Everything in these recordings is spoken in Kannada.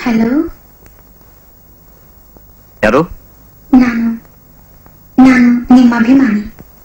ಹಲೋ ಯಾರು ನಾನು ನಾನು ನಿಮ್ಮ ಅಭಿಮಾನಿ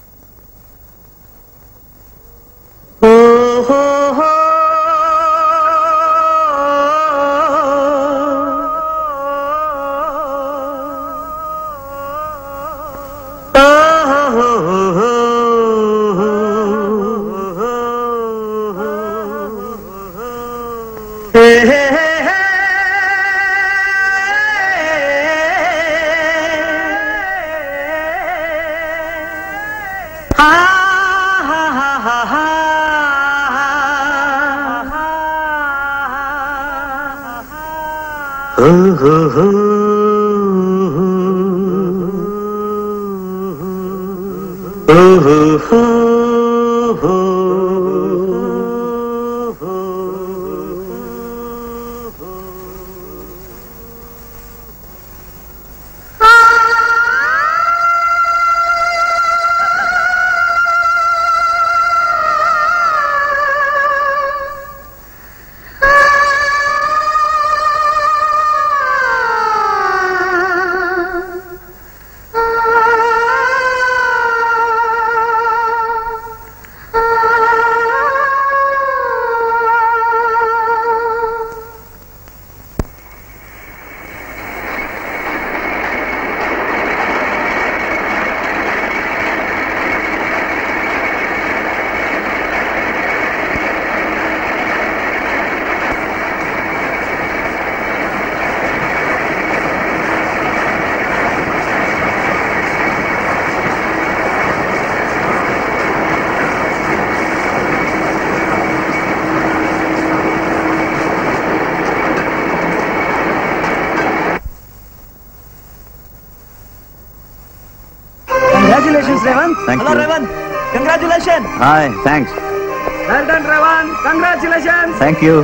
ಕಂಗ್ರ್ಯಾಚುಲೇಷನ್ಸ್ ರೇವಂತ್ Thank ಹಲೋ you. Revanth congratulation hi thanks well done Revanth congratulations thank you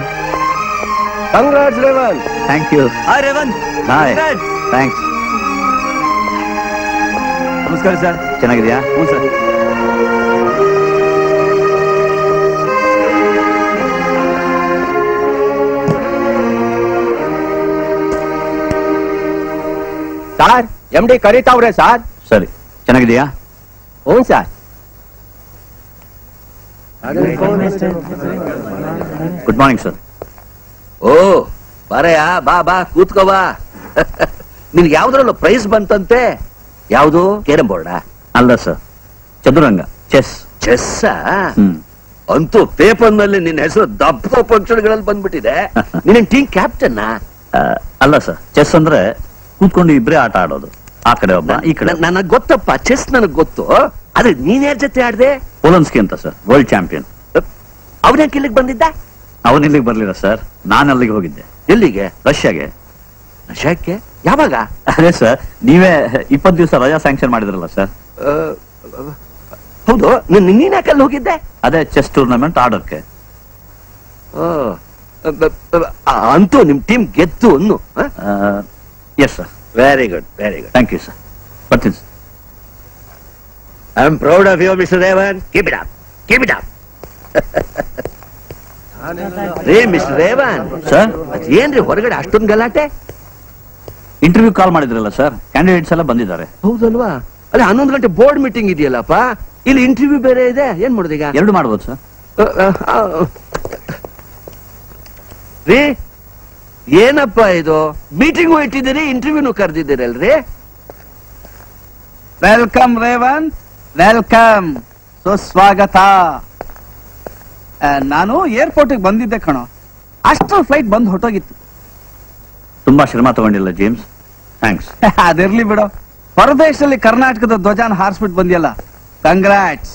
congrats Revanth thank you hi Revanth hi thanks ನಮಸ್ಕಾರ ಸರ್ ಚೆನ್ನಾಗಿದ್ಯಾ ಹ್ಞೂ ಸರ್ ಸರ್ ಎಂ ಡಿ ಕರೀತಾವ್ರೆ ಸರ್ ಸರಿ ಚೆನ್ನಾಗಿದ್ಯಾ ಹ್ಞೂ ಸರ್ ಗುಡ್ ಮಾರ್ನಿಂಗ್ ಸರ್ ಓ ಬಾರಯ್ಯ ಬಾ ಬಾ ಕೂತ್ಕೋ ಬಾ ನಿನ್ಗೆ ಯಾವ್ದ್ರಲ್ಲೂ ಪ್ರೈಸ್ ಬಂತಂತೆ ಯಾವ್ದು ಕೇರಂ ಬೋರ್ಡ ಅಲ್ಲ ಸರ್ ಚದುರಂಗ ಚೆಸ್ ಚೆಸ್ ಹ್ಮ್ ಅಂತೂ ಪೇಪರ್ ನಲ್ಲಿ ನಿನ್ನ ಹೆಸರು ದಪ್ಪ ಪಕ್ಷಗಳಲ್ಲಿ ಬಂದ್ಬಿಟ್ಟಿದೆ ನಿನ್ನ ಟೀಮ್ ಕ್ಯಾಪ್ಟನ್ ಆ, ಅಲ್ಲ ಸರ್ ಚೆಸ್ ಅಂದ್ರೆ ಕೂತ್ಕೊಂಡು ಇಬ್ರೇ ಆಟ ಆಡೋದು ಆ ಕಡೆ ಒಬ್ಬ ಈ ಕಡೆ ಒಬ್ಬ. ನನಗ್ ಗೊತ್ತಪ್ಪ ಚೆಸ್ ನನಗ್ ಗೊತ್ತು ಆದ್ರೆ ನೀನ್ ಯಾರ ಜೊತೆ ಆಡ್ದೆ ಪೋಲನ್ಸ್ಕಿ ಅಂತ ಸರ್ ವರ್ಲ್ಡ್ ಚಾಂಪಿಯನ್ ಅವನೇ ಇಲ್ಲಿಗೆ ಬಂದಿದ್ದ ಅವನ್ ಇಲ್ಲಿಗೆ ಬರ್ಲಿಲ್ಲ ಸರ್ ನಾನು ಅಲ್ಲಿಗೆ ಹೋಗಿದ್ದೆ ಎಲ್ಲಿಗೆ ರಷ್ಯಾಗೆ ರಷ್ಯಾಕ್ಕೆ ಯಾವಾಗ ಅದೇ ಸರ್ ನೀವೇ ಇಪ್ಪತ್ತು ದಿವಸ ರಜಾ ಸ್ಯಾಂಕ್ಷನ್ ಮಾಡಿದ್ರಲ್ಲ ಸರ್ ಆ, ಹೌದು ನೀನ್ ನೀನ್ ಯಾಕಲ್ಲಿ ಹೋಗಿದ್ದೆ ಅದೇ ಚೆಸ್ ಟೂರ್ನಮೆಂಟ್ ಆರ್ಡರ್ಗೆ ಓ, ಬ- ಬ- ಆ, ಅಂತೂ ನಿಮ್ ಟೀಮ್ ಗೆದ್ದು ಅನ್ನು yes sir very good very good thank you sir ಬರ್ತೀನಿ sir I am proud of you mister Revan keep it up keep it up ರೇ ಮಿಸ್ಟರ್ ರೇವನ್ ಸರ್ ಏನ್ರಿ ಹೊರಗಡೆ ಅಷ್ಟೊಂದು ಗಲಾಟೆ ಇಂಟರ್ವ್ಯೂ ಕಾಲ್ ಮಾಡಿದ್ರಲ್ಲ ಸರ್ ಕ್ಯಾಂಡಿಡೇಟ್ಸ್ ಎಲ್ಲ ಬಂದಿದ್ದಾರೆ ಹೌದಲ್ವಾ ಅದೇ ಹನ್ನೊಂದು ಗಂಟೆ ಬೋರ್ಡ್ ಮೀಟಿಂಗ್ ಇದೆಯಲ್ಲಪ್ಪ ಇಲ್ಲಿ ಇಂಟರ್ವ್ಯೂ ಬೇರೆ ಇದೆ ಏನ್ ಮಾಡೋದೀಗ ಎರಡು ಮಾಡ್ಬೋದು ಸರ್ ಅ, ಅ, ಅ. ರೀ ಏನಪ್ಪ ಇದು ಮೀಟಿಂಗ್ ಇಟ್ಟಿದ್ದೀರಿ ಇಂಟರ್ವ್ಯೂನು ಕರೆದಿದ್ದೀರಲ್ರಿ ವೆಲ್ಕಮ್ ರೇವಂತ್ ವೆಲ್ಕಮ್ ಸುಸ್ವಾಗತ ಆ, ನಾನು ಏರ್ಪೋರ್ಟಿಗೆ ಬಂದಿದ್ದೆ ಕಣೋ ಅಷ್ಟು ಫ್ಲೈಟ್ ಬಂದು ಹೊಟ್ಟೋಗಿತ್ತು ತುಂಬಾ ಶ್ರಮ ತಗೊಂಡಿಲ್ಲ ಜೇಮ್ಸ್ ಥ್ಯಾಂಕ್ಸ್ ಅದಿರ್ಲಿ ಬಿಡು ಹೊರದೇಶದಲ್ಲಿ ಕರ್ನಾಟಕದ ಧ್ವಜಾನ ಹಾರಿಸ್ಬಿಟ್ಟು ಬಂದಿಯಲ್ಲ ಕಂಗ್ರಾಟ್ಸ್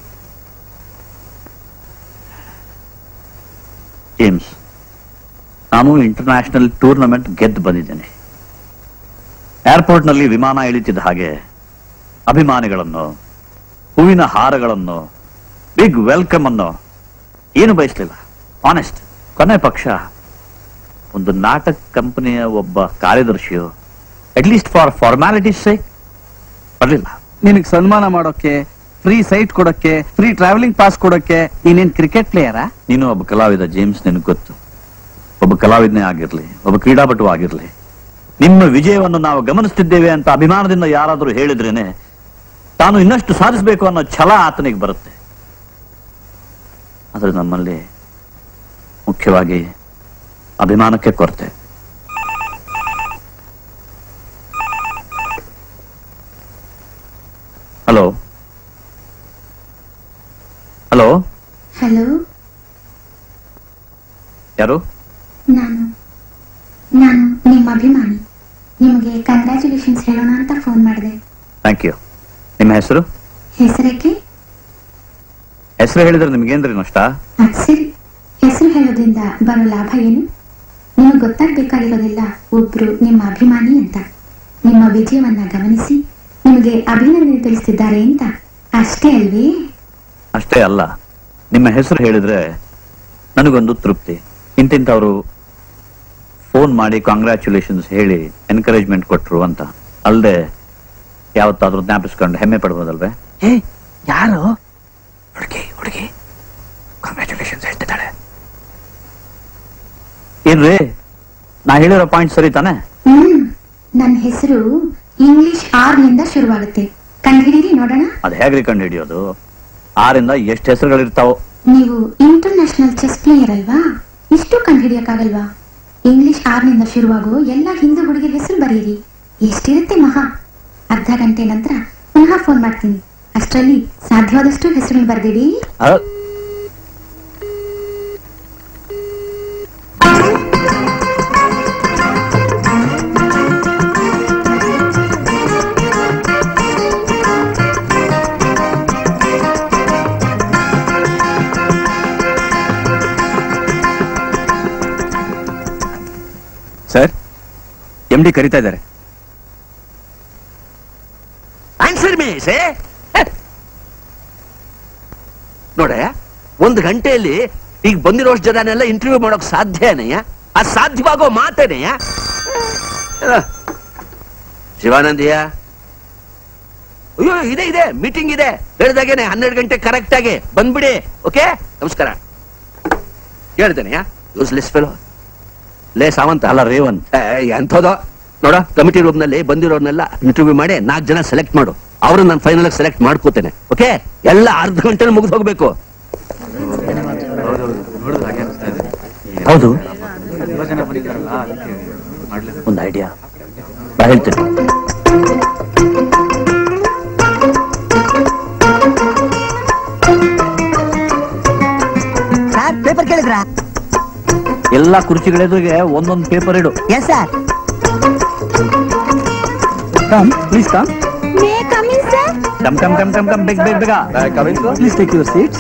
ಜೇಮ್ಸ್ ನಾನು ಇಂಟರ್ನ್ಯಾಷನಲ್ ಟೂರ್ನಮೆಂಟ್ ಗೆದ್ದು ಬಂದಿದ್ದೇನೆ ಏರ್ಪೋರ್ಟ್ ನಲ್ಲಿ ವಿಮಾನ ಇಳಿತಿದ್ದ ಹಾಗೆ ಅಭಿಮಾನಿಗಳನ್ನು ಹೂವಿನ ಹಾರಗಳನ್ನು ಬಿಗ್ ವೆಲ್ಕಮ್ ಅನ್ನು ಏನು ಬಯಸಲಿಲ್ಲ ಆನೆಸ್ಟ್ ಕೊನೆ ಪಕ್ಷ ಒಂದು ನಾಟಕ ಕಂಪನಿಯ ಒಬ್ಬ ಕಾರ್ಯದರ್ಶಿಯು ಅಟ್ಲೀಸ್ಟ್ ಫಾರ್ ಫಾರ್ಮ್ಯಾಲಿಟೀಸ್ ಸೇ ಬರಲಿಲ್ಲ ನಿನಗೆ ಸನ್ಮಾನ ಮಾಡೋಕೆ ಫ್ರೀ ಸೈಟ್ ಕೊಡೋಕೆ ಫ್ರೀ ಟ್ರಾವೆಲಿಂಗ್ ಪಾಸ್ ಕೊಡೋಕೆ ನೀನೇನ್ ಕ್ರಿಕೆಟ್ ಪ್ಲೇಯರಾ ನೀನು ಒಬ್ಬ ಕಲಾವಿದ ಜೇಮ್ಸ್ ನಿನಗೆ ಗೊತ್ತು ಒಬ್ಬ ಕಲಾವಿದನೇ ಆಗಿರ್ಲಿ ಒಬ್ಬ ಕ್ರೀಡಾಪಟು ಆಗಿರ್ಲಿ ನಿಮ್ಮ ವಿಜಯವನ್ನು ನಾವು ಗಮನಿಸ್ತಿದ್ದೇವೆ ಅಂತ ಅಭಿಮಾನದಿಂದ ಯಾರಾದರೂ ಹೇಳಿದ್ರೇನೆ ತಾನು ಇನ್ನಷ್ಟು ಸಾಧಿಸಬೇಕು ಅನ್ನೋ ಛಲ ಆತನಿಗೆ ಬರುತ್ತೆ ಆದರೆ ನಮ್ಮಲ್ಲಿ ಮುಖ್ಯವಾಗಿ ಅಭಿಮಾನಕ್ಕೆ ಕೊರತೆ ಹಲೋ ಹಲೋ ಹಲೋ ಯಾರು ನಾನು ನಾನು ನಿಮ್ಮ ಅಭಿಮಾನಿ ನಿಮಗೆ ಕಂಗ್ರ್ಯಾಚುಲೇಷನ್ಸ್ ಹೇಳೋಣ ಅಂತ ಫೋನ್ ಮಾಡಿದೆ ಥ್ಯಾಂಕ್ ಯು ನಿಮ್ಮ ಹೆಸರು ಹೆಸರೇಕೆ ಹೆಸರು ಹೇಳಿದ್ರೆ ನಿಮ್ಗೇನ್ರಿ ನಷ್ಟ ಅದ್ ಸರಿ ಹೆಸರು ಹೇಳೋದ್ರಿಂದ ಬರೋ ಲಾಭ ಏನು ನಿಮಗೆ ಗೊತ್ತಾಗ್ಬೇಕಾಗಿರೋದಿಲ್ಲ ಒಬ್ರು ನಿಮ್ಮ ಅಭಿಮಾನಿ ಅಂತ ನಿಮ್ಮ ವಿಜಯವನ್ನ ಗಮನಿಸಿ ನಿಮಗೆ ಅಭಿನಂದನೆ ತಿಳಿಸ್ತಿದ್ದಾರೆ ಅಂತ ಅಷ್ಟೇ ಅಲ್ವೇ ಅಷ್ಟೇ ಅಲ್ಲ ನಿಮ್ಮ ಹೆಸರು ಹೇಳಿದ್ರೆ ನನಗೊಂದು ತೃಪ್ತಿ ಇಂತಿಂತವರು ಫೋನ್ ಮಾಡಿ ಕಾಂಗ್ರ್ಯಾಚುಲೇಷನ್ಸ್ ಹೇಳಿ ಎನ್ಕರೇಜ್ಮೆಂಟ್ ಕೊಟ್ರು ಅಂತ ಅಲ್ಲದೆ ಯಾವತ್ತಾದ್ರೂ ಜ್ಞಾಪಿಸ್ಕೊಂಡು ಹೆಮ್ಮೆ ಪಡ್ಬೋದಲ್ವೇ ಏ ಯಾರು ಹುಡುಗಿ ಹುಡುಗಿ ಕಾಂಗ್ರ್ಯಾಚುಲೇಷನ್ಸ್ ಹೇಳ್ತಿದ್ದಾಳೆ ಏನ್ರಿ ನಾ ಹೇಳಿರೋ ಪಾಯಿಂಟ್ ಸರಿ ತಾನೆ ಹ್ಮ್ ನನ್ನ ಹೆಸರು ಇಂಗ್ಲಿಷ್ ಆರ್ ನಿಂದ ಶುರುವಾಗುತ್ತೆ ಕಂಡುಹಿಡೀರಿ ನೋಡೋಣ ಅದು ಹೇಗ್ರಿ ಕಂಡು ಹಿಡಿಯೋದು ಆರಿಂದ ಎಷ್ಟು ಹೆಸರುಗಳಿರ್ತಾವೋ ನೀವು ಇಂಟರ್ನ್ಯಾಷನಲ್ ಚೆಸ್ ಪ್ಲೇಯರ್ ಅಲ್ವಾ ಇಷ್ಟು ಕಂಡುಹಿಡಿಯಕ್ಕಾಗಲ್ವಾ ಇಂಗ್ಲಿಷ್ ಆರ್ ನಿಂದ ಶುರುವಾಗೋ ಎಲ್ಲ ಹಿಂದೂ ಹುಡುಗಿಯ ಹೆಸರು ಬರೆಯಿರಿ ಎಷ್ಟಿರುತ್ತೆ ಮಹಾ ಅರ್ಧ ಗಂಟೆ ನಂತರ ಪುನಃ ಫೋನ್ ಮಾಡ್ತೀನಿ ಅಷ್ಟರಲ್ಲಿ ಸಾಧ್ಯವಾದಷ್ಟು ಹೆಸರುಗಳು ಬರೆದಿಡಿ ಅ- ಸರ್ ಎಂ ಡಿ ಕರಿತಾ ಇದ್ದಾರೆ ಆನ್ಸರ್ ಮೀ ಸೇ ನೋಡ ಒಂದು ಗಂಟೆಯಲ್ಲಿ ಈಗ ಬಂದಿರೋಷ್ಟು ಜನನೆಲ್ಲ ಇಂಟರ್ವ್ಯೂ ಮಾಡೋಕ್ ಸಾಧ್ಯನಯ್ಯ ಅದು ಸಾಧ್ಯವಾಗೋ ಮಾತೇನೆಯ ಶಿವಾನಂದಿಯ ಅಯ್ಯೋ ಇದೆ ಇದೆ ಮೀಟಿಂಗ್ ಇದೆ ಹೇಳ್ದಾಗೇನೆ ಹನ್ನೆರಡು ಗಂಟೆ ಕರೆಕ್ಟ್ ಆಗಿ ಬಂದ್ಬಿಡಿ ಓಕೆ ನಮಸ್ಕಾರ ಹೇಳ್ತೇನೆಯ ಯೂಸ್ಲೆಸ್ ಫೆಲೋ ಲೇ ಸಾವಂತ ಅಲ್ಲ ರೇವಂತ್ ಎಂಥದೋ ನೋಡ ಕಮಿಟಿ ರೂಮ್ ನಲ್ಲಿ ಬಂದಿರೋರ್ನೆಲ್ಲ ಇಂಟರ್ವ್ಯೂ ಮಾಡಿ ನಾಲ್ಕು ಜನ ಸೆಲೆಕ್ಟ್ ಮಾಡು ಅವ್ರನ್ನ ನಾನು ಫೈನಲ್ ಸೆಲೆಕ್ಟ್ ಮಾಡ್ಕೋತೇನೆ ಓಕೆ ಎಲ್ಲ ಅರ್ಧ ಗಂಟೆ ಮುಗಿದು ಹೋಗ್ಬೇಕು ಹೌದು ಒಂದು ಐಡಿಯಾ ಬಾ ಹೇಳ್ತೀನಿ ಸರ್ ಪೇಪರ್ ಕೇಳಿದ್ರಾ ಎಲ್ಲಾ ಕುರ್ಚಿಗಳೆದುರಿಗೆ ಒಂದೊಂದು ಪೇಪರ್ ಇಡು yes sir come please come come come come come come ಬೇಗ ಬೇಗ ಬೇಗ ಪ್ಲೀಸ್ ಟೇಕ್ ಯುವರ್ ಸೀಟ್ಸ್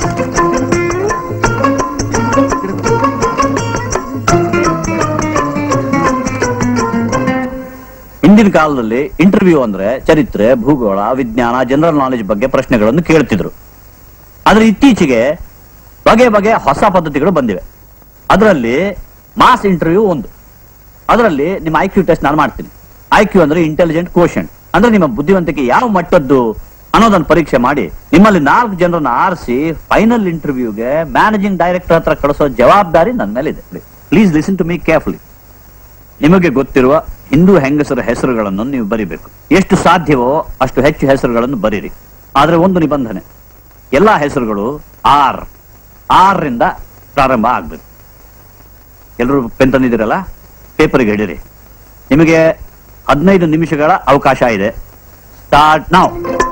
ಹಿಂದಿನ ಕಾಲದಲ್ಲಿ ಇಂಟರ್ವ್ಯೂ ಅಂದ್ರೆ ಚರಿತ್ರೆ ಭೂಗೋಳ ವಿಜ್ಞಾನ ಜನರಲ್ ನಾಲೆಜ್ ಬಗ್ಗೆ ಪ್ರಶ್ನೆಗಳನ್ನು ಕೇಳ್ತಿದ್ರು ಆದ್ರೆ ಇತ್ತೀಚೆಗೆ ಬಗೆ ಬಗೆ ಹೊಸ ಪದ್ಧತಿಗಳು ಬಂದಿವೆ ಅದರಲ್ಲಿ ಮಾಸ್ ಇಂಟರ್ವ್ಯೂ ಒಂದು ಅದರಲ್ಲಿ ನಿಮ್ಮ ಐ ಕ್ಯೂ ಟೆಸ್ಟ್ ನಾನು ಮಾಡ್ತೀನಿ ಐ ಕ್ಯೂ ಅಂದ್ರೆ ಇಂಟೆಲಿಜೆಂಟ್ ಕೋಶನ್ ಅಂದ್ರೆ ನಿಮ್ಮ ಬುದ್ಧಿವಂತಿಕೆ ಯಾವ ಮಟ್ಟದ್ದು ಅನ್ನೋದನ್ನ ಪರೀಕ್ಷೆ ಮಾಡಿ ನಿಮ್ಮಲ್ಲಿ ನಾಲ್ಕು ಜನರನ್ನ ಆರಿಸಿ ಫೈನಲ್ ಇಂಟರ್ವ್ಯೂಗೆ ಮ್ಯಾನೇಜಿಂಗ್ ಡೈರೆಕ್ಟರ್ ಹತ್ರ ಕಳಿಸೋ ಜವಾಬ್ದಾರಿ ನನ್ನ ಮೇಲೆ ಇದೆ please listen to me carefully ನಿಮಗೆ ಗೊತ್ತಿರುವ ಹಿಂದೂ ಹೆಂಗಸರ ಹೆಸರುಗಳನ್ನು ನೀವು ಬರಿಬೇಕು ಎಷ್ಟು ಸಾಧ್ಯವೋ ಅಷ್ಟು ಹೆಚ್ಚು ಹೆಸರುಗಳನ್ನು ಬರೀರಿ ಆದ್ರೆ ಒಂದು ನಿಬಂಧನೆ ಎಲ್ಲಾ ಹೆಸರುಗಳು ಆರ್ ಆರ್ ರಿಂದ ಪ್ರಾರಂಭ ಆಗ್ಬೇಕು ಎಲ್ಲರೂ ಪೆನ್ ತಂದಿದ್ದೀರಲ್ಲ ಪೇಪರ್ಗೆ ಹಿಡಿರಿ ನಿಮಗೆ ಹದಿನೈದು ನಿಮಿಷಗಳ ಅವಕಾಶ ಇದೆ ಸ್ಟಾರ್ಟ್ ನಾವು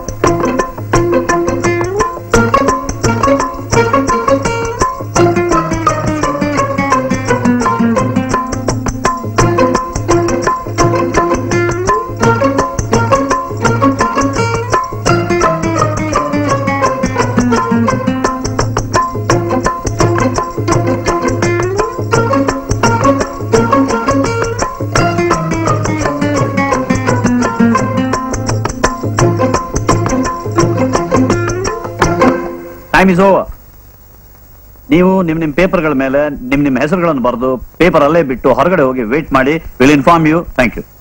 ಟೈಮ್ ಇಸ್ ಓವರ್ ನೀವು ನಿಮ್ ನಿಮ್ ಪೇಪರ್ಗಳ ಮೇಲೆ ನಿಮ್ ನಿಮ್ ಹೆಸರುಗಳನ್ನು ಬರೆದು ಪೇಪರ್ ಅಲ್ಲೇ ಬಿಟ್ಟು ಹೊರಗಡೆ ಹೋಗಿ ವೇಟ್ ಮಾಡಿ will inform you thank you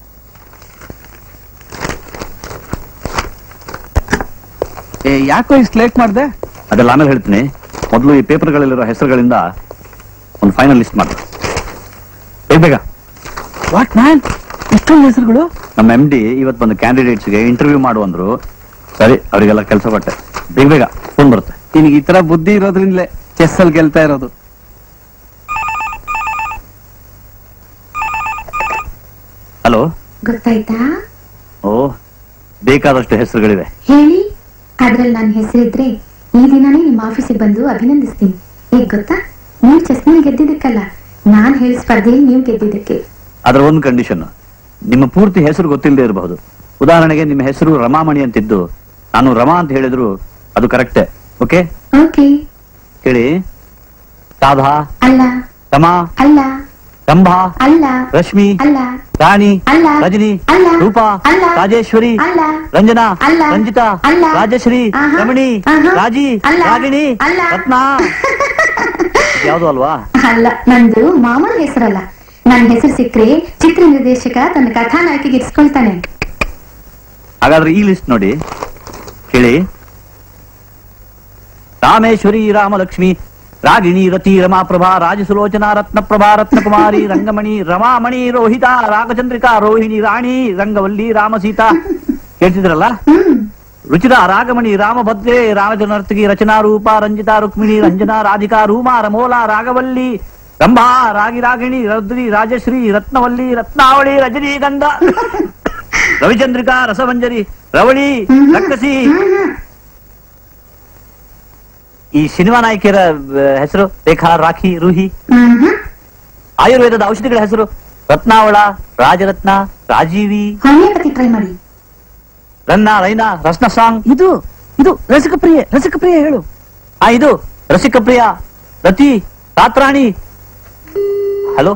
ಏ ಯಾಕೋ ಇಷ್ಟು ಲೇಟ್ ಮಾಡಿದೆ ಅದೆಲ್ಲ ಆಮೇಲೆ ಹೇಳ್ತೀನಿ ಮೊದಲು ಈ ಪೇಪರ್ಗಳಲ್ಲಿರೋ ಹೆಸರುಗಳಿಂದ ಒಂದು ಫೈನಲ್ ಲಿಸ್ಟ್ ಮಾಡಿ ಬೇಗ ಬೇಗ ವಾಟ್ ಮ್ಯಾನ್ ಇಷ್ಟೊಂದು ಹೆಸರುಗಳು ನಮ್ಮ ಎಂ ಡಿ ಇವತ್ತು ಬಂದು ಕ್ಯಾಂಡಿಡೇಟ್ಸ್ಗೆ ಇಂಟರ್ವ್ಯೂ ಮಾಡು ಅಂದ್ರು ಸರಿ ಅವರಿಗೆಲ್ಲ ಕೆಲಸ ಕೊಟ್ಟೆ ಬೇಗ ಬೇಗ ಫೋನ್ ಬರುತ್ತೆ ನಿನಗೆ ಈ ತರ ಬುದ್ಧಿ ಇರೋದ್ರಿಂದಲೇ ಚೆಸ್ ಅಲ್ಲಿ ಗೆಲ್ತಾ ಇರೋದು ಹಲೋ ಗೊತ್ತಾಯ್ತಾ ಓ ಬೇಕಾದಷ್ಟು ಹೆಸರುಗಳಿವೆ ಹೇಳಿ ಅದ್ರಲ್ಲಿ ನನ್ನ ಹೆಸರಿದ್ರೆ ಈ ದಿನನೇ ನಿಮ್ಮ ಆಫೀಸಿಗೆ ಬಂದು ಅಭಿನಂದಿಸ್ತೀನಿ ಈಗ ಗೊತ್ತಾ ನೀವು ಚೆಸ್ನಲ್ಲಿ ಗೆದ್ದಿದ್ದಕ್ಕಲ್ಲ ನಾನ್ ಹೇಳಿ ಸ್ಪರ್ಧೆಯಲ್ಲಿ ನೀವು ಗೆದ್ದಿದ್ದಕ್ಕೆ ಅದರ ಒಂದು ಕಂಡೀಷನ್ ನಿಮ್ಮ ಪೂರ್ತಿ ಹೆಸರು ಗೊತ್ತಿಲ್ಲದೆ ಇರಬಹುದು ಉದಾಹರಣೆಗೆ ನಿಮ್ಮ ಹೆಸರು ರಮಾಮಣಿ ಅಂತಿದ್ದು ನಾನು ರಮಾ ಅಂತ ಹೇಳಿದ್ರು ಅದು ಕರೆಕ್ಟೇ ಓಕೆ ಓಕೆ ಹೇಳಿ ರಾಧಾ ಅಲ್ಲ ರಮಾ ಅಲ್ಲ ರಂಭಾ ಅಲ್ಲ ರಶ್ಮಿ ಅಲ್ಲ ರಾಣಿ ಅಲ್ಲ. ರಜನಿ ಅಲ್ಲ. ರೂಪಾ ಅಲ್ಲ. ರಾಜೇಶ್ವರಿ ಅಲ್ಲ. ರಂಜನಾ ಅಲ್ಲ. ರಂಜಿತಾ ಅಲ್ಲ. ರಾಜಶ್ರೀ ಆಹಾ. ರಮಣಿ ಆಹಾ. ರಾಜಿ ಅಲ್ಲ. ರಾಗಿಣಿ ಅಲ್ಲ. ರತ್ನಾ ಯಾವುದು ಅಲ್ವಾ ಅಲ್ಲ ನಂದು ಮಾಮೂಲು ಹೆಸರಲ್ಲ ನನ್ನ ಹೆಸರು ಸಿಕ್ಕ್ರೆ ಚಿತ್ರ ನಿರ್ದೇಶಕ ತನ್ನ ಕಥಾನಾಯಕಿಗೆ ಇರಿಸ್ಕೊಳ್ತಾನೆ ಹಾಗಾದ್ರೆ ಈ ಲಿಸ್ಟ್ ನೋಡಿ ಕೇಳಿ ರಾಮೇಶ್ವರಿ ರಾಮಲಕ್ಷ್ಮಿ ರಾಗಿಣಿ ರತಿ ರಮಾಪ್ರಭಾ ರಾಜಸುಲೋಚನಾ ರತ್ನಪ್ರಭಾ ರತ್ನಕುಮಾರಿ ರಂಗಮಣಿ ರಮಾಮಣಿ ರೋಹಿತಾ ರಾಗಚಂದ್ರಿಕಾ ರೋಹಿಣಿ ರಾಣಿ ರಂಗವಲ್ಲಿ ರಾಮಸೀತಾ ಕೇಳ್ತಿದ್ರಲ್ಲ ಹ್ಮ್ ರುಚಿರಾ ರಾಗಮಣಿ ರಾಮಭದ್ರೆ ರಾಮಜನರ್ತಗಿ ರಚನಾ ರೂಪ ರಂಜಿತಾ ರುಕ್ಮಿಣಿ ರಂಜನಾ ರಾಧಿಕಾ ರೂಮಾ ರಮೋಲಾ ರಾಗವಲ್ಲಿ ರಂಭಾ ರಾಗಿ ರಾಗಿಣಿ ರದ್ರಿ ರಾಜಶ್ರೀ ರತ್ನವಲ್ಲಿ ರತ್ನಾವಳಿ ರಜನೀಗಂಧ ರವಿಚಂದ್ರಿಕಾ ರಸಮಂಜರಿ ರವಳಿ ಹ್ಮ್. ರಕ್ಕಸಿ ಹ್ಮ್, ಹ್ಮ್. ಈ ಸಿನಿಮಾ ನಾಯಕಿಯರ ಆ, ಹೆಸರು ರೇಖಾ ರಾಖಿ ರೂಹಿ ಹ್ಮ್, ಹ್ಮ್. ಆಯುರ್ವೇದದ ಔಷಧಿಗಳ ಹೆಸರು ರತ್ನಾವಳ ರಾಜರತ್ನ ರಾಜೀವಿ ಹೋಮಿಯೋಪತಿ ಟ್ರೈ ಮಾಡಿ ರನ್ನ ರೈನಾ ರಸ್ನ ಸಾಂಗ್ ಇದು ಇದು ರಸಿಕಪ್ರಿಯೆ ರಸಿಕಪ್ರಿಯೆ ಹೇಳು ಆ ಇದು ರಸಿಕಪ್ರಿಯ ರತಿ ರಾತ್ರಾಣಿ ಹಲೋ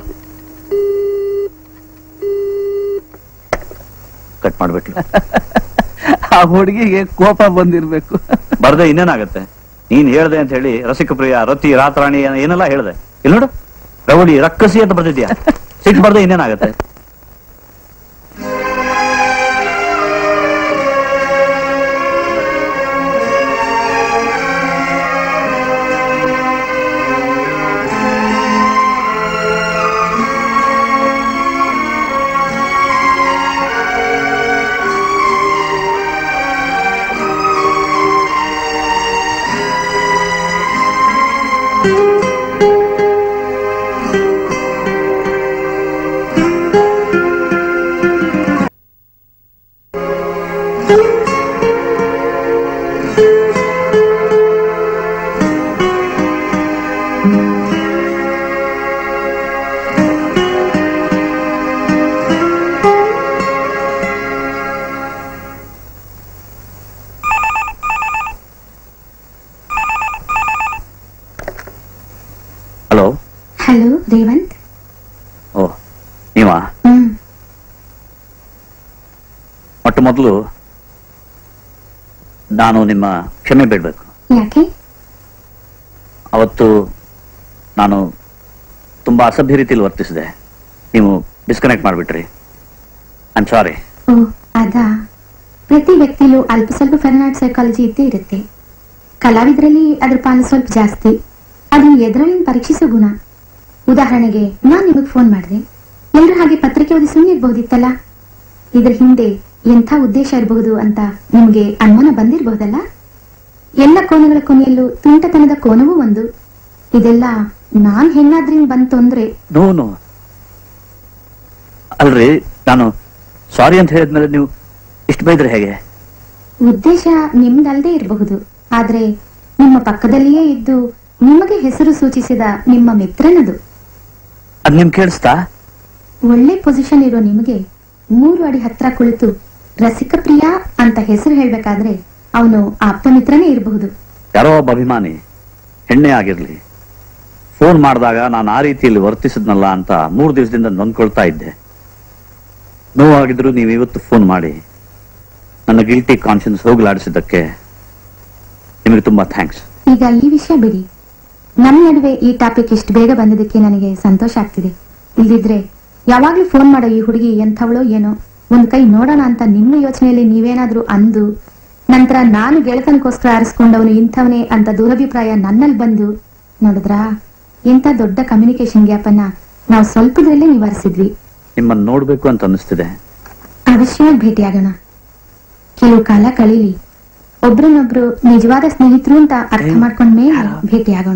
ಕಟ್ ಮಾಡ್ಬಿಟ್ಲು ಆ ಹುಡುಗಿಗೆ ಕೋಪ ಬಂದಿರ್ಬೇಕು ಬರ್ದೆ ಇನ್ನೇನಾಗತ್ತೆ ನೀನ್ ಹೇಳ್ದೆ ಅಂತ ಹೇಳಿ ರಸಿಕಪ್ರಿಯ ರತಿ ರಾತ್ರಾಣಿ ಏನ- ಏನೆಲ್ಲ ಹೇಳ್ದೆ ಇಲ್ಲಿ ನೋಡು ರವಳಿ ರಕ್ಕಸಿ ಅಂತ ಬರ್ತಿದ್ಯಾ ಸಿಟ್ಟು ಬರ್ದೆ ಇನ್ನೇನಾಗತ್ತೆ ಹಲೋ ಹಲೋ ರೇವಂತ್ ಓ ನೀವಾ ಹ್ಮ್ ಮೊಟ್ಟ ಮೊದಲು ನಾನು ನಿಮ್ಮ ಕ್ಷಮೆ ಬೇಡಬೇಕು ಯಾಕೆ ಅವತ್ತು ನಾನು ತುಂಬಾ ಅಸಭ್ಯ ರೀತಿಯಲ್ಲಿ ವರ್ತಿಸಿದೆ ನೀವು ಡಿಸ್ಕನೆಕ್ಟ್ ಮಾಡಿಬಿಟ್ರಿ ಐ ಆಮ್ ಸಾರಿ ಓ ಅದಾ ಪ್ರತಿ ವ್ಯಕ್ತಿಲೂ ಅಲ್ಪ ಸ್ವಲ್ಪ ಫೆರ್ನಾಡ್ ಸೈಕಾಲಜಿ ಇದ್ದೇ ಇರುತ್ತೆ ಕಲಾವಿದರಲ್ಲಿ ಅದ್ರ ಪಾಲು ಸ್ವಲ್ಪ ಜಾಸ್ತಿ ಅದನ್ನ ಎದುರಲ್ಲಿ ಪರೀಕ್ಷಿಸೋ ಗುಣ ಉದಾಹರಣೆಗೆ ನಾನ್ ನಿಮಗ್ ಫೋನ್ ಮಾಡಿದೆ ಎಲ್ಲರೂ ಹಾಗೆ ಪತ್ರಿಕೆ ಓದಿ ಸುಮ್ಮನಿರ್ಬಹುದಿತ್ತಲ್ಲ ಇದ್ರ ಹಿಂದೆ ಎಂಥ ಉದ್ದೇಶ ಇರಬಹುದು ಅಂತ ನಿಮ್ಗೆ ಅನುಮಾನ ಬಂದಿರಬಹುದಲ್ಲ ಎಲ್ಲ ಕೋನಗಳ ಕೊನೆಯಲ್ಲೂ ತುಂಟತನದ ಕೋನವೂ ಒಂದು ಇದೆಲ್ಲ ನಾನ್ ಹೆಣ್ಣಾದ್ರಿಂದ ಬಂತು ಅಂದ್ರೆ ನೋ ನೋ ಅಲ್ರಿ ನಾನು ಸಾರಿ ಅಂತ ಹೇಳಿದ್ಮೇಲೆ ನೀವು ಇಷ್ಟು ಬೈದ್ರೆ ಹೇಗೆ ಉದ್ದೇಶ ನಿಮ್ದಲ್ದೇ ಇರಬಹುದು ಆದ್ರೆ ನಿಮ್ಮ ಪಕ್ಕದಲ್ಲಿಯೇ ಇದ್ದು ನಿಮಗೆ ಹೆಸರು ಸೂಚಿಸಿದ ನಿಮ್ಮ ಮಿತ್ರನದು ಅದ್ ನಿಮ್ ಕೇಳಿಸ್ತಾ ಒಳ್ಳೆ ಪೊಸಿಷನ್ ಇರೋ ನಿಮಗೆ ಮೂರು ಅಡಿ ಹತ್ರ ಕುಳಿತು ರಸಿಕಪ್ರಿಯ ಅಂತ ಹೆಸರು ಹೇಳ್ಬೇಕಾದ್ರೆ ಅವನು ಆಪ್ತ ಮಿತ್ರನೇ ಇರಬಹುದು ಯಾರೋ ಒಬ್ಬ ಅಭಿಮಾನಿ ಹೆಣ್ಣೆ ಆಗಿರ್ಲಿ ಫೋನ್ ಮಾಡಿದಾಗ ನಾನು ಆ ರೀತಿಯಲ್ಲಿ ವರ್ತಿಸಿದ್ನಲ್ಲ ಅಂತ ಮೂರು ದಿವಸದಿಂದ ನೊಂದ್ಕೊಳ್ತಾ ಇದ್ದೆ ನೋವಾಗಿದ್ರು ನೀವು ಇವತ್ತು ಫೋನ್ ಮಾಡಿ ನನ್ನ ಗಿಲ್ಟಿ ಕಾನ್ಶಿಯನ್ಸ್ ಹೋಗಲಾಡಿಸಿದ್ದಕ್ಕೆ ನಿಮಗೆ ತುಂಬಾ ಥ್ಯಾಂಕ್ಸ್ ಈಗ ಈ ವಿಷಯ ಬಿಡಿ ನಮ್ಮ ನಡುವೆ ಈ ಟಾಪಿಕ್ ಇಷ್ಟು ಬೇಗ ಬಂದಿದ್ದಕ್ಕೆ ನನಗೆ ಸಂತೋಷ ಆಗ್ತಿದೆ ಇಲ್ದಿದ್ರೆ ಯಾವಾಗ್ಲೂ ಫೋನ್ ಮಾಡೋ ಈ ಹುಡುಗಿ ಎಂಥವಳೋ ಏನೋ ಒಂದ್ ಕೈ ನೋಡೋಣ ಅಂತ ನಿಮ್ಮ ಯೋಚನೆಯಲ್ಲಿ ನೀವೇನಾದ್ರೂ ಅಂದು ನಂತರ ನಾನು ಗೆಳತನಕ್ಕೋಸ್ಕರ ಆರಿಸ್ಕೊಂಡವನು ಇಂಥವನೇ ಅಂತ ದುರಭಿಪ್ರಾಯ ನನ್ನಲ್ಲಿ ಬಂದು ನೋಡಿದ್ರಾ ಇಂಥ ದೊಡ್ಡ ಕಮ್ಯುನಿಕೇಶನ್ ಗ್ಯಾಪ್ ಅನ್ನ ನಾವು ಸ್ವಲ್ಪದಲ್ಲೇ ನಿವಾರಿಸಿದ್ವಿ ನಿಮ್ಮನ್ನ ನೋಡ್ಬೇಕು ಅಂತ ಅನ್ನಿಸ್ತಿದೆ ಅವಶ್ಯವಾಗಿ ಭೇಟಿಯಾಗೋಣ ಕೆಲವು ಕಾಲ ಕಳೀಲಿ ಒಬ್ರನ್ನೊಬ್ರು ನಿಜವಾದ ಸ್ನೇಹಿತರು ಅಂತ ಅರ್ಥ ಮಾಡ್ಕೊಂಡ್ಮೇಲೆ ಭೇಟಿಯಾಗೋಣ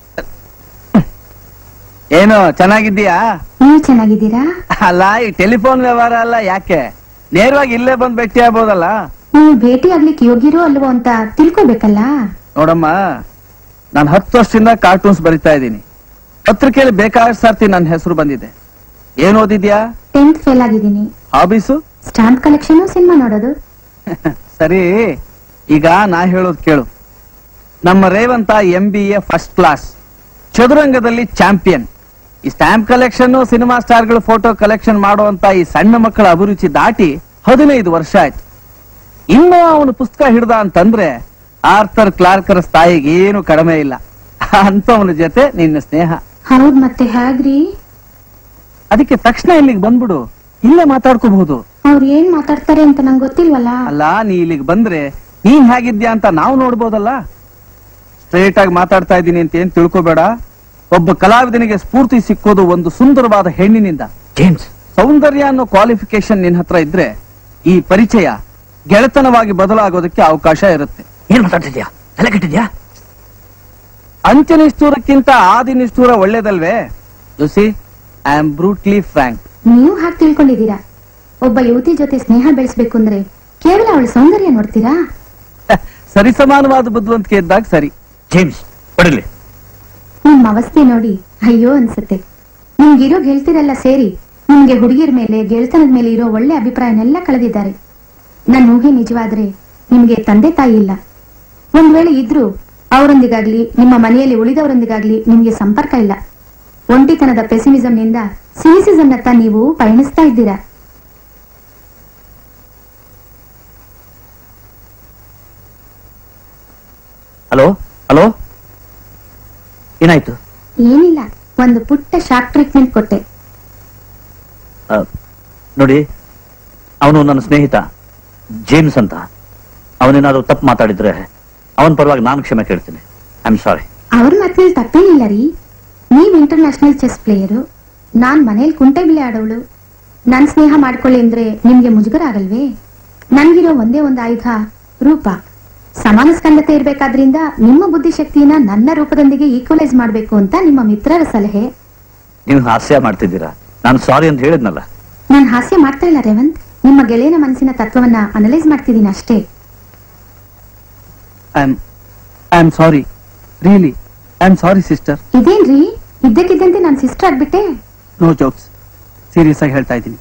ಏನು ಚೆನ್ನಾಗಿದ್ದೀಯಾ ನೀವು ಚೆನ್ನಾಗಿದ್ದೀರಾ ಅಲ್ಲ ಈ ಟೆಲಿಫೋನ್ ವ್ಯವಹಾರ ಅಲ್ಲ ಯಾಕೆ ನೇರವಾಗಿ ಇಲ್ಲೇ ಬಂದ್ ಭೇಟಿ ಆಗ್ಬೋದಲ್ಲ ನೀವು ಭೇಟಿ ಆಗ್ಲಿಕ್ಕೆ ಯೋಗ್ಯರೋ ಅಲ್ವೋ ಅಂತ ತಿಳ್ಕೊಬೇಕಲ್ಲ ನೋಡಮ್ಮ ನಾನು ಹತ್ತು ವರ್ಷದಿಂದ ಕಾರ್ಟೂನ್ಸ್ ಬರಿತಾ ಇದ್ದೀನಿ ಪತ್ರಿಕೆಯಲ್ಲಿ ಬೇಕಾದಷ್ಟು ಸರ್ತಿ ನನ್ನ ಹೆಸರು ಬಂದಿದೆ ಏನ್ ಓದಿದ್ಯಾ ಟೆಂತ್ ಫೇಲ್ ಆಗಿದ್ದೀನಿ ಹಾಬೀಸು ಸ್ಟಾಂಪ್ ಕಲೆಕ್ಷನ್ ಸಿನಿಮಾ ನೋಡೋದು ಸರಿ ಈಗ ನಾ ಹೇಳೋದು ಕೇಳು ನಮ್ಮ Revanth M B A first class ಚದುರಂಗದಲ್ಲಿ ಚಾಂಪಿಯನ್ ಈ ಸ್ಟಾಂಪ್ ಕಲೆಕ್ಷನ್ ಸಿನಿಮಾ ಸ್ಟಾರ್ಗಳು ಫೋಟೋ ಕಲೆಕ್ಷನ್ ಮಾಡುವಂತ ಈ ಸಣ್ಣ ಮಕ್ಕಳ ಅಭಿರುಚಿ ದಾಟಿ ಹದಿನೈದು ವರ್ಷ ಆಯ್ತು ಇನ್ನು ಅವನು ಪುಸ್ತಕ ಹಿಡ್ದ ಅಂತಂದ್ರೆ ಆರ್ಥರ್ ಕ್ಲಾರ್ಕರ್ ಸ್ಥಾಯಿಗೆ ಏನು ಕಡಿಮೆ ಇಲ್ಲ ಅಂತವನ ಜೊತೆ ನಿನ್ನ ಸ್ನೇಹ ಹೌದ್ ಮತ್ತೆ ಹೇಗ್ರಿ ಅದಕ್ಕೆ ತಕ್ಷಣ ಇಲ್ಲಿಗೆ ಬಂದ್ಬಿಡು ಇಲ್ಲೇ ಮಾತಾಡ್ಕೋಬಹುದು ಅವ್ರು ಏನ್ ಮಾತಾಡ್ತಾರೆ ಅಂತ ನಂಗೆ ಗೊತ್ತಿಲ್ವಲ್ಲ ಅಲ್ಲ ನೀ ಇಲ್ಲಿಗೆ ಬಂದ್ರೆ ನೀನ್ ಹೇಗಿದ್ಯಾ ಅಂತ ನಾವು ನೋಡ್ಬೋದಲ್ಲ ಸ್ಟ್ರೇಟ್ ಆಗಿ ಮಾತಾಡ್ತಾ ಇದ್ದೀನಿ ಅಂತ ಏನ್ ತಿಳ್ಕೊಬೇಡ ಒಬ್ಬ ಕಲಾವಿದನಿಗೆ ಸ್ಫೂರ್ತಿ ಸಿಕ್ಕೋದು ಒಂದು ಸುಂದರವಾದ ಹೆಣ್ಣಿನಿಂದ ಜೇಮ್ಸ್ ಸೌಂದರ್ಯ ಅನ್ನೋ ಕ್ವಾಲಿಫಿಕೇಶನ್ ನಿನ್ ಹತ್ರ ಇದ್ರೆ ಈ ಪರಿಚಯ ಗೆಳೆತನವಾಗಿ ಬದಲಾಗೋದಕ್ಕೆ ಅವಕಾಶ ಇರುತ್ತೆ ಏನ್ ಮಾತಾಡ್ತಿದ್ಯಾ ತಲೆ ಕೆಟ್ಟಿದ್ಯಾ ಅಂತ್ಯ ನಿಷ್ಠೂರಕ್ಕಿಂತ ಆದಿ ನಿಷ್ಠೂರ ಒಳ್ಳೇದಲ್ವೇ see I am brutally frank ನೀವು ಹಾಗೆ ತಿಳ್ಕೊಂಡಿದ್ದೀರಾ ಒಬ್ಬ ಯುವತಿ ಜೊತೆ ಸ್ನೇಹ ಬೆಳೆಸ್ಬೇಕು ಅಂದ್ರೆ ಕೇವಲ ಅವಳ ಸೌಂದರ್ಯ ನೋಡ್ತೀರಾ ಸರಿಸಮಾನವಾದ ಬುದ್ಧಿವಂತಿಕೆ ಇದ್ದಾಗ ಸರಿ ಜೇಮ್ಸ್ ಹೊಡಿಲಿ ನಿಮ್ ಅವಸ್ಥೆ ನೋಡಿ ಅಯ್ಯೋ ಅನ್ಸುತ್ತೆ ನಿಮ್ಗಿರೋ ಗೆಳ್ತಿರೆಲ್ಲ ಸೇರಿ ನಿಮ್ಗೆ ಹುಡುಗಿರ ಮೇಲೆ ಗೆಳ್ತನದ ಮೇಲೆ ಇರೋ ಒಳ್ಳೆ ಅಭಿಪ್ರಾಯನೆಲ್ಲ ಕಳೆದಿದ್ದಾರೆ ನನ್ನ ಊಹೆ ನಿಜವಾದ್ರೆ ನಿಮ್ಗೆ ತಂದೆ ತಾಯಿ ಇಲ್ಲ ಒಂದ್ ವೇಳೆ ಇದ್ರು ಅವರೊಂದಿಗಾಗ್ಲಿ ನಿಮ್ಮ ಮನೆಯಲ್ಲಿ ಉಳಿದವರೊಂದಿಗಾಗ್ಲಿ ನಿಮ್ಗೆ ಸಂಪರ್ಕ ಇಲ್ಲ ಒಂಟಿತನದ ಪೆಸಿಮಿಸಂ ನಿಂದ ಸಿನಿಸಿಸಂನತ್ತ ನೀವು ಪಯಣಿಸ್ತಾ ಇದ್ದೀರಾ ಹಲೋ ಹಲೋ ಏನಾಯ್ತು ಏನಿಲ್ಲ ಒಂದು ಪುಟ್ಟ ಶಾಕ್ ಟ್ರೀಟ್ಮೆಂಟ್ ಕೊಟ್ಟೆ ಆ, ನೋಡಿ ಅವನು ನನ್ನ ಸ್ನೇಹಿತ ಜೇಮ್ಸ್ ಅಂತ ಅವನೇನಾದ್ರು ತಪ್ಪು ಮಾತಾಡಿದ್ರೆ ಅವನ ಪರವಾಗಿ ನಾನು ಕ್ಷಮೆ ಕೇಳ್ತೀನಿ ಐ ಆಮ್ ಸಾರಿ ಅವ್ರ ಮಾತಿನಲ್ಲಿ ತಪ್ಪೇನಿಲ್ಲ ರೀ ನೀವ್ ಇಂಟರ್ನ್ಯಾಷನಲ್ ಚೆಸ್ ಪ್ಲೇಯರು ನಾನ್ ಮನೇಲಿ ಕುಂಟೆಬಿಲೆ ಆಡೋಳು ನನ್ ಸ್ನೇಹ ಮಾಡ್ಕೊಳ್ಳಿ ಅಂದ್ರೆ ನಿಮ್ಗೆ ಮುಜುಗರ ಆಗಲ್ವೇ ನನ್ಗಿರೋ ಒಂದೇ ಒಂದು ಆಯುಧ ರೂಪ ಸಮಾನ ಸ್ಕಂದತೆ ಇರ್ಬೇಕಾದ್ರಿಂದ ನಿಮ್ಮ ಬುದ್ಧಿಶಕ್ತಿಯನ್ನ ನನ್ನ ರೂಪದೊಂದಿಗೆ ಈಕ್ವಲೈಸ್ ಮಾಡ್ಬೇಕು ಅಂತ ನಿಮ್ಮ ಮಿತ್ರರ ಸಲಹೆ ನೀವು ಹಾಸ್ಯ ಮಾಡ್ತಿದ್ದೀರಾ ನಾನು ಸಾರಿ ಅಂತ ಹೇಳಿದ್ನಲ್ಲ ನಾನ್ ಹಾಸ್ಯ ಮಾಡ್ತಾ ಇಲ್ಲ ರೇವಂತ್ ನಿಮ್ಮ ಗೆಳೆಯನ ಮನಸ್ಸಿನ ತತ್ವವನ್ನ ಅನಲೈಸ್ ಮಾಡ್ತಿದ್ದೀನಿ ಅಷ್ಟೇ I am I am sorry really I am sorry sister ಇದೇನ್ರಿ ಇದ್ದಕ್ಕಿದ್ದಂತೆ ನಾನ್ ಸಿಸ್ಟರ್ ಆಗ್ಬಿಟ್ಟೆ ನೋ ಜೋಕ್ಸ್ ಸೀರಿಯಸ್ ಆಗಿ ಹೇಳ್ತಾ ಇದ್ದೀನಿ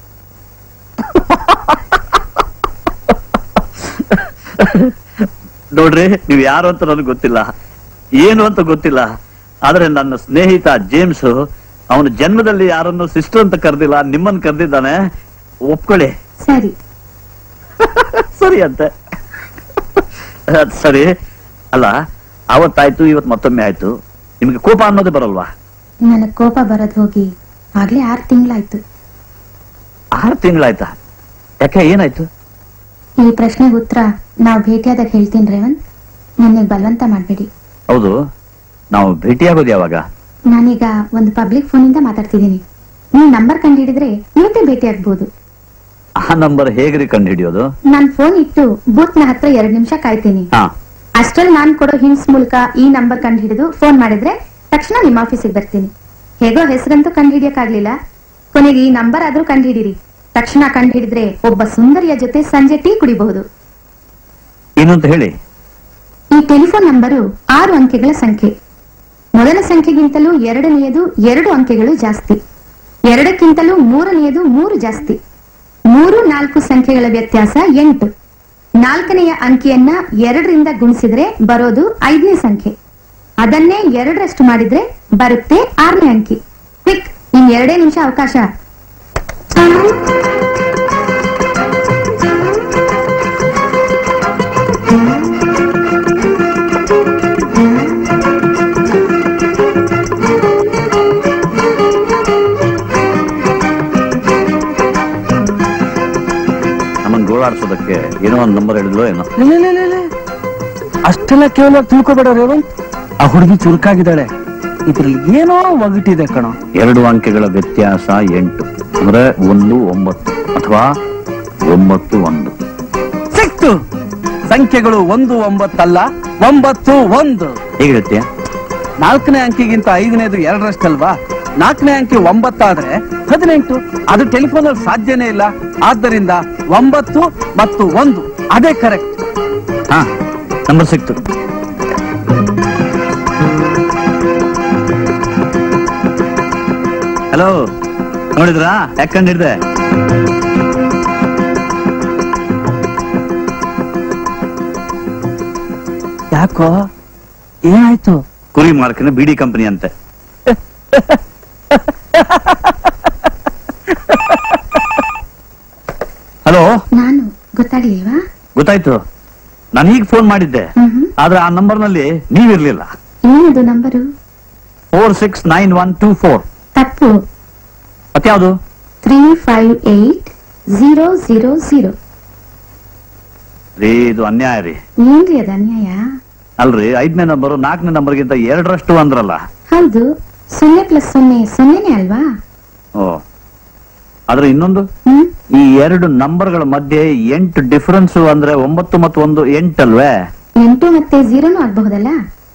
ನೋಡ್ರಿ ನೀವು ಯಾರು ಅಂತ ನನಗೆ ಗೊತ್ತಿಲ್ಲ ಏನು ಅಂತ ಗೊತ್ತಿಲ್ಲ ಆದ್ರೆ ನನ್ನ ಸ್ನೇಹಿತ ಜೇಮ್ಸ್ ಅವನ ಜನ್ಮದಲ್ಲಿ ಯಾರನ್ನು ಸಿಸ್ಟರ್ ಅಂತ ಕರೆದಿಲ್ಲ ನಿಮ್ಮನ್ನ ಕರೆದಿದ್ದಾನೆ ಒಪ್ಕೊಳ್ಳಿ ಸರಿ ಸರಿ ಅಂತೆ ಅದ್ ಸರಿ ಅಲ್ಲ ಅವತ್ತಾಯ್ತು ಇವತ್ ಮತ್ತೊಮ್ಮೆ ಆಯ್ತು ನಿಮ್ಗೆ ಕೋಪ ಅನ್ನೋದೇ ಬರಲ್ವಾ ನನಗ್ ಕೋಪ ಬರೋದ್ ಹೋಗಿ ಆಗ್ಲೇ ಆರ್ ತಿಂಗಳಾಯ್ತು ಆರು ತಿಂಗಳಾಯ್ತಾ ಯಾಕೆ ಏನಾಯ್ತು ಈ ಪ್ರಶ್ನೆಗೆ ಉತ್ತರ ನಾವು ಭೇಟಿಯಾದಾಗ ಹೇಳ್ತೀನಿ ರೇವಂತ್ ನನಗೆ ಬಲವಂತ ಮಾಡಬೇಡಿ ಹೌದು ನಾವು ಭೇಟಿಯಾಗೋದು ಯಾವಾಗ ನಾನೀಗ ಒಂದು ಪಬ್ಲಿಕ್ ಫೋನಿಂದ ಮಾತಾಡ್ತಿದ್ದೀನಿ ನೀವು ನಂಬರ್ ಕಂಡುಹಿಡಿದ್ರೆ ಇವತ್ತೇ ಭೇಟಿ ಆಗ್ಬೋದು ಆ ನಂಬರ್ ಹೇಗ್ರಿ ಕಂಡು ಹಿಡಿಯೋದು ನಾನ್ ಫೋನ್ ಇಟ್ಟು ಬೂತ್ ನ ಹತ್ರ ಎರಡ್ ನಿಮಿಷ ಕಾಯ್ತೀನಿ ಹಾ ಅಷ್ಟ್ರಲ್ಲಿ ನಾನ್ ಕೊಡೋ ಹಿಂಟ್ಸ್ ಮೂಲಕ ಈ ನಂಬರ್ ಕಂಡು ಹಿಡಿದು ಫೋನ್ ಮಾಡಿದ್ರೆ ತಕ್ಷಣ ನಿಮ್ಮ ಆಫೀಸಿಗೆ ಬರ್ತೀನಿ ಹೇಗೋ ಹೆಸರಂತೂ ಕಂಡು ಹಿಡಿಯಕ್ಕಾಗ್ಲಿಲ್ಲ ಕೊನೆಗೆ ಈ ನಂಬರ್ ಆದ್ರೂ ಕಂಡು ಹಿಡೀರಿ ತಕ್ಷಣ ಕಂಡು ಹಿಡಿದ್ರೆ ಒಬ್ಬ ಸುಂದರಿಯ ಜೊತೆ ಸಂಜೆ ಟೀ ಕುಡಿಬಹುದು ಏನು ಅಂತ ಹೇಳಿ ಈ ಟೆಲಿಫೋನ್ ನಂಬರು ಆರು ಅಂಕೆಗಳ ಸಂಖ್ಯೆ ಮೊದಲ ಸಂಖ್ಯೆಗಿಂತಲೂ ಎರಡನೆಯದು ಎರಡು ಅಂಕೆಗಳು ಜಾಸ್ತಿ ಎರಡಕ್ಕಿಂತಲೂ ಮೂರನೆಯದು ಮೂರು ಜಾಸ್ತಿ ಮೂರು ನಾಲ್ಕು ಸಂಖ್ಯೆಗಳ ವ್ಯತ್ಯಾಸ ಎಂಟು ನಾಲ್ಕನೆಯ ಅಂಕಿಯನ್ನ ಎರಡರಿಂದ ಗುಣಿಸಿದ್ರೆ ಬರೋದು ಐದನೇ ಸಂಖ್ಯೆ ಅದನ್ನೇ ಎರಡರಷ್ಟು ಮಾಡಿದ್ರೆ ಬರುತ್ತೆ ಆರನೇ ಅಂಕಿ ಕ್ವಿಕ್ ಇನ್ ಎರಡೇ ನಿಮಿಷ ಅವಕಾಶ ನಮ್ಮನ್ನ ಗೋಳಾಡ್ಸೋದಕ್ಕೆ ಏನೋ ಒಂದು ನಂಬರ್ ಹೇಳಿದ್ಲು ಏನೋ ಲೇ, ಲೇ, ಲೇ, ಲೇ. ಅಷ್ಟೆಲ್ಲ ಕೇವಲ ತಿಳ್ಕೊಬೇಡ ರೇವಂತ್ ಆ ಹುಡುಗಿ ಚುರುಕಾಗಿದ್ದಾಳೆ ಇದ್ರಲ್ಲಿ ಏನೋ ಒಗಟಿದೆ ಕಣೋ ಎರಡು ಅಂಕೆಗಳ ವ್ಯತ್ಯಾಸ ಎಂಟು ಅಂದ್ರೆ ಒಂದು ಒಂಬತ್ತು ಅಥವಾ ಒಂಬತ್ತು ಒಂದು ಸಿಕ್ತು ಸಂಖ್ಯೆಗಳು ಒಂದು ಒಂಬತ್ತಲ್ಲ ಒಂಬತ್ತು ಒಂದು ಹೇಗೆ ಹೇಳ್ತೀಯ ನಾಲ್ಕನೇ ಅಂಕಿಗಿಂತ ಐದನೇದು ಎರಡರಷ್ಟಲ್ವಾ ನಾಲ್ಕನೇ ಅಂಕಿ ಒಂಬತ್ತಾದ್ರೆ ಹದಿನೆಂಟು ಅದು ಟೆಲಿಫೋನ್ ಅಲ್ಲಿ ಸಾಧ್ಯನೇ ಇಲ್ಲ ಆದ್ದರಿಂದ ಒಂಬತ್ತು ಮತ್ತು ಒಂದು ಅದೇ ಕರೆಕ್ಟ್ ಹಾ ನಂಬರ್ ಸಿಕ್ತು ಹಲೋ ನೋಡಿದ್ರಾ ಯಾಕಂಡ್ ಹಿಡ್ದೆ ಯಾಕೋ ಏನಾಯ್ತು ಕುರಿ ಮಾರ್ಕಿನ ಬಿಡಿ ಕಂಪನಿ ಅಂತೆ ಹಲೋ ನಾನು ಗೊತ್ತಾಗ್ಲಿಲ್ವಾ ಗೊತ್ತಾಯ್ತು ನಾನು ಈಗ ಫೋನ್ ಮಾಡಿದ್ದೆ ಹ್ಮ್ ಆದ್ರೆ ಆ ನಂಬರ್ನಲ್ಲಿ ನೀವಿರ್ಲಿಲ್ಲ ಏನದು number four six nine one two four ತಪ್ಪು ಮತ್ಯಾವುದು three five eight zero zero zero ರೀ ಇದು ಅನ್ಯಾಯ ರೀ ಏನ್ರಿ ಅದು ಅನ್ಯಾಯ ಅಲ್ರಿ ಐದನೇ ನಂಬರ್ ನಾಲ್ಕನೇ ನಂಬರ್ಗಿಂತ ಎರಡರಷ್ಟು ಅಂದ್ರಲ್ಲ ಹೌದು ಸೊನ್ನೆ ಪ್ಲಸ್ ಸೊನ್ನೆ ಸೊನ್ನೆನೇ ಅಲ್ವಾ ಓ ಆದ್ರೆ ಇನ್ನೊಂದು ಹ್ಮ್ ಈ ಎರಡು ನಂಬರ್ಗಳ ಮಧ್ಯೆ ಎಂಟು ಡಿಫರೆನ್ಸ್ ಅಂದ್ರೆ ಒಂಬತ್ತು ಮತ್ತು ಒಂದು ಎಂಟಲ್ವೇ ಎಂಟು ಮತ್ತೆ ಝೀರೋನು ಆಗಬಹುದಲ್ಲ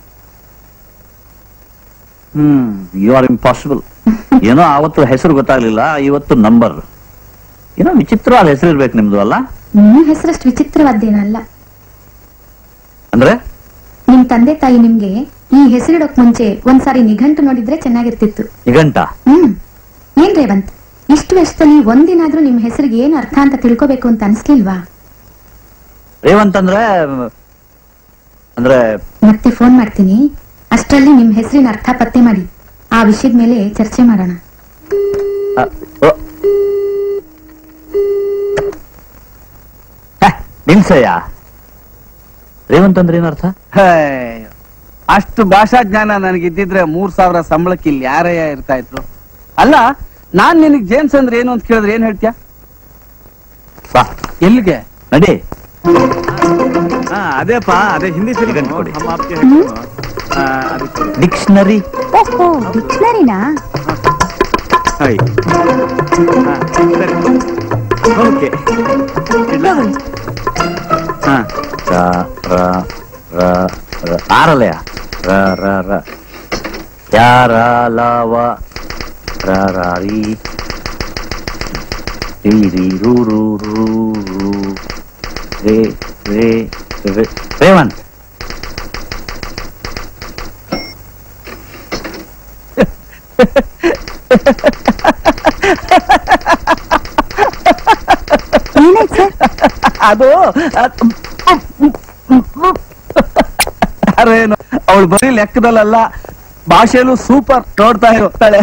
ಹ್ಮ್ ಯು ಆರ್ ಇಂಪಾಸಿಬಲ್ ಏನೋ ಆವತ್ತು ಹೆಸರು ಗೊತ್ತಾಗ್ಲಿಲ್ಲ ಇವತ್ತು ನಂಬರ್ ಏನೋ ವಿಚಿತ್ರವಾದ ಹೆಸರು ಇರ್ಬೇಕು ನಿಮ್ದು ಅಲ್ಲ ನಿಮ್ಮ ಹೆಸರಷ್ಟು ವಿಚಿತ್ರವಾದ್ದೇನಲ್ಲ ಅಂದ್ರೆ ನಿಮ್ ತಂದೆ ತಾಯಿ ನಿಮ್ಗೆ ಈ ಹೆಸರಿಡೋಕ್ ಮುಂಚೆ ಒಂದ್ಸಾರಿ ನಿಘಂಟು ನೋಡಿದ್ರೆ ಚೆನ್ನಾಗಿರ್ತಿತ್ತು ನಿಘಂಟ ಹ್ಮ್ ಏನ್ ರೇವಂತ್ ಇಷ್ಟು ವರ್ಷದಲ್ಲಿ ಒಂದಿನಾದ್ರೂ ನಿಮ್ ಹೆಸರಿಗೆ ಏನ್ ಅರ್ಥ ಅಂತ ತಿಳ್ಕೋಬೇಕು ಅಂತ ಅನ್ಸ್ಲಿಲ್ವಾ ರೇವಂತ್ ಅಂದ್ರೆ ಅಂದ್ರೆ ಮತ್ತೆ ಫೋನ್ ಮಾಡ್ತೀನಿ ಅಷ್ಟರಲ್ಲಿ ನಿಮ್ ಹೆಸರಿನ ಅರ್ಥ ಪತ್ತೆ ಮಾಡಿ ಆ ವಿಷಯದ ಮೇಲೆ ಚರ್ಚೆ ಮಾಡೋಣ ಅ, ಓ. ಹ, ನಿಲ್ಸಯ್ಯ ರೇವಂತ್ ಅಂದ್ರೆ ಏನರ್ಥ ಹೇ, ಅಷ್ಟು ಭಾಷಾ ಜ್ಞಾನ ನನಗಿದ್ದಿದ್ರೆ ಮೂರ್ ಸಾವಿರ ಸಂಬಳಕ್ಕೆ ಇಲ್ಲಿ ಯಾರಯ್ಯ ಇರ್ತಾ ಇದ್ರು ಅಲ್ಲ ನಾನ್ ನಿನಗ್ ಜೇಮ್ಸ್ ಅಂದ್ರೆ ಏನು ಅಂತ ಕೇಳಿದ್ರೆ ಏನ್ ಹೇಳ್ತೀಯ ಬಾ ಎಲ್ಲಿಗೆ ನಡಿ ಅದೇಪ್ಪ ಅದೇ ಹಿಂದಿ ನಿಘಂಟು ಕೊಡಿ. ಅದಕ್ಕೆ ಡಿಕ್ಷನರಿ ಓಹೋ ಡಿಕ್ಷನರಿನಾ ಹಾಯ್ ಓಕೆ ಹಾ ರ ರ ರ ರ ಆರಲಯ ರ ರ ರ ಯಾರ ಲವ ರ ರ ರಿ ರಿ ರಿ ರು ರು ರು ರು ರೇ ರೇ ರೇ ರೇವಂತ್ ಅದು ಅರೇನು ಅವಳು ಬರೀ ಲೆಕ್ಕದಲ್ಲ ಭಾಷೆಯಲ್ಲೂ ಸೂಪರ್ ನೋಡ್ತಾ ಇರ್ತಾಳೆ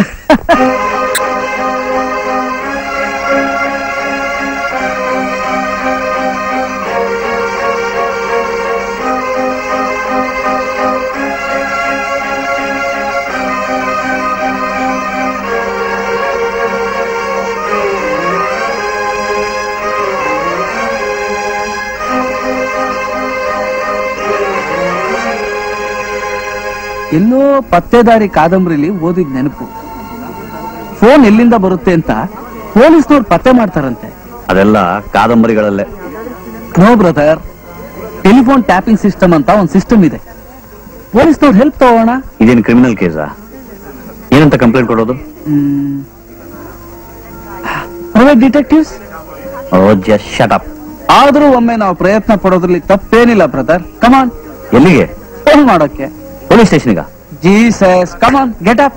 ಎಲ್ಲೋ ಪತ್ತೇದಾರಿ ಕಾದಂಬರಿಲಿ ಓದಿದ್ ನೆನಪು ಫೋನ್ ಎಲ್ಲಿಂದ ಬರುತ್ತೆ ಅಂತ ಪೊಲೀಸ್ನವ್ರು ಪತ್ತೆ ಮಾಡ್ತಾರಂತೆ ಅದೆಲ್ಲ ಕಾದಂಬರಿಗಳಲ್ಲೇ no brother telephone tapping system ಅಂತ ಒಂದು ಸಿಸ್ಟಮ್ ಇದೆ ಪೊಲೀಸ್ನವ್ರು ಹೆಲ್ಪ್ ತಗೋಣ ಇದೇನು ಕ್ರಿಮಿನಲ್ ಕೇಸಾ ಏನಂತ ಕಂಪ್ಲೇಂಟ್ ಕೊಡೋದು private detectives oh just shut up ಆದ್ರೂ ಒಮ್ಮೆ ನಾವು ಪ್ರಯತ್ನ ಪಡೋದ್ರಲ್ಲಿ ತಪ್ಪೇನಿಲ್ಲ ಬ್ರದರ್ ಕಮಾನ್ ಎಲ್ಲಿಗೆ ಫೋನ್ ಮಾಡೋಕೆ ಪೊಲೀಸ್ ಸ್ಟೇಷನ್ಗ Jesus come on get up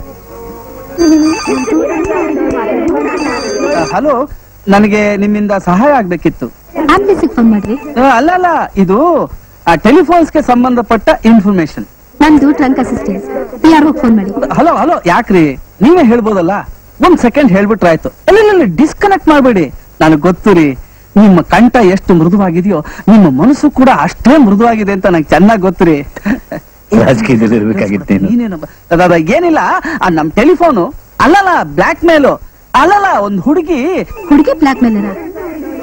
hello ನನಗೆ ನಿಮ್ಮಿಂದ ಸಹಾಯ ಆಗ್ಬೇಕಿತ್ತು ಆಫೀಸಿಗೆ ಫೋನ್ ಮಾಡ್ರಿ ಆ, ಅಲ್ಲ ಅಲ್ಲ ಇದು ಟೆಲಿಫೋನ್ಸ್ಗೆ ಸಂಬಂಧಪಟ್ಟ ಇನ್ಫಾರ್ಮೇಶನ್ ನಂದು ಟ್ರಂಕ್ ಅಸಿಸ್ಟೆಂಟ್ ಯಾರಿಗೂ ಫೋನ್ ಮಾಡಿ ಹಲೋ ಹಲೋ ಯಾಕ್ರಿ ನೀವೇ ಹೇಳ್ಬೋದಲ್ಲ ಒಂದ್ ಸೆಕೆಂಡ್ ಹೇಳ್ಬಿಟ್ರೆ ಆಯ್ತು ಇಲ್ಲ ಡಿಸ್ಕನೆಕ್ಟ್ ಮಾಡ್ಬೇಡಿ ನನಗ್ ಗೊತ್ತು ರೀ ನಿಮ್ಮ ಕಂಠ ಎಷ್ಟು ಮೃದುವಾಗಿದೆಯೋ ನಿಮ್ಮ ಮನಸ್ಸು ಕೂಡ ಅಷ್ಟೇ ಮೃದುವಾಗಿದೆ ಅಂತ ನಂಗೆ ಚೆನ್ನಾಗಿ ಗೊತ್ತು ರೀ ರಾಜಕೀಯದಲ್ಲಿ ಇರ್ಬೇಕಾಗಿತ್ತು ನೀನು. ನೀನೇನಪ್ಪ? ಅದಾದ ಏನಿಲ್ಲ ಆ ನಮ್ ಟೆಲಿಫೋನು ಅಲ್ಲಲ್ಲ ಬ್ಲಾಕ್ ಮೇಲು ಅಲ್ಲಲ್ಲ ಒಂದ್ ಹುಡುಗಿ ಹುಡುಗಿ ಬ್ಲಾಕ್ ಮೇಲರ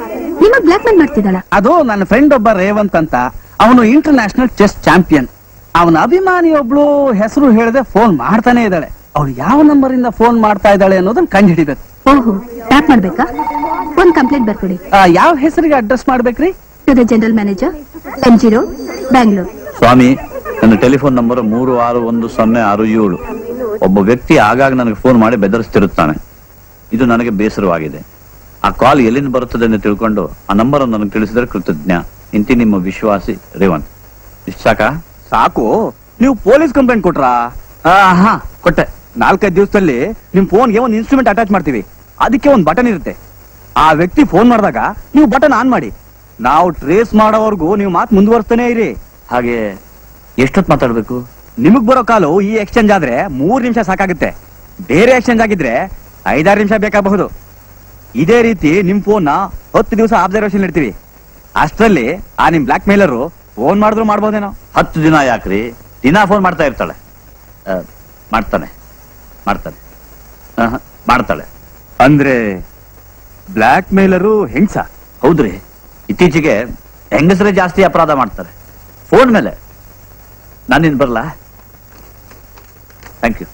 ನಿಮಗ್ ಬ್ಲಾಕ್ ಮೇಲ್ ಮಾಡ್ತಿದ್ದಾಳ ಅದು ನನ್ನ ಫ್ರೆಂಡ್ ಒಬ್ಬ ರೇವಂತ್ ಅಂತ ಅವನು ಇಂಟರ್ ನ್ಯಾಷನಲ್ ಚೆಸ್ ಚಾಂಪಿಯನ್ ಅವನ ಅಭಿಮಾನಿ ಒಬ್ಳು ಹೆಸರು ಹೇಳದೆ ಫೋನ್ ಮಾಡ್ತಾನೆ ಇದ್ದಾಳೆ ಅವಳು ಯಾವ ನಂಬರ್ ಇಂದ ಫೋನ್ ಮಾಡ್ತಾ ಇದ್ದಾಳೆ ಅನ್ನೋದನ್ನ ಕಂಡು ಹಿಡಿಬೇಕು ಓಹೋ ಟ್ಯಾಪ್ ಮಾಡ್ಬೇಕಾ ಒಂದ್ ಕಂಪ್ಲೇಂಟ್ ಬರ್ಕೊಡಿ ಯಾವ ಹೆಸರಿಗೆ ಅಡ್ರೆಸ್ ಮಾಡ್ಬೇಕ್ರಿ to the general manager M zero Bangalore ಸ್ವಾಮಿ ನನ್ನ ಟೆಲಿಫೋನ್ ನಂಬರ್ ಮೂರು ಆರು ಒಂದು ಸೊನ್ನೆ ಆರು ಏಳು ಒಬ್ಬ ವ್ಯಕ್ತಿ ಆಗಾಗ ನನಗೆ ಫೋನ್ ಮಾಡಿ ಬೆದರಿಸ್ತಿರುತ್ತಾನೆ ಇದು ನನಗೆ ಬೇಸರವಾಗಿದೆ ಆ ಕಾಲ್ ಎಲ್ಲಿಂದ ಬರುತ್ತದೆ ಎಂದು ತಿಳ್ಕೊಂಡು ಆ ನಂಬರ್ ನನಗೆ ತಿಳಿಸಿದರೆ ಕೃತಜ್ಞ ಇಂತಿ ನಿಮ್ಮ ವಿಶ್ವಾಸಿ ರೇವಂತ್ ಇಷ್ಟು ಸಾಕಾ ಸಾಕು ನೀವು ಪೊಲೀಸ್ ಕಂಪ್ಲೇಂಟ್ ಕೊಟ್ರಾ ಆ, ಹಾ ಕೊಟ್ಟೆ ನಾಲ್ಕೈದು ದಿವಸದಲ್ಲಿ ನಿಮ್ ಫೋನ್ಗೆ ಒಂದು ಇನ್ಸ್ಟ್ರೂಮೆಂಟ್ ಅಟ್ಯಾಚ್ ಮಾಡ್ತೀವಿ ಅದಕ್ಕೆ ಒಂದು ಬಟನ್ ಇರುತ್ತೆ ಆ ವ್ಯಕ್ತಿ ಫೋನ್ ಮಾಡಿದಾಗ ನೀವು ಬಟನ್ ಆನ್ ಮಾಡಿ ನಾವು ಟ್ರೇಸ್ ಮಾಡೋವರೆಗೂ ನೀವು ಮಾತು ಮುಂದುವರಿಸ್ತಾನೆ ಇರಿ ಹಾಗೆ ಎಷ್ಟೊತ್ತು ಮಾತಾಡ್ಬೇಕು ನಿಮಗ್ ಬರೋ ಕಾಲು ಈ ಎಕ್ಸ್ಚೇಂಜ್ ಆದ್ರೆ ಮೂರ್ ನಿಮಿಷ ಸಾಕಾಗುತ್ತೆ ಬೇರೆ ಎಕ್ಸ್ಚೇಂಜ್ ಆಗಿದ್ರೆ ಐದಾರು ನಿಮಿಷ ಬೇಕಾಗಬಹುದು ಇದೇ ರೀತಿ ನಿಮ್ ಫೋನ್ ನ ಹತ್ತು ದಿವಸ ಅಬ್ಸರ್ವೇಷನ್ ಇಡ್ತೀವಿ ಅಷ್ಟರಲ್ಲಿ ಆ ನಿಮ್ ಬ್ಲಾಕ್ ಮೇಲರು ಫೋನ್ ಮಾಡಿದ್ರು ಮಾಡ್ಬೋದೇನೋ ಹತ್ತು ದಿನ ಯಾಕ್ರಿ ದಿನ ಫೋನ್ ಮಾಡ್ತಾ ಇರ್ತಾಳೆ ಆ, ಮಾಡ್ತಾನೆ ಮಾಡ್ತಾನೆ ಆಹಾ, ಮಾಡ್ತಾಳೆ ಅಂದ್ರೆ ಬ್ಲಾಕ್ ಮೇಲರು ಹೆಂಗ್ಸ ಹೌದ್ರಿ ಇತ್ತೀಚೆಗೆ ಹೆಂಗಸರೇ ಜಾಸ್ತಿ ಅಪರಾಧ ಮಾಡ್ತಾರೆ ಫೋನ್ ಮೇಲೆ ನಾನಿನ್ ಬರಲಾ thank you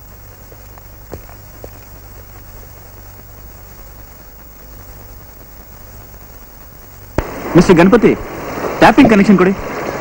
mister Ganapathi tapping connection ಕೊಡಿ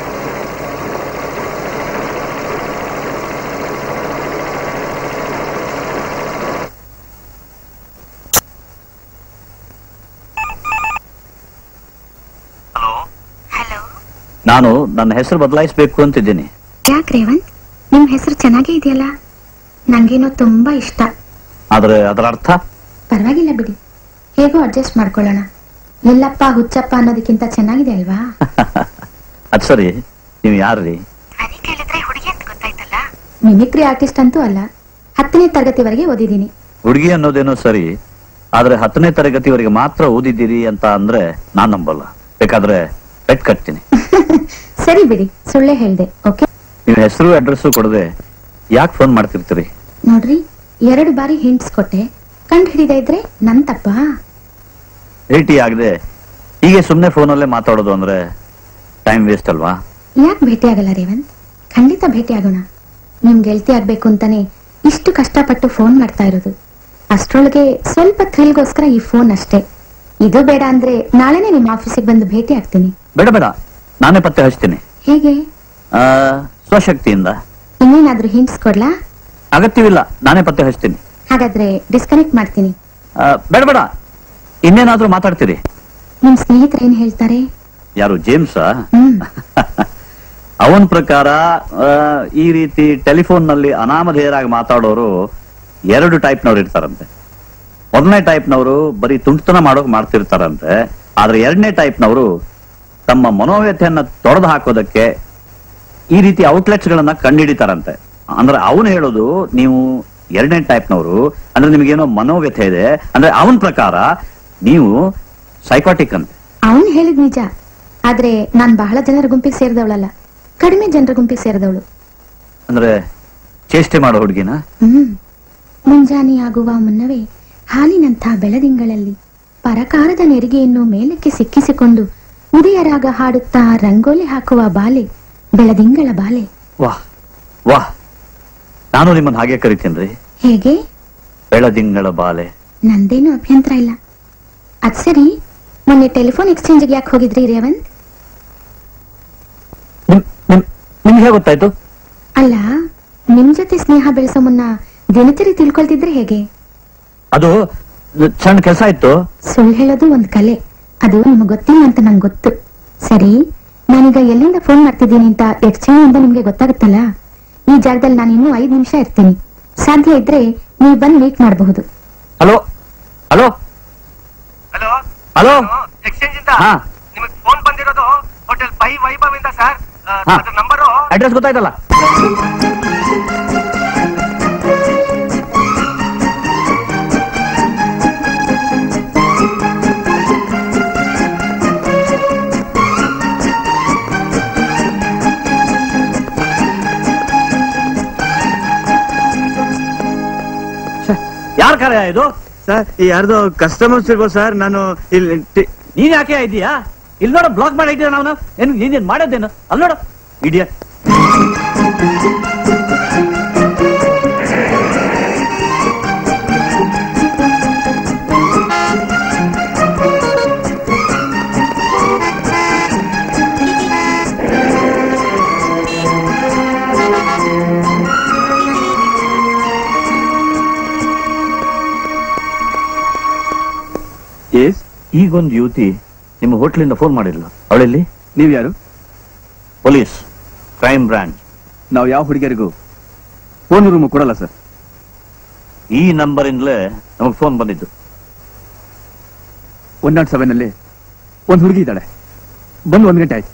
ಹಲೋ ನಾನು ನನ್ನ ಹೆಸರು ಬದಲಾಯಿಸಬೇಕು ಅಂತಿದ್ದೀನಿ ಯಾಕೆ ರೇವಂತ್ ನಿಮ್ ಹೆಸರು ಚೆನ್ನಾಗೇ ಇದೆಯಲ್ಲ ನಂಗೇನೋ ತುಂಬಾ ಇಷ್ಟ ಆದ್ರೆ ಅದರ ಅರ್ಥ ಪರವಾಗಿಲ್ಲ ಬಿಡಿ ಹೇಗೋ ಅಡ್ಜಸ್ಟ್ ಮಾಡ್ಕೊಳ್ಳೋಣ ಎಲ್ಲಪ್ಪ ಹುಚ್ಚಪ್ಪ ಅನ್ನೋದಕ್ಕಿಂತ ಚೆನ್ನಾಗಿದೆ ಅಲ್ವಾ ಅದ್ ಸರಿ ನೀವು ಯಾರ್ರಿ ಕೇಳಿದ್ರೆ ಹುಡುಗಿ ಅಂತ ಗೊತ್ತಾಯ್ತಲ್ಲ ಮಿಮಿಕ್ರಿ ಆರ್ಟಿಸ್ಟ್ ಅಂತೂ ಅಲ್ಲ ಹತ್ತನೇ ತರಗತಿವರೆಗೆ ಓದಿದ್ದೀನಿ ಹುಡುಗಿ ಅನ್ನೋದೇನೋ ಸರಿ ಆದ್ರೆ ಹತ್ತನೇ ತರಗತಿವರೆಗೆ ಮಾತ್ರ ಓದಿದ್ದೀರಿ ಅಂತ ಅಂದ್ರೆ ನಾನ್ ನಂಬಲ್ಲ ಬೇಕಾದ್ರೆ ಪೆಟ್ ಕಟ್ತೀನಿ ಸರಿ ಬಿಡಿ ಸುಳ್ಳೆ ಹೇಳ್ದೆ ಓಕೆ ನೀವು ಹೆಸರು ಅಡ್ರೆಸ್ಸು ಕೊಡದೆ ಯಾಕೆ ಫೋನ್ ಮಾಡ್ತಿರ್ತೀರಿ ನೋಡ್ರಿ ಎರಡು ಬಾರಿ ಹಿಂಟ್ಸ್ ಕೊಟ್ಟೆ ಕಂಡು ಹಿಡಿದ ಇದ್ರೆ ನನ್ ತಪ್ಪಾ ಭೇಟಿ ಆಗದೆ ಹೀಗೆ ಸುಮ್ಮನೆ ಫೋನಲ್ಲೇ ಮಾತಾಡೋದು ಅಂದ್ರೆ ಟೈಮ್ ವೇಸ್ಟ್ ಅಲ್ವಾ ಯಾಕೆ ಭೇಟಿ ಆಗಲ್ಲ ರೇವಂತ್ ಖಂಡಿತ ಭೇಟಿ ಆಗೋಣ ನಿಮ್ ಗೆಳತಿ ಆಗ್ಬೇಕು ಅಂತಾನೆ ಇಷ್ಟು ಕಷ್ಟಪಟ್ಟು ಫೋನ್ ಮಾಡ್ತಾ ಇರೋದು ಅಷ್ಟ್ರೊಳಗೆ ಸ್ವಲ್ಪ ಥ್ರಿಲ್ಗೋಸ್ಕರ ಈ ಫೋನ್ ಅಷ್ಟೇ ಇದು ಬೇಡ ಅಂದ್ರೆ ನಾಳೆನೆ ನಿಮ್ ಆಫೀಸಿಗೆ ಬಂದು ಭೇಟಿ ಆಗ್ತೀನಿ ಬೇಡ ಬೇಡ ನಾನೇ ಪತ್ತೆ ಹಚ್ತೀನಿ ಹೇಗೆ ಆ, ಸ್ವಶಕ್ತಿಯಿಂದ ಇನ್ನೇನಾದ್ರೂ ಹಿಂಟ್ಸ್ ಕೊಡ್ಲಾ ಅಗತ್ಯವಿಲ್ಲ ನಾನೇ ಪತ್ತೆ ಹಚ್ತೀನಿ ಹಾಗಾದ್ರೆ ಡಿಸ್ಕನೆಕ್ಟ್ ಮಾಡ್ತೀನಿ ಆ, ಬೇಡ ಬೇಡ ಇನ್ನೇನಾದ್ರೂ ಮಾತಾಡ್ತೀರಿ ನಿಮ್ ಸ್ನೇಹಿತರು ಏನ್ ಹೇಳ್ತಾರೆ ಯಾರು ಜೇಮ್ಸ್ ಹ್ಮ್ ಅವನ ಪ್ರಕಾರ ಆ, ಈ ರೀತಿ ಟೆಲಿಫೋನ್ ನಲ್ಲಿ ಅನಾಮಧೇಯರಾಗಿ ಮಾತಾಡೋರು ಎರಡು ಟೈಪ್ನವ್ರು ಇರ್ತಾರಂತೆ ಮೊದಲನೇ ಟೈಪ್ನವರು ಬರೀ ತುಂಟತನ ಮಾಡೋಕ್ ಮಾಡ್ತಿರ್ತಾರಂತೆ ಆದ್ರೆ ಎರಡನೇ ಟೈಪ್ನವರು ತಮ್ಮ ಮನೋವ್ಯಥೆಯನ್ನ ತೊಡೆದು ಹಾಕೋದಕ್ಕೆ ಈ ರೀತಿ ಔಟ್ಲೆಟ್ಸ್ ಗಳನ್ನ ಕಂಡುಹಿಡಿತಾರಂತೆ ಅಂದ್ರೆ ಅವನು ಹೇಳೋದು ನೀವು ಎರಡನೇ ಟೈಪ್ನವರು ಅಂದ್ರೆ ನಿಮಗೇನೋ ಮನೋವ್ಯಥೆ ಇದೆ ಅಂದ್ರೆ ಅವನ ಪ್ರಕಾರ ನೀವು ಸೈಕಾಟಿಕ್ ಅಂತೆ ಅವನ್ ಹೇಳಿದ್ ನಿಜ ಆದ್ರೆ ನಾನ್ ಬಹಳ ಜನರ ಗುಂಪಿಗೆ ಸೇರಿದವಳಲ್ಲ ಕಡಿಮೆ ಜನರ ಗುಂಪಿಗೆ ಸೇರಿದವಳು ಅಂದ್ರೆ ಚೇಷ್ಟೆ ಮಾಡೋ ಹುಡುಗಿನ ಹ್ಮ್ ಮುಂಜಾನೆ ಆಗುವ ಮುನ್ನವೇ ಹಾಲಿನಂಥ ಬೆಳದಿಂಗಳಲ್ಲಿ ಪರಕಾರದ ನೆರಿಗೆಯನ್ನು ಮೇಲಕ್ಕೆ ಸಿಕ್ಕಿಸಿಕೊಂಡು ಉದಯರಾಗ ಹಾಡುತ್ತಾ ರಂಗೋಲಿ ಹಾಕುವ ಬಾಲೆ ಬೆಳದಿಂಗಳ ಬಾಲೆ ವಾಹ್ ವಾಹ್ ನಾನು ನಿಮ್ಮನ್ನ ಹಾಗೆ ಕರಿತೀನ್ರಿ ಹೇಗೆ ಬೆಳದಿಂಗಳ ಬಾಲೆ ನಂದೇನು ಅಭ್ಯಂತರ ಇಲ್ಲ ಅದ್ ಸರಿ ಮೊನ್ನೆ ಟೆಲಿಫೋನ್ ಎಕ್ಸ್ಚೇಂಜ್ಗೆ ಯಾಕೆ ಹೋಗಿದ್ರಿ ರೇವಂತ್ ನಿಮ್ ನಿಮ್ ನಿಮ್ಗೆ ಹೇಗೆ ಗೊತ್ತಾಯ್ತು ಅಲ್ಲ ನಿಮ್ ಜೊತೆ ಸ್ನೇಹ ಬೆಳೆಸೋ ಮುನ್ನ ದಿನಚರಿ ತಿಳ್ಕೊಳ್ತಿದ್ರೆ ಹೇಗೆ ಅದು ಸಣ್ಣ ಕೆಲಸ ಇತ್ತು ಸುಳ್ಳು ಹೇಳೋದು ಒಂದ್ ಕಲೆ ಅದು ನಿಮ್ಗೆ ಗೊತ್ತಿಲ್ಲ ಅಂತ ನಂಗೆ ಗೊತ್ತು ಸರಿ ನಾನೀಗ ಎಲ್ಲಿಂದ ಫೋನ್ ಮಾಡ್ತಿದ್ದೀನಿ ಅಂತ ಎಕ್ಸ್ಚೇಂಜ್ ಇಂದ ನಿಮ್ಗೆ ಗೊತ್ತಾಗುತ್ತಲ್ಲ ಈ ಜಾಗದಲ್ಲಿ ನಾನು ಇನ್ನೂ ಐದು ನಿಮಿಷ ಇರ್ತೀನಿ ಸಾಧ್ಯ ಇದ್ರೆ ನೀವು ಬಂದು ಮೀಟ್ ಮಾಡಬಹುದು hello hello hello hello exchange ಇಂದ ಹಾ. ನಿಮಗೆ ಫೋನ್ ಬಂದಿರೋದು ಹೋಟೆಲ್ ಪೈ ವೈಭವ್ ಇಂದ ಸರ್ ಹಾ. ಅದ್ರ ನಂಬರು ಅಡ್ರೆಸ್ ಗೊತ್ತಾಯ್ತಲ್ಲ ಯಾರ ಕಾರ್ಯ ಇದು ಸರ್ ಯಾರ್ದೋ ಕಸ್ಟಮರ್ಸ್ ಇರ್ಬೋದು ಸರ್ ನಾನು ಇಲ್ಲಿ ಟಿ- ನೀನ್ ಯಾಕೆ ಇದೀಯಾ ಇಲ್ಲಿ ನೋಡ ಬ್ಲಾಕ್ ಮಾಡಿ ಇದ್ದೀಯ ನಾವು ಏನ್ ನೀನೇನ್ ಮಾಡೋದೇನು ಅಲ್ಲಿ ನೋಡು ಇಡಿಯ ಎಸ್ ಈಗೊಂದು ಯುವತಿ ನಿಮ್ಮ ಹೋಟ್ಲಿಂದ ಫೋನ್ ಮಾಡಿಲ್ಲ ಅವಳೆಲ್ಲಿ ನೀವ್ ಯಾರು ಪೊಲೀಸ್ ಕ್ರೈಮ್ ಬ್ರಾಂಚ್ ನಾವು ಯಾವ ಹುಡುಗಿಯರಿಗೂ ಫೋನ್ ರೂಮ್ ಕೊಡಲ್ಲ ಸರ್ ಈ ನಂಬರ್ ಇಂದಲೇ ನಮಗೆ ಫೋನ್ ಬಂದಿದ್ದು ಒನ್ ನಾಟ್ ಸೆವೆನ್ ಅಲ್ಲಿ ಒಂದು ಹುಡುಗಿ ಇದ್ದಾಳೆ ಬಂದು ಒಂದ್ ಗಂಟೆ ಆಯ್ತು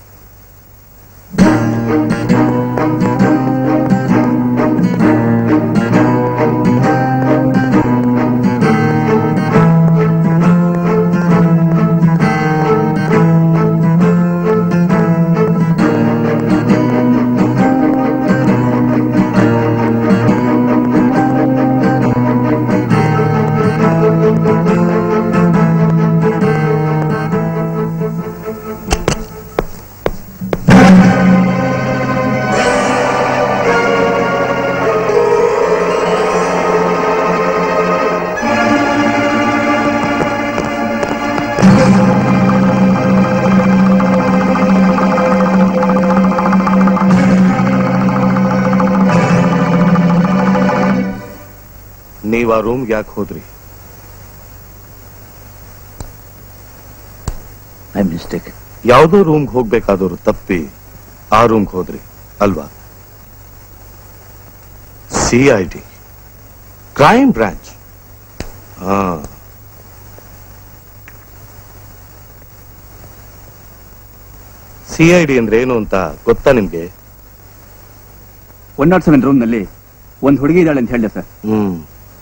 ನೀವ್ ಆ ರೂಮ್ಗೆ ಯಾಕೆ ಹೋದ್ರಿ ಐ ಮಿಸ್ಟೇಕ್ ಯಾವುದೋ ರೂಮ್ಗೆ ಹೋಗ್ಬೇಕಾದವರು ತಪ್ಪಿ ಆ ರೂಮ್ಗೆ ಹೋದ್ರಿ ಅಲ್ವಾ C I D crime branch ಹಾ ಸಿ ಐ ಡಿ ಅಂದ್ರೆ ಏನು ಅಂತ ಗೊತ್ತಾ ನಿಮ್ಗೆ ಒನ್ ನಾಟ್ ಸೆವೆನ್ ರೂಮ್ ನಲ್ಲಿ ಒಂದು ಹುಡುಗಿ ಇದ್ದಾಳೆ ಅಂತ ಹೇಳಿದೆ ಸರ್ ಹ್ಮ್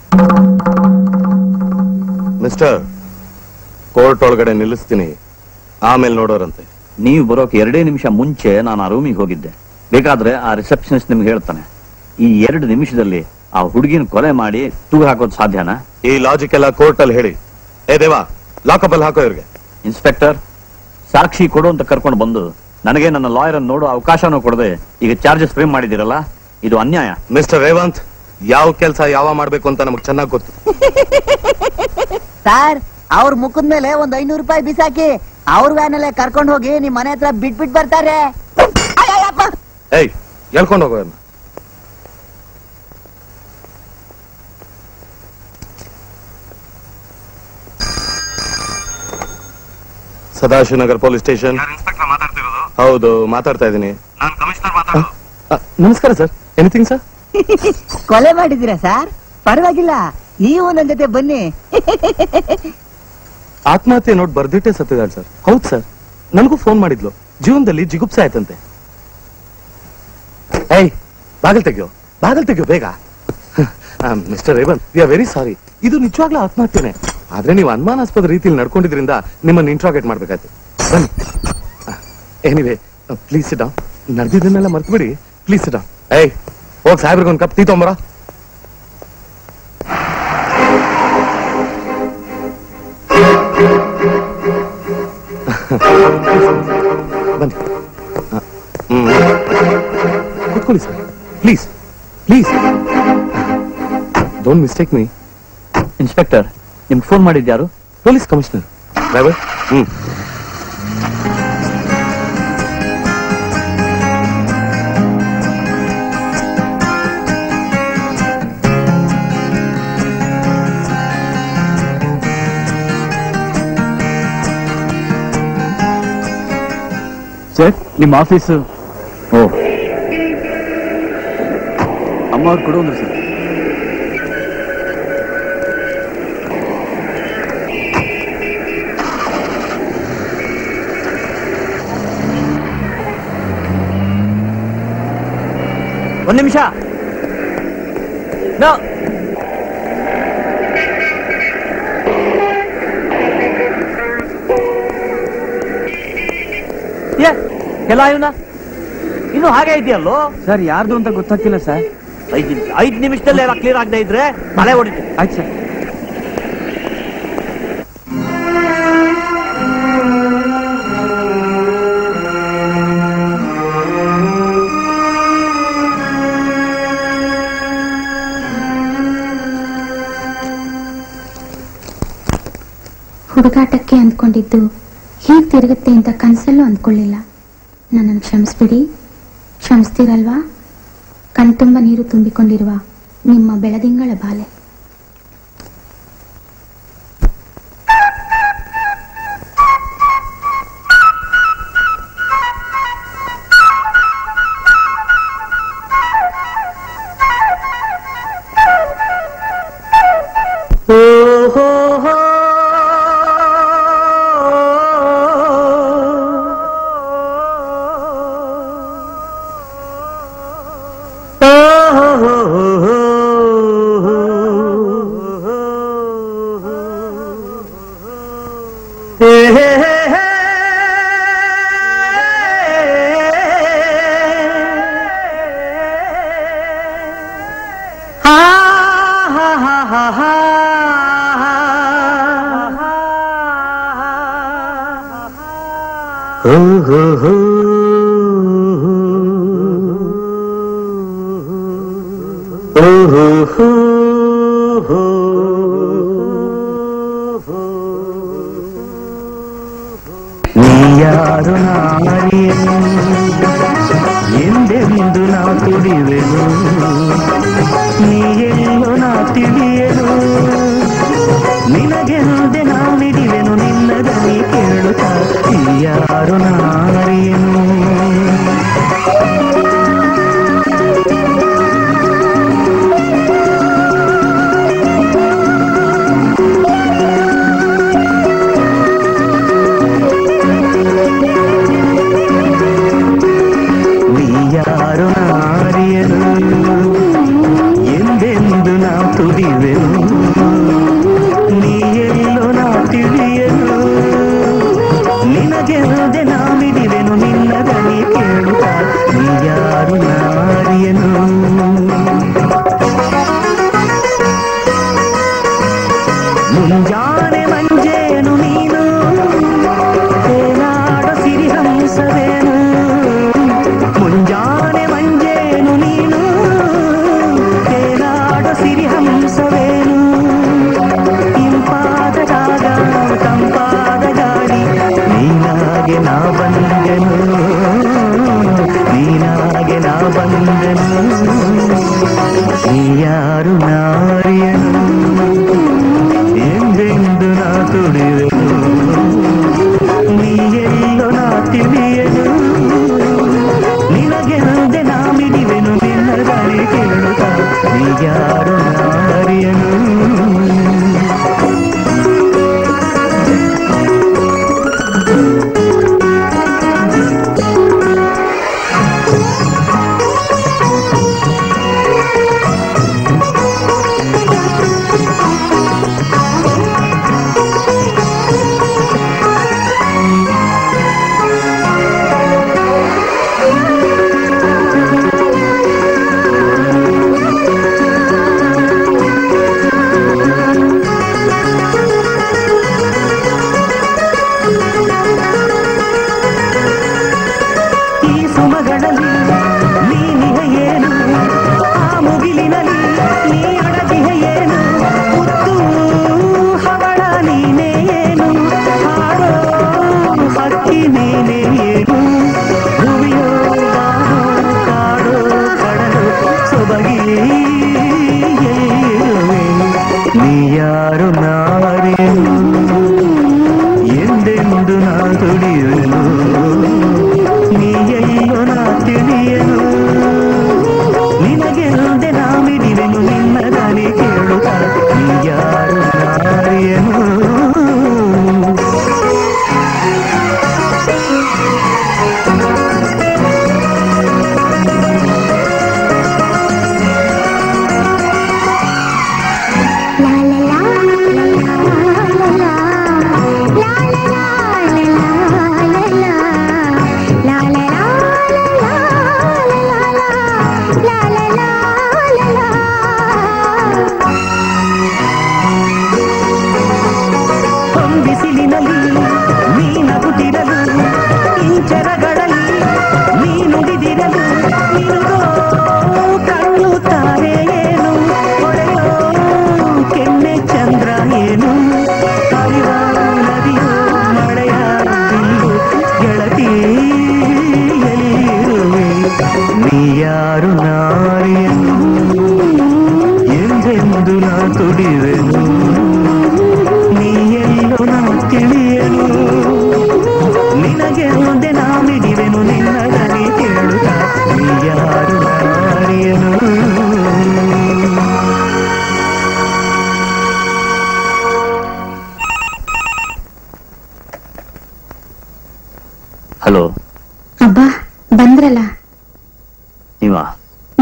ಮಿಸ್ಟರ್ ಕೋರ್ಟ್ ಒಳಗಡೆ ನಿಲ್ಲಿಸ್ತೀನಿ ಆಮೇಲೆ ನೋಡೋರಂತೆ ನೀವು ಬರೋಕೆ ಎರಡೇ ನಿಮಿಷ ಮುಂಚೆ ನಾನು ಆ ರೂಮಿಗೆ ಹೋಗಿದ್ದೆ ಬೇಕಾದ್ರೆ ಆ ರಿಸೆಪ್ಷನಿಸ್ಟ್ ನಿಮ್ಗೆ ಹೇಳ್ತಾನೆ ಈ ಎರಡು ನಿಮಿಷದಲ್ಲಿ ಆ ಹುಡುಗಿನ ಕೊಲೆ ಮಾಡಿ ತೂಗು ಹಾಕೋದು ಸಾಧ್ಯನಾ ಈ ಲಾಜಿಕ್ ಎಲ್ಲ ಕೋರ್ಟ್ ಅಲ್ಲಿ ಹೇಳಿ ಏ ದೇವಾ ಲಾಕಪ್ ಅಲ್ಲಿ ಹಾಕೋ ಇವ್ರಿಗೆ ಇನ್ಸ್ಪೆಕ್ಟರ್ ಸಾಕ್ಷಿ ಕೊಡು ಅಂತ ಕರ್ಕೊಂಡು ಬಂದು ನನಗೆ ನನ್ನ ಲಾಯರ್ ಅನ್ನು ನೋಡೋ ಅವಕಾಶನೂ ಕೊಡದೆ ಈಗ ಚಾರ್ಜಸ್ ಫ್ರೇಮ್ ಮಾಡಿದಿರಲ್ಲ ಇದು ಅನ್ಯಾಯ ಮಿಸ್ಟರ್ ರೇವಂತ್ ಯಾವ ಕೆಲಸ ಯಾವ ಮಾಡ್ಬೇಕು ಅಂತ ನಮಗ್ ಚೆನ್ನಾಗಿ ಗೊತ್ತು ಸರ್ ಅವ್ರ ಮುಖದ ಮೇಲೆ ಒಂದ್ ಐನೂರು ರೂಪಾಯಿ ಬಿಸಾಕಿ ಅವ್ರ ವ್ಯಾನ್ ಅಲ್ಲೇ ಕರ್ಕೊಂಡು ಹೋಗಿ ನಿಮ್ ಮನೆ ಹತ್ರ ಬಿಟ್ಬಿಟ್ ಬರ್ತಾರೆ ಅಯ್ಯಯ್ಯಪ್ಪ. ಏಯ್ ಹೇಳ್ಕೊಂಡು ಹೋಗೋ ಇವ್ರ್ನ. ಸದಾಶಿವನಗರ್ ಪೊಲೀಸ್ ಸ್ಟೇಷನ್ ಇನ್ಸ್ಪೆಕ್ಟರ್ ಮಾತಾಡ್ತಿರೋದು ಹೌದು ಮಾತಾಡ್ತಾ ಇದ್ದೀನಿ ನಾನು ಕಮಿಷನರ್ ಮಾತಾಡೋದು ನಮಸ್ಕಾರ ಸರ್ ಎನಿಥಿಂಗ್ ಸರ್ ಕೊಲೆ ಮಾಡಿದ್ದೀರಾ ಸರ್ ಪರವಾಗಿಲ್ಲ ನೀವು ನನ್ ಜೊತೆ ಬನ್ನಿ ಆತ್ಮಹತ್ಯೆ ನೋಟ್ ಬರ್ದಿಟ್ಟೆ ಸತ್ತಿದ್ದಾಳೆ ಸರ್ ಹೌದು ಸರ್ ನನಗೂ ಫೋನ್ ಮಾಡಿದ್ಲು ಜೀವನದಲ್ಲಿ ಜಿಗುಪ್ಸೆ ಆಯ್ತಂತೆ ಏಯ್ ಬಾಗಲ್ ತೆಗಿಯೋ ಬಾಗಲ್ ತೆಗಿಯೋ ಬೇಗ mister Revanth we are very sorry ಇದು ನಿಜವಾಗ್ಲೂ ಆತ್ಮಹತ್ಯೆನೆ ಆದ್ರೆ ನೀವು ಅನುಮಾನಾಸ್ಪದ ರೀತಿಯಲ್ಲಿ ನಡ್ಕೊಂಡಿದ್ರಿಂದ ನಿಮ್ಮನ್ನ ಇಂಟ್ರಾಗೇಟ್ ಮಾಡ್ಬೇಕಾಯ್ತು ಬನ್ನಿ ಎನಿವೆ ಪ್ಲೀಸ್ ಡೌನ್ ನಡೆದಿದ್ದನ್ನೆಲ್ಲ ಮರ್ತು ಬಿಡಿ ಪ್ಲೀಸ್ ಡೌನ್ ಏಯ್ ಹೋಗ್ ಸಾಹೇಬ್ರಿಗೆ ಒಂದು ಕಪ್ ಟೀ ತೊಂಬರ ಬನ್ನಿ ಹ, ಹ್ಮ್. ಕೂತ್ಕೊಳ್ಳಿ sir please please don't mistake me inspector ನಿಮ್ಗೆ ಫೋನ್ ಮಾಡಿದ್ಯಾರು police commissioner driver hmm sir ನಿಮ್ಮ ಆಫೀಸ್ ಓ ಅಮ್ಮ ಅವ್ರು ಕೊಡು ಅಂದ್ರು ಸರ್ ಒಂದ್ ನಿಮಿಷ ನೋ ಎಲ್ಲ ಇವನ ಇನ್ನು ಹಾಗೆ ಇದೆಯಲ್ಲೋ ಸರ್ ಯಾರ್ದು ಅಂತ ಗೊತ್ತಾಗ್ತಿಲ್ಲ ಸರ್ ಐದು ಐದು ನಿಮಿಷದಲ್ಲಿ ಎಲ್ಲ ಕ್ಲಿಯರ್ ಆಗದೆ ಇದ್ರೆ ತಲೆ ಹೊಡಿತೀನಿ ಆಯ್ತು ಸರ್ ಹುಡುಗಾಟಕ್ಕೆ ಅಂದ್ಕೊಂಡಿದ್ದು ಹೀಗೆ ತಿರುಗುತ್ತೆ ಅಂತ ಕನಸಲ್ಲೂ ಅಂದ್ಕೊಳ್ಳಿಲ್ಲ ನನ್ನನ್ನು ಕ್ಷಮಿಸ್ಬಿಡಿ ಕ್ಷಮಿಸ್ತೀರಲ್ವಾ ಕಣ್ತುಂಬ ನೀರು ತುಂಬಿಕೊಂಡಿರುವ ನಿಮ್ಮ ಬೆಳದಿಂಗಳ ಬಾಲೆ ನೀಯಾರು ನಾರಿಯನು ಎಂದೆಂದು ನಾ ತುಡಿವೆನು ನೀ ಎಲ್ಲೋ ನಾ ತಿಳಿಯನು ನಿನಗೆಂದೆ ನಾ ಮಿಡಿವೆನು ನಿನ್ನ ದನಿ ಕೇಳುತ್ತಾ ನೀಯಾರು ನಾರಿಯನು ನೀಯಾರು ನಾರಿಯನು ಎಂದೆಂದು ನಾ ತುಡಿವೆನು ನೀ ಎಲ್ಲೋ ನಾ ತಿಳಿಯನು ನಿನಗೆಲ್ಲದೆ ನಾ ಮಿಡಿವೆನು ನಿನ್ನ ದನಿ ಕೇಳುತ್ತಾ ನೀಯಾರು ನಾರಿಯನು ಮುಂಜಾನೆ ಮಂಜೇನು ನೀನು ತೇನಾಡೋ ಸಿರಿಹಂಸವೇನು ಮುಂಜಾನೆ ಮಂಜೇನು ನೀನು ತೇನಾಡೋ ಸಿರಿಹಂಸವೇನು ಇಂಪಾದ ಜಾಗ ತಂಪಾದ ಗಾಳಿ ನೀನಾಗೆ ನಾ ಬಂದೆನು ನೀನಾಗೆ ನಾ ಬಂದೆನು ನೀಯಾರು ನಾರಿಯನು ಎಂದೆಂದು ನಾ ತುಡಿವೆನು ನೀ ಎಲ್ಲೋ ನಾ ತಿಳಿಯನು ನಿನಗೆಂದೆ ನಾ ಮಿಡಿವೆನು ನಿನ್ನ ದಾರಿ ಕೇಳುತ್ತ ನೀಯಾರು ನಾರಿಯನು ಆ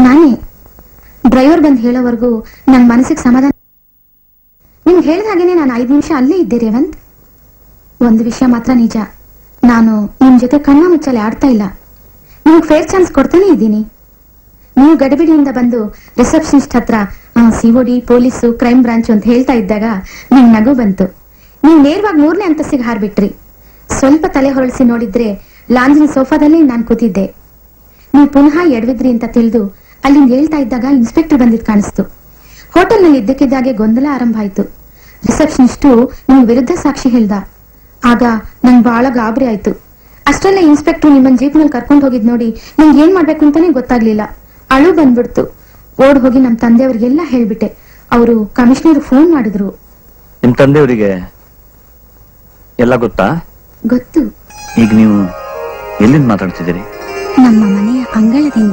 ನಾನೇ ಡ್ರೈವರ್ ಬಂದು ಹೇಳೋವರೆಗೂ ನನ್ನ ಮನಸ್ಸಿಗೆ ಸಮಾಧಾನ ನಿಮ್ಗೆ ಹೇಳಿದ ಹಾಗೇನೆ ನಾನು ಐದು ನಿಮಿಷ ಅಲ್ಲೇ ಇದ್ದೆ ರೇವಂತ್ ಒಂದು ವಿಷಯ ಮಾತ್ರ ನಿಜ ನಾನು ನಿಮ್ ಜೊತೆ ಕಣ್ಣ ಮುಚ್ಚಲೆ ಆಡ್ತಾ ಇಲ್ಲ ನಿಮ್ಗೆ ಫೇರ್ ಚಾನ್ಸ್ ಕೊಡ್ತಾನೆ ಇದ್ದೀನಿ ನೀವು ಗಡಿಬಿಡಿಯಿಂದ ಬಂದು ರಿಸೆಪ್ಷನಿಸ್ಟ್ ಹತ್ರ ಸಿಒಡಿ ಪೊಲೀಸು ಕ್ರೈಮ್ ಬ್ರಾಂಚ್ ಅಂತ ಹೇಳ್ತಾ ಇದ್ದಾಗ ನಿಮ್ ನಗು ಬಂತು ನೀವು ನೇರವಾಗಿ ಮೂರನೇ ಅಂತಸ್ತಿಗೆ ಹಾರ್ಬಿಟ್ರಿ ಸ್ವಲ್ಪ ತಲೆ ಹೊರಳಿಸಿ ನೋಡಿದ್ರೆ ಲಾಂಜಿನ ಸೋಫಾದಲ್ಲೇ ನಾನು ಕೂತಿದ್ದೆ ನೀವು ಪುನಃ ಎಡವಿದ್ರಿ ಅಂತ ತಿಳಿದು ಅಲ್ಲಿಂದ ಹೇಳ್ತಾ ಇದ್ದಾಗ ಇನ್ಸ್ಪೆಕ್ಟರ್ ಬಂದಿದ್ ಕಾಣಿಸ್ತು ಹೋಟೆಲ್ನಲ್ಲಿ ಇದ್ದಕ್ಕಿದ್ದಾಗೆ ಗೊಂದಲ ಆರಂಭ ಆಯ್ತು ರಿಸೆಪ್ಷನಿಸ್ಟು ನಿಮ್ ವಿರುದ್ಧ ಸಾಕ್ಷಿ ಹೇಳ್ದ ಆಗ ನಂಗೆ ಬಹಳ ಗಾಬರಿ ಆಯ್ತು ಅಷ್ಟರಲ್ಲೇ ಇನ್ಸ್ಪೆಕ್ಟರ್ ನಿಮ್ಮನ್ನ ಜೀಪ್ನಲ್ಲಿ ಕರ್ಕೊಂಡು ಹೋಗಿದ್ ನೋಡಿ ನಿಂಗೆ ಏನ್ ಮಾಡ್ಬೇಕು ಅಂತಾನೆ ಗೊತ್ತಾಗ್ಲಿಲ್ಲ ಅಳು ಬಂದ್ಬಿಡ್ತು ಓಡ್ ಹೋಗಿ ನಮ್ ತಂದೆಯವ್ರಿಗೆಲ್ಲ ಹೇಳ್ಬಿಟ್ಟೆ ಅವರು ಕಮಿಷನರ್ ಫೋನ್ ಮಾಡಿದ್ರು ನಿಮ್ ತಂದೆಯವರಿಗೆ ಎಲ್ಲ ಗೊತ್ತಾ ಗೊತ್ತು ಈಗ ನೀವು ಎಲ್ಲಿಂದ ಮಾತಾಡ್ತಿದ್ದೀರಿ ನಮ್ಮ ಮನೆಯ ಅಂಗಳದಿಂದ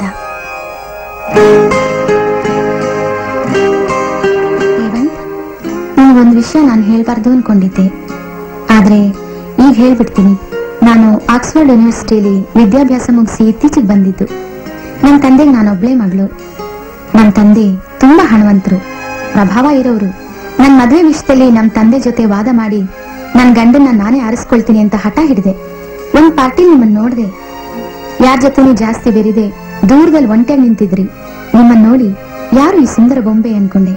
ರೇವಂತ್ ನಿಮ್ಗೊಂದು ವಿಷಯ ನಾನು ಹೇಳ್ಬಾರ್ದು ಅನ್ಕೊಂಡಿದ್ದೆ ಆದ್ರೆ ಈಗ ಹೇಳ್ಬಿಡ್ತೀನಿ ನಾನು ಆಕ್ಸ್ಫರ್ಡ್ ಯೂನಿವರ್ಸಿಟಿಯಲ್ಲಿ ವಿದ್ಯಾಭ್ಯಾಸ ಮುಗಿಸಿ ಇತ್ತೀಚೆಗೆ ಬಂದಿದ್ದು ನನ್ನ ತಂದೆಗೆ ನಾನೊಬ್ಳೇ ಮಗಳು ನನ್ನ ತಂದೆ ತುಂಬಾ ಹಣವಂತರು ಪ್ರಭಾವ ಇರೋರು ನನ್ನ ಮದುವೆ ವಿಷಯದಲ್ಲಿ ನಮ್ಮ ತಂದೆ ಜೊತೆ ವಾದ ಮಾಡಿ ನನ್ನ ಗಂಡನ್ನ ನಾನೇ ಆರಿಸ್ಕೊಳ್ತೀನಿ ಅಂತ ಹಠ ಹಿಡಿದೆ ಒಂದ್ ಪಾರ್ಟಿ ನಿಮ್ಮನ್ನ ನೋಡ್ದೆ ಯಾರ ಜೊತೆನೂ ಜಾಸ್ತಿ ಬೆರಿದೆ ದೂರದಲ್ಲಿ ಒಂಟಿಯಾಗಿ ನಿಂತಿದ್ರಿ ನಿಮ್ಮನ್ನ ನೋಡಿ ಯಾರು ಈ ಸುಂದರ ಬೊಂಬೆ ಅನ್ಕೊಂಡೆ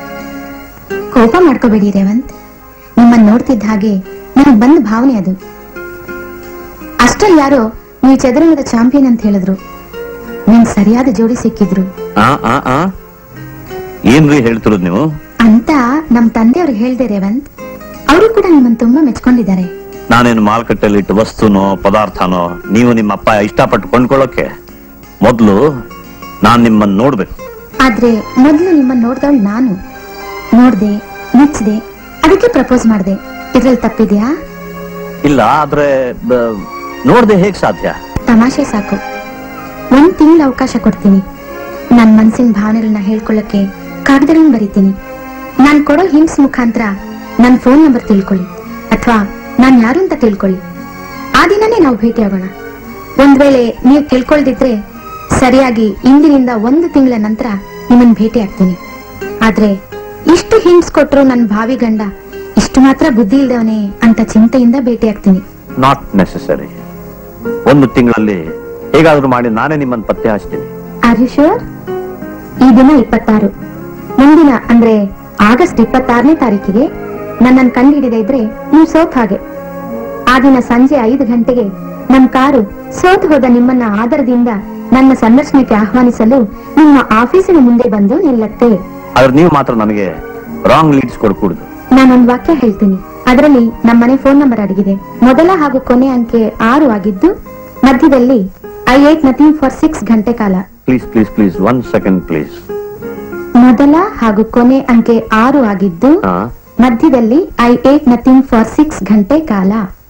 ಕೋಪ ಮಾಡ್ಕೋಬೇಡಿ ರೇವಂತ್ ನಿಮ್ಮನ್ನ ನೋಡ್ತಿದ್ದ ಹಾಗೆ ನನಗ್ ಬಂದ ಭಾವನೆ ಅದು ಅಷ್ಟ್ರಲ್ಲಿ ಯಾರೋ ನೀವು ಚದುರಂಗದ ಚಾಂಪಿಯನ್ ಅಂತ ಹೇಳಿದ್ರು ನಿಮ್ಗೆ ಸರಿಯಾದ ಜೋಡಿ ಸಿಕ್ಕಿದ್ರು ಆ ಆ ಆ ಏನ್ರಿ ಹೇಳ್ತಿರೋದು ನೀವು ಅಂತ ನಮ್ ತಂದೆಯವ್ರಿಗೆ ಹೇಳ್ದೆ ರೇವಂತ್ ಅವರು ಕೂಡ ನಿಮ್ಮನ್ನ ತುಂಬಾ ಮೆಚ್ಕೊಂಡಿದ್ದಾರೆ ನಾನೇನು ಮಾರುಕಟ್ಟೆಯಲ್ಲಿ ಇಟ್ಟು ವಸ್ತುನೋ ಪದಾರ್ಥನೋ ನೀವು ನಿಮ್ಮ ಅಪ್ಪ ಇಷ್ಟಪಟ್ಟು ಕೊಂಡ್ಕೊಳ್ಳೋಕೆ ಮೊದಲು ನಾನ್ ನಿಮ್ಮನ್ನ ನೋಡ್ಬೇಕು ಆದ್ರೆ ಮೊದ್ಲು ನಿಮ್ಮನ್ನ ನೋಡ್ದವಳು ನಾನು ನೋಡ್ದೆ ಮೆಚ್ಚಿದೆ ಅದಕ್ಕೆ ಪ್ರಪೋಸ್ ಮಾಡ್ದೆ ಇದ್ರಲ್ಲಿ ತಪ್ಪಿದ್ಯಾ ಇಲ್ಲ ಆದ್ರೆ ಬ- ನೋಡ್ದೆ ಹೇಗ್ ಸಾಧ್ಯ ತಮಾಷೆ ಸಾಕು ಒಂದ್ ತಿಂಗಳ ಅವಕಾಶ ಕೊಡ್ತೀನಿ ನನ್ ಮನ್ಸಿನ ಭಾವನೆಗಳನ್ನ ಹೇಳ್ಕೊಳ್ಳಕ್ಕೆ ಕಾಗದಗಳನ್ನ ಬರೀತೀನಿ ನಾನ್ ಕೊಡೋ ಹಿಂಟ್ಸ್ ಮುಖಾಂತರ ನನ್ ಫೋನ್ ನಂಬರ್ ತಿಳ್ಕೊಳ್ಳಿ ಅಥವಾ ನಾನ್ ಯಾರು ಅಂತ ತಿಳ್ಕೊಳ್ಳಿ ಆ ದಿನನೇ ನಾವು ಭೇಟಿ ಆಗೋಣ ಒಂದ್ ವೇಳೆ ನೀವು ತಿಳ್ಕೊಳ್ದಿದ್ರೆ ಸರಿಯಾಗಿ ಇಂದಿನಿಂದ ಒಂದು ತಿಂಗಳ ನಂತರ ನಿಮ್ಮನ್ ಭೇಟಿ ಆಗ್ತೀನಿ ಆದ್ರೆ ಇಷ್ಟು ಹಿಂಟ್ಸ್ ಕೊಟ್ರು ನನ್ ಭಾವಿ ಗಂಡ ಇಷ್ಟು ಮಾತ್ರ ಬುದ್ಧಿ ಇಲ್ದವನೇ ಅಂತ ಚಿಂತೆಯಿಂದ ಭೇಟಿ ಆಗ್ತೀನಿ ನಾಟ್ ನೆಸೆಸರಿ ಒಂದು ತಿಂಗಳಲ್ಲಿ ಹೇಗಾದ್ರೂ ಮಾಡಿ ನಾನೇ ನಿಮ್ಮನ್ನ ಪತ್ತೆ ಹಚ್ತೀನಿ ಆರ್ ಯು ಶೋರ್ ಈ ದಿನ ಇಪ್ಪತ್ತಾರು ಮುಂದಿನ ಅಂದ್ರೆ ಆಗಸ್ಟ್ ಇಪ್ಪತ್ತಾರನೇ ತಾರೀಕಿಗೆ ನನ್ನನ್ನು ಕಂಡುಹಿಡಿದ ಇದ್ರೆ ನೀವು ಸೋತ್ ಹಾಗೆ ಆ ದಿನ ಸಂಜೆ ಐದು ಗಂಟೆಗೆ ನಮ್ ಕಾರು ಸೋತು ಹೋದ ನಿಮ್ಮನ್ನ ಆದರದಿಂದ ನನ್ನ ಸಂದರ್ಶನಕ್ಕೆ ಆಹ್ವಾನಿಸಲು ನಿಮ್ಮ ಆಫೀಸಿನ ಮುಂದೆ ಬಂದು ನಿಲ್ಲತ್ತೆ ಆದ್ರೆ ನೀವು ಮಾತ್ರ ನನಗೆ ರಾಂಗ್ ಲೀಡ್ಸ್ ಕೊಡ್ಕೂಡುದು ನಾನೊಂದು ವಾಕ್ಯ ಹೇಳ್ತೀನಿ ಅದರಲ್ಲಿ ನಮ್ಮನೆ ಫೋನ್ ನಂಬರ್ ಅಡಗಿದೆ ಮೊದಲ ಹಾಗೂ ಕೊನೆ ಅಂಕೆ ಆರು ಆಗಿದ್ದು ಮಧ್ಯದಲ್ಲಿ ಐ ಏಟ್ ನಥಿಂಗ್ ಫಾರ್ ಸಿಕ್ಸ್ ಗಂಟೆ ಕಾಲ please please please one second please ಮೊದಲ ಹಾಗೂ ಕೊನೆ ಅಂಕೆ ಆರು ಆಗಿದ್ದು ಹಾ ಮಧ್ಯದಲ್ಲಿ ಐ ಏಟ್ ನಥಿಂಗ್ ಫಾರ್ ಸಿಕ್ಸ್ ಗಂಟೆ ಕಾಲ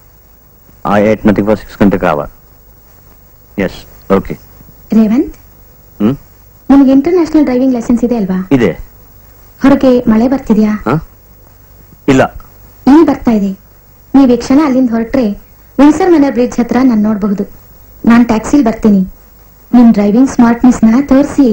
ಆ ಏಟ್ ನಥಿಂಗ್ ಫಾರ್ ಸಿಕ್ಸ್ ಗಂಟೆ ಕಾವ ಎಸ್ ಓಕೆ ರೇವಂತ್ ಹ್ಮ್ ನಿಮ್ಗೆ ಇಂಟರ್ನ್ಯಾಷನಲ್ ಡ್ರೈವಿಂಗ್ ಲೈಸೆನ್ಸ್ ಇದೆ ಅಲ್ವಾ ಇದೆ ಹೊರಗೆ ಮಳೆ ಬರ್ತಿದ್ಯಾ ಹಾ ಇಲ್ಲ ಇಲ್ಲಿ ಬರ್ತಾ ಇದೆ ನೀವ್ ಈ ಕ್ಷಣ ಅಲ್ಲಿಂದ ಹೊರಟ್ರೆ ವಿನ್ಸರ್ ಮನರ್ ಬ್ರಿಡ್ಜ್ ಹತ್ರ ನಾನ್ ನೋಡಬಹುದು ನಾನ್ ಟ್ಯಾಕ್ಸಿಲ್ ಬರ್ತೀನಿ ನಿಮ್ ಡ್ರೈವಿಂಗ್ ಸ್ಮಾರ್ಟ್ನೆಸ್ ನ ತೋರಿಸಿ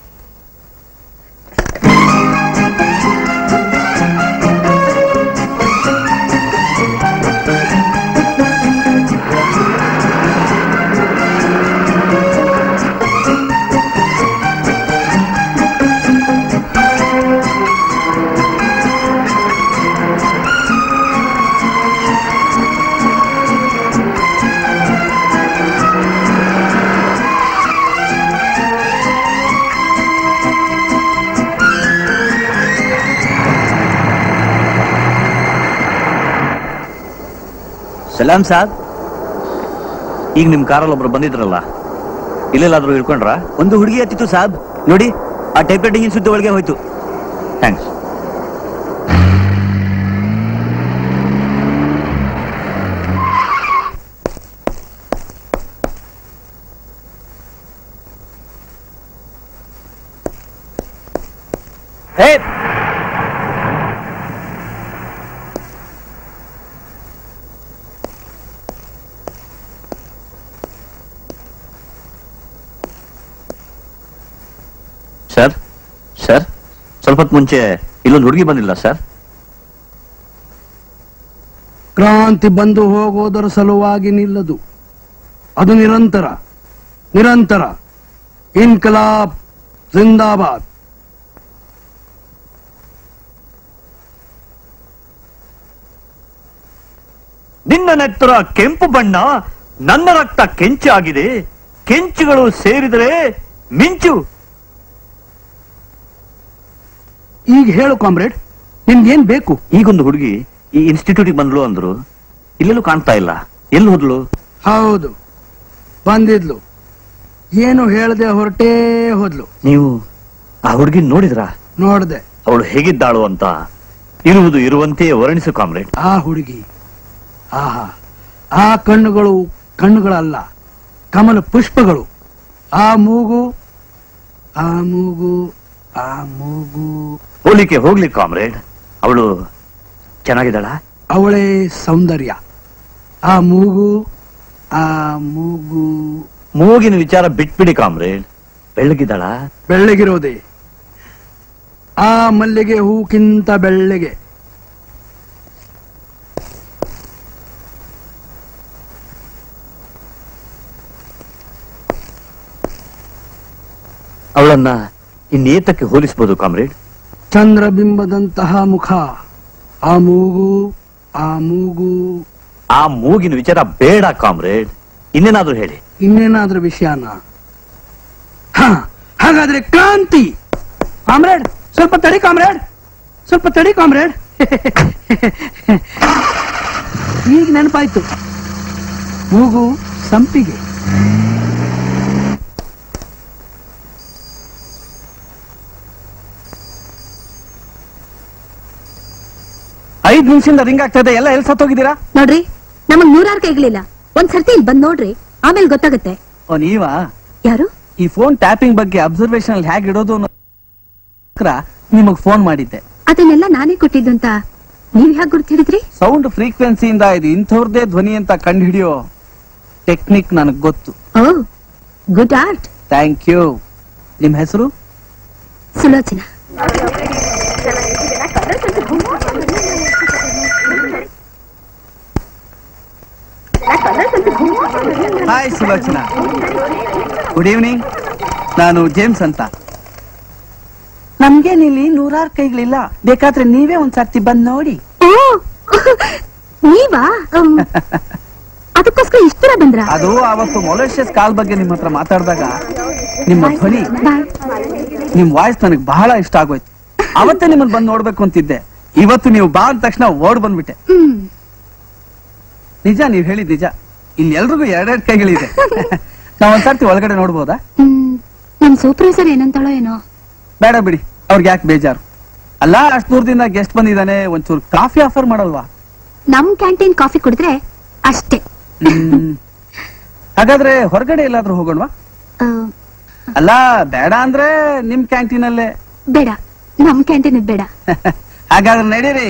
ಸಲಾಂ ಸಾಬ್ ಈಗ ನಿಮ್ ಕಾರಲ್ಲಿ ಒಬ್ರು ಬಂದಿದ್ರಲ್ಲ ಇಲ್ಲೆಲ್ಲಾದ್ರೂ ಇಳ್ಕೊಂಡ್ರ ಒಂದು ಹುಡುಗಿ ಹತ್ತಿತ್ತು ಸಾಬ್ ನೋಡಿ ಆ ಟೈಪ್ ರೈಟಿಂಗ್ ಸುದ್ದಿ ಒಳಗೆ ಹೋಯ್ತು ಥ್ಯಾಂಕ್ಸ್ ಹೇ ಸರ್ ಸರ್ ಸ್ವಲ್ಪ ಹೊತ್ತು ಮುಂಚೆ ಇಲ್ಲೊಂದು ಹುಡುಗಿ ಬಂದಿಲ್ಲ ಸರ್ ಕ್ರಾಂತಿ ಬಂದು ಹೋಗೋದರ ಸಲುವಾಗಿ ನಿಲ್ಲದು ಅದು ನಿರಂತರ ನಿರಂತರ ಇನ್ಕಲಾಬ್ ಜಿಂದಾಬಾದ್ ನಿನ್ನ ನೆತ್ತರ ಕೆಂಪು ಬಣ್ಣ ನನ್ನ ರಕ್ತ ಕೆಂಚು ಆಗಿದೆ ಕೆಂಚುಗಳು ಸೇರಿದರೆ ಮಿಂಚು ಈಗ ಹೇಳು ಕಾಮ್ರೇಡ್ ನಿನ್ಗೇನ್ ಬೇಕು ಈಗೊಂದು ಹುಡುಗಿ ಈ ಇನ್ಸ್ಟಿಟ್ಯೂಟಿಗೆ ಬಂದ್ಲು ಅಂದ್ರು ಇಲ್ಲೆಲ್ಲೂ ಕಾಣ್ತಾ ಇಲ್ಲ ಎಲ್ಲಿ ಹೋದ್ಲು ಹೌದು ಬಂದಿದ್ಲು ಏನು ಹೇಳದೆ ಹೊರಟೇ ಹೋದ್ಲು ನೀವು ಆ ಹುಡುಗಿ ನೋಡಿದ್ರಾ ನೋಡ್ದೆ ಅವಳು ಹೇಗಿದ್ದಾಳು ಅಂತ ಇರುವುದು ಇರುವಂತೆಯೇ ವರ್ಣಿಸು ಕಾಮ್ರೇಡ್ ಆ ಹುಡುಗಿ ಆಹಾ ಆ ಕಣ್ಣುಗಳು ಕಣ್ಣುಗಳಲ್ಲ ಕಮಲ ಪುಷ್ಪಗಳು ಆ ಮೂಗು ಆ ಮೂಗು ಆ ಮೂಗು ಹೋಲಿಕೆ ಹೋಗ್ಲಿ ಕಾಮ್ರೇಡ್ ಅವಳು ಚೆನ್ನಾಗಿದ್ದಾಳ ಅವಳೇ ಸೌಂದರ್ಯ ಆ ಮೂಗು ಆ ಮೂಗು ಮೂಗಿನ ವಿಚಾರ ಬಿಟ್ಬಿಡಿ ಕಾಮ್ರೇಡ್ ಬೆಳ್ಳಗಿದ್ದಾಳ ಬೆಳ್ಳಗಿರೋದೆ ಆ ಮಲ್ಲಿಗೆ ಹೂಕ್ಕಿಂತ ಬೆಳ್ಳಗೆ ಅವಳನ್ನ ಇನ್ನೇತಕ್ಕೆ ಹೋಲಿಸಬಹುದು ಕಾಮ್ರೇಡ್ ಚಂದ್ರಬಿಂಬದಂತಹ ಮುಖ ಆ ಮೂಗು ಆ ಮೂಗು ಆ ಮೂಗಿನ ವಿಚಾರ ಬೇಡ ಕಾಮ್ರೇಡ್ ಇನ್ನೇನಾದ್ರೂ ಹೇಳಿ ಇನ್ನೇನಾದ್ರೂ ವಿಷಯನ ಹ, ಹಾಗಾದ್ರೆ ಕ್ರಾಂತಿ ಕಾಮ್ರೇಡ್ ಸ್ವಲ್ಪ ತಡಿ ಕಾಮ್ರೇಡ್ ಸ್ವಲ್ಪ ತಡಿ ಕಾಮ್ರೇಡ್ ಈಗ ನೆನಪಾಯ್ತು ಮೂಗು ಸಂಪಿಗೆ ಐದ್ ನಿಮಿಷದಿಂದ ರಿಂಗ್ ಆಗ್ತಾ ಇದೆ ಎಲ್ಲ ಎಲ್ಲಿ ಸತ್ತೋಗಿದ್ದೀರಾ ನೋಡ್ರಿ ನಮಗ್ ನೂರಾರು ಕೈಗಳಿಲ್ಲ ಒಂದ್ ಸರ್ತಿ ಇಲ್ಲಿ ಬಂದ್ ನೋಡ್ರಿ ಆಮೇಲೆ ಗೊತ್ತಾಗುತ್ತೆ ಓ ನೀವಾ ಯಾರು ಈ ಫೋನ್ ಟ್ಯಾಪಿಂಗ್ ಬಗ್ಗೆ ಅಬ್ಸರ್ವೇಷನ್ ಅಲ್ಲಿ ಹೇಗೆ ಇಡೋದು ಅನ್ನೋ ನಿಮಗ್ ಫೋನ್ ಮಾಡಿದ್ದೆ ಅದನ್ನೆಲ್ಲ ನಾನೇ ಕೊಟ್ಟಿದ್ದು ಅಂತ ನೀವ್ ಯಾಕೆ ಗುರ್ತಿಡಿದ್ರಿ ಸೌಂಡ್ ಫ್ರೀಕ್ವೆನ್ಸಿಯಿಂದ ಇದು ಇಂಥವ್ರದೇ ಧ್ವನಿ ಅಂತ ಕಂಡುಹಿಡಿಯೋ ಟೆಕ್ನಿಕ್ ನನಗ್ ಗೊತ್ತು oh good art thank you ನಿಮ್ ಹೆಸರು Sulochana hi Sulochana good evening ನಾನು ಜೇಮ್ಸ್ ಅಂತ ನಮ್ಗೆ ಇಲ್ಲಿ ನೂರಾರು ಕೈಗಳಿಲ್ಲ ಬೇಕಾದ್ರೆ ನೀವೇ ಒಂದ್ ಸರ್ತಿ ಬಂದ್ ನೋಡಿ ಓ ನೀವಾ ಅಮ್, ಅದಕ್ಕೋಸ್ಕರ ಇಷ್ಟ ದೂರ ಬಂದ್ರ ಅದು ಅವತ್ತು ಮೊಲೇಷಿಯಸ್ ಕಾಲ್ ಬಗ್ಗೆ ನಿಮ್ಮ ಹತ್ರ ಮಾತಾಡಿದಾಗ ನಿಮ್ಮ ಧ್ವನಿ ನಿಮ್ ವಾಯ್ಸ್ ನನಗೆ ಬಹಳ ಇಷ್ಟ ಆಗೋಯ್ತು ಅವತ್ತೇ ನಿಮ್ಮನ್ನ ಬಂದ್ ನೋಡ್ಬೇಕು ಅಂತಿದ್ದೆ ಇವತ್ತು ನೀವು ಬಾ ಅಂದ ತಕ್ಷಣ ಓಡ್ ಬಂದ್ಬಿಟ್ಟೆ ಹ್ಮ್ ನಿಜ ನೀವ್ ಹೇಳಿದ್ ನಿಜ ಇಲ್ಲಿ ಎಲ್ರಿಗೂ ಎರಡೆರಡು ಕೈಗಳಿದೆ ನಾವ್ ಒಂದ್ಸರ್ತಿ ಒಳಗಡೆ ನೋಡ್ಬೋದಾ ಹ್ಮ್ ನಮ್ ಸೂಪರ್ವೈಸರ್ ಏನಂತಾಳೋ ಏನೋ ಬೇಡ ಬಿಡಿ ಅವ್ರಿಗೆ ಯಾಕೆ ಬೇಜಾರು ಅಲ್ಲ ಅಷ್ಟು ದೂರದಿಂದ ಗೆಸ್ಟ್ ಬಂದಿದ್ದಾನೆ ಒಂಚೂರು ಕಾಫಿ ಆಫರ್ ಮಾಡಲ್ವಾ ನಮ್ ಕ್ಯಾಂಟೀನ್ ಕಾಫಿ ಕುಡಿದ್ರೆ ಅಷ್ಟೇ ಹ್ಮ್. ಹಾಗಾದ್ರೆ ಹೊರಗಡೆ ಎಲ್ಲಾದ್ರೂ ಹೋಗೋಣವಾ ಆ, ಅಲ್ಲ ಬೇಡ ಅಂದ್ರೆ ನಿಮ್ ಕ್ಯಾಂಟೀನಲ್ಲೇ ಬೇಡ ನಮ್ ಕ್ಯಾಂಟೀನ್ ಬೇಡ ಹಾಗಾದ್ರೆ ನಡೀರಿ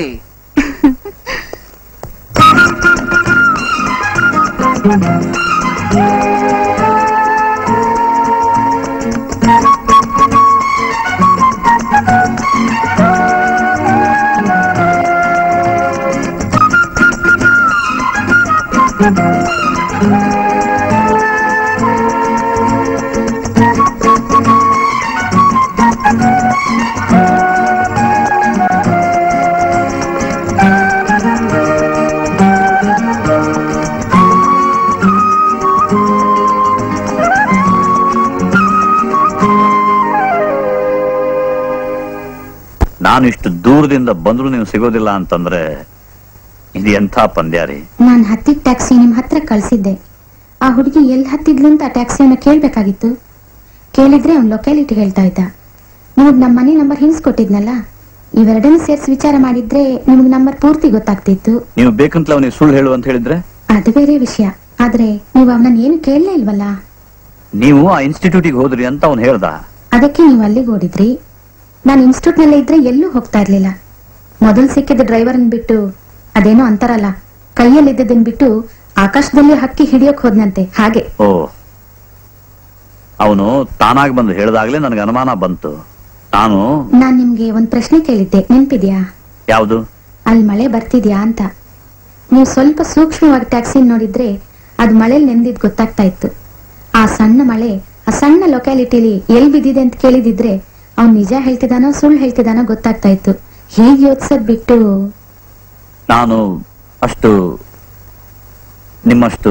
ನಾನು ಇಷ್ಟು ದೂರದಿಂದ ಬಂದ್ರು ನೀವು ಸಿಗೋದಿಲ್ಲ ಅಂತಂದ್ರೆ ಇದು ಎಂಥ ಪಂದ್ಯ ರೀ ನಾನ್ ಹತ್ತಿದ ಟ್ಯಾಕ್ಸಿ ನಿಮ್ ಹತ್ರ ಕಳ್ಸಿದ್ದೆ ಆ ಹುಡುಗಿ ಎಲ್ಲಿ ಹತ್ತಿದ್ಲು ಅಂತ ಟ್ಯಾಕ್ಸಿಯನ್ನ ಕೇಳ್ಬೇಕಾಗಿತ್ತು ಕೇಳಿದ್ರೆ ಅವ್ನ್ ಲೊಕ್ಯಾಲಿಟಿ ಹೇಳ್ತಾ ಇದ್ದ ನಿಮಗ್ ನಮ್ಮ ಮನೆ ನಂಬರ್ ಹಿಂಸ್ಕೊಟ್ಟಿದ್ನಲ್ಲ ಇವೆರಡನ್ನೂ ಸೇರ್ಸಿ ವಿಚಾರ ಮಾಡಿದ್ರೆ ನಿಮಗ್ ನಂಬರ್ ಪೂರ್ತಿ ಗೊತ್ತಾಗ್ತಿತ್ತು ನೀವು ಬೇಕಂತಲೇ ಅವನಿಗೆ ಸುಳ್ಳು ಹೇಳು ಅಂತ ಹೇಳಿದ್ರೆ ಅದು ಬೇರೆ ವಿಷಯ ಆದ್ರೆ ನೀವು ಅವನನ್ನ ಏನು ಕೇಳಲೇ ಇಲ್ವಲ್ಲ ನೀವು ಆ ಇನ್ಸ್ಟಿಟ್ಯೂಟಿಗೆ ಹೋದ್ರಿ ಅಂತ ಅವ್ನು ಹೇಳ್ದ ಅದಕ್ಕೆ ನೀವು ಅಲ್ಲಿಗೆ ಓಡಿದ್ರಿ ನಾನು ಇನ್ಸ್ಟಿಟ್ಯೂಟ್ ನಲ್ಲೇ ಇದ್ರೆ ಎಲ್ಲೂ ಹೋಗ್ತಾ ಇರ್ಲಿಲ್ಲ ಮೊದಲು ಸಿಕ್ಕಿದ ಡ್ರೈವರ್ನ್ ಬಿಟ್ಟು ಅದೇನೋ ಅಂತಾರಲ್ಲ ಕೈಯಲ್ಲಿದ್ದದನ್ ಬಿಟ್ಟು ಆಕಾಶದಲ್ಲಿ ಹಕ್ಕಿ ಹಿಡಿಯೋಕ್ ಹೋದ್ನಂತೆ ಹಾಗೆ ಓ ಅವನು ತಾನಾಗಿ ಬಂದು ಹೇಳ್ದಾಗ್ಲೇ ನನಗೆ ಅನುಮಾನ ಬಂತು ನಾನು ನಾನ್ ನಿಮ್ಗೆ ಒಂದ್ ಪ್ರಶ್ನೆ ಕೇಳಿದ್ದೆ ನೆನ್ಪಿದ್ಯಾ ಯಾವುದು ಅಲ್ಲಿ ಮಳೆ ಬರ್ತಿದ್ಯಾ ಅಂತ ನೀವು ಸ್ವಲ್ಪ ಸೂಕ್ಷ್ಮವಾಗಿ ಟ್ಯಾಕ್ಸಿ ನೋಡಿದ್ರೆ ಅದು ಮಳೆಲ್ ನೆಂದಿದ್ ಗೊತ್ತಾಗ್ತಾ ಇತ್ತು ಆ ಸಣ್ಣ ಮಳೆ ಆ ಸಣ್ಣ ಲೊಕ್ಯಾಲಿಟಿಲಿ ಎಲ್ ಬಿದ್ದಿದೆ ಅಂತ ಕೇಳಿದಿದ್ರೆ ಅವ್ನ್ ನಿಜ ಹೇಳ್ತಿದಾನೋ ಸುಳ್ಳು ಹೇಳ್ತಿದಾನೋ ಗೊತ್ತಾಗ್ತಾ ಇತ್ತು ಹೀಗೆ ಯೋಚಿಸೋದ್ ಬಿಟ್ಟು ನಾನು ಅಷ್ಟು ನಿಮ್ಮಷ್ಟು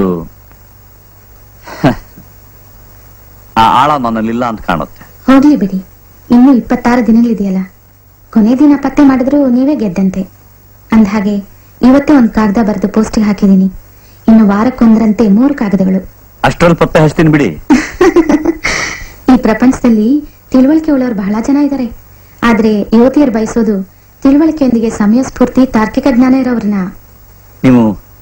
ಆ ಆಳ ನನ್ನಲ್ಲಿಲ್ಲ ಅಂತ ಕಾಣುತ್ತೆ ಹೋಗ್ಲಿ ಬಿಡಿ ಇನ್ನೂ ಇಪ್ಪತ್ತಾರು ದಿನಗಳಿದೆಯಲ್ಲ ಕೊನೆ ದಿನ ಪತ್ತೆ ಮಾಡಿದ್ರು ನೀವೇ ಗೆದ್ದಂತೆ ಅಂದ್ಹಾಗೆ ಇವತ್ತೇ ಒಂದ್ ಕಾಗದ ಬರೆದು ಪೋಸ್ಟಿಗೆ ಹಾಕಿದೀನಿ ಇನ್ನು ವಾರಕ್ಕೊಂದರಂತೆ ಮೂರು ಕಾಗದಗಳು ಅಷ್ಟರಲ್ಲಿ ಪತ್ತೆ ಹಚ್ತೀನಿ ಬಿಡಿ ಈ ಪ್ರಪಂಚದಲ್ಲಿ ತಿಳುವಳಿಕೆ ಉಳ್ಳವರು ಬಹಳ ಜನ ಇದ್ದಾರೆ ಆದ್ರೆ ಯುವತಿಯರು ಬಯಸೋದು ತಿಳುವಳಿಕೆಯೊಂದಿಗೆ ಸಮಯ ಸ್ಫೂರ್ತಿ ತಾರ್ಕಿಕ ಜ್ಞಾನ ಇರೋವ್ರನ್ನ ನೀವು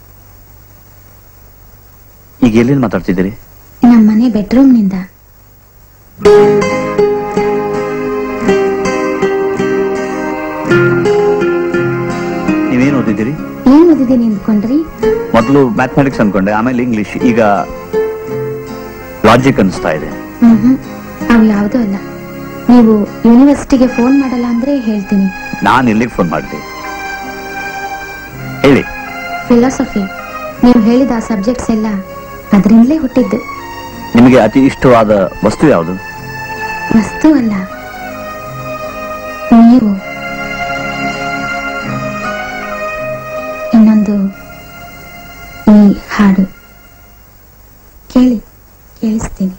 ಈಗ ಎಲ್ಲಿಂದ ಮಾತಾಡ್ತಿದ್ದೀರಿ ನಮ್ಮ ಮನೆ ಬೆಡ್ರೂಮ್ನಿಂದ ನೀವೇನು ಓದಿದ್ದೀರಿ ಏನ್ ಓದಿದ್ದೀನಿ ಅಂದ್ಕೊಂಡ್ರಿ ಮೊದಲು ಮ್ಯಾಥಮೆಟಿಕ್ಸ್ ಅನ್ಕೊಂಡೆ ಆಮೇಲೆ ಇಂಗ್ಲಿಷ್ ಈಗ ಲಾಜಿಕ್ ಅನಿಸ್ತಾ ಇದೆ ಹ್ಮ್ ಹ್ಮ್ ಅವು ಯಾವುದೂ ಅಲ್ಲ ನೀವು ಯೂನಿವರ್ಸಿಟಿಗೆ ಫೋನ್ ಮಾಡಲ್ಲ ಅಂದ್ರೆ ಹೇಳ್ತೀನಿ ನಾನು ಎಲ್ಲಿಗೆ ಫೋನ್ ಮಾಡಿದೆ ಹೇಳಿ ಫಿಲಾಸಫಿ ನೀವು ಹೇಳಿದ ಸಬ್ಜೆಕ್ಟ್ಸ್ ಎಲ್ಲ ಅದರಿಂದಲೇ ಹುಟ್ಟಿದ್ದು ನಿಮಗೆ ಅತಿ ಇಷ್ಟವಾದ ವಸ್ತು ಯಾವುದು ವಸ್ತು ಅಲ್ಲ ನೀವು ಇನ್ನೊಂದು ಈ ಹಾಡು ಕೇಳಿ ಕೇಳಿಸ್ತೀನಿ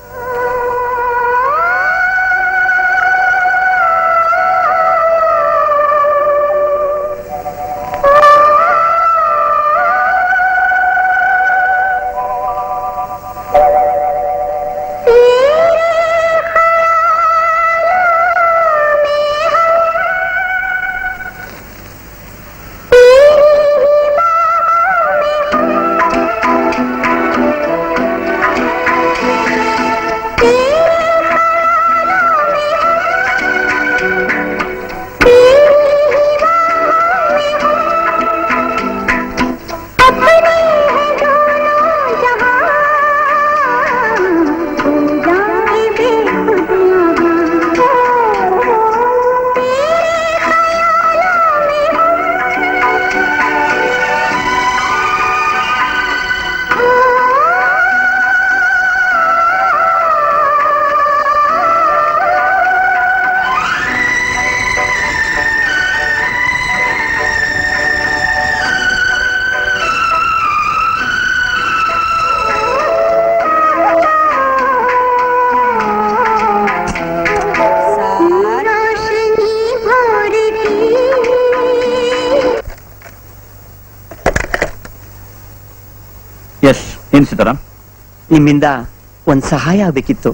ಎಸ್ ಏನ್ ಸೀತಾರಾಮ್ ನಿಮ್ಮಿಂದ ಒಂದ್ ಸಹಾಯ ಆಗ್ಬೇಕಿತ್ತು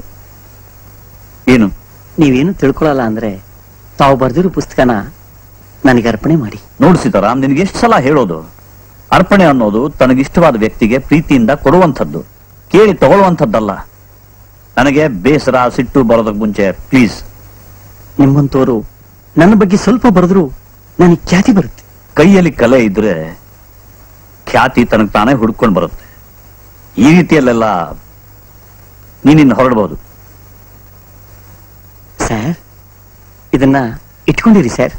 ಏನು ನೀವೇನು ತಿಳ್ಕೊಳಲ್ಲ ಅಂದ್ರೆ ತಾವು ಬರ್ದಿರೋ ಪುಸ್ತಕನ ನನಗೆ ಅರ್ಪಣೆ ಮಾಡಿ ನೋಡು ಸೀತಾರಾಮ್ ನಿನ್ಗೆ ಎಷ್ಟು ಸಲ ಹೇಳೋದು ಅರ್ಪಣೆ ಅನ್ನೋದು ತನಗಿಷ್ಟವಾದ ವ್ಯಕ್ತಿಗೆ ಪ್ರೀತಿಯಿಂದ ಕೊಡುವಂಥದ್ದು ಕೇಳಿ ತಗೊಳ್ಳುವಂಥದ್ದಲ್ಲ ನನಗೆ ಬೇಸರ ಸಿಟ್ಟು ಬರೋದಕ್ಕೆ ಮುಂಚೆ ಪ್ಲೀಸ್ ನಿಮ್ಮಂತೋರು ನನ್ನ ಬಗ್ಗೆ ಸ್ವಲ್ಪ ಬರೆದ್ರು ನನಗೆ ಖ್ಯಾತಿ ಬರುತ್ತೆ ಕೈಯಲ್ಲಿ ಕಲೆ ಇದ್ರೆ ಖ್ಯಾತಿ ತನಗೆ ತಾನೇ ಹುಡ್ಕೊಂಡು ಬರುತ್ತೆ ಈ ರೀತಿಯಲ್ಲೆಲ್ಲ ನೀನಿನ್ನು ಹೊರಡಬಹುದು ಸರ್ ಇದನ್ನ ಇಟ್ಕೊಂಡಿರಿ ಸರ್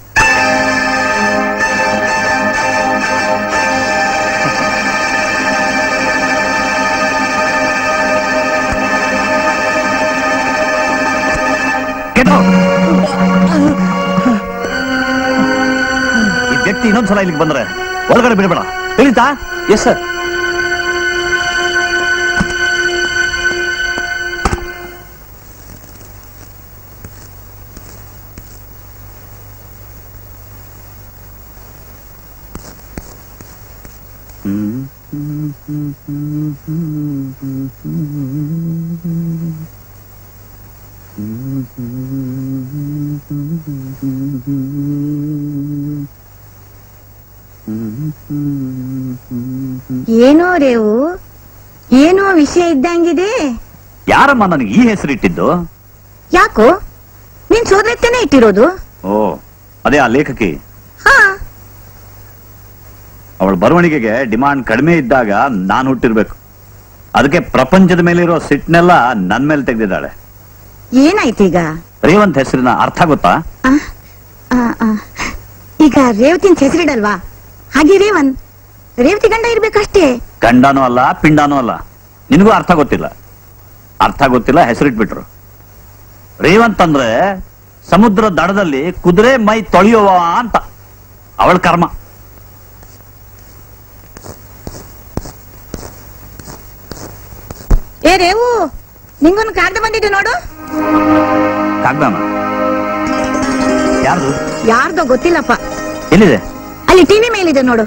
ಈ ವ್ಯಕ್ತಿ ಇನ್ನೊಂದ್ಸಲ ಇಲ್ಲಿಗೆ ಬಂದ್ರೆ ಒಳಗಡೆ ಬಿಡಬೇಡ ತಿಳಿತಾ ಎಸ್ ಸರ್ ಏನೋ ರೇವು ಏನೋ ವಿಷಯ ಇದ್ದಂಗಿದೆ ಯಾರಮ್ಮ ನನಗೆ ಈ ಹೆಸರಿಟ್ಟಿದ್ದು ಯಾಕೋ ನೀನ್ ಸೋದರತ್ತೇನೆ ಇಟ್ಟಿರೋದು ಓ ಅದೇ ಆ ಲೇಖಕಿ ಹಾ ಅವಳ ಬರವಣಿಗೆಗೆ ಡಿಮಾಂಡ್ ಕಡಿಮೆ ಇದ್ದಾಗ ನಾನು ಹುಟ್ಟಿರ್ಬೇಕು ಅದಕ್ಕೆ ಪ್ರಪಂಚದ ಮೇಲಿರೋ ಸಿಟ್ನೆಲ್ಲ ನನ್ ಮೇಲೆ ತೆಗೆದಿದ್ದಾಳೆ ಏನಾಯ್ತೀಗ ರೇವಂತ್ ಹೆಸರಿನ ಅರ್ಥ ಗೊತ್ತಾ ಆ, ಆ, ಆ. ಈಗ ರೇವತಿನ್ ಹೆಸರಿಡಲ್ವಾ ಹಾಗೆ ರೇವನ್ ರೇವತಿ ಗಂಡ ಇರ್ಬೇಕಷ್ಟೇ ಗಂಡನೂ ಅಲ್ಲ ಪಿಂಡನೂ ಅಲ್ಲ ನಿನಗೂ ಅರ್ಥ ಗೊತ್ತಿಲ್ಲ ಅರ್ಥ ಗೊತ್ತಿಲ್ಲ ಹೆಸರಿಟ್ಬಿಟ್ರು ರೇವಂತ್ ಅಂದ್ರೆ ಸಮುದ್ರ ದಡದಲ್ಲಿ ಕುದುರೆ ಮೈ ತೊಳೆಯುವ ಅಂತ ಅವಳ ಕರ್ಮ ಏ ರೇವು ನಿಂಗೊಂದು ಕಾಗ್ದ ಬಂದಿದೆ ನೋಡು ಕಾಗ್ದಾನ ಯಾರ್ದು ಯಾರ್ದೋ ಗೊತ್ತಿಲ್ಲಪ್ಪ ಎಲ್ಲಿದೆ ಅಲ್ಲಿ ಟಿವಿ ಮೇಲಿದೆ ನೋಡು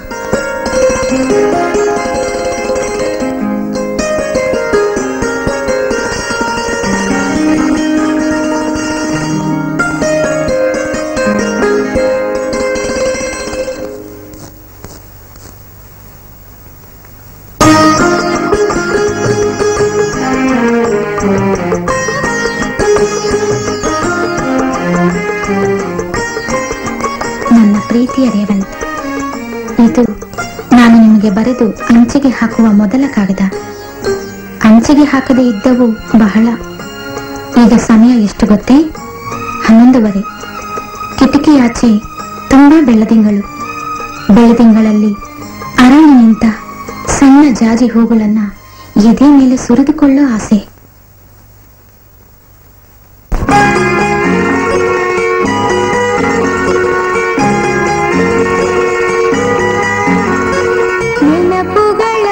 ನನ್ನ ಪ್ರೀತಿಯ ರೇವಂತ್ ಇದು ನಾನು ನಿಮಗೆ ಬರೆದು ಅಂಚೆಗೆ ಹಾಕುವ ಮೊದಲ ಕಾಗದ ಅಂಚೆಗೆ ಹಾಕದೇ ಇದ್ದವು ಬಹಳ ಈಗ ಸಮಯ ಎಷ್ಟು ಗೊತ್ತೇ ಹನ್ನೊಂದುವರೆ ಕಿಟಕಿಯಾಚೆ ತುಂಬಾ ಬೆಳ್ಳದಿಂಗಳು ಬೆಳ್ಳದಿಂಗಳಲ್ಲಿ ಅರಳಿ ನಿಂತ ಸಣ್ಣ ಜಾಜಿ ಹೂಗಳನ್ನ ಎದೆ ಮೇಲೆ ಸುರಿದುಕೊಳ್ಳೋ ಆಸೆ ನೆನಪುಗಳ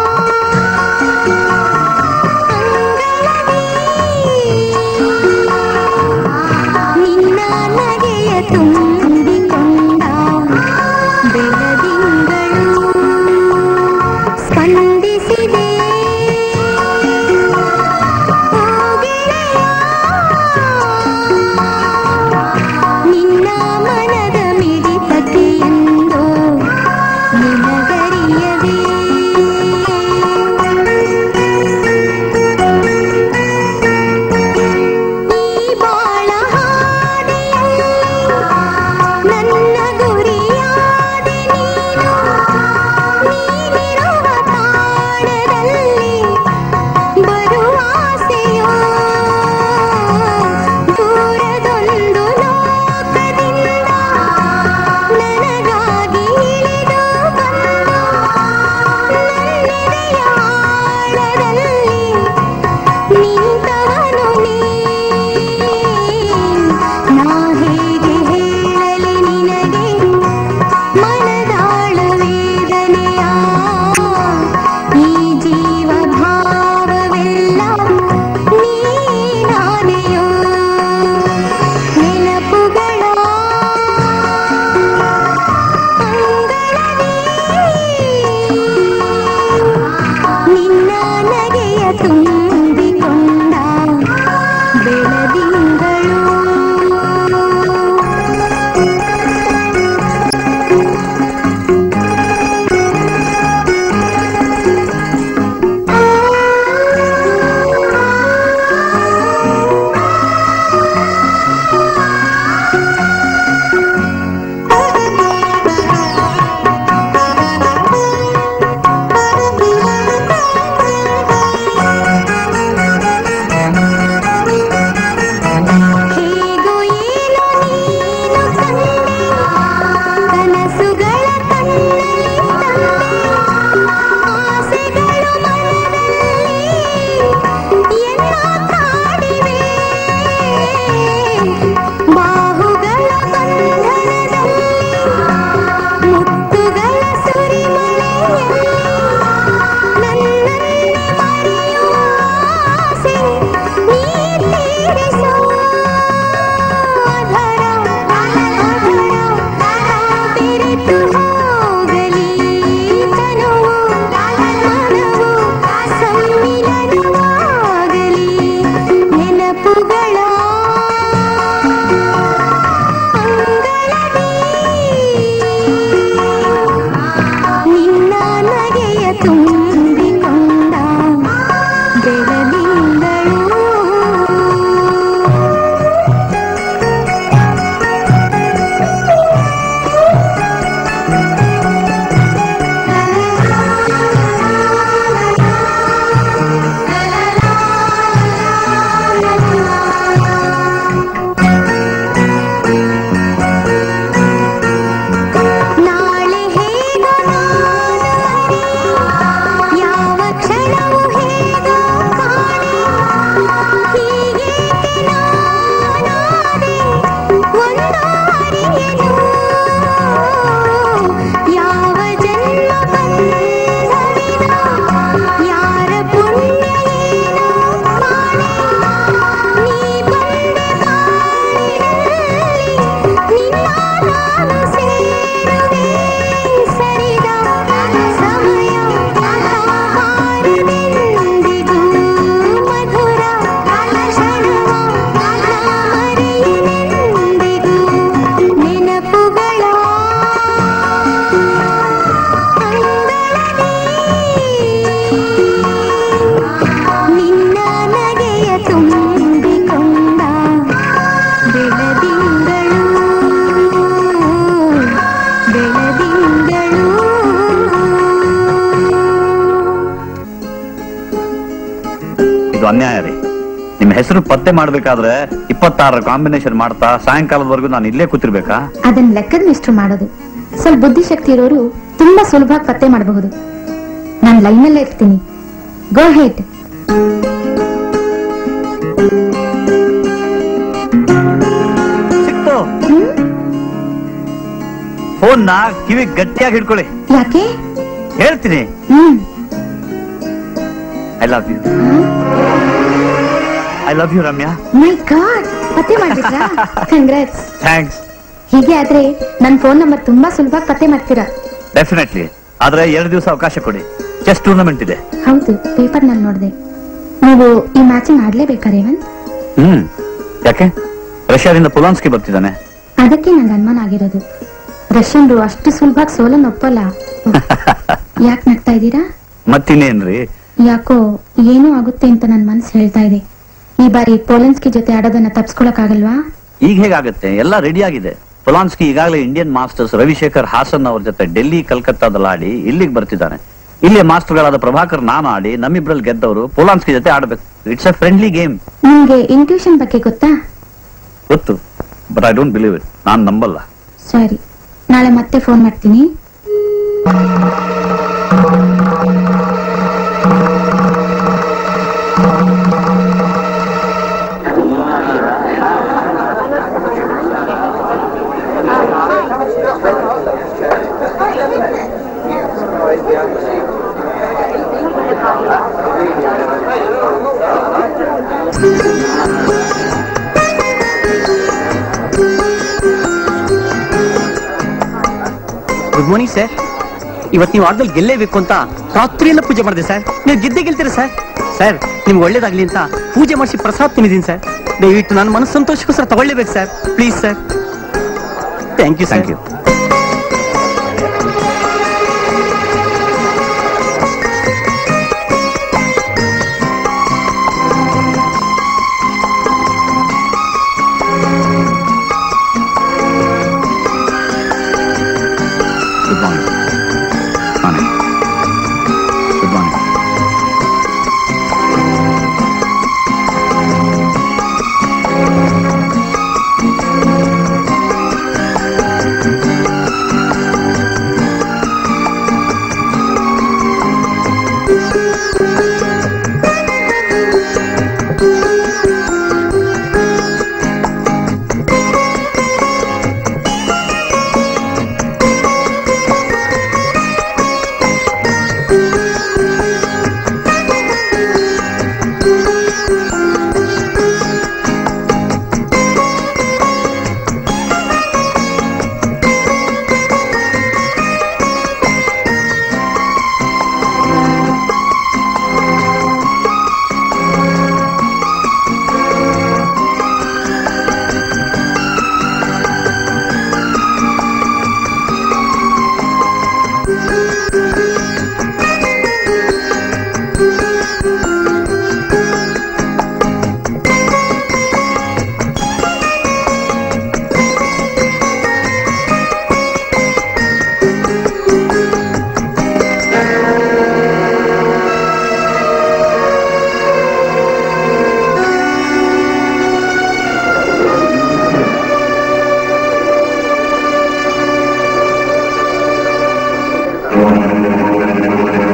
ನಿನ್ನ ನಗೆಯ ತುಂಬಿಕೊಂಡ ಬೆಳದಿಂಗಳು ಸ್ಪಂದಿಸಿದೆ ಒಂದು ಅರಿಯೆನು ಯಾವ ಜನ್ಮ ಬಂಧವಿದೋ ಯಾರ ಪುಣ್ಯ ಏನೋ ಮಾಡೆ ನೀ ಬಂದೆ ಬಾಳಿನಲ್ಲಿ ನಿನ್ನ ನಾನು ಸೇರುವೆ ಸರಿದ ಸಮಯ ಆಹಾರವೆಂದಿಗೂ ಮಧುರ ಕ್ಷಣವ ಮರೆಯನೆಂದಿಗೂ ನೆನಪುಗಳ ನಿನ್ನ ನಗೆಯ ತುಂಬಿಕೊಂಡ ಬೆಳದಿಂಗಳು ಬೆಳದಿಂಗಳು ಇದು ಅನ್ಯಾಯ ರೀ ನಿಮ್ ಹೆಸರು ಪತ್ತೆ ಮಾಡ್ಬೇಕಾದ್ರೆ ಇಪ್ಪತ್ತಾರರ ಕಾಂಬಿನೇಷನ್ ಮಾಡ್ತಾ ಸಾಯಂಕಾಲದವರೆಗೂ ನಾನು ಇಲ್ಲೇ ಕೂತಿರ್ಬೇಕಾ ಅದನ್ನ ಲೆಕ್ಕದ ಮಿಸ್ಟ್ರು ಮಾಡೋದು ಸ್ವಲ್ಪ ಬುದ್ಧಿಶಕ್ತಿ ಇರೋರು ತುಂಬಾ ಸುಲಭವಾಗಿ ಪತ್ತೆ ಮಾಡಬಹುದು ನಾನು ಲೈನಲ್ಲೇ ಇರ್ತೀನಿ ಗೋ ಹೆಡ್ ಸಿಕ್ತು ಫೋನ್ ನ ಕಿವಿ ಗಟ್ಟಿಯಾಗಿ ಹಿಡ್ಕೊಳ್ಳಿ ಯಾಕೆ ಹೇಳ್ತೀನಿ hmm I love you I love you Ramya my god ಪತ್ತೆ ಮಾಡ್ಬಿಟ್ರಾ ಕಂಗ್ರಾಟ್ಸ್ ಥ್ಯಾಂಕ್ಸ್ ಹೀಗೆ ಆದ್ರೆ ನನ್ ಫೋನ್ ನಂಬರ್ ತುಂಬಾ ಸುಲಭವಾಗಿ ಪತ್ತೆ ಮಾಡ್ತೀರಾ ಡೆಫಿನೆಟ್ಲಿ ಆದ್ರೆ ಎರಡು ದಿವಸ ಅವಕಾಶ ಕೊಡಿ ಚೆಸ್ ಟೂರ್ನಮೆಂಟ್ ಇದೆ ಹೌದು ಪೇಪರ್ ನಲ್ಲಿ ನೋಡಿದೆ ನೀವು ಈ ಮ್ಯಾಚಿಂಗ್ ಆಡ್ಲೇಬೇಕಾ ರೇವಂತ್ ಹ್ಮ್ ಯಾಕೆ ರಷ್ಯಾದಿಂದ ಪುಲಾನ್ಸ್ಕಿ ಬರ್ತಿದ್ದಾನೆ ಅದಕ್ಕೆ ನಂಗೆ ಅನುಮಾನ ಆಗಿರೋದು ರಷ್ಯನ್ರು ಅಷ್ಟು ಸುಲಭವಾಗಿ ಸೋಲನ್ ಒಪ್ಪಲ್ಲ ಯಾಕೆ ನಗ್ತಾ ಇದ್ದೀರಾ ಮತ್ತಿನ್ನೇನ್ರಿ ಯಾಕೋ ಏನೋ ಆಗುತ್ತೆ ಅಂತ ನನ್ ಮನ್ಸು ಹೇಳ್ತಾ ಇದೆ ಈ ಬಾರಿ ಪೋಲೆನ್ಸ್ಕಿ ಜೊತೆ ಆಡೋದನ್ನ ತಪ್ಸ್ಕೊಳಕ್ಕಾಗಲ್ವಾ ಈಗ ಹೇಗಾಗುತ್ತೆ ಎಲ್ಲ ರೆಡಿ ಆಗಿದೆ ಪೊಲಾನ್ಸ್ಕಿ ಈಗಾಗಲೇ ಇಂಡಿಯನ್ ಮಾಸ್ಟರ್ಸ್ ರವಿಶೇಖರ್ ಹಾಸನ್ ಅವ್ರ ಜೊತೆ ಡೆಲ್ಲಿ ಕಲ್ಕತ್ತಾದಲ್ಲಿ ಆಡಿ ಇಲ್ಲಿಗೆ ಬರ್ತಿದ್ದಾನೆ ಇಲ್ಲಿ ಮಾಸ್ಟರ್ಗಳಾದ ಪ್ರಭಾಕರ್ ನಾನು ಆಡಿ ನಮ್ಮಿಬ್ರಲ್ಲಿ ಗೆದ್ದವರು ಪೊಲಾನ್ಸ್ಕಿ ಜೊತೆ ಆಡ್ಬೇಕು ಇಟ್ಸ್ ಅ ಫ್ರೆಂಡ್ಲಿ ಗೇಮ್ ನಿಮ್ಗೆ ಇಂಟ್ಯೂಷನ್ ಬಗ್ಗೆ ಗೊತ್ತಾ ಗೊತ್ತು but I don't believe it ನಾನ್ ನಂಬಲ್ಲ ಸರಿ ನಾಳೆ ಮತ್ತೆ ಫೋನ್ ಮಾಡ್ತೀನಿ ಗುಡ್ ಮಾರ್ನಿಂಗ್ ಸರ್ ಇವತ್ತು ನೀವು ಆಟದಲ್ಲಿ ಗೆಲ್ಲೇಬೇಕು ಅಂತ ರಾತ್ರಿಯೆಲ್ಲ ಪೂಜೆ ಮಾಡಿದೆ ಸರ್ ನೀವು ಗೆದ್ದೇ ಗೆಲ್ತೀರ ಸರ್ ಸರ್ ನಿಮ್ಗೆ ಒಳ್ಳೇದಾಗ್ಲಿ ಅಂತ ಪೂಜೆ ಮಾಡಿಸಿ ಪ್ರಸಾದ ತಿಂದಿದ್ದೀನಿ ಸರ್ ದಯವಿಟ್ಟು ನನ್ನ ಮನಸ್ಸು ಸಂತೋಷಕ್ಕೋಸ್ಕರ ತಗೊಳ್ಳೇಬೇಕು sir please sir thank you thank you good morning morning good morning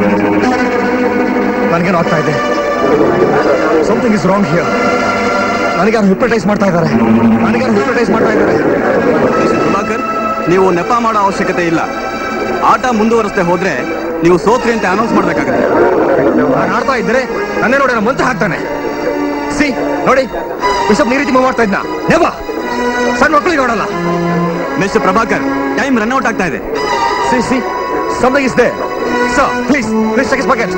ನನಗೇನು ಆಗ್ತಾ ಇದೆ ಸಮಥಿಂಗ್ ಇಸ್ ರಾಂಗ್ ಹಿಯರ್ ನನಗೆ ಹಿಪ್ರಟೈಸ್ ಮಾಡ್ತಾ ಇದ್ದಾರೆ ನನಗೆ ಹಿಪ್ರಟೈಸ್ ಮಾಡ್ತಾ ಇದ್ದಾರೆ ಸುಧಾಕರ್ ನೀವು ನೆಪ ಮಾಡೋ ಅವಶ್ಯಕತೆ ಇಲ್ಲ ಆಟ ಮುಂದುವರಿಸದೆ ಹೋದ್ರೆ ನೀವು ಸೋತ್ರಿ ಅಂತ ಅನೌನ್ಸ್ ಮಾಡ್ಬೇಕಾಗತ್ತೆ ನಾನು ಆಡ್ತಾ ಇದ್ರೆ ನನ್ನೇ ನೋಡಿ ಮುಂಚೆ ಹಾಕ್ತಾನೆ ಸಿ ನೋಡಿ ಬಿಷಪ್ ನೀ ರೀತಿ ಮೂವ್ ಮಾಡ್ತಾ ಇದ್ನ ನೇಬ ಸಣ್ಣ ಮಕ್ಕಳಿಗೆ ನೋಡಲ್ಲ mister Prabhakar time run out ಆಗ್ತಾ ಇದೆ see see something is there sir please please check his pocket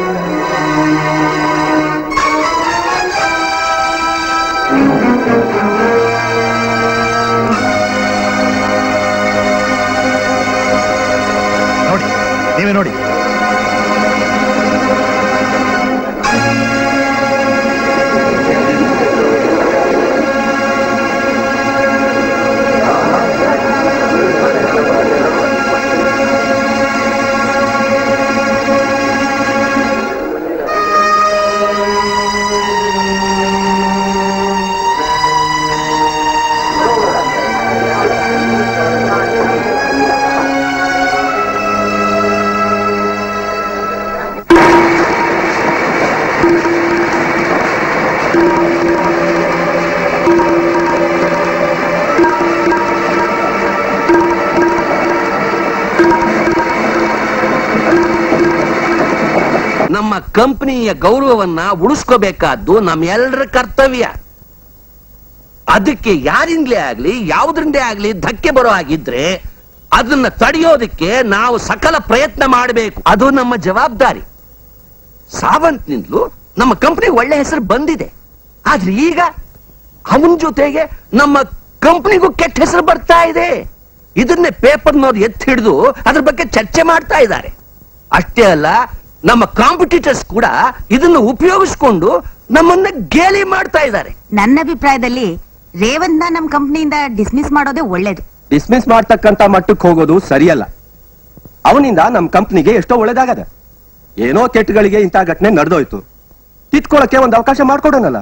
ನೋಡಿ ನೀವೇ ನೋಡಿ ನಮ್ಮ ಕಂಪನಿಯ ಗೌರವವನ್ನ ಉಳಿಸ್ಕೋಬೇಕಾದ್ದು ನಮ್ಮೆಲ್ಲರ ಕರ್ತವ್ಯ ಅದಕ್ಕೆ ಯಾರಿಂದಲೇ ಆಗ್ಲಿ ಯಾವುದ್ರಿಂದೇ ಆಗ್ಲಿ ಧಕ್ಕೆ ಬರೋ ಹಾಗಿದ್ರೆ ಅದನ್ನ ತಡೆಯೋದಕ್ಕೆ ನಾವು ಸಕಲ ಪ್ರಯತ್ನ ಮಾಡಬೇಕು ಅದು ನಮ್ಮ ಜವಾಬ್ದಾರಿ ಸಾವಂತ್ನಿಂದಲೂ ನಮ್ಮ ಕಂಪನಿ ಒಳ್ಳೆ ಹೆಸರು ಬಂದಿದೆ ಆದ್ರೆ ಈಗ ಅವನ ಜೊತೆಗೆ ನಮ್ಮ ಕಂಪನಿಗೂ ಕೆಟ್ಟ ಹೆಸರು ಬರ್ತಾ ಇದೆ ಇದನ್ನೇ ಪೇಪರ್ನವ್ರು ಎತ್ತಿ ಹಿಡಿದು ಅದ್ರ ಬಗ್ಗೆ ಚರ್ಚೆ ಮಾಡ್ತಾ ಇದ್ದಾರೆ ಅಷ್ಟೇ ಅಲ್ಲ ನಮ್ಮ ಕಾಂಪಿಟೇಟರ್ಸ್ ಕೂಡ ಇದನ್ನು ಉಪಯೋಗಿಸ್ಕೊಂಡು ನಮ್ಮನ್ನ ಗೇಲಿ ಮಾಡ್ತಾ ಇದ್ದಾರೆ ನನ್ನ ಅಭಿಪ್ರಾಯದಲ್ಲಿ ರೇವಂತ್ನ ನಮ್ ಕಂಪ್ನಿಯಿಂದ ಡಿಸ್ಮಿಸ್ ಮಾಡೋದೇ ಒಳ್ಳೇದು ಡಿಸ್ಮಿಸ್ ಮಾಡ್ತಕ್ಕಂತ ಮಟ್ಟಕ್ಕೆ ಹೋಗೋದು ಸರಿಯಲ್ಲ ಅವನಿಂದ ನಮ್ ಕಂಪ್ನಿಗೆ ಎಷ್ಟೋ ಒಳ್ಳೇದಾಗದ ಏನೋ ಕೆಟ್ಟಗಳಿಗೆ ಇಂಥ ಘಟನೆ ನಡೆದೋಯ್ತು ತಿತ್ಕೊಳಕ್ಕೆ ಒಂದು ಅವಕಾಶ ಮಾಡ್ಕೊಡೋಣಲ್ಲ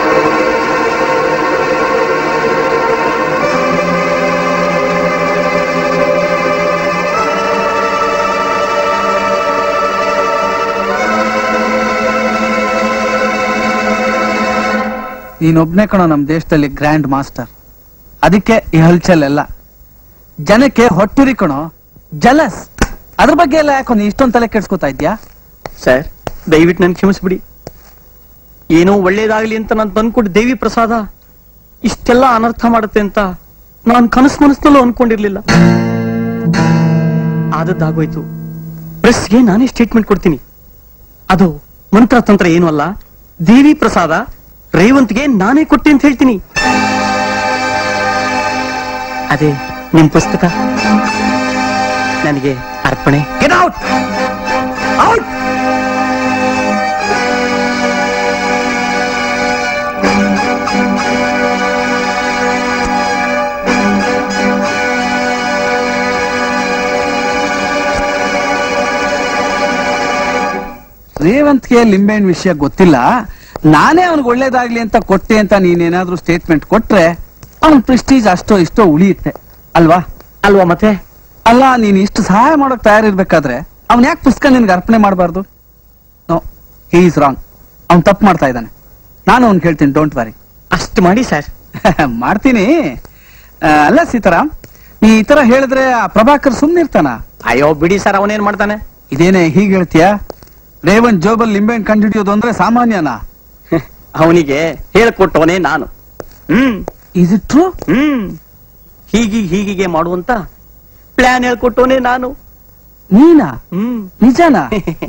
ನೀನೊಬ್ನೇ ಕಣೋ ನಮ್ ದೇಶದಲ್ಲಿ ಗ್ರ್ಯಾಂಡ್ ಮಾಸ್ಟರ್ ಅದಕ್ಕೆ ಈ ಹಲ್ಚಲ್ ಎಲ್ಲ ಜನಕ್ಕೆ ಹೊಟ್ಟುರಿ ಕಣೋ ಜಲಸ್ ಅದ್ರ ಬಗ್ಗೆ ಎಲ್ಲ ಯಾಕೋ ನೀ ಇಷ್ಟೊಂದ್ ತಲೆ ಕೆಡ್ಸ್ಕೊತಾ ಇದ್ಯಾ ಸರ್ ದಯವಿಟ್ಟು ನನ್ ಕ್ಷಮಿಸ್ಬಿಡಿ ಏನೋ ಒಳ್ಳೇದಾಗ್ಲಿ ಅಂತ ನಾನು ತಂದ್ಕೊಟ್ಟು ದೇವಿ ಪ್ರಸಾದ ಇಷ್ಟೆಲ್ಲ ಅನರ್ಥ ಮಾಡುತ್ತೆ ಅಂತ ನಾನು ಕನಸು ಮನಸ್ಸಲ್ಲೂ ಅನ್ಕೊಂಡಿರ್ಲಿಲ್ಲ ಆದದ್ದಾಗೋಯ್ತು ಪ್ರೆಸ್ಗೆ ನಾನೇ ಸ್ಟೇಟ್ಮೆಂಟ್ ಕೊಡ್ತೀನಿ ಅದು ಮಂತ್ರ ತಂತ್ರ ಏನು ಅಲ್ಲ ದೇವಿ ಪ್ರಸಾದ ರೇವಂತ್ಗೆ ನಾನೇ ಕೊಟ್ಟೆ ಅಂತ ಹೇಳ್ತೀನಿ ಅದೇ ನಿಮ್ ಪುಸ್ತಕ ನನಗೆ ಅರ್ಪಣೆ Get out! Out! ರೇವಂತ್ಗೆ ಲಿಂಬೆಹಣ್ಣು ವಿಷಯ ಗೊತ್ತಿಲ್ಲ ನಾನೇ ಅವ್ನಿಗೆ ಒಳ್ಳೇದಾಗ್ಲಿ ಅಂತ ಕೊಟ್ಟೆ ಅಂತ ನೀನೇನಾದ್ರೂ ಸ್ಟೇಟ್ಮೆಂಟ್ ಕೊಟ್ರೆ ಅವನ್ ಪ್ರೆಸ್ಟೀಜ್ ಅಷ್ಟೋ ಇಷ್ಟೋ ಉಳಿಯುತ್ತೆ ಅಲ್ವಾ ಅಲ್ವಾ ಮತ್ತೆ ಅಲ್ಲ ನೀನ್ ಇಷ್ಟು ಸಹಾಯ ಮಾಡೋಕ್ ತಯಾರಿರ್ಬೇಕಾದ್ರೆ ಅವ್ನ್ ಯಾಕೆ ಪುಸ್ತಕ ನಿನ್ಗೆ ಅರ್ಪಣೆ ಮಾಡಬಾರ್ದು ನೋ ಹಿ ಈಸ್ ರಾಂಗ್ ಅವ್ನ್ ತಪ್ಪು ಮಾಡ್ತಾ ಇದ್ದಾನೆ ನಾನು ಅವ್ನ್ ಕೇಳ್ತೀನಿ ಡೋಂಟ್ ವರಿ ಅಷ್ಟು ಮಾಡಿ ಸರ್ ಮಾಡ್ತೀನಿ ಆ, ಅಲ್ಲ ಸೀತಾರಾಮ್ ನೀ ಈ ತರ ಹೇಳಿದ್ರೆ ಆ ಪ್ರಭಾಕರ್ ಸುಮ್ನಿರ್ತಾನ ಅಯ್ಯೋ ಬಿಡಿ ಸರ್ ಅವನೇನ್ ಮಾಡ್ತಾನೆ ಇದೇನೆ ಹೀಗ್ ಹೇಳ್ತೀಯ ರೇವಣ್ ಜೋಬಲ್ ಲಿಂಬೆಹಣ್ಣು ಕಂಡುಹಿಡಿಯೋದು ಅಂದ್ರೆ ಸಾಮಾನ್ಯನಾ ಅವನಿಗೆ ಹೇಳ್ಕೊಟ್ಟವನೇ ನಾನು hmm is it true hmm ಹೀಗಿ ಹೀಗಿಗೆ ಮಾಡುವಂತ ಪ್ಲಾನ್ ಹೇಳ್ಕೊಟ್ಟವನೇ ನಾನು ನೀನಾ ಹ್ಮ್ ನಿಜನಾ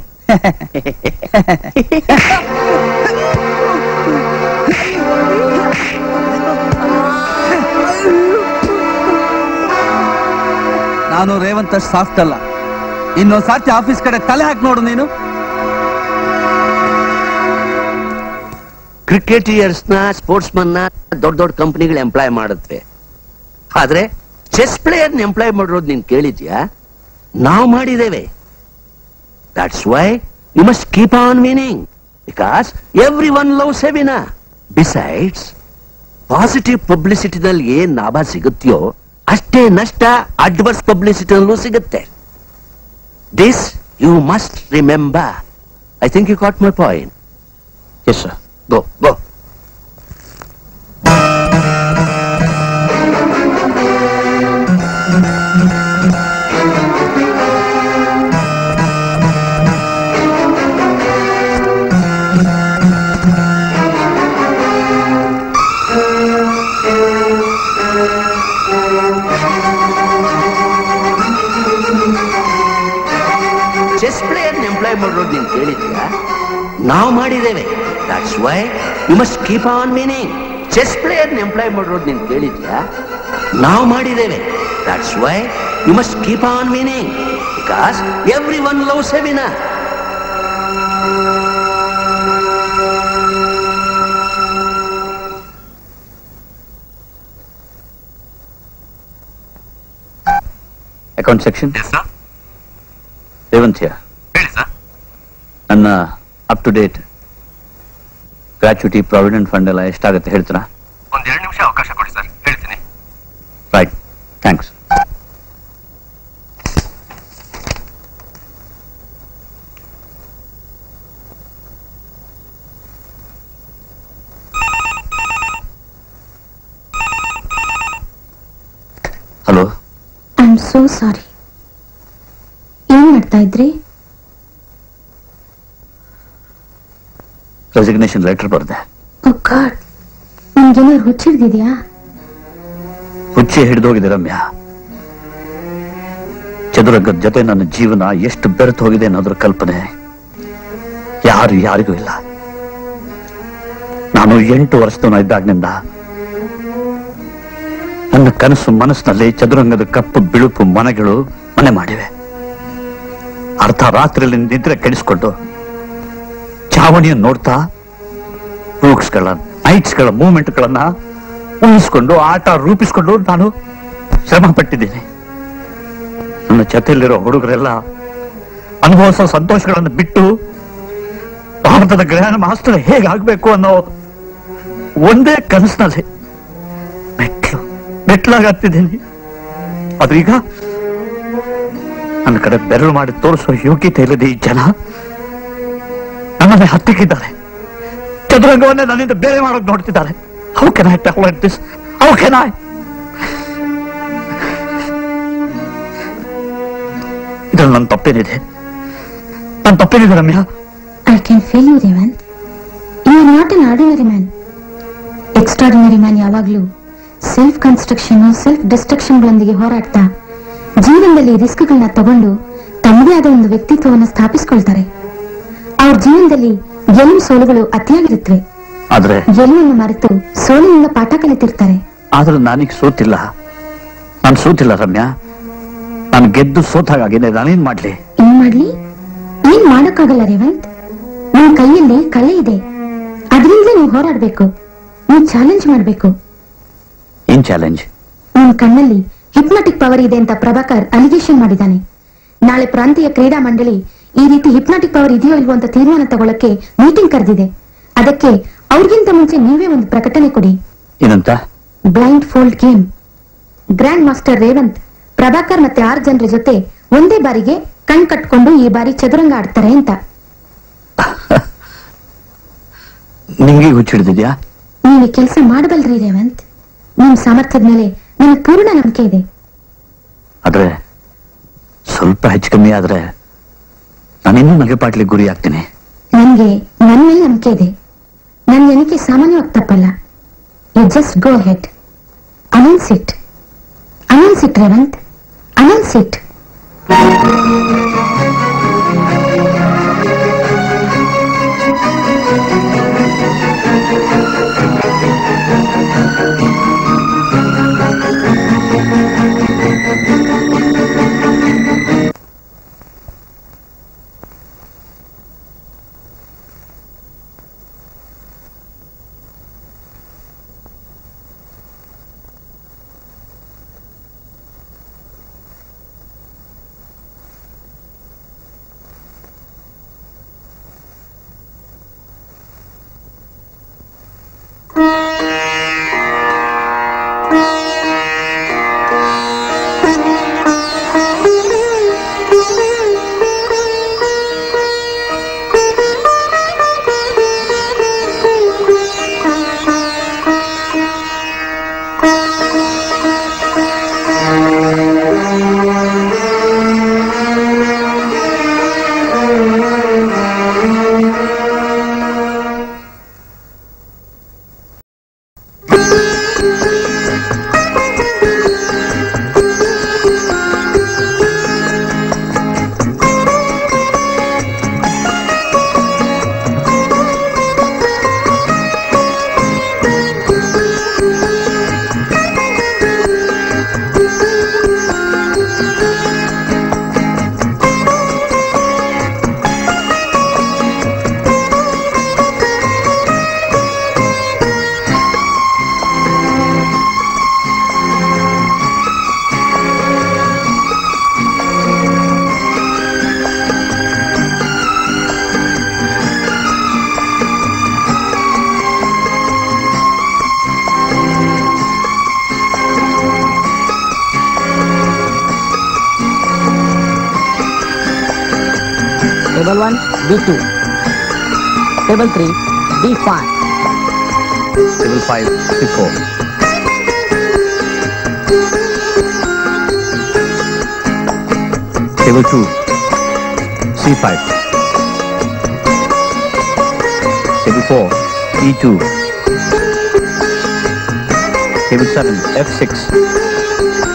ನಾನು ರೇವಂತ್ ಅಷ್ಟು ಸಾಫ್ಟ್ ಅಲ್ಲ ಇನ್ನೊಂದ್ ಸಾರ್ತಿ ಆಫೀಸ್ ಕಡೆ ತಲೆ ಹಾಕಿ ನೋಡು ನೀನು ಕ್ರಿಕೆಟಿಯರ್ಸ್ ನ ಸ್ಪೋರ್ಟ್ಸ್ ಮನ್ ನ ದೊಡ್ಡ ದೊಡ್ಡ ಕಂಪನಿಗಳು ಎಂಪ್ಲಾಯ್ ಮಾಡುತ್ತವೆ ಆದ್ರೆ ಚೆಸ್ ಪ್ಲೇಯರ್ ಎಂಪ್ಲಾಯ್ ಮಾಡಿರೋದು ನೀನ್ ಕೇಳಿದ್ಯಾ ನಾವು ಮಾಡಿದ್ದೇವೆ that's why you must keep on winning because everyone love ಸೆವಿನ ಬಿಸೈಡ್ಸ್ ಪಾಸಿಟಿವ್ ಪಬ್ಲಿಸಿಟಿನಲ್ಲಿ ಏನ್ ಲಾಭ ಸಿಗುತ್ತೆಯೋ ಅಷ್ಟೇ ನಷ್ಟ ಅಡ್ವರ್ಸ್ ಪಬ್ಲಿಸಿಟಿನಲ್ಲೂ ಸಿಗುತ್ತೆ this you must remember I think you got my point yes sir Go, go. Chess ಪ್ಲೇಯರ್ನ ಎಂಪ್ಲಾಯ್ ಮಾಡಿರೋದು ನೀನು ಕೇಳಿದ್ಯಾ ನಾವು ಮಾಡಿದ್ದೇವೆ that's why you must keep on winning chess ಪ್ಲೇಯರ್ನ ಎಂಪ್ಲಾಯ್ ಮಾಡಿರೋದು ನೀನು ಕೇಳಿದ್ಯಾ ನಾವು ಮಾಡಿದ್ದೇವೆ that's why you must keep on meaning because everyone loves a winner account section Revanth ನನ್ನ up to date gratuity provident fund ಎಲ್ಲ ಎಷ್ಟಾಗುತ್ತೆ ಹೇಳ್ತೀರಾ ಒಂದ್ ಎರಡು ನಿಮಿಷ ಅವಕಾಶ ಕೊಡಿ ಸರ್ ಹೇಳ್ತೀನಿ right thanks hello I am so sorry ಏನ್ ಮಾಡ್ತಾ ಇದ್ರಿ ರೆಸಿಗ್ನೇಷನ್ ಲೆಟರ್ ಬರೆದೆ ಓ ಗಾಡ್ ನಿಮ್ಗೇನಾದ್ರು ಹುಚ್ಚಿಡ್ದಿದ್ಯಾ ಹುಚ್ಚಿ ಹಿಡಿದೋಗಿದೆ ರಮ್ಯಾ ಚದುರಂಗದ ಜೊತೆ ನನ್ನ ಜೀವನ ಎಷ್ಟು ಬೆರೆತು ಹೋಗಿದೆ ಅನ್ನೋದ್ರ ಕಲ್ಪನೆ ಯಾರು ಯಾರಿಗೂ ಇಲ್ಲ ನಾನು ಎಂಟು ವರ್ಷದವನ ಇದ್ದಾಗಿನಿಂದ ನನ್ನ ಕನಸು ಮನಸ್ಸಿನಲ್ಲಿ ಚದುರಂಗದ ಕಪ್ಪು ಬಿಳುಪು ಮನೆಗಳು ಮನೆ ಮಾಡಿವೆ ಅರ್ಧ ರಾತ್ರಿಯಲ್ಲಿ ನಿದ್ರೆ ಕೆಡಿಸ್ಕೊಂಡು ಚಾವಣಿಯನ್ನು ನೋಡ್ತಾ ರೂಕ್ಸ್ಗಳ ನೈಟ್ಸ್ಗಳ ಮೂವ್ಮೆಂಟ್ಗಳನ್ನ ಊಹಿಸ್ಕೊಂಡು ಆಟ ರೂಪಿಸ್ಕೊಂಡು ನಾನು ಶ್ರಮ ಪಟ್ಟಿದ್ದೀನಿ ನನ್ನ ಜೊತೆಯಲ್ಲಿರೋ ಹುಡುಗರೆಲ್ಲ ಅನುಭವಿಸೋ ಸಂತೋಷಗಳನ್ನು ಬಿಟ್ಟು ಭಾರತದ ಗ್ರಹಣ ಮಾಸ್ಟರ್ ಹೇಗಾಗ್ಬೇಕು ಅನ್ನೋ ಒಂದೇ ಕನಸಿನಲ್ಲಿ ಮೆಟ್ಲು ಮೆಟ್ಲಾಗತ್ತಿದ್ದೀನಿ ಆದ್ರೀಗ ನನ್ನ ಕಡೆ ಬೆರಳು ಮಾಡಿ ತೋರಿಸೋ ಯೋಗ್ಯತೆ ಇಲ್ಲದೆ ಈ ಜನ ನನ್ನನ್ನೇ ಹತ್ತಿಕ್ಕಿದ್ದಾರೆ ಚದುರಂಗವನ್ನೇ ನನ್ನಿಂದ ಬೇರೆ ಮಾಡೋಕ್ ನೋಡ್ತಿದ್ದಾರೆ how can I tolerate this how can I ಇದ್ರಲ್ಲಿ ನನ್ನ ತಪ್ಪೇನಿದೆ ನನ್ನ ತಪ್ಪೇನಿದೆ Ramya I can feel you Revanth you are not an ordinary man extraordinary man ಯಾವಾಗ್ಲೂ ಸೆಲ್ಫ್ ಕನ್ಸ್ಟ್ರಕ್ಷನ್ ಸೆಲ್ಫ್ ಡಿಸ್ಟ್ರಕ್ಷನ್ಗಳೊಂದಿಗೆ ಹೋರಾಡ್ತಾ ಜೀವನದಲ್ಲಿ ರಿಸ್ಕ್ಗಳನ್ನ ತಗೊಂಡು ತಮ್ಮದೇ ಆದ ಒಂದು ವ್ಯಕ್ತಿತ್ವವನ್ನು ಸ್ಥಾಪಿಸ್ಕೊಳ್ತಾರೆ ಅವ್ರ ಜೀವನದಲ್ಲಿ ಗೆಲುವು ಸೋಲುಗಳು ಅತಿಯಾಗಿರುತ್ತವೆ ಆದ್ರೆ ಗೆಲುವನ್ನು ಮರೆತು ಸೋಲಿನಿಂದ ಪಾಠ ಕಲಿತಿರ್ತಾರೆ ಆದ್ರೆ ನಾನೀಗ ಸೋತಿಲ್ಲ ನಾನು ಸೋತಿಲ್ಲ ರಮ್ಯಾ ನಾನು ಗೆದ್ದು ಸೋತಾಗಿದೆ ನಾನೇನ್ ಮಾಡ್ಲಿ ಏನ್ ಮಾಡ್ಲಿ ಏನ್ ಮಾಡಕ್ಕಾಗಲ್ಲ ರೇವಂತ್ ನಿಮ್ ಕೈಯಲ್ಲಿ ಕಲೆ ಇದೆ ಅದರಿಂದಲೇ ನೀವು ಹೋರಾಡ್ಬೇಕು ನೀವು ಚಾಲೆಂಜ್ ಮಾಡ್ಬೇಕು ಏನ್ ಚಾಲೆಂಜ್ ನಿಮ್ ಕಣ್ಣಲ್ಲಿ ಹಿಪ್ನಾಟಿಕ್ ಪವರ್ ಇದೆ ಅಂತ ಪ್ರಭಾಕರ್ ಅಲಿಗೇಷನ್ ಮಾಡಿದ್ದಾನೆ ನಾಳೆ ಪ್ರಾಂತೀಯ ಕ್ರೀಡಾ ಮಂಡಳಿ ಈ ರೀತಿ ಹಿಪ್ನಾಟಿಕ್ ಪವರ್ ಇದೆಯೋ ಇಲ್ವೋ ಅಂತ ತೀರ್ಮಾನ ತಗೊಳಕ್ಕೆ ಮೀಟಿಂಗ್ ಕರೆದಿದೆ ಅದಕ್ಕೆ ಅವ್ರಿಗಿಂತ ಮುಂಚೆ ನೀವೇ ಒಂದು ಪ್ರಕಟಣೆ ಕೊಡಿ ಏನಂತ blindfold game grandmaster Revanth Prabhakar ಮತ್ತೆ ಆರು ಜನರ ಜೊತೆ ಒಂದೇ ಬಾರಿಗೆ ಕಣ್ ಕಟ್ಕೊಂಡು ಈ ಬಾರಿ ಚದುರಂಗ ಆಡ್ತಾರೆ ಅಂತ ನಿಂಗೆ ಹುಚ್ಚಿಡ್ದಿದ್ಯಾ ನೀವು ಕೆಲಸ ಮಾಡಬಲ್ರಿ ರೇವಂತ್ ನಿಮ್ ಸಾಮರ್ಥ್ಯದ ಮೇಲೆ ನನಗೆ ಪೂರ್ಣ ನಂಬಿಕೆ ಇದೆ ಆದ್ರೆ ಸ್ವಲ್ಪ ಹೆಚ್ಚು ಕಮ್ಮಿ ಆದ್ರೆ ನಾನಿನ್ನೂ ನಗೆಪಾಟ್ಲಿ ಗುರಿ ಆಗ್ತೀನಿ ನನ್ಗೆ ನನ್ ಮೇಲೆ ನಂಬಿಕೆ ಇದೆ ನನ್ನ ಎಣಿಕೆ ಸಾಮಾನ್ಯವಾಗಿ ತಪ್ಪಲ್ಲ you just go ahead announce it announce it Revanth announce it Table 1, B2. Table 3, B5. Table 5, C4. Table 2, C5. Table 4, E2. Table 7, F6.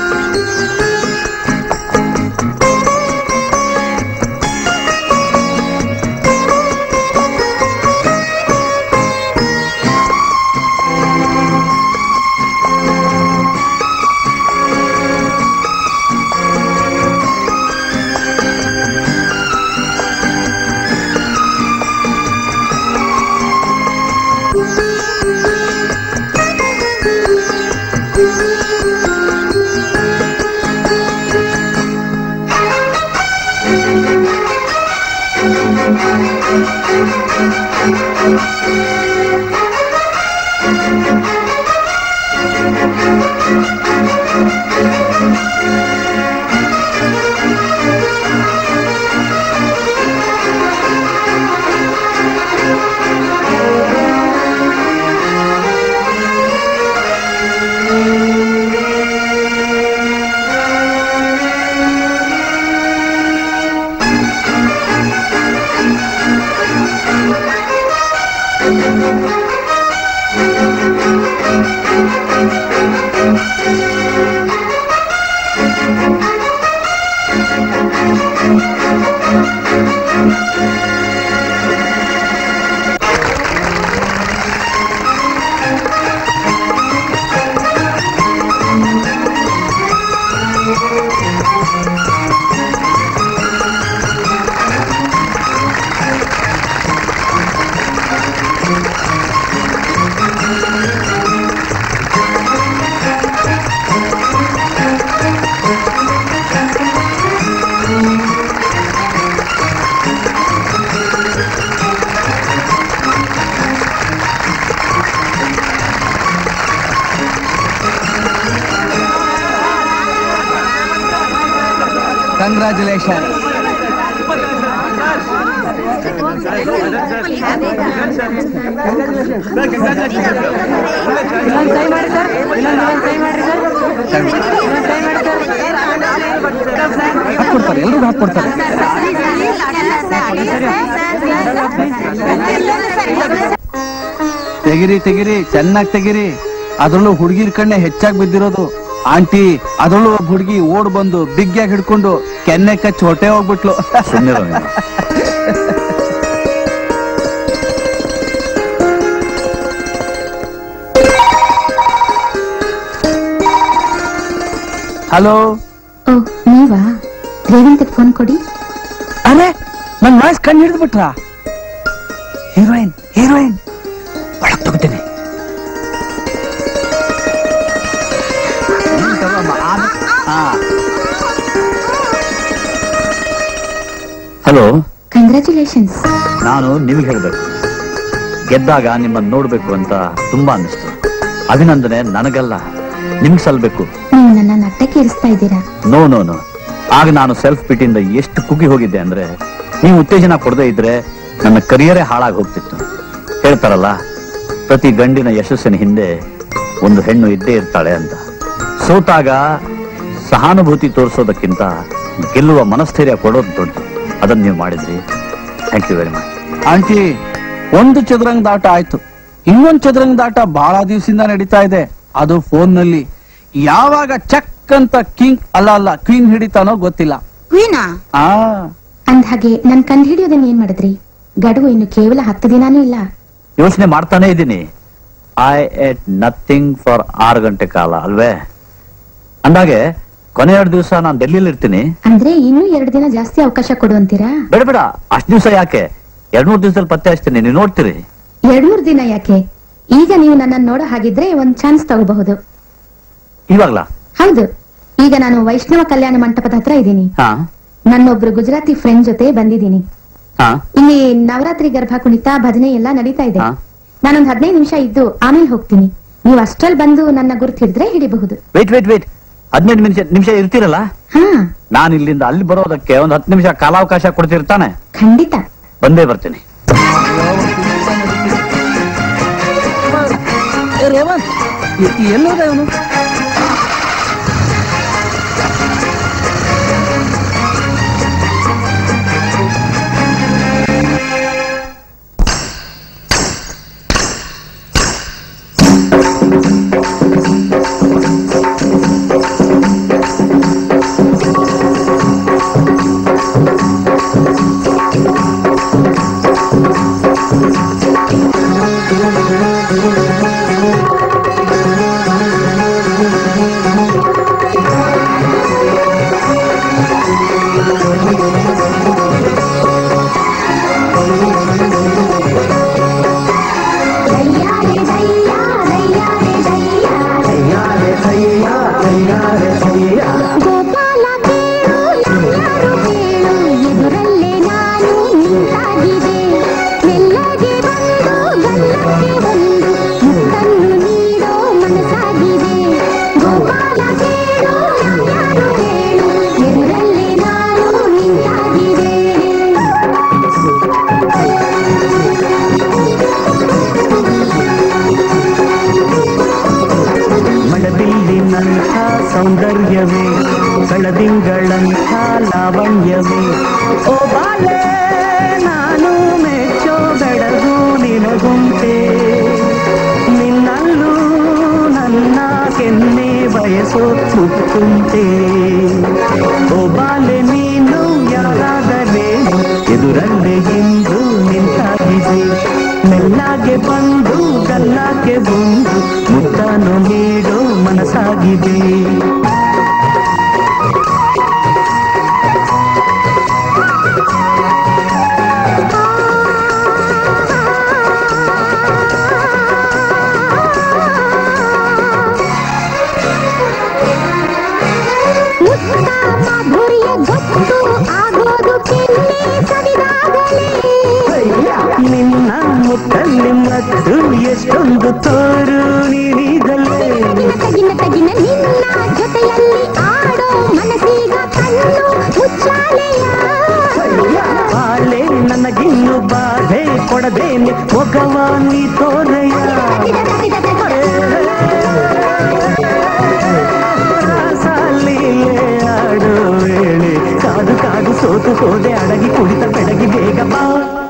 Congratulation ಹಾಕ್ಕೊಡ್ತಾರೆ ಎಲ್ರಿಗೂ ಹಾಕ್ಕೊಡ್ತಾರೆ ತೆಗಿರಿ ತೆಗಿರಿ ಚೆನ್ನಾಗಿ ತೆಗಿರಿ ಅದ್ರಲ್ಲೂ ಹುಡುಗಿರ್ ಕಣ್ಣೆ ಹೆಚ್ಚಾಗಿ ಬಿದ್ದಿರೋದು ಆಂಟಿ ಅದ್ರಲ್ಲೂ ಒಬ್ಬ ಹುಡುಗಿ ಓಡ್ ಬಂದು ಬಿಗ್ಯಾಗಿ ಹಿಡ್ಕೊಂಡು ಕೆನ್ನೆ ಕಚ್ಚಿ ಹೊಟ್ಟೆ ಹೋಗ್ಬಿಟ್ಲು ಸುಮ್ಮನಿರು ನೀನು. ಹಲೋ ಓ ನೀವಾ ರೇವಂತ್ ಫೋನ್ ಕೊಡಿ ಅರೆ ನನ್ ವಾಯ್ಸ್ ಕಣ್ಣು ಹಿಡಿದು ಬಿಟ್ರಾ ಹೀರೋಯಿನ್ ಹೀರೋಯಿನ್ ಒಳಗ್ ತಗೋತೀನಿ ಹಲೋ ಕಂಗ್ರ್ಯಾಚುಲೇಷನ್ಸ್ ನಾನು ನಿಮಗೆ ಹೇಳ್ಬೇಕು ಗೆದ್ದಾಗ ನಿಮ್ಮನ್ನ ನೋಡ್ಬೇಕು ಅಂತ ತುಂಬಾ ಅನ್ನಿಸ್ತು ಅಭಿನಂದನೆ ನನಗಲ್ಲ ನಿಮ್ಗೆ ಸಲ್ಬೇಕು ನೀವು ನನ್ನ ನಟ್ಟಕ್ಕೆ ಇರಿಸ್ತಾ ಇದ್ದೀರಾ ನೋ ನೋ ನೋ ಆಗ ನಾನು ಸೆಲ್ಫ್ ಪಿಟಿಯಿಂದ ಎಷ್ಟು ಕುಗ್ಗಿ ಹೋಗಿದ್ದೆ ಅಂದ್ರೆ ನೀವು ಉತ್ತೇಜನ ಕೊಡದೇ ಇದ್ರೆ ನನ್ನ ಕರಿಯರೇ ಹಾಳಾಗಿ ಹೋಗ್ತಿತ್ತು ಹೇಳ್ತಾರಲ್ಲ ಪ್ರತಿ ಗಂಡಿನ ಯಶಸ್ಸಿನ ಹಿಂದೆ ಒಂದು ಹೆಣ್ಣು ಇದ್ದೇ ಇರ್ತಾಳೆ ಅಂತ ಸೋತಾಗ ಸಹಾನುಭೂತಿ ತೋರಿಸೋದಕ್ಕಿಂತ ಗೆಲ್ಲುವ ಮನಸ್ಥೈರ್ಯ ಕೊಡೋದು ದೊಡ್ಡದು ಅದನ್ನ ನೀವು ಮಾಡಿದ್ರಿ thank you very much aunty ಒಂದು ಚದುರಂಗದ ಆಟ ಆಯ್ತು ಇನ್ನೊಂದು ಚದುರಂಗದ ಆಟ ಬಹಳ ದಿವಸದಿಂದ ನಡೀತಾ ಇದೆ ಅದು ಫೋನ್ ನಲ್ಲಿ ಯಾವಾಗ ಚಕ್ ಅಂತ ಕಿಂಗ್ ಅಲ್ಲ ಅಲ್ಲ ಕ್ವೀನ್ ಹಿಡಿತಾನೋ ಗೊತ್ತಿಲ್ಲ ಕ್ವೀನಾ ಆ ಅಂದ ಹಾಗೆ ನನ್ ಕಂಡು ಹಿಡಿಯೋದನ್ನ ಏನ್ ಮಾಡಿದ್ರಿ ಗಡುವು ಇನ್ನು ಕೇವಲ ಹತ್ತು ದಿನಾನೂ ಇಲ್ಲ ಯೋಚನೆ ಮಾಡ್ತಾನೆ ಇದ್ದೀನಿ ಐ ಎಟ್ ನಥಿಂಗ್ ಫಾರ್ ಆರು ಗಂಟೆ ಕಾಲ ಅಲ್ವೇ ಅಂದಾಗೆ ಕೊನೆ ಎರಡು ದಿವಸ ನಾನು ಡೆಲ್ಲಿಲಿ ಇರ್ತೀನಿ ಅಂದ್ರೆ ಇನ್ನೂ ಎರಡು ದಿನ ಜಾಸ್ತಿ ಅವಕಾಶ ಕೊಡು ಅಂತೀರಾ ಬೇಡ ಬೇಡ ಅಷ್ಟು ದಿವಸ ಯಾಕೆ ಎರಡ್ ಮೂರು ದಿವಸದಲ್ಲಿ ಪತ್ತೆ ಹಚ್ತೀನಿ ನೀವು ನೋಡ್ತೀರಿ ಎರಡ್ ಮೂರ್ ದಿನ ಯಾಕೆ ಈಗ ನೀವು ನನ್ನನ್ನು ನೋಡೋ ಹಾಗಿದ್ರೆ ಒಂದ್ ಚಾನ್ಸ್ ತಗೋಬಹುದು ಇವಾಗ್ಲಾ ಹೌದು ಈಗ ನಾನು ವೈಷ್ಣವ ಕಲ್ಯಾಣ ಮಂಟಪದ ಹತ್ರ ಇದ್ದೀನಿ ಹಾ ನನ್ನೊಬ್ರು ಗುಜರಾತಿ ಫ್ರೆಂಡ್ ಜೊತೆ ಬಂದಿದ್ದೀನಿ ಹಾ ಇಲ್ಲಿ ನವರಾತ್ರಿ ಗರ್ಭ ಕುಣಿತ ಭಜನೆ ಎಲ್ಲ ನಡೀತಾ ಇದೆ ಹಾ. ನಾನೊಂದ್ ಹದಿನೈದು ನಿಮಿಷ ಇದ್ದು ಆಮೇಲೆ ಹೋಗ್ತೀನಿ ನೀವು ಅಷ್ಟ್ರಲ್ಲಿ ಬಂದು ನನ್ನ ಗುರುತು ಹಿಡಿದ್ರೆ ಹಿಡಿಬಹುದು ವೇಟ್ ವೇಟ್ ವೇಟ್ ಹದಿನೈದು ನಿಮಿಷ ನಿಮಿಷ ಇರ್ತೀರಲ್ಲ ಹಾ ನಾನು ಇಲ್ಲಿಂದ ಅಲ್ಲಿ ಬರೋದಕ್ಕೆ ಒಂದು ಹತ್ತು ನಿಮಿಷ ಕಾಲಾವಕಾಶ ಕೊಡ್ತಿರ್ತಾನೆ ಖಂಡಿತ ಬಂದೇ ಬರ್ತೀನಿ ಏ, ರೇವಂತ್ ಎ- ಎಲ್ಲೋದ ಇವನು ಗೋಪಾಲ ಕೇಳು ಯಾರು ಕೇಳು ಎದುರಲ್ಲೇ ನಾನು ನಿಂತಾಗಿದೆ ಮೆಲ್ಲಗೆ ಬಂದು ಗಲ್ಲಕ್ಕೆ ಒಂದು ಮುತ್ತನ್ನು ನೀಡೋ ಮನಸ್ಸಾಗಿದೆ ಗೋಪಾಲ ಕೇಳು ಯಾರು ಕೇಳು ಎದುರಲ್ಲೇ ನಾನು ನಿಂತಾಗಿದೆ ಮಡದಿಲ್ಲಿನಂಥ ಸೌಂದರ್ಯವೇ ಕಳದಿಂಗಳಂಥ ಲಾವಣ್ಯವೇ ಓ ಬಾಲೆ ನಾನು ಮೆಚ್ಚೋ ಬೆಳಗು ನಿನಗುಂಟೆ ನಿನ್ನಲ್ಲೂ ನನ್ನ ಕೆನ್ನೆ ಬಯಸೋ ಸುತ್ತುಂಟೆ ಓ ಬಾಲೆ ನೀನು ಯಾರಾದರೇನು ಎದುರಲ್ಲೇ ಇಂದು ನಿಂತಾಗಿದೆ ಮೆಲ್ಲಾಗೆ ಬಂದು ಗಲ್ಲಾಗೆ ಬಂದು ಮುತ್ತನು ನೀಡೋ ಮನಸ್ಸಾಗಿದೆ ಮುತ್ತ ಮಾಧುರ್ಯ ಗೊತ್ತು ಆಗೋದು ಕೆನ್ನೆ ಸವಿದಾಗಲೇ ನಿನ್ನ ಮುತ್ತಲ್ಲಿ ಮತ್ತು ಎಷ್ಟೊಂದು ತೋರು ನೀಡಿದಲ್ಲೇ ತಗಿನ ತಗಿನ ನಿನ್ನ ಜೊತೆಯಲ್ಲಿ ಆಡೋ ಮನಸ್ಸೀಗ ಕಣ್ಣು ಮುಚ್ಚಾಲೆಯ ಬಾಳೆ ನನಗಿನ್ನು ಬಾಧೆ ಕೊಡದೇನೆ ಮೊಗವ ನೀ ತೋರೆಯ ರಾಸಲೀಲೆ ಆಡೋ ವೇಳೆ ಕಾದು ಕಾದು ಸೋತು ಹೋದೆ ಅಡಗಿ ಕುಡಿತ ಬೆಡಗಿ ಬೇಗ ಬಾ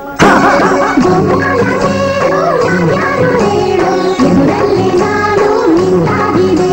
ಎದುರಲ್ಲಿ ನಾನು ನಿಂತಾಗಿದೆ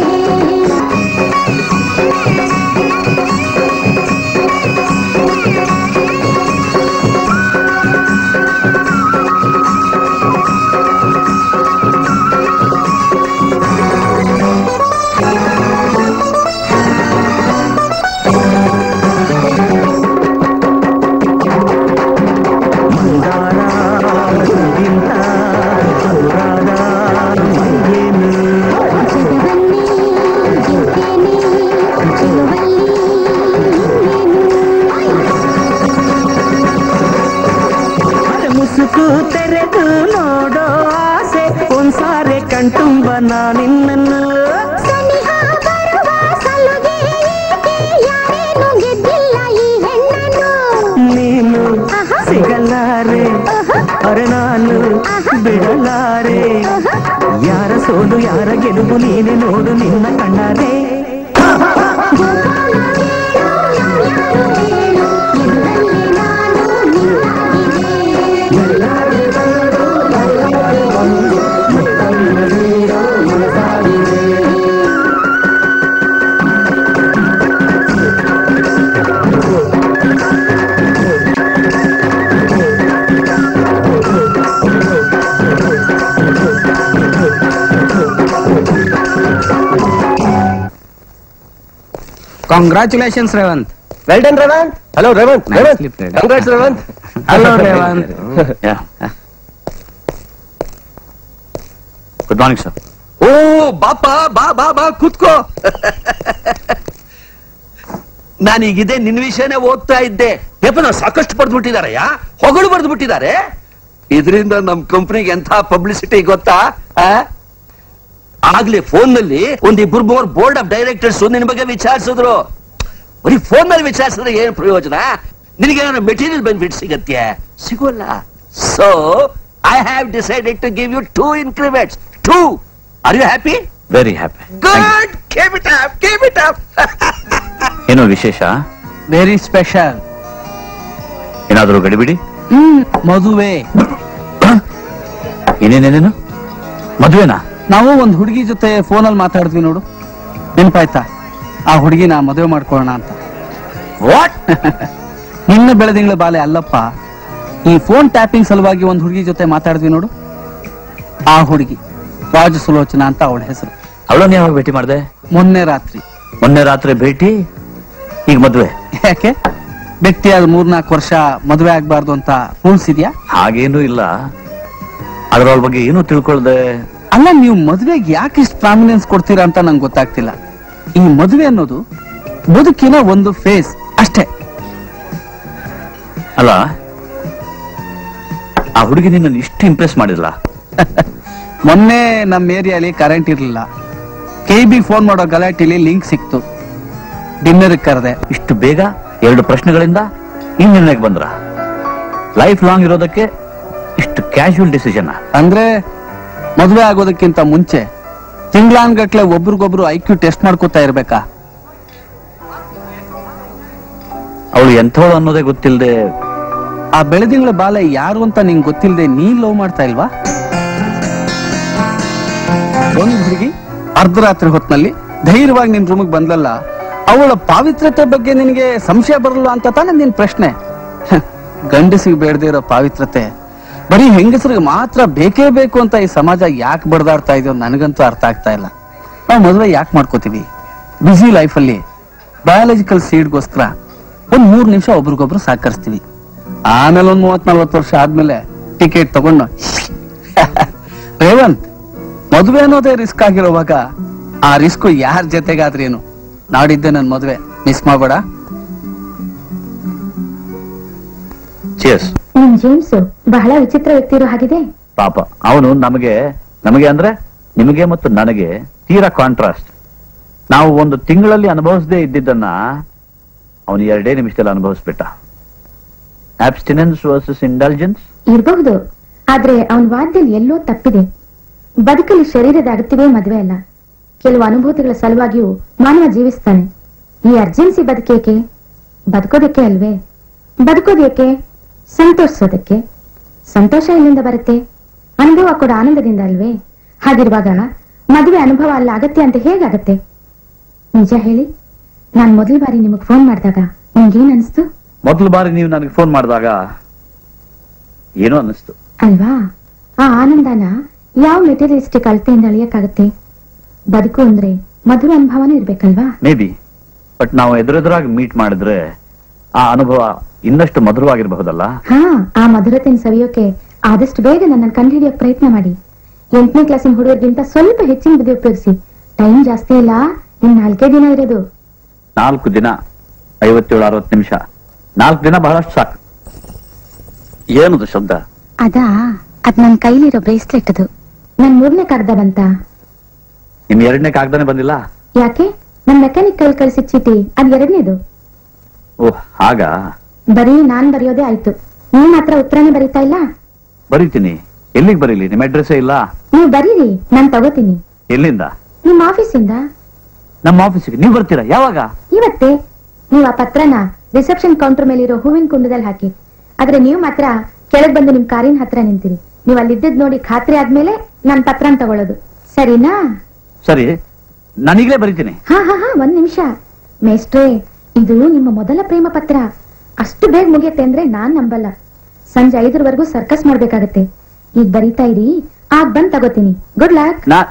ಅರೆ ಮುಸುಕು ತೆರೆದು ನೋಡೋ ಆಸೆ ಒಂದ್ಸಾರೆ ಕಣ್ತುಂಬ ನಾ ನಿನ್ನನ್ನು ಸನಿಹ ಬರುವ ಸಲುಗೆ ಏಕೆ ಯಾರೇನು ಗೆದ್ದಿಲ್ಲ ಈ ಹೆಣ್ಣನ್ನು ನೀನು ಸಿಗಲಾರೆ ಅರೆ ನಾನು ಬಿಡಲಾರೆ ಯಾರ ಸೋಲು ಯಾರ ಗೆಲುವು ನೀನೆ ನೋಡು ನಿನ್ನ ಕಣ್ಣಾರೆ congratulations Revanth well done Revanth hello Revanth Nice Revanth slip, Red. Congrats Revanth hello Revanth good morning sir ಓ ಬಾಪ ಬಾ ಬಾ ಬಾ ಕೂತ್ಕೋ ನಾನೀಗಿದೆ ನಿನ್ ವಿಷಯನೇ ಓದ್ತಾ ಇದ್ದೆ ಪೇಪರ್ನ ಸಾಕಷ್ಟು ಬರೆದು ಬಿಟ್ಟಿದಾರಯ್ಯ ಹೊಗಳು ಬರೆದು ಬಿಟ್ಟಿದ್ದಾರೆ ಇದರಿಂದ ನಮ್ ಕಂಪ್ನಿಗೆ ಎಂಥ ಪಬ್ಲಿಸಿಟಿ ಗೊತ್ತಾ ಆ? ಆಗ್ಲೇ ಫೋನ್ ನಲ್ಲಿ ಒಂದ್ ಇಬ್ರು ಮೂವರು ಬೋರ್ಡ್ ಆಫ್ ಡೈರೆಕ್ಟರ್ಸ್ ನಿನ್ ಬಗ್ಗೆ ವಿಚಾರಿಸಿದ್ರು ಬರೀ ಫೋನ್ ನಲ್ಲಿ ವಿಚಾರಿಸಿದ್ರೆ ಏನ್ ಪ್ರಯೋಜನ ನಿನಗೆ ಮೆಟೀರಿಯಲ್ ಬೆನಿಫಿಟ್ ಸಿಗತ್ತೆ ಸಿಗೋಲ್ಲ so I have decided to give you two increments too are you happy very happy good keep it up keep it up ಏನೋ ವಿಶೇಷ ವೆರಿ ಸ್ಪೆಷಲ್ ಏನಾದರೂ ಗಡಿಬಿಡಿ ಹ್ಮ್ ಮದುವೆ ಏನೇನೇನೇನು ಮದುವೆನಾ ನಾವು ಒಂದ್ ಹುಡುಗಿ ಜೊತೆ ಫೋನಲ್ಲಿ ಮಾತಾಡಿದ್ವಿ ನೋಡು ನೆನಪಾಯ್ತಾ ಆ ಹುಡುಗಿನ ಮದುವೆ ಮಾಡ್ಕೊಳ್ಳೋಣ ಅಂತ ವಾಟ್ ನಿನ್ನ ಬೆಳೆದಿಂಗಳ ಬಾಲೆ ಅಲ್ಲಪ್ಪ ಈ ಫೋನ್ ಟ್ಯಾಪಿಂಗ್ ಸಲುವಾಗಿ ಒಂದ್ ಹುಡುಗಿ ಜೊತೆ ಮಾತಾಡಿದ್ವಿ ನೋಡು ಆ ಹುಡುಗಿ ರಾಜ ಸುಲೋಚನಾ ಅಂತ ಅವಳ ಹೆಸರು ಅವಳನ್ನ ಯಾವಾಗ ಭೇಟಿ ಮಾಡಿದೆ ಮೊನ್ನೆ ರಾತ್ರಿ ಮೊನ್ನೆ ರಾತ್ರಿ ಭೇಟಿ ಈಗ ಮದುವೆ ಯಾಕೆ ಭೇಟಿಯಾದ ಮೂರ್ನಾಲ್ಕು ವರ್ಷ ಮದುವೆ ಆಗ್ಬಾರ್ದು ಅಂತ ರೂಲ್ಸ್ ಇದೆಯಾ ಹಾಗೇನೂ ಇಲ್ಲ ಅದ್ರ ಬಗ್ಗೆ ಏನೂ ತಿಳ್ಕೊಳ್ದೆ ಅಲ್ಲ ನೀವು ಮದುವೆಗೆ ಯಾಕೆ ಇಷ್ಟು ಪ್ರಾಮಿನೆನ್ಸ್ ಕೊಡ್ತೀರಾ ಅಂತ ನಂಗೆ ಗೊತ್ತಾಗ್ತಿಲ್ಲ ಈ ಮದುವೆ ಅನ್ನೋದು ಬದುಕಿನ ಒಂದು ಫೇಸ್ ಅಷ್ಟೇ ಅಲ್ಲ ಆ ಹುಡುಗಿ ನಿನ್ನ ಇಷ್ಟು ಇಂಪ್ರೆಸ್ ಮಾಡಿಲ್ಲ ಮೊನ್ನೆ ನಮ್ಮ ಏರಿಯಾಲಿ ಕರೆಂಟ್ ಇರ್ಲಿಲ್ಲ ಕೆ ಬಿ ಫೋನ್ ಮಾಡೋ ಗಲಾಟೆಲಿ ಲಿಂಕ್ ಸಿಕ್ತು ಡಿನ್ನರ್ ಕರೆದೆ ಇಷ್ಟು ಬೇಗ ಎರಡು ಪ್ರಶ್ನೆಗಳಿಂದ ಈ ನಿರ್ಣಯಕ್ಕೆ ಬಂದ್ರ ಲೈಫ್ ಲಾಂಗ್ ಇರೋದಕ್ಕೆ ಇಷ್ಟು ಕ್ಯಾಶುವಲ್ ಡಿಸಿಷನ್ ಅಂದ್ರೆ ಮದುವೆ ಆಗೋದಕ್ಕಿಂತ ಮುಂಚೆ ತಿಂಗ್ಳಾನ್ಗಟ್ಲೆ ಒಬ್ರಿಗೊಬ್ರು ಐ ಕ್ಯೂ ಟೆಸ್ಟ್ ಮಾಡ್ಕೋತಾ ಇರ್ಬೇಕಾ ಅವಳು ಎಂಥವಳು ಅನ್ನೋದೇ ಗೊತ್ತಿಲ್ಲದೆ ಆ ಬೆಳೆದಿಂಗಳ ಬಾಲೆ ಯಾರು ಅಂತ ನಿಂಗೆ ಗೊತ್ತಿಲ್ಲದೆ ನೀನ್ ಲವ್ ಮಾಡ್ತಾ ಇಲ್ವಾ ಒಂದ್ ಹುಡುಗಿ ಅರ್ಧರಾತ್ರಿ ಹೊತ್ನಲ್ಲಿ ಧೈರ್ಯವಾಗಿ ನಿನ್ ರೂಮಿಗೆ ಬಂದಲ್ಲ ಅವಳ ಪಾವಿತ್ರತೆ ಬಗ್ಗೆ ನಿನಗೆ ಸಂಶಯ ಬರಲ್ಲ ಅಂತ ತಾನೇ ನಿನ್ ಪ್ರಶ್ನೆ ಹ, ಗಂಡಸಿಗೆ ಬೇಡದೇ ಇರೋ ಪಾವಿತ್ರತೆ ಬರೀ ಹೆಂಗಸರಿಗೆ ಮಾತ್ರ ಬೇಕೇ ಬೇಕು ಅಂತ ಈ ಸಮಾಜ ಯಾಕೆ ಬಡ್ದಾಡ್ತಾ ಇದೆಯೋ ನನಗಂತೂ ಅರ್ಥ ಆಗ್ತಾ ಇಲ್ಲ ನಾವು ಮದುವೆ ಯಾಕೆ ಮಾಡ್ಕೋತೀವಿ ಬ್ಯುಸಿ ಲೈಫಲ್ಲಿ ಬಯಾಲಜಿಕಲ್ ಸೀಡ್ಗೋಸ್ಕರ ಒಂದ್ ಮೂರ್ ನಿಮಿಷ ಒಬ್ರಿಗೊಬ್ರು ಸಹಕರಿಸ್ತೀವಿ ಆಮೇಲೆ ಒಂದ್ ಮೂವತ್ ನಲ್ವತ್ತು ವರ್ಷ ಆದ್ಮೇಲೆ ಟಿಕೆಟ್ ತಗೊಂಡು ರೇವಂತ್ ಮದುವೆ ಅನ್ನೋದೇ ರಿಸ್ಕ್ ಆಗಿರುವಾಗ ಆ ರಿಸ್ಕ್ ಯಾರ ಜೊತೆಗಾದ್ರೇನು ನಾಡಿದ್ದೆ ನನ್ ಮದುವೆ ಮಿಸ್ ಮಾಡ್ಬೇಡ ಚೇಸ್ ನಿಮ್ ಜೇಮ್ಸ್ ಬಹಳ ವಿಚಿತ್ರ ವ್ಯಕ್ತಿ ಇರೋ ಹಾಗಿದೆ ಪಾಪ ಅವನು ನಮಗೆ ನಮಗೆ ಅಂದ್ರೆ ನಿಮಗೆ ಮತ್ತು ನನಗೆ ತೀರಾ ಕಾಂಟ್ರಾಸ್ಟ್ ನಾವು ಒಂದು ತಿಂಗಳಲ್ಲಿ ಅನುಭವಿಸದೇ ಇದ್ದಿದ್ದನ್ನ ಅವನು ಎರಡೇ ನಿಮಿಷದಲ್ಲಿ ಅನುಭವಿಸ್ಬಿಟ್ಟ ಆಬ್ಸ್ಟಿನೆನ್ಸ್ ವರ್ಸಸ್ ಇಂಟೆಲಿಜೆನ್ಸ್ ಇರಬಹುದು ಆದ್ರೆ ಅವನ್ ವಾದ್ಯದಲ್ಲಿ ಎಲ್ಲೋ ತಪ್ಪಿದೆ ಬದುಕಲ್ಲಿ ಶರೀರದ ಅಗತ್ಯವೇ ಮದುವೆ ಅಲ್ಲ ಕೆಲವು ಅನುಭೂತಿಗಳ ಸಲುವಾಗಿಯೂ ಮಾನವ ಜೀವಿಸ್ತಾನೆ ಈ ಅರ್ಜೆನ್ಸಿ ಬದುಕೇಕೆ ಬದುಕೋದಕ್ಕೆ ಅಲ್ವೇ ಬದುಕೋದೇಕೆ ಸಂತೋಷಿಸೋದಕ್ಕೆ ಸಂತೋಷ ಎಲ್ಲಿಂದ ಬರುತ್ತೆ ಅನುಭವ ಕೂಡ ಆನಂದದಿಂದ ಅಲ್ವೇ ಹಾಗಿರುವಾಗ ಮದುವೆ ಅನುಭವ ಅಲ್ಲ ಅಗತ್ಯ ಅಂತ ಹೇಗಾಗತ್ತೆ ನಿಜ ಹೇಳಿ ನಾನ್ ಮೊದಲ ಬಾರಿ ನಿಮಗ್ ಫೋನ್ ಮಾಡಿದಾಗ ನಿಮ್ಗೇನ್ ಅನಿಸ್ತು ಮೊದಲ ಬಾರಿ ನೀವು ನನಗೆ ಫೋನ್ ಮಾಡಿದಾಗ ಏನೋ ಅನ್ನಿಸ್ತು ಅಲ್ವಾ ಆ ಆನಂದನ ಯಾವ ಮೆಟೀರಿಯಲಿಸ್ಟಿಕ್ ಅಳತೆಯಿಂದ ಅಳಿಯಕ್ಕಾಗತ್ತೆ ಬದುಕು ಅಂದ್ರೆ ಮಧುರ ಅನುಭವನೂ ಇರ್ಬೇಕಲ್ವಾ ಮೇ ಬಿ ಬಟ್ ನಾವು ಎದುರೆದುರಾಗಿ ಮೀಟ್ ಮಾಡಿದ್ರೆ ಆ ಅನುಭವ ಇನ್ನಷ್ಟು ಮಧುರವಾಗಿರಬಹುದಲ್ಲ ಹಾ ಆ ಮಧುರತೆನ ಸವಿಯೋಕೆ ಆದಷ್ಟು ಬೇಗ ನನ್ನ ಕಂಡುಹಿಡಿಯೋಕ್ ಪ್ರಯತ್ನ ಮಾಡಿ ಎಂಟನೇ ಕ್ಲಾಸಿನ ಹುಡುಗರಿಗಿಂತ ಸ್ವಲ್ಪ ಹೆಚ್ಚಿನ ಬುದ್ಧಿ ಉಪಯೋಗಿಸಿ ಟೈಮ್ ಜಾಸ್ತಿ ಇಲ್ಲ ಇನ್ ನಾಲ್ಕೇ ದಿನ ಇರೋದು ನಾಲ್ಕು ದಿನ ಐವತ್ತೇಳು ಅರವತ್ತು ನಿಮಿಷ ನಾಲ್ಕು ದಿನ ಬಹಳಷ್ಟು ಸಾಕು ಏನದು ಶಬ್ದ ಅದಾ ಅದ್ ನನ್ ಕೈಲಿರೋ ಬ್ರೇಸ್ಲೆಟ್ ಅದು ನನ್ ಮೂರನೇ ಕಾಗ್ದ ಬಂತ ನಿಮ್ ಎರಡನೇ ಕಾಗ್ದಾನೆ ಬಂದಿಲ್ಲ ಯಾಕೆ ನನ್ ಮೆಕ್ಯಾನಿಕ್ ಕೈಲಿ ಕಳ್ಸಿದ ಚೀಟಿ ಅದ್ ಎರಡನೇದು ಓಹ್ ಹಾಗ ಬರೀ ನಾನ್ ಬರೆಯೋದೇ ಆಯ್ತು ನೀವ್ ಮಾತ್ರ ಉತ್ತರನೇ ಬರೀತಾ ಇಲ್ಲ ಬರೀತೀನಿ ಎಲ್ಲಿಗೆ ಬರೀಲಿ ನಿಮ್ಮ ಅಡ್ರೆಸ್ಸೇ ಇಲ್ಲ ನೀವು ಬರೀರಿ ನಾನ್ ತಗೋತೀನಿ ಎಲ್ಲಿಂದ ನಿಮ್ ಆಫೀಸಿಂದ ನಮ್ಮ ಆಫೀಸಿಗೆ ನೀವು ಬರ್ತೀರಾ ಯಾವಾಗ ಇವತ್ತೇ ನೀವು ಆ ಪತ್ರನ ರಿಸೆಪ್ಷನ್ ಕೌಂಟರ್ ಮೇಲಿರೋ ಹೂವಿನ ಕುಂಡದಲ್ಲಿ ಹಾಕಿ ಆದ್ರೆ ನೀವು ಮಾತ್ರ ಕೆಳಗ್ ಬಂದು ನಿಮ್ ಕಾರಿನ ಹತ್ರ ನಿಂತಿರಿ ನೀವು ಅಲ್ಲಿದ್ದದ್ ನೋಡಿ ಖಾತ್ರಿ ಆದ್ಮೇಲೆ ನಾನ್ ಪತ್ರನ್ ತಗೊಳ್ಳೋದು ಸರಿನಾ ಸರಿ ನಾನೀಗಲೇ ಬರೀತೀನಿ ಹಾ ಹಾ ಹಾ ಒಂದ್ ನಿಮಿಷ ಮೇಷ್ಟ್ರೇ ಇದು ನಿಮ್ಮ ಮೊದಲ ಪ್ರೇಮ ಪತ್ರ ಅಷ್ಟು ಬೇಗ ಮುಗಿಯತ್ತೆ ಅಂದ್ರೆ ನಾನ್ ನಂಬಲ್ಲ ಸಂಜೆ ಐದರವರೆಗೂ ಸರ್ಕಸ್ ಮಾಡ್ಬೇಕಾಗತ್ತೆ ಈಗ ಬರೀತಾ ಇರಿ ಆಗ ಬಂದ್ ತಗೋತೀನಿ ಗುಡ್ ಲಕ್ ನಾ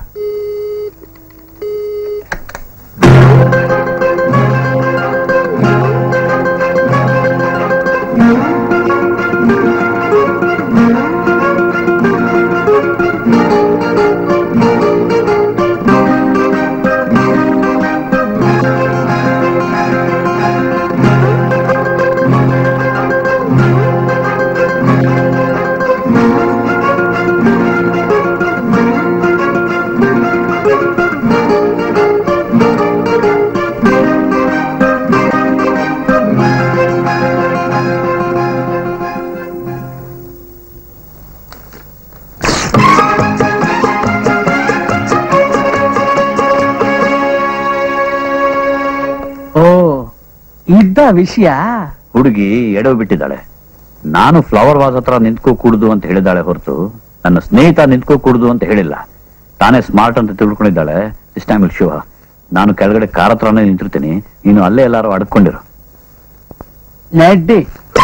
ಇದ್ದ ವಿಷಯ ಹುಡುಗಿ ಎಡವು ಬಿಟ್ಟಿದ್ದಾಳೆ ನಾನು ಫ್ಲವರ್ ವಾಸ್ ಹತ್ರ ನಿಂತ್ಕೋ ಕೂಡುದು ಅಂತ ಹೇಳಿದಾಳೆ ಹೊರತು ನನ್ನ ಸ್ನೇಹಿತ ನಿಂತ್ಕೋ ಕೂಡುದು ಅಂತ ಹೇಳಿಲ್ಲ ತಾನೇ ಸ್ಮಾರ್ಟ್ ಅಂತ ತಿಳ್ಕೊಂಡಿದ್ದಾಳೆ ದಿಸ್ ಟೈಮ್ ಶಿವ ನಾನು ಕೆಳಗಡೆ ಕಾರ್ ಹತ್ರನೇ ನಿಂತಿರ್ತೀನಿ ನೀನು ಅಲ್ಲೇ ಎಲ್ಲಾರು ಅಡ್ಕೊಂಡಿರು ನಡ್ಡಿ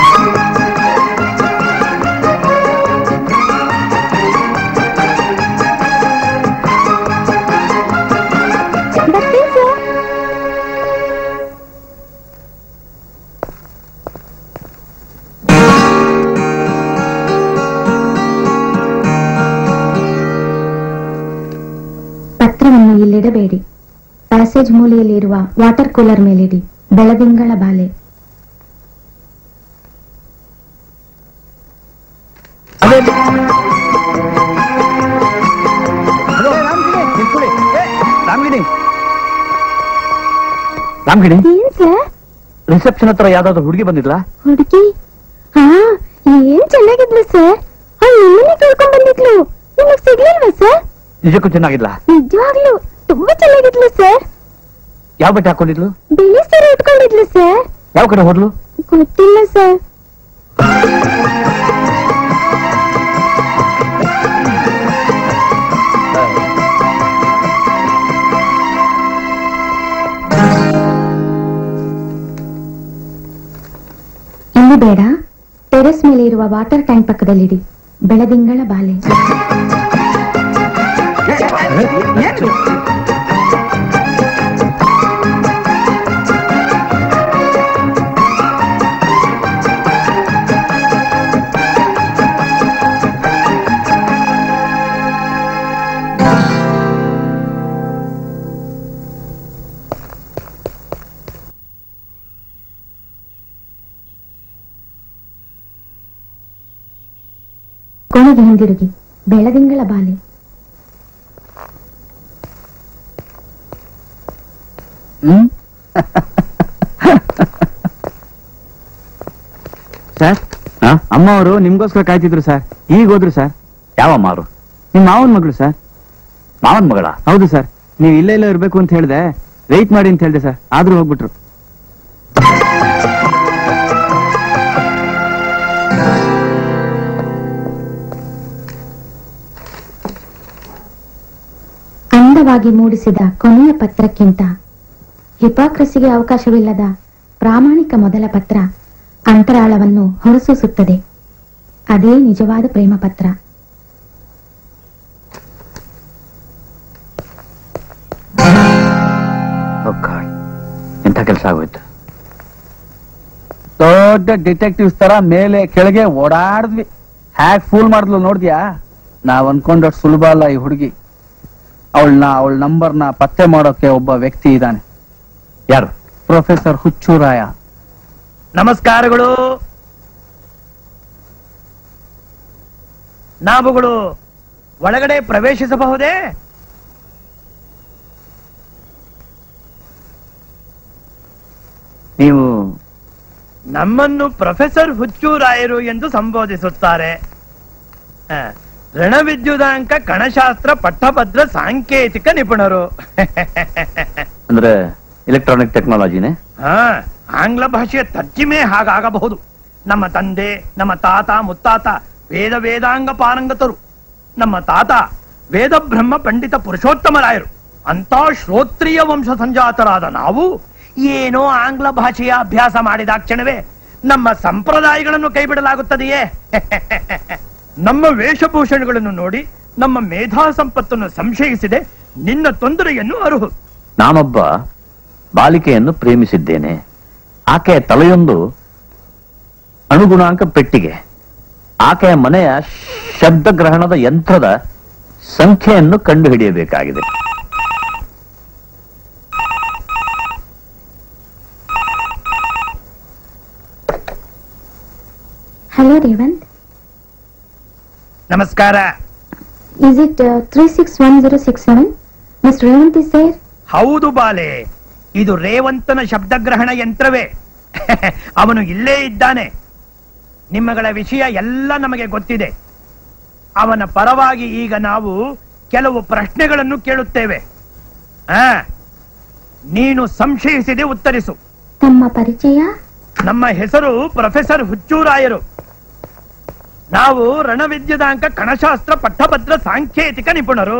ಬರ್ತೀನಿ ಸರ್ ಪತ್ರವನ್ನು ಇಲ್ಲಿಡಬೇಡಿ ಪ್ಯಾಸೇಜ್ ಮೂಲೆಯಲ್ಲಿರುವ ವಾಟರ್ ಕೂಲರ್ ಮೇಲಿಡಿ ಬೆಳದಿಂಗಳ ಬಾಲೆ ರಾಮಗಿಣಿ ರಾಮಗಿಣಿ ಏನ್ ಸರ್ ರಿಸೆಪ್ಷನ್ ಹತ್ರ ಯಾವ್ದಾದ್ರು ಹುಡುಗಿ ಬಂದಿದ್ಲಾ ಹುಡುಗಿ ಹಾ ಏನ್ ಚೆನ್ನಾಗಿದ್ಲು ಸರ್ ಅವ್ಳು ನಿಮ್ಮನ್ನೇ ಕೇಳ್ಕೊಂಡ್ ಬಂದಿದ್ಲು ನಿಮಗ್ ಸಿಗ್ಲಿಲ್ವಾ ಸರ್ ನಿಜಕ್ಕೂ ಚೆನ್ನಾಗಿದ್ಲಾ ನಿಜವಾಗ್ಲು ತುಂಬಾ ಚೆನ್ನಾಗಿದ್ಲು ಸರ್ ಯಾವ ಬಟ್ಟೆ ಹಾಕೊಂಡಿದ್ಲು ಬಿಳಿ ಸೀರೆ ಉಟ್ಕೊಂಡಿದ್ಲು ಸರ್ ಯಾವ ಕಡೆ ಹೋದ್ಲು ಗೊತ್ತಿಲ್ಲ ಸರ್ ಇಲ್ಲಿ ಬೇಡ ಟೆರೆಸ್ ಮೇಲೆ ಇರುವ ವಾಟರ್ ಟ್ಯಾಂಕ್ ಪಕ್ಕದಲ್ಲಿಡಿ ಬೆಳದಿಂಗಳ ಬಾಲೆ ಕೊನೆಗೆ ಹಿಂದಿರುಗಿ ಬೆಳದಿಂಗಳ ಬಾಲೆ ಹ್ಮ್ ಸರ್ ಅಮ್ಮ ಅವರು ನಿಮ್ಗೋಸ್ಕರ ಕಾಯ್ತಿದ್ರು ಸರ್ ಈಗ ಹೋದ್ರು ಸರ್ ಯಾವ ಮಾರು ನಿಮ್ ಮಾವನ್ ಮಗಳು ಸರ್ ಮಾವನ್ ಮಗಳ ಹೌದು ಸರ್ ನೀವು ಇಲ್ಲೇ ಇಲ್ಲ ಇರ್ಬೇಕು ಅಂತ ಹೇಳ್ದೆ ವೆಯ್ಟ್ ಮಾಡಿ ಅಂತ ಹೇಳ್ದೆ ಸರ್ ಆದ್ರೂ ಹೋಗ್ಬಿಟ್ರು ಅಂದವಾಗಿ ಮೂಡಿಸಿದ ಕೊನೆಯ ಪತ್ರಕ್ಕಿಂತ ಹಿಪಾಕ್ರಸಿಗೆ ಅವಕಾಶವಿಲ್ಲದ ಪ್ರಾಮಾಣಿಕ ಮೊದಲ ಪತ್ರ ಅಂತರಾಳವನ್ನು ಹೊರಸೂಸುತ್ತದೆ ಅದೇ ನಿಜವಾದ ಪ್ರೇಮ ಪತ್ರ Oh God. ಎಂಥ ಕೆಲಸ ಆಗೋಯ್ತು ದೊಡ್ಡ ಡಿಟೆಕ್ಟಿವ್ಸ್ ತರ ಮೇಲೆ ಕೆಳಗೆ ಓಡಾಡಿದ್ವಿ ಹ್ಯಾಕ್ ಫೂಲ್ ಮಾಡಿದ್ಲು ನೋಡ್ದ್ಯಾ ನಾವ್ ಅನ್ಕೊಂಡಷ್ಟು ಸುಲಭ ಅಲ್ಲ ಈ ಹುಡುಗಿ ಅವಳನ್ನ ಅವಳ ನಂಬರ್ನ ಪತ್ತೆ ಮಾಡೋಕೆ ಒಬ್ಬ ವ್ಯಕ್ತಿ ಇದ್ದಾನೆ ಯಾರು ಪ್ರೊಫೆಸರ್ ಹುಚ್ಚೂರಾಯ ನಮಸ್ಕಾರಗಳು ನಾವುಗಳು ಒಳಗಡೆ ಪ್ರವೇಶಿಸಬಹುದೇ ನೀವು ನಮ್ಮನ್ನು ಪ್ರೊಫೆಸರ್ ಹುಚ್ಚೂರಾಯರು ಎಂದು ಸಂಬೋಧಿಸುತ್ತಾರೆ ಆ, ಋಣವಿದ್ಯುದಾಂಕ ಕಣಶಾಸ್ತ್ರ ಪಟ್ಟಭದ್ರ ಸಾಂಕೇತಿಕ ನಿಪುಣರು ಅಂದ್ರೆ ಎಲೆಕ್ಟ್ರಾನಿಕ್ ಟೆಕ್ನಾಲಜಿನೇ ಹಾ ಆಂಗ್ಲ ಭಾಷೆಯ ತರ್ಜಿಮೆ ಹಾಗಾಗಬಹುದು ನಮ್ಮ ತಂದೆ ನಮ್ಮ ತಾತ ಮುತ್ತಾತ ವೇದ ವೇದಾಂಗ ಪಾರಂಗತರು ನಮ್ಮ ತಾತ ವೇದ ಬ್ರಹ್ಮ ಪಂಡಿತ ಪುರುಷೋತ್ತಮರಾಯರು ಅಂತ ಶ್ರೋತ್ರಿಯ ವಂಶ ಸಂಜಾತರಾದ ನಾವು ಏನೋ ಆಂಗ್ಲ ಭಾಷೆಯ ಅಭ್ಯಾಸ ಮಾಡಿದಾಕ್ಷಣವೇ ನಮ್ಮ ಸಂಪ್ರದಾಯಗಳನ್ನು ಕೈಬಿಡಲಾಗುತ್ತದೆಯೇ ನಮ್ಮ ವೇಷಭೂಷಣಗಳನ್ನು ನೋಡಿ ನಮ್ಮ ಮೇಧಾ ಸಂಪತ್ತನ್ನು ಸಂಶಯಿಸಿದೆ ನಿನ್ನ ತೊಂದರೆಯನ್ನು ಅರುಹು ನಾನೊಬ್ಬ ಬಾಲಿಕೆಯನ್ನು ಪ್ರೇಮಿಸಿದ್ದೇನೆ ಆಕೆಯ ತಲೆಯೊಂದು ಅಣುಗುಣಾಂಕ ಪೆಟ್ಟಿಗೆ ಆಕೆಯ ಮನೆಯ ಶಬ್ದಗ್ರಹಣದ ಯಂತ್ರದ ಸಂಖ್ಯೆಯನ್ನು ಕಂಡುಹಿಡಿಯಬೇಕಾಗಿದೆ ಹಲೋ ರೇವಂತ್ ನಮಸ್ಕಾರ is it three six one zero six seven mister Revanth is sir ಹೌದು ಬಾಲೆ ಇದು ರೇವಂತನ ಶಬ್ದಗ್ರಹಣ ಯಂತ್ರವೇ ಅವನು ಇಲ್ಲೇ ಇದ್ದಾನೆ ನಿಮ್ಮಗಳ ವಿಷಯ ಎಲ್ಲ ನಮಗೆ ಗೊತ್ತಿದೆ ಅವನ ಪರವಾಗಿ ಈಗ ನಾವು ಕೆಲವು ಪ್ರಶ್ನೆಗಳನ್ನು ಕೇಳುತ್ತೇವೆ ಆ ನೀನು ಸಂಶಯಿಸಿದೆ ಉತ್ತರಿಸು ನಮ್ಮ ಪರಿಚಯ ನಮ್ಮ ಹೆಸರು ಪ್ರೊಫೆಸರ್ ಹುಚ್ಚೂರಾಯರು ನಾವು ರಣವಿದ್ಯುದಾಂಕ ಕಣಶಾಸ್ತ್ರ ಪಟ್ಟಭದ್ರ ಸಾಂಕೇತಿಕ ನಿಪುಣರು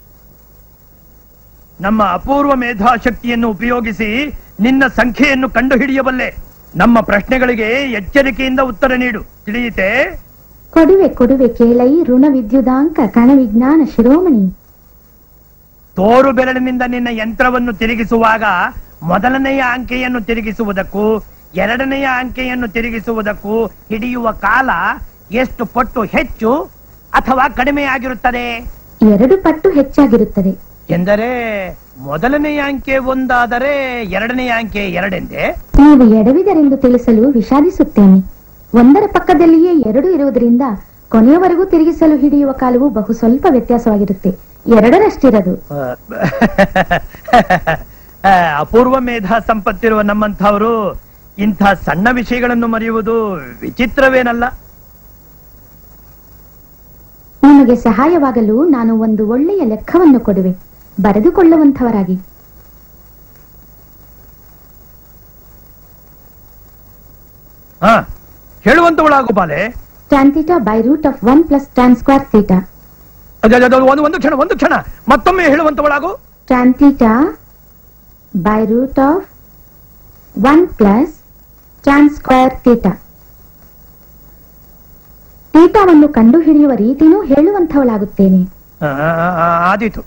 ನಮ್ಮ ಅಪೂರ್ವ ಮೇಧಾಶಕ್ತಿಯನ್ನು ಉಪಯೋಗಿಸಿ ನಿನ್ನ ಸಂಖ್ಯೆಯನ್ನು ಕಂಡುಹಿಡಿಯಬಲ್ಲೆ ನಮ್ಮ ಪ್ರಶ್ನೆಗಳಿಗೆ ಎಚ್ಚರಿಕೆಯಿಂದ ಉತ್ತರ ನೀಡು ತಿಳಿಯಿತೆ ಕೊಡುವೆ ಕೊಡುವೆ ಕೇಳೈ ಋಣ ವಿದ್ಯುದಾಂಕ ಕಣ ವಿಜ್ಞಾನ ಶಿರೋಮಣಿ ತೋರು ಬೆರಳಿನಿಂದ ನಿನ್ನ ಯಂತ್ರವನ್ನು ತಿರುಗಿಸುವಾಗ ಮೊದಲನೆಯ ಅಂಕೆಯನ್ನು ತಿರುಗಿಸುವುದಕ್ಕೂ ಎರಡನೆಯ ಅಂಕೆಯನ್ನು ತಿರುಗಿಸುವುದಕ್ಕೂ ಹಿಡಿಯುವ ಕಾಲ ಎಷ್ಟು ಪಟ್ಟು ಹೆಚ್ಚು ಅಥವಾ ಕಡಿಮೆ ಆಗಿರುತ್ತದೆ ಎರಡು ಪಟ್ಟು ಹೆಚ್ಚಾಗಿರುತ್ತದೆ ಎಂದರೆ ಮೊದಲನೆಯ ಅಂಕೆ ಒಂದಾದರೆ ಎರಡನೆಯ ಅಂಕೆ ಎರಡೆಂದೇ ನೀವು ಎಡವಿದರೆಂದು ತಿಳಿಸಲು ವಿಷಾದಿಸುತ್ತೇನೆ ಒಂದರ ಪಕ್ಕದಲ್ಲಿಯೇ ಎರಡು ಇರುವುದರಿಂದ ಕೊನೆಯವರೆಗೂ ತಿರುಗಿಸಲು ಹಿಡಿಯುವ ಕಾಲವು ಬಹು ಸ್ವಲ್ಪ ವ್ಯತ್ಯಾಸವಾಗಿರುತ್ತೆ ಎರಡರಷ್ಟಿರದು ಆ, ಅಪೂರ್ವ ಮೇಧಾ ಸಂಪತ್ತಿರುವ ನಮ್ಮಂಥವರು ಇಂಥ ಸಣ್ಣ ವಿಷಯಗಳನ್ನು ಮರೆಯುವುದು ವಿಚಿತ್ರವೇನಲ್ಲ ನಿಮಗೆ ಸಹಾಯವಾಗಲು ನಾನು ಒಂದು ಒಳ್ಳೆಯ ಲೆಕ್ಕವನ್ನು ಕೊಡುವೆ ಬರೆದುಕೊಳ್ಳುವಂಥವರಾಗಿ ಹಾ ಹೇಳುವಂತವಳಾಗು ಬಾಲೆ tan theta by root of one plus tan square theta ಅದ- ಅದ- ಅದ- ಒಂದು ಒಂದು ಕ್ಷಣ ಒಂದು ಕ್ಷಣ ಮತ್ತೊಮ್ಮೆ ಹೇಳುವಂತವಳಾಗು tan theta by root of one plus tan square theta ಥೀಟಾವನ್ನು ಕಂಡುಹಿಡಿಯುವ ರೀತಿನೂ ಹೇಳುವಂಥವಳಾಗುತ್ತೇನೆ ಆ, ಆ, ಆ, ಆದೀತು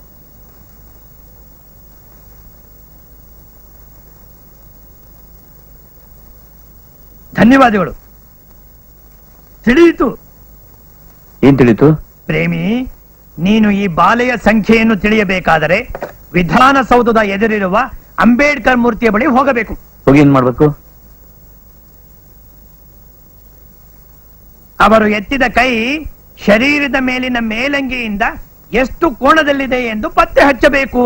ಧನ್ಯವಾದಗಳು ತಿಳಿಯಿತು ಏನ್ ತಿಳಿತು ಪ್ರೇಮಿ ನೀನು ಈ ಬಾಲೆಯ ಸಂಖ್ಯೆಯನ್ನು ತಿಳಿಯಬೇಕಾದರೆ ವಿಧಾನಸೌಧದ ಎದುರಿರುವ ಅಂಬೇಡ್ಕರ್ ಮೂರ್ತಿಯ ಬಳಿ ಹೋಗಬೇಕು ಹೋಗಿ ಏನ್ ಮಾಡ್ಬೇಕು ಅವರು ಎತ್ತಿದ ಕೈ ಶರೀರದ ಮೇಲಿನ ಮೇಲಂಗಿಯಿಂದ ಎಷ್ಟು ಕೋಣದಲ್ಲಿದೆ ಎಂದು ಪತ್ತೆ ಹಚ್ಚಬೇಕು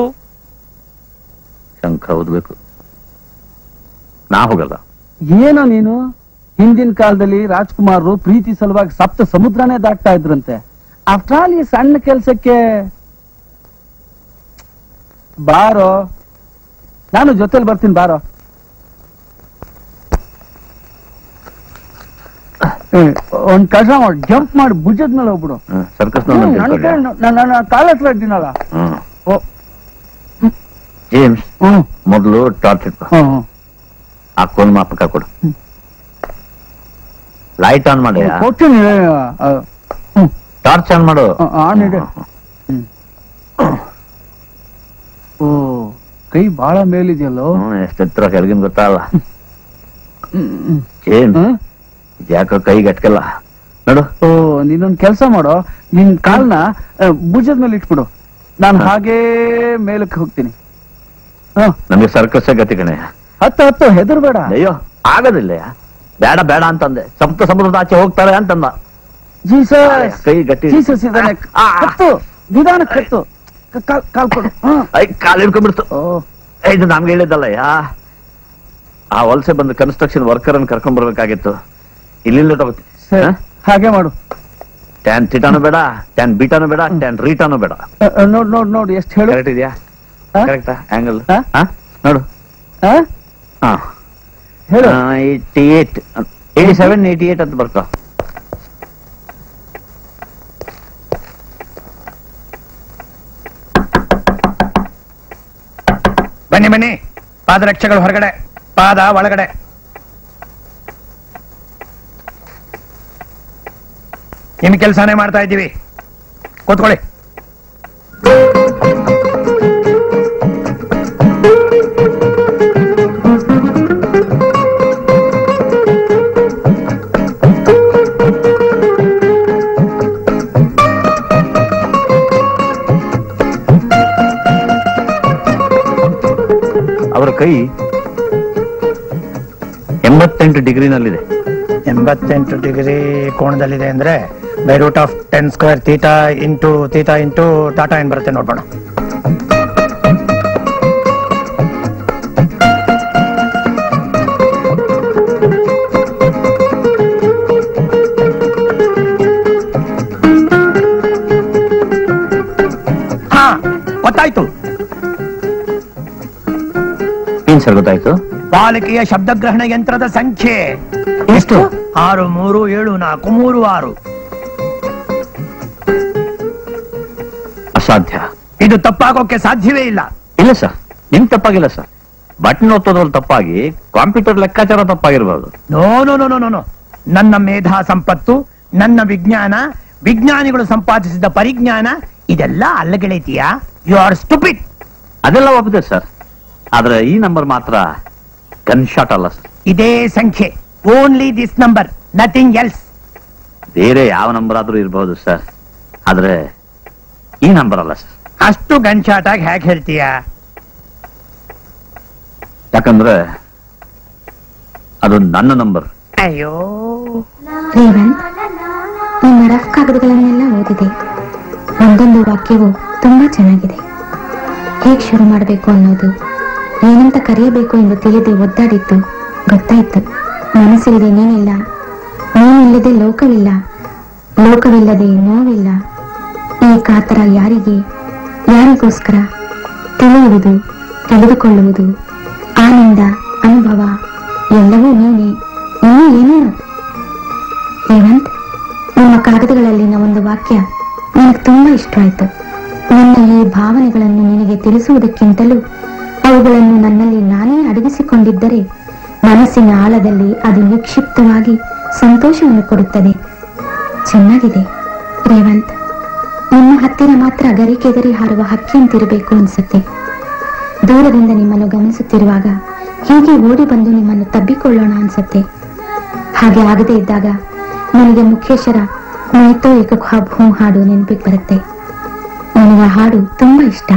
ಶಂಖ ಓದ್ಬೇಕು ನಾ ಹೋಗಲ್ಲ ಏನೋ ನೀನು ಹಿಂದಿನ ಕಾಲದಲ್ಲಿ ರಾಜ್ಕುಮಾರರು ಪ್ರೀತಿ ಸಲುವಾಗಿ ಸಪ್ತ ಸಮುದ್ರನೇ ದಾಟ್ತಾ ಇದ್ರಂತೆ ಆಫ್ಟರ್ ಆಲ್ ಈ ಸಣ್ಣ ಕೆಲ್ಸಕ್ಕೆ ಬಾರೋ ನಾನು ಜೊತೆಲಿ ಬರ್ತೀನಿ ಬಾರೋ ಏ, ಒಂದ್ ಕೆಲಸ ಮಾಡಿ ಜಂಪ್ ಮಾಡಿ ಭುಜದ ಮೇಲೆ ಹೋಗ್ಬಿಡು ಸರ್ಕಸ್ ಹ್ಮ್, ನನ್ ಕೈ- ನನ್ನ ನನ್ನ ಕಾಲ ಹತ್ರ ಇದ್ದೀನಲ್ಲ ಓ ಜೇಮ್ಸ್ ಮೊದಲು ಟಾರ್ಚ್ ಇಟ್ಕೊ ಆ ಕೋಲ್ ಮಾಪಕ ಕೊಡು ಲೈಟ್ ಆನ್ ಮಾಡಿ ಕೊಡ್ತೀನಿ ಆ, ಟಾರ್ಚ್ ಆನ್ ಮಾಡು ಆನ್ ಇದೆ ಹ್ಮ್. ಓ ಕೈ ಬಹಳ ಮೇಲಿದೆಯಲ್ಲೋ ಹ್ಮ್, ಎಷ್ಟ್ ಎತ್ತರ ಕೆಳಗಿನ ಗೊತ್ತಾಗಲ್ಲ ಹ್ಮ್, ಹ್ಮ್. ಜೇಮ್ಸ್ ಯಾಕೋ ಕೈ ಗಟ್ಕಲ್ಲ ನೋಡು ಓ ನೀನೊಂದ್ ಕೆಲಸ ಮಾಡೋ ನಿನ್ ಕಾಲ್ನ ಆ, ಭುಜದ ಮೇಲೆ ಇಟ್ಬಿಡು ನಾನು ಹಾಗೇ ಮೇಲಕ್ಕೆ ಹೋಗ್ತೀನಿ ಹ, ನಮಗೆ ಸರ್ಕಸ್ ಗತಿ ಕಣೆ ಹತ್ತು ಹತ್ತು ಹೆದರ್ಬೇಡ ಅಯ್ಯೋ ಆಗೋದಿಲ್ಲ ಬೇಡ ಬೇಡ ಅಂತಂದೆ ಸಪ್ತ ಸಮುದ್ರದ ಆಚೆ ಹೋಗ್ತಾರೆ ಅಂತಂದ ಜೀಸಸ್ ಕೈ ಗಟ್ಟಿ ಜೀಸಸ್ ಇದಾನೆ ಕತ್ತು ನಿಧಾನಕ್ಕೆ ಕತ್ತು ಕ- ಕಾಲ್- ಕಾಲ್ ಕೊಡು ಹ. ಐ ಕಾಲ್ ಹಿಡ್ಕೊಂಡ್ಬಿಡ್ತು ಏ, ಇದು ನಮ್ಗೆ ಹೇಳಿದ್ದಲ್ಲ ಯಾ ಆ ವಲಸೆ ಬಂದ ಕನ್ಸ್ಟ್ರಕ್ಷನ್ ವರ್ಕರ್ ಅನ್ನು ಕರ್ಕೊಂಡ್ ಬರ್ಬೇಕಾಗಿತ್ತು ಇಲ್ಲಿಂದ ತಗೋತೀನಿ ಸರಿ, ಹಾಗೆ ಮಾಡು ಟ್ಯಾನ್ ಥೀಟಾನು ಬೇಡ ಟ್ಯಾನ್ ಬೀಟಾನು ಬೇಡ ಟ್ಯಾನ್ ರೀಟಾನು ಬೇಡ ಅ, ಅ, ನೋಡ್ ನೋಡ್ ನೋಡ್ ಎಷ್ಟು ಹೇಳು ಕರೆಕ್ಟ್ ಇದೆಯಾ ಕರೆಕ್ಟಾ ಆಂಗಲ್ ನೋಡು ಹ? ಹಾ ಹೇಳು eighty eight eighty seven eighty eight ಅಂತ ಬರ್ತಾವ ಬನ್ನಿ ಬನ್ನಿ ಪಾದರಕ್ಷೆಗಳು ಹೊರಗಡೆ ಪಾದ ಒಳಗಡೆ ನಿಮ್ ಕೆಲಸನೇ ಮಾಡ್ತಾ ಇದ್ದೀವಿ ಕೂತ್ಕೊಳ್ಳಿ ಅವರ ಕೈ ಎಂಬತ್ತೆಂಟು ಡಿಗ್ರಿನಲ್ಲಿದೆ ಎಂಬತ್ತೆಂಟು ಡಿಗ್ರಿ ಕೋಣದಲ್ಲಿದೆ ಅಂದ್ರೆ by root of ten square theta into theta into theta ಏನ್ ಬರುತ್ತೆ ನೋಡ್ಬೋಣ ಹಾ ಗೊತ್ತಾಯ್ತು ಏನ್ ಸರ್ ಗೊತ್ತಾಯ್ತು ಪಾಲಿಕೆಯ ಶಬ್ದಗ್ರಹಣ ಯಂತ್ರದ ಸಂಖ್ಯೆ ಎಷ್ಟು ಆರು ಮೂರು ಏಳು ನಾಲ್ಕು ಮೂರು ಆರು ಅಸಾಧ್ಯ ಇದು ತಪ್ಪಾಗೋಕೆ ಸಾಧ್ಯವೇ ಇಲ್ಲ ಇಲ್ಲ ಸರ್ ನಿಮ್ ತಪ್ಪಾಗಿಲ್ಲ ಸರ್ ಬಟನ್ ಒತ್ತೋದ್ರಲ್ಲಿ ತಪ್ಪಾಗಿ ಕಂಪ್ಯೂಟರ್ ಲೆಕ್ಕಾಚಾರ ತಪ್ಪಾಗಿರ್ಬೋದು no no no no no no ನನ್ನ ಮೇಧಾ ಸಂಪತ್ತು ನನ್ನ ವಿಜ್ಞಾನ ವಿಜ್ಞಾನಿಗಳು ಸಂಪಾದಿಸಿದ ಪರಿಜ್ಞಾನ ಇದೆಲ್ಲ ಅಲ್ಲಗೆಳೆತೀಯಾ ಯು ಆರ್ ಸ್ಟುಪಿಡ್ ಅದೆಲ್ಲ ಒಪ್ಪಿದೆ ಸರ್ ಆದ್ರೆ ಈ ನಂಬರ್ ಮಾತ್ರ ಗನ್ ಶಾಟ್ ಅಲ್ಲ ಸರ್ ಇದೇ ಸಂಖ್ಯೆ only this number nothing else ಬೇರೆ ಯಾವ ನಂಬರ್ ಆದ್ರೂ ಇರಬಹುದು ಸರ್ ಆದ್ರೆ ಈ ನಂಬರ್ ಅಲ್ಲ ಸರ್ ಅಷ್ಟು ಗನ್ಶಾಟ್ ಆಗಿ ಹೇಗೆ ಹೇಳ್ತೀಯಾ ಯಾಕಂದ್ರೆ ಅದು ನನ್ನ ನಂಬರ್ ಅಯ್ಯೋ ರೇವಂತ್ ನಿಮ್ಮ ರಫ್ ಕಾಗದಗಳನ್ನೆಲ್ಲ ಓದಿದೆ ಒಂದೊಂದು ವಾಕ್ಯವು ತುಂಬಾ ಚೆನ್ನಾಗಿದೆ ಹೇಗ್ ಶುರು ಮಾಡಬೇಕು ಅನ್ನೋದು ಏನಂತ ಕರೆಯಬೇಕು ಎಂದು ತಿಳಿದು ಒದ್ದಾಡಿತ್ತು ಗೊತ್ತಾಯ್ತು ಮನಸ್ಸಿಲ್ಲದೆ ನೀನಿಲ್ಲ ನೀನಿಲ್ಲದೆ ಲೋಕವಿಲ್ಲ ಲೋಕವಿಲ್ಲದೆ ನೋವಿಲ್ಲ ಈ ಕಾತರ ಯಾರಿಗೆ ಯಾರಿಗೋಸ್ಕರ ತಿಳಿಯುವುದು ತಿಳಿದುಕೊಳ್ಳುವುದು ಆನಂದ ಅನುಭವ ಎಲ್ಲವೂ ನೀನೇ ಇನ್ನೂ ಏನೇನು ರೇವಂತ್ ನಿಮ್ಮ ಕಾಗದಗಳಲ್ಲಿನ ಒಂದು ವಾಕ್ಯ ನನಗೆ ತುಂಬಾ ಇಷ್ಟವಾಯಿತು ನನ್ನ ಈ ಭಾವನೆಗಳನ್ನು ನಿನಗೆ ತಿಳಿಸುವುದಕ್ಕಿಂತಲೂ ಅವುಗಳನ್ನು ನನ್ನಲ್ಲಿ ನಾನೇ ಅಡಗಿಸಿಕೊಂಡಿದ್ದರೆ ಮನಸ್ಸಿನ ಆಳದಲ್ಲಿ ಅದು ನಿಕ್ಷಿಪ್ತವಾಗಿ ಸಂತೋಷವನ್ನು ಕೊಡುತ್ತದೆ ಚೆನ್ನಾಗಿದೆ ರೇವಂತ್ ನಿಮ್ಮ ಹತ್ತಿರ ಮಾತ್ರ ಗರಿಕೆದರಿ ಹಾರುವ ಹಕ್ಕಿಯಂತಿರಬೇಕು ಅನ್ಸುತ್ತೆ ದೂರದಿಂದ ನಿಮ್ಮನ್ನು ಗಮನಿಸುತ್ತಿರುವಾಗ ಹೀಗೆ ಓಡಿ ಬಂದು ನಿಮ್ಮನ್ನು ತಬ್ಬಿಕೊಳ್ಳೋಣ ಅನ್ಸುತ್ತೆ ಹಾಗೆ ಆಗದೇ ಇದ್ದಾಗ ನನಗೆ ಮುಖೇಶರ ಮೈತೋ ಏಕ ಖ್ವಾಬ್ ಹೂ ಹಾಡು ನೆನಪಿಗೆ ಬರುತ್ತೆ ನನಗೆ ಆ ಹಾಡು ತುಂಬಾ ಇಷ್ಟ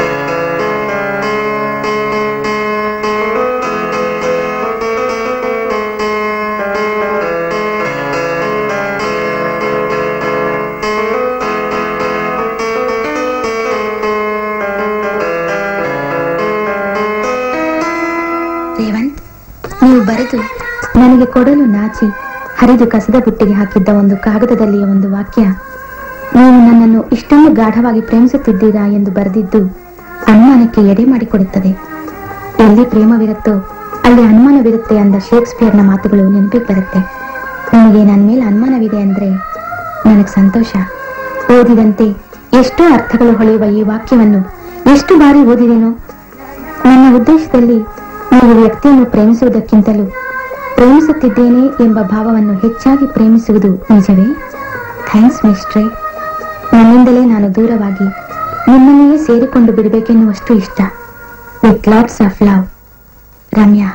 ರೇವಂತ್ ನೀವು ಬರೆದು ನನಗೆ ಕೊಡಲು ನಾಚಿ ಹರಿದು ಕಸದ ಬುಟ್ಟಿಗೆ ಹಾಕಿದ್ದ ಒಂದು ಕಾಗದದಲ್ಲಿಯ ಒಂದು ವಾಕ್ಯ ನೀವು ನನ್ನನ್ನು ಇಷ್ಟೊಂದು ಗಾಢವಾಗಿ ಪ್ರೇಮಿಸುತ್ತಿದ್ದೀರಾ ಎಂದು ಬರೆದಿದ್ದು ಅನುಮಾನಕ್ಕೆ ಎಡೆ ಮಾಡಿಕೊಡುತ್ತದೆ ಎಲ್ಲಿ ಪ್ರೇಮವಿರುತ್ತೋ ಅಲ್ಲಿ ಅನುಮಾನವಿರುತ್ತೆ ಅಂದ ಶೇಕ್ಸ್ಪಿಯರ್ನ ಮಾತುಗಳು ನೆನಪಿಗೆ ಬರುತ್ತೆ ನಿಮಗೆ ನನ್ನ ಮೇಲೆ ಅನುಮಾನವಿದೆ ಅಂದ್ರೆ ನನಗೆ ಸಂತೋಷ ಓದಿದಂತೆ ಎಷ್ಟೋ ಅರ್ಥಗಳು ಹೊಳೆಯುವ ಈ ವಾಕ್ಯವನ್ನು ಎಷ್ಟು ಬಾರಿ ಓದಿದೆನೋ ನನ್ನ ಉದ್ದೇಶದಲ್ಲಿ ನೀವು ವ್ಯಕ್ತಿಯನ್ನು ಪ್ರೇಮಿಸುವುದಕ್ಕಿಂತಲೂ ಪ್ರೇಮಿಸುತ್ತಿದ್ದೇನೆ ಎಂಬ ಭಾವವನ್ನು ಹೆಚ್ಚಾಗಿ ಪ್ರೇಮಿಸುವುದು ನಿಜವೇ ಥ್ಯಾಂಕ್ಸ್ ಮಿಸ್ಟ್ರೇ ನನ್ನಿಂದಲೇ ನಾನು ದೂರವಾಗಿ ನಿಮ್ಮನ್ನೆಯೇ ಸೇರಿಕೊಂಡು ಬಿಡಬೇಕೆನ್ನುವಷ್ಟು ಇಷ್ಟ with lots of love Ramya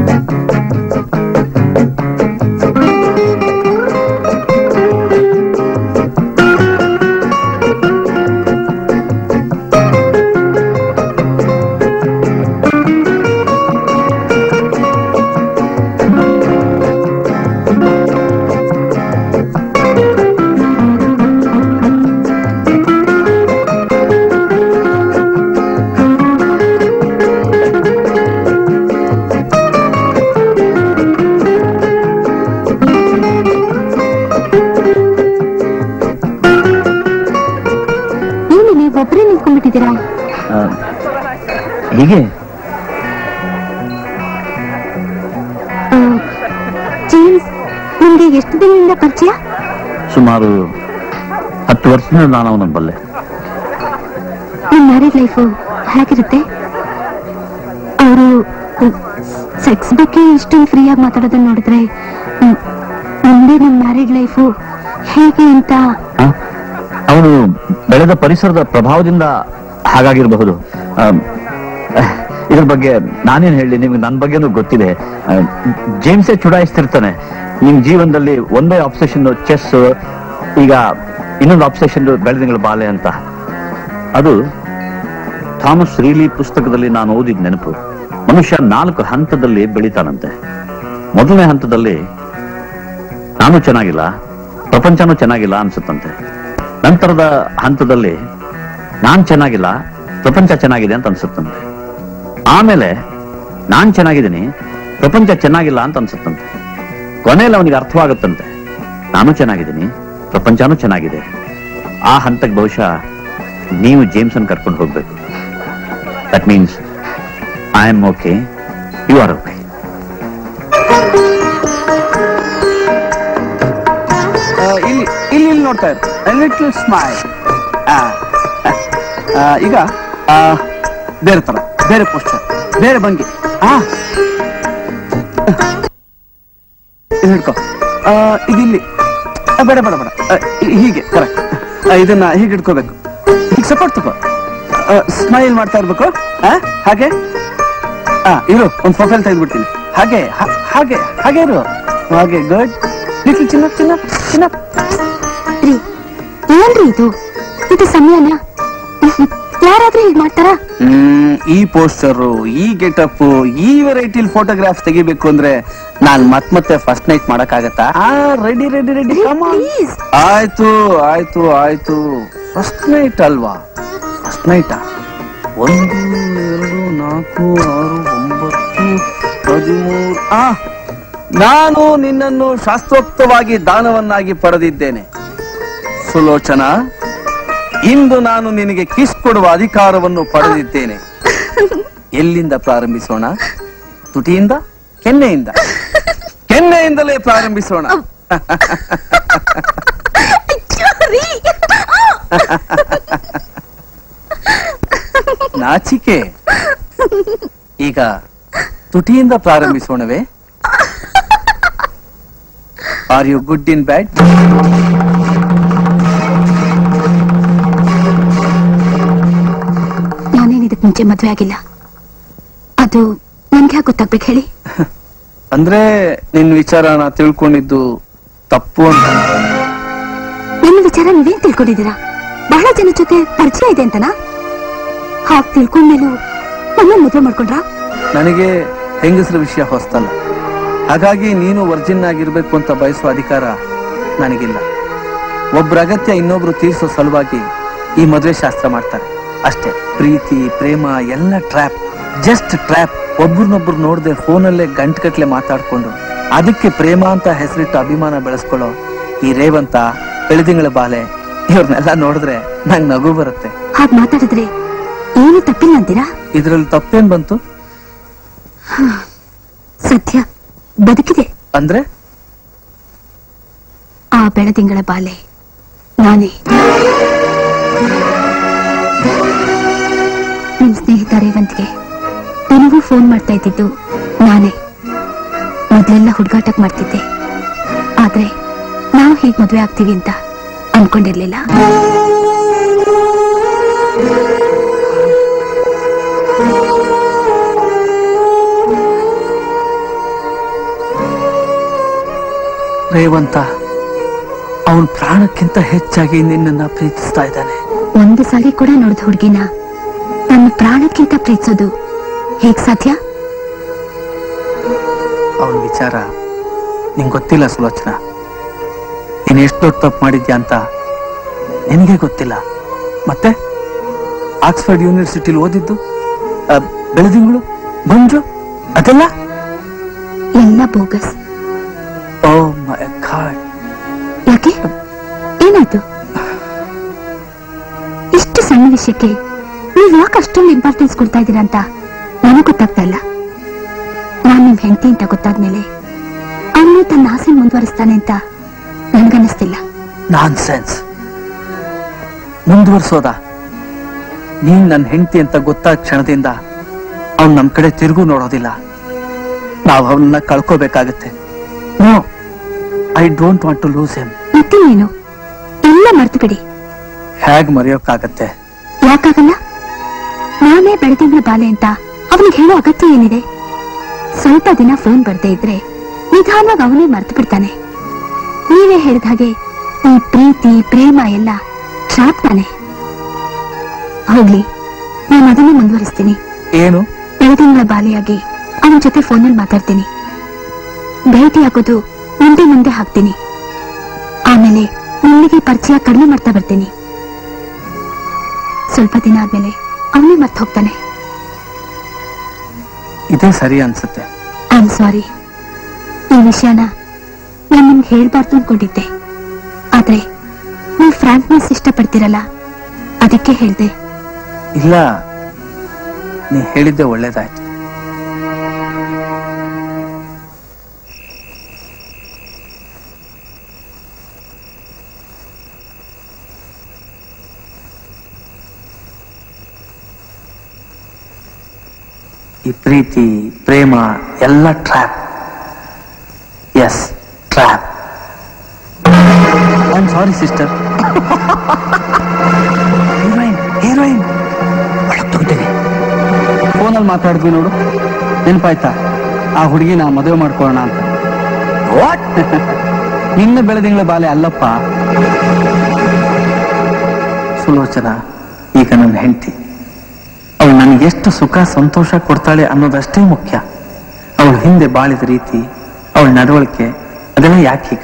ಏನು ನೀವು ಒಬ್ಬರೇ ನಿಂತ್ಕೊಂಡ್ಬಿಟ್ಟಿದ್ದೀರಾ ಹೀಗೆ ಆ, ಜೇಮ್ಸ್ ನಿಮ್ಗೆ ಎಷ್ಟು ದಿನದಿಂದ ಪರಿಚಯ ಸುಮಾರು ಹತ್ತು ವರ್ಷದಿಂದ ನಾನು ಅವನನ್ನು ಬಲ್ಲೆ ನಿಮ್ ಮ್ಯಾರೇಜ್ ಲೈಫು ಹೇಗಿರುತ್ತೆ ಅವರು ಸೆಕ್ಸ್ ಬಗ್ಗೆ ಇಷ್ಟೊಂದು ಫ್ರೀಯಾಗಿ ಮಾತಾಡೋದನ್ನ ನೋಡಿದ್ರೆ ಮ್, ಮುಂದೆ ನಮ್ಮ ಮ್ಯಾರೇಜ್ ಲೈಫು ಹೇಗೆ ಅಂತ ಅವನು ಬೆಳೆದ ಪರಿಸರದ ಪ್ರಭಾವದಿಂದ ಹಾಗಾಗಿರಬಹುದು ಆಮ್, ಅಹ್, ಇದ್ರ ಬಗ್ಗೆ ನಾನೇನ್ ಹೇಳಿ ನಿಮ್ಗೆ ನನ್ನ ಬಗ್ಗೆನೂ ಗೊತ್ತಿದೆ ಆಮ್, ಜೇಮ್ಸೇ ಚುಡಾಯಿಸ್ತಿರ್ತಾನೆ ನಿಮ್ ಜೀವನದಲ್ಲಿ ಒಂದೇ ಆಬ್ಸೆಷನ್ ಚೆಸ್ ಈಗ ಇನ್ನೊಂದು ಆಬ್ಸೆಷನ್ ಬೆಳೆದಿಂಗಳ ಬಾಲೆ ಅಂತ ಅದು ಥಾಮಸ್ ರೀಲಿ ಪುಸ್ತಕದಲ್ಲಿ ನಾನು ಓದಿದ ನೆನಪು ಮನುಷ್ಯ ನಾಲ್ಕು ಹಂತದಲ್ಲಿ ಬೆಳಿತಾನಂತೆ ಮೊದಲನೇ ಹಂತದಲ್ಲಿ ನಾನು ಚೆನ್ನಾಗಿಲ್ಲ ಪ್ರಪಂಚನೂ ಚೆನ್ನಾಗಿಲ್ಲ ಅನ್ಸುತ್ತಂತೆ ನಂತರದ ಹಂತದಲ್ಲಿ ನಾನ್ ಚೆನ್ನಾಗಿಲ್ಲ ಪ್ರಪಂಚ ಚೆನ್ನಾಗಿದೆ ಅಂತ ಅನ್ಸುತ್ತಂತೆ ಆಮೇಲೆ ನಾನ್ ಚೆನ್ನಾಗಿದ್ದೀನಿ ಪ್ರಪಂಚ ಚೆನ್ನಾಗಿಲ್ಲ ಅಂತ ಅನ್ಸುತ್ತಂತೆ ಕೊನೆಯಲ್ಲಿ ಅವನಿಗೆ ಅರ್ಥವಾಗುತ್ತಂತೆ ನಾನು ಚೆನ್ನಾಗಿದ್ದೀನಿ ಪ್ರಪಂಚನೂ ಚೆನ್ನಾಗಿದೆ ಆ ಹಂತಕ್ಕೆ ಬಹುಶಃ ನೀವು ಜೇಮ್ಸನ್ ಕರ್ಕೊಂಡು ಹೋಗ್ಬೇಕು that means I am okay you are okay ನಗ್ತಾ ಇರು ಲಿಟಲ್ ಸ್ಮೈಲ್ ಈಗ ಆ, ಬೇರೆ ತರ ಬೇರೆ ಪೋಸ್ಟರ್ ಬೇರೆ ಭಂಗಿ ಆ ಇದು ಹಿಡ್ಕೊ ಆ, ಇದಿಲ್ಲಿ ಆ, ಬೇಡ ಬೇಡ ಬೇಡ ಆ, ಹಿ- ಹೀಗೆ ಕರೆಕ್ಟ್ ಇದನ್ನ ಹೀಗೆ ಹಿಡ್ಕೋಬೇಕು ಹೀಗೆ ಸಪೋರ್ಟ್ ತಗೋ ಸ್ಮೈಲ್ ಮಾಡ್ತಾ ಇರ್ಬೇಕು ಆ, ಹಾಗೆ ಆ ಇರು ಒಂದು ಪ್ರೊಫೈಲ್ ತೆಗೆದ್ಬಿಡ್ತೀನಿ ಹಾಗೆ ಹ- ಹಾಗೆ ಹಾಗೆ ಇರು ಹಾಗೆ ಗುಡ್ ಲಿಟ್ಲ್ ಚಿನ್ನ ಚಿನ್ನ ಚಿನ್ನ ರೀ ಏನ್ರಿ ಇದು ಇದು ಸಮಯನ ಯಾರಾದ್ರೂ ಹೀಗ್ ಮಾಡ್ತಾರಾ ಹ್ಮ್ ಈ ಪೋಸ್ಟರ್ ಈ ಗೆಟಪ್ ಈ ವೆರೈಟಿ ಫೋಟೋಗ್ರಾಫ್ ತೆಗಿಬೇಕು ಅಂದ್ರೆ ನಾನ್ ಮತ್ ಮತ್ತೆ ಫಸ್ಟ್ ನೈಟ್ ಮಾಡಕ್ಕಾಗತ್ತಾ ರೆಡಿ ರೆಡಿ ರೆಡಿ ಆಯ್ತು ಆಯ್ತು ಆಯ್ತು ಫಸ್ಟ್ ನೈಟ್ ಅಲ್ವಾ ಫಸ್ಟ್ ನೈಟ್ ಒಂದು ಎರಡು ನಾಲ್ಕು ಆರು ಒಂಬತ್ತು ಹದಿಮೂರು ಆ ನಾನು ನಿನ್ನನ್ನು ಶಾಸ್ತ್ರೋಕ್ತವಾಗಿ ದಾನವನ್ನಾಗಿ ಪಡೆದಿದ್ದೇನೆ ಸುಲೋಚನಾ ಇಂದು ನಾನು ನಿನಗೆ ಕಿಸ್ ಕೊಡುವ ಅಧಿಕಾರವನ್ನು ಪಡೆದಿದ್ದೇನೆ ಎಲ್ಲಿಂದ ಪ್ರಾರಂಭಿಸೋಣ ತುಟಿಯಿಂದ ಕೆನ್ನೆಯಿಂದ ಕೆನ್ನೆಯಿಂದಲೇ ಪ್ರಾರಂಭಿಸೋಣ ನಾಚಿಕೆ ಈಗ ತುಟಿಯಿಂದ ಪ್ರಾರಂಭಿಸೋಣವೇ are you good in bad ನಾನೇನ್ ಇದಕ್ ಮುಂಚೆ ಮದ್ವೆ ಆಗಿಲ್ಲ ಅದು ನನ್ಗೆ ಯಾಕೆ ಗೊತ್ತಾಗ್ಬೇಕು ಹೇಳಿ ಅಂದ್ರೆ ನಿನ್ ವಿಚಾರನ ತಿಳ್ಕೊಂಡಿದ್ದು ತಪ್ಪು ಅಂತ ನನ್ನ ವಿಚಾರ ನೀವೇನ್ ತಿಳ್ಕೊಂಡಿದ್ದೀರಾ ಬಹಳ ಜನ ಜೊತೆ ಪರಿಚಯ ಇದೆ ಅಂತನಾ ಹಾಗ್ ತಿಳ್ಕೊಂಡ್ಮೇಲೂ ನನ್ನ ಮದ್ವೆ ಮಾಡ್ಕೊಂಡ್ರಾ ನನಗೆ ಹೆಂಗಸರ ವಿಷಯ ಹೊಸ್ತಲ್ಲ ಹಾಗಾಗಿ ನೀನು ವರ್ಜಿನ್ ಆಗಿರ್ಬೇಕು ಅಂತ ಬಯಸುವ ಅಧಿಕಾರ ನನಗಿಲ್ಲ ಒಬ್ರ ಅಗತ್ಯ ಇನ್ನೊಬ್ರು ತೀರ್ಸೋ ಸಲುವಾಗಿ ಈ ಮದುವೆ ಶಾಸ್ತ್ರ ಮಾಡ್ತಾರೆ ಅಷ್ಟೇ ಪ್ರೀತಿ ಪ್ರೇಮ ಎಲ್ಲ ಟ್ರ್ಯಾಪ್ ಜಸ್ಟ್ ಟ್ರ್ಯಾಪ್ ಒಬ್ರನ್ನೊಬ್ರು ನೋಡದೆ ಫೋನಲ್ಲೇ ಗಂಟ್ಗಟ್ಲೆ ಮಾತಾಡ್ಕೊಂಡು ಅದಕ್ಕೆ ಪ್ರೇಮ ಅಂತ ಹೆಸರಿಟ್ಟು ಅಭಿಮಾನ ಬೆಳೆಸ್ಕೊಳ್ಳೋ ಈ ರೇವಂತ ಬೆಳೆದಿಂಗಳ ಬಾಲೆ ಇವ್ರನ್ನೆಲ್ಲ ನೋಡಿದ್ರೆ ನಂಗೆ ನಗು ಬರುತ್ತೆ ಹಾಗ್ ಮಾತಾಡಿದ್ರೆ ಏನು ತಪ್ಪಿಲ್ಲ ಅಂತೀರಾ ಇದ್ರಲ್ಲಿ ತಪ್ಪೇನ್ ಬಂತು ಸತ್ಯ ಬದುಕಿದೆ ಅಂದ್ರೆ ಆ ಬೆಳದಿಂಗಳ ಬಾಲೆ ನಾನೇ ನಿಮ್ ಸ್ನೇಹಿತ ರೇವಂತ್ಗೆ ನನಗೂ ಫೋನ್ ಮಾಡ್ತಾ ಇದ್ದಿದ್ದು ನಾನೇ ಮೊದ್ಲೆಲ್ಲ ಹುಡುಗಾಟಕ್ ಮಾಡ್ತಿದ್ದೆ ಆದ್ರೆ ನಾವು ಹೀಗ್ ಮದ್ವೆ ಆಗ್ತೀವಿ ಅಂತ ಅನ್ಕೊಂಡಿರ್ಲಿಲ್ಲ ರೇವಂತ ಅವನ್ ಪ್ರಾಣಕ್ಕಿಂತ ಹೆಚ್ಚಾಗಿ ನಿನ್ನನ್ನ ಪ್ರೀತಿಸ್ತಾ ಇದ್ದಾನೆ ಒಂದು ಸಾರಿ ಕೂಡ ನೋಡಿದ ಹುಡುಗಿನ ನನ್ನ ಪ್ರಾಣಕ್ಕಿಂತ ಪ್ರೀತಿಸೋದು ಹೇಗ್ ಸಾಧ್ಯ ಅವನ ವಿಚಾರ ನಿಂಗೆ ಗೊತ್ತಿಲ್ಲ ಸುಲೋಚನಾ ನೀನ್ ಎಷ್ಟು ದೊಡ್ಡ ತಪ್ಪು ಮಾಡಿದ್ಯಾ ಅಂತ ನಿನಗೆ ಗೊತ್ತಿಲ್ಲ ಮತ್ತೆ ಆಕ್ಸ್ಫರ್ಡ್ ಯೂನಿವರ್ಸಿಟಿಲಿ ಓದಿದ್ದು ಆ, ಬೆಳದಿಂಗಳು ಮಂಜು ಅದೆಲ್ಲ ಎಲ್ಲ ಬೋಗಸ್ ಓ ಮೈ ಗಾಡ್ ಯಾಕೆ ಏನಾಯ್ತು ಇಷ್ಟು ಸಣ್ಣ ವಿಷಯಕ್ಕೆ ನೀವ್ ಯಾಕೆ ಅಷ್ಟೊಂದು ಇಂಪಾರ್ಟೆನ್ಸ್ ಕೊಡ್ತಾ ಇದ್ದೀರಾ ಅಂತ ನನಗ್ ಗೊತ್ತಾಗ್ತಾ ಇಲ್ಲ ನಾನ್ ನಿಮ್ ಹೆಂಡತಿ ಅಂತ ಗೊತ್ತಾದ್ಮೇಲೆ ಅವನು ತನ್ನ ಆಸೆ ಮುಂದುವರಿಸ್ತಾನೆ ಅಂತ ನನ್ಗನ್ನಿಸ್ತಿಲ್ಲ ನಾನ್ ಸೆನ್ಸ್ ಮುಂದುವರ್ಸೋದ ನೀನ್ ನನ್ನ ಹೆಂಡತಿ ಅಂತ ಗೊತ್ತಾದ ಕ್ಷಣದಿಂದ ಅವ್ನ್ ನಮ್ ಕಡೆ ತಿರುಗು ನೋಡೋದಿಲ್ಲ ನಾವು ಅವನನ್ನ ಕಳ್ಕೋಬೇಕಾಗತ್ತೆ no I don't want to lose him ಮತ್ತಿನ್ನೇನು ಎಲ್ಲ ಮರ್ತು ಬಿಡಿ ಹೇಗ್ ಮರೆಯೋಕ್ಕಾಗತ್ತೆ ಯಾಕಾಗಲ್ಲ ನಾನೇ ಬೆಳದಿಂಗಳ ಬಾಲೆ ಅಂತ ಅವನಿಗೆ ಹೇಳೋ ಅಗತ್ಯ ಏನಿದೆ ಸ್ವಲ್ಪ ದಿನ ಫೋನ್ ಬರ್ದೇ ಇದ್ರೆ ನಿಧಾನವಾಗಿ ಅವನೇ ಮರ್ತು ಬಿಡ್ತಾನೆ ನೀವೇ ಹೇಳಿದ ಹಾಗೆ ಈ ಪ್ರೀತಿ ಪ್ರೇಮ ಎಲ್ಲ ಟ್ರಾಪ್ ತಾನೆ ಹೋಗ್ಲಿ ನಾನು ಅದನ್ನೇ ಮುಂದುವರಿಸ್ತೀನಿ ಏನು ಬೆಳದಿಂಗಳ ಬಾಲೆಯಾಗಿ ಅವನ ಜೊತೆ ಫೋನಲ್ಲಿ ಮಾತಾಡ್ತೀನಿ ಭೇಟಿ ಹಾಕೋದು ಮುಂದೆ ಮುಂದೆ ಹಾಕ್ತೀನಿ ಆಮೇಲೆ ನಿಮಗೆ ಪರಿಚಯ ಕಡಿಮೆ ಮಾಡ್ತಾ ಬರ್ತೀನಿ ಸ್ವಲ್ಪ ದಿನ ಆದ್ಮೇಲೆ ಅವನೇ ಮರ್ತು ಹೋಗ್ತಾನೆ ಇದೇ ಸರಿ ಅನ್ಸುತ್ತೆ ಐ ಆಮ್ ಸಾರಿ ಈ ವಿಷಯನ ನಾನು ನಿಮ್ಗೆ ಹೇಳ್ಬಾರ್ದು ಅನ್ಕೊಂಡಿದ್ದೆ ಆದ್ರೆ ನೀವು ಫ್ರಾಂಕ್ನೆಸ್ ಇಷ್ಟಪಡ್ತೀರಲ್ಲ ಅದಕ್ಕೆ ಹೇಳ್ದೆ ಇಲ್ಲ ನೀ ಹೇಳಿದ್ದೆ ಒಳ್ಳೇದಾಯ್ತು ಈ ಪ್ರೀತಿ ಪ್ರೇಮ ಎಲ್ಲ trap yes trap I sorry sister heroine heroine ಫೋನಲ್ಲಿ ಮಾತಾಡಿದ್ವಿ ನೋಡು ನೆನಪಾಯ್ತಾ ಆ ಹುಡುಗಿನ ಮದುವೆ ಮಾಡ್ಕೊಳ್ಳೋಣ ಅಂತ ವಾಟ್ ನಿನ್ನ ಬೆಳೆದಿಂಗಳ ಬಾಲೆ ಅಲ್ಲಪ್ಪ ಸುಲೋಚನ ಈಗ ನನ್ನ ಹೆಂಡತಿ ಅವಳು ನನಗೆ ಎಷ್ಟು ಸುಖ ಸಂತೋಷ ಕೊಡ್ತಾಳೆ ಅನ್ನೋದಷ್ಟೇ ಮುಖ್ಯ ಅವಳು ಹಿಂದೆ ಬಾಳಿದ ರೀತಿ ಅವಳ ನಡವಳಿಕೆ ಅದೆಲ್ಲ ಯಾಕೀಗ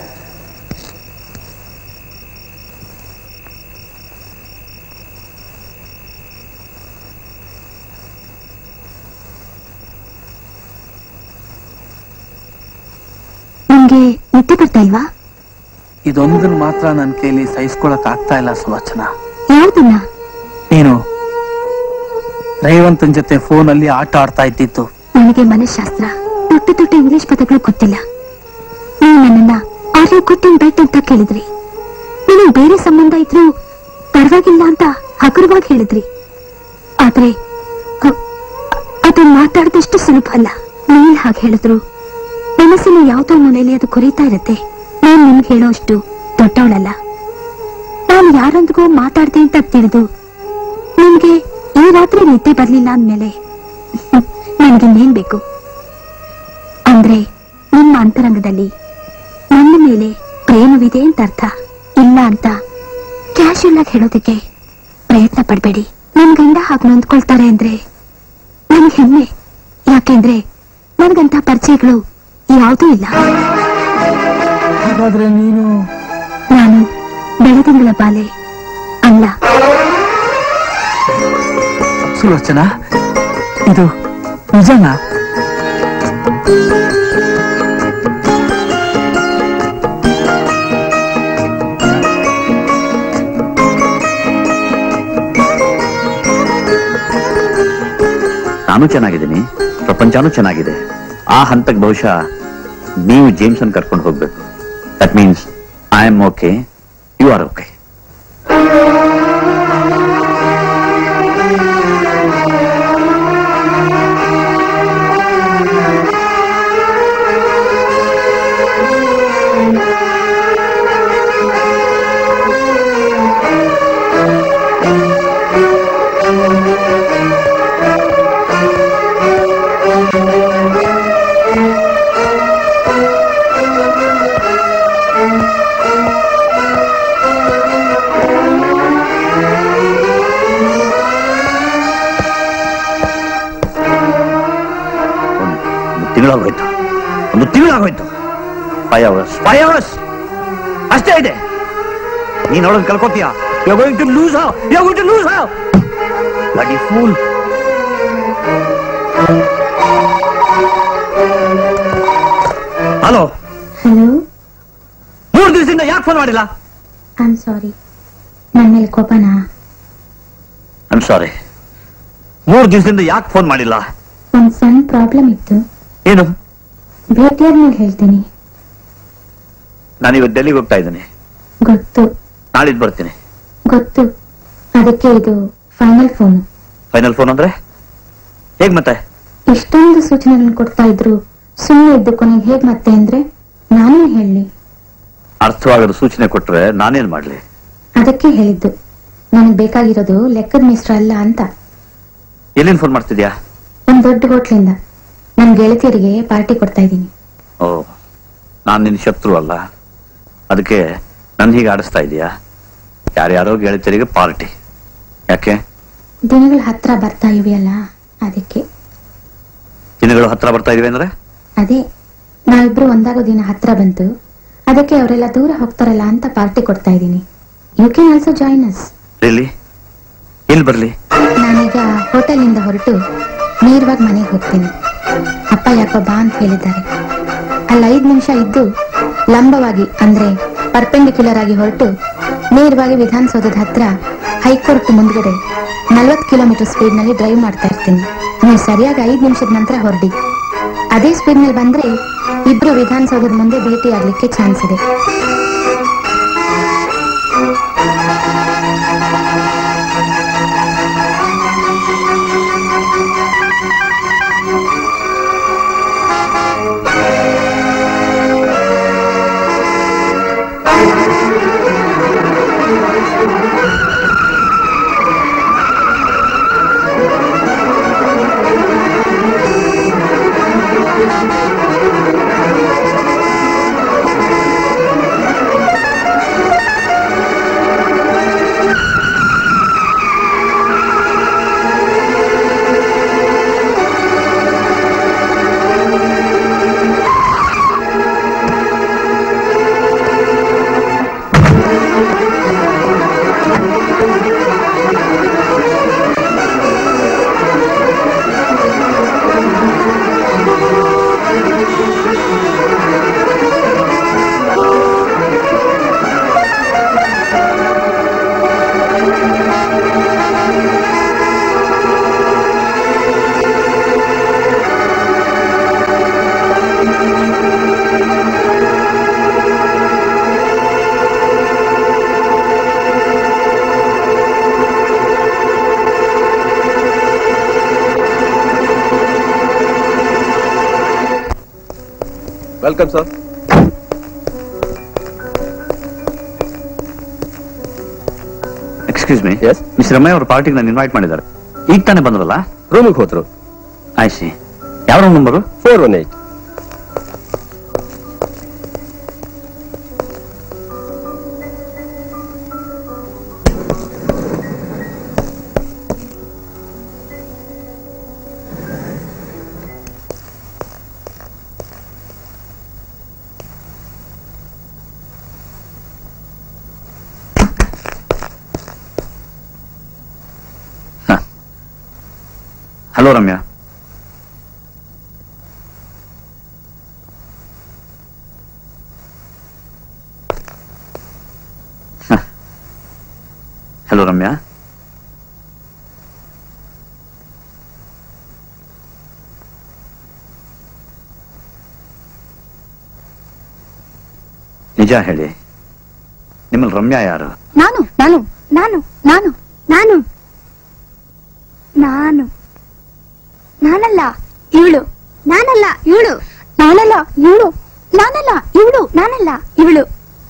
ನಿಮ್ಗೆ ನಿದ್ದೆ ಬರ್ತಾ ಇಲ್ವಾ ಇದೊಂದನ್ನು ಮಾತ್ರ ನನ್ನ ಕೈಲಿ ಸಹಿಸ್ಕೊಳಕ್ ಆಗ್ತಾ ಇಲ್ಲ ಸುಲೋಚನ ಯಾವ್ದನ್ನ ನೀನು ರೇವಂತನ್ ಜೊತೆ ಫೋನ್ ಅಲ್ಲಿ ಆಟ ಆಡ್ತಾ ಇದ್ದಿತ್ತು ನನಗೆ ಮನಃಶಾಸ್ತ್ರ ದೊಡ್ಡ ದೊಡ್ಡ ಇಂಗ್ಲಿಷ್ ಪದಗಳು ಗೊತ್ತಿಲ್ಲ ನೀವು ನನ್ನನ್ನ are you good and bad ಅಂತ ಕೇಳಿದ್ರಿ ನಿಮಗೆ ಬೇರೆ ಸಂಬಂಧ ಇದ್ರು ಪರವಾಗಿಲ್ಲ ಅಂತ ಹಗುರವಾಗಿ ಹೇಳಿದ್ರಿ ಆದ್ರೆ ಅ- ಅದು ಮಾತಾಡಿದಷ್ಟು ಸುಲಭ ಅಲ್ಲ ನೀವು ಹಾಗೆ ಹೇಳಿದ್ರು ಮನಸ್ಸಿನ ಯಾವುದೋ ಮೂಲೆಯಲ್ಲಿ ಅದು ಕೊರೀತಾ ಇರುತ್ತೆ ನಾನು ನಿಮ್ಗೆ ಹೇಳೋ ಅಷ್ಟು ದೊಡ್ಡವಳಲ್ಲ ನಾನು ಯಾರೊಂದಿಗೂ ಮಾತಾಡ್ದೆ ಅಂತ ತಿಳಿದು ನಿಮ್ಗೆ ಈ ರಾತ್ರಿ ನಿದ್ದೆ ಬರ್ಲಿಲ್ಲ ಅಂದ್ಮೇಲೆ ನನಗಿನ್ನೇನ್ ಬೇಕು ಅಂದ್ರೆ ನಿಮ್ಮ ಅಂತರಂಗದಲ್ಲಿ ನನ್ನ ಮೇಲೆ ಪ್ರೇಮವಿದೆ ಅಂತ ಅರ್ಥ ಇಲ್ಲ ಅಂತ ಕ್ಯಾಶುಯಲ್ ಆಗಿ ಹೇಳೋದಕ್ಕೆ ಪ್ರಯತ್ನ ಪಡ್ಬೇಡಿ ನನ್ ಗಂಡ ಹಾಗೆ ನೊಂದ್ಕೊಳ್ತಾರೆ ಅಂದ್ರೆ ನನ್ಗೆ ಹೆಮ್ಮೆ ಯಾಕೆಂದ್ರೆ ನನಗಂತ ಪರಿಚಯಗಳು ಯಾವುದೂ ಇಲ್ಲ ಹಾಗಾದ್ರೆ ನೀನು ನಾನು ಬೆಳದಿಂಗಳ ಬಾಲೆ ಅಲ್ಲ ಸುಲೋಚನ ಇದು ನಿಜನಾ ನಾನು ಚೆನ್ನಾಗಿದ್ದೀನಿ ಪ್ರಪಂಚನೂ ಚೆನ್ನಾಗಿದೆ ಆ ಹಂತಕ್ಕೆ ಬಹುಶಃ ನೀವು ಜೇಮ್ಸನ್ ಕರ್ಕೊಂಡು ಹೋಗ್ಬೇಕು that means I am okay you are okay ಒಂದು ತಿಂಗಳಾಗೋಯ್ತು ಒಂದು ತಿಂಗಳಾಗೋಯ್ತು ಫೈವ್ ಅವರ್ಸ್ ಫೈವ್ ಅವರ್ಸ್ ಅಷ್ಟೇ ಇದೆ ನೀನ್ ಅವಳನ್ನ ಕಳ್ಕೊತೀಯ you going to lose have you going to lose have bloody fool hello hello ಮೂರು ದಿವಸದಿಂದ ಯಾಕೆ ಫೋನ್ ಮಾಡಿಲ್ಲ ಐ ಆಮ್ ಸಾರಿ ನನ್ನ ಮೇಲೆ ಕೋಪನಾ ಐಮ್ ಸಾರಿ ಮೂರು ದಿವಸದಿಂದ ಯಾಕೆ ಫೋನ್ ಮಾಡಿಲ್ಲ ಒಂದ್ ಸಣ್ಣ ಪ್ರಾಬ್ಲಮ್ ಇತ್ತು ಏನು ಭೇಟಿಯಾದ್ಮೇಲೆ ಹೇಳ್ತೀನಿ ನಾನು ಇವತ್ತು ಡೆಲ್ಲಿಗೆ ಹೋಗ್ತಾ ಇದ್ದೀನಿ ಗೊತ್ತು ನಾಳಿದ್ದು ಬರ್ತೀನಿ ಗೊತ್ತು ಅದಕ್ಕೆ ಇದು ಫೈನಲ್ ಫೋನ್ ಫೈನಲ್ ಫೋನ್ ಅಂದ್ರೆ ಹೇಗ್ ಮತ್ತೆ ಇಷ್ಟೊಂದು ಸೂಚನೆಗಳನ್ನ ಕೊಡ್ತಾ ಇದ್ರು ಸುಮ್ಮನೆ ಇದ್ದು ಕೊನೆಗೆ ಹೇಗ್ ಮತ್ತೆ ಅಂದ್ರೆ ನಾನೇ ಹೇಳಿ ಅರ್ಥವಾಗದ ಸೂಚನೆ ಕೊಟ್ರೆ ನಾನೇನ್ ಮಾಡ್ಲಿ ಅದಕ್ಕೆ ಹೇಳಿದ್ದು ನನಗೆ ಬೇಕಾಗಿರೋದು ಲೆಕ್ಕದ ಮಿಶ್ರ ಅಲ್ಲ ಅಂತ ಎಲ್ಲಿಂದ ಫೋನ್ ಮಾಡ್ತಿದ್ಯಾ ಒಂದ್ ದೊಡ್ಡ ಹೋಟ್ಲಿಂದ ನನ್ ಗೆಳತಿಯರಿಗೆ ಪಾರ್ಟಿ ಕೊಡ್ತಾ ಇದ್ದೀನಿ ಓ ನಾನ್ ನಿನ್ ಶತ್ರು ಅಲ್ಲ ಅದಕ್ಕೆ ನನ್ ಹೀಗೆ ಆಡಿಸ್ತಾ ಇದೀಯಾ ಯಾರ್ಯಾರೋ ಗೆಳತಿಯರಿಗೆ ಪಾರ್ಟಿ ಯಾಕೆ ದಿನಗಳ ಹತ್ರ ಬರ್ತಾ ಇವೆಯಲ್ಲ ಅದಕ್ಕೆ ದಿನಗಳು ಹತ್ರ ಬರ್ತಾ ಇದೀವಿ ಅಂದ್ರೆ ಅದೇ ನಾವಿಬ್ರು ಒಂದಾಗೋ ದಿನ ಹತ್ರ ಬಂತು ಅದಕ್ಕೆ ಅವರೆಲ್ಲ ದೂರ ಹೋಗ್ತಾರಲ್ಲ ಅಂತ ಪಾರ್ಟಿ ಕೊಡ್ತಾ ಇದ್ದೀನಿ you can also join us really ಎಲ್ಲಿ ಬರ್ಲಿ ನಾನೀಗ ಹೋಟೆಲ್ನಿಂದ ಹೊರಟು ನೇರವಾಗಿ ಮನೆಗೆ ಹೋಗ್ತೀನಿ ಅಪ್ಪ ಯಾಕೋ ಬಾ ಅಂತ ಹೇಳಿದ್ದಾರೆ ಅಲ್ಲಿ ಐದು ನಿಮಿಷ ಇದ್ದು ಲಂಬವಾಗಿ ಅಂದ್ರೆ ಪರ್ಪೆಂಡಿಕ್ಯುಲರ್ ಆಗಿ ಹೊರಟು ನೇರವಾಗಿ ವಿಧಾನಸೌಧದ ಹತ್ರ ಹೈಕೋರ್ಟ್ ಮುಂದ್ಗಡೆ ನಲ್ವತ್ತು ಕಿಲೋಮೀಟರ್ ಸ್ಪೀಡ್ ನಲ್ಲಿ ಡ್ರೈವ್ ಮಾಡ್ತಾ ಇರ್ತೀನಿ ನೀವು ಸರಿಯಾಗಿ ಐದು ನಿಮಿಷದ ನಂತರ ಹೊರಡಿ ಅದೇ ಸ್ಪೀಡ್ ನಲ್ಲಿ ಬಂದ್ರೆ ಇಬ್ರು ವಿಧಾನಸೌಧದ ಮುಂದೆ ಭೇಟಿ ಆಗ್ಲಿಕ್ಕೆ ಚಾನ್ಸ್ ಇದೆ welcome sir excuse me miss Ramaiah ಅವ್ರ ಪಾರ್ಟಿಗೆ ನಾನು ಇನ್ವೈಟ್ ಮಾಡಿದ್ದಾರೆ ಈಗ ತಾನೇ ಬಂದ್ರಲ್ಲ ರೂಮಿಗೆ ಹೋದ್ರು ಆಯ್ಸಿ ಯಾವ number four one eight hello Ramya hello Ramya ನಿಜ ಹೇಳಿ ನಿಮ್ಮಲ್ಲಿ ರಮ್ಯಾ ಯಾರು ನಾನು ನಾನು ನಾನು ನಾನು ನಾನು ನಾನು ನಾನಲ್ಲ ಇವಳು ನಾನಲ್ಲ ಇವಳು ನಾನಲ್ಲ ಇವಳು ನಾನಲ್ಲ ಇವಳು ನಾನಲ್ಲ ಇವಳು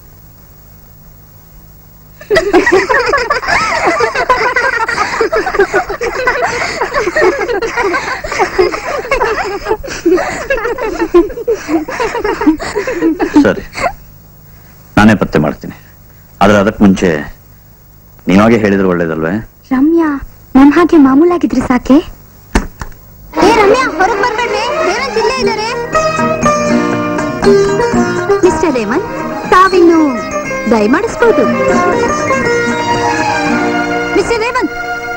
ಸರಿ ನಾನೇ ಪತ್ತೆ ಮಾಡ್ತೀನಿ ಆದ್ರೆ ಅದಕ್ಕೆ ಮುಂಚೆ ನೀವಾಗೆ ಹೇಳಿದ್ರೆ ಒಳ್ಳೇದಲ್ವೇ ರಮ್ಯಾ ನಮ್ ಹಾಗೆ ಮಾಮೂಲಾಗಿದ್ರೆ ಸಾಕೆ ಏ ರಮ್ಯಾ ಹೊರಗ್ ಬರ್ಬೇಡ್ವೆ ರೇವಂತ್ ಇಲ್ಲೇ ಇದ್ದಾರೆ ಮಿಸ್ಟರ್ ರೇವಂತ್ ತಾವಿನ್ನು ದಯಮಾಡಿಸ್ಬೋದು ಮಿಸ್ಟರ್ ರೇವಂತ್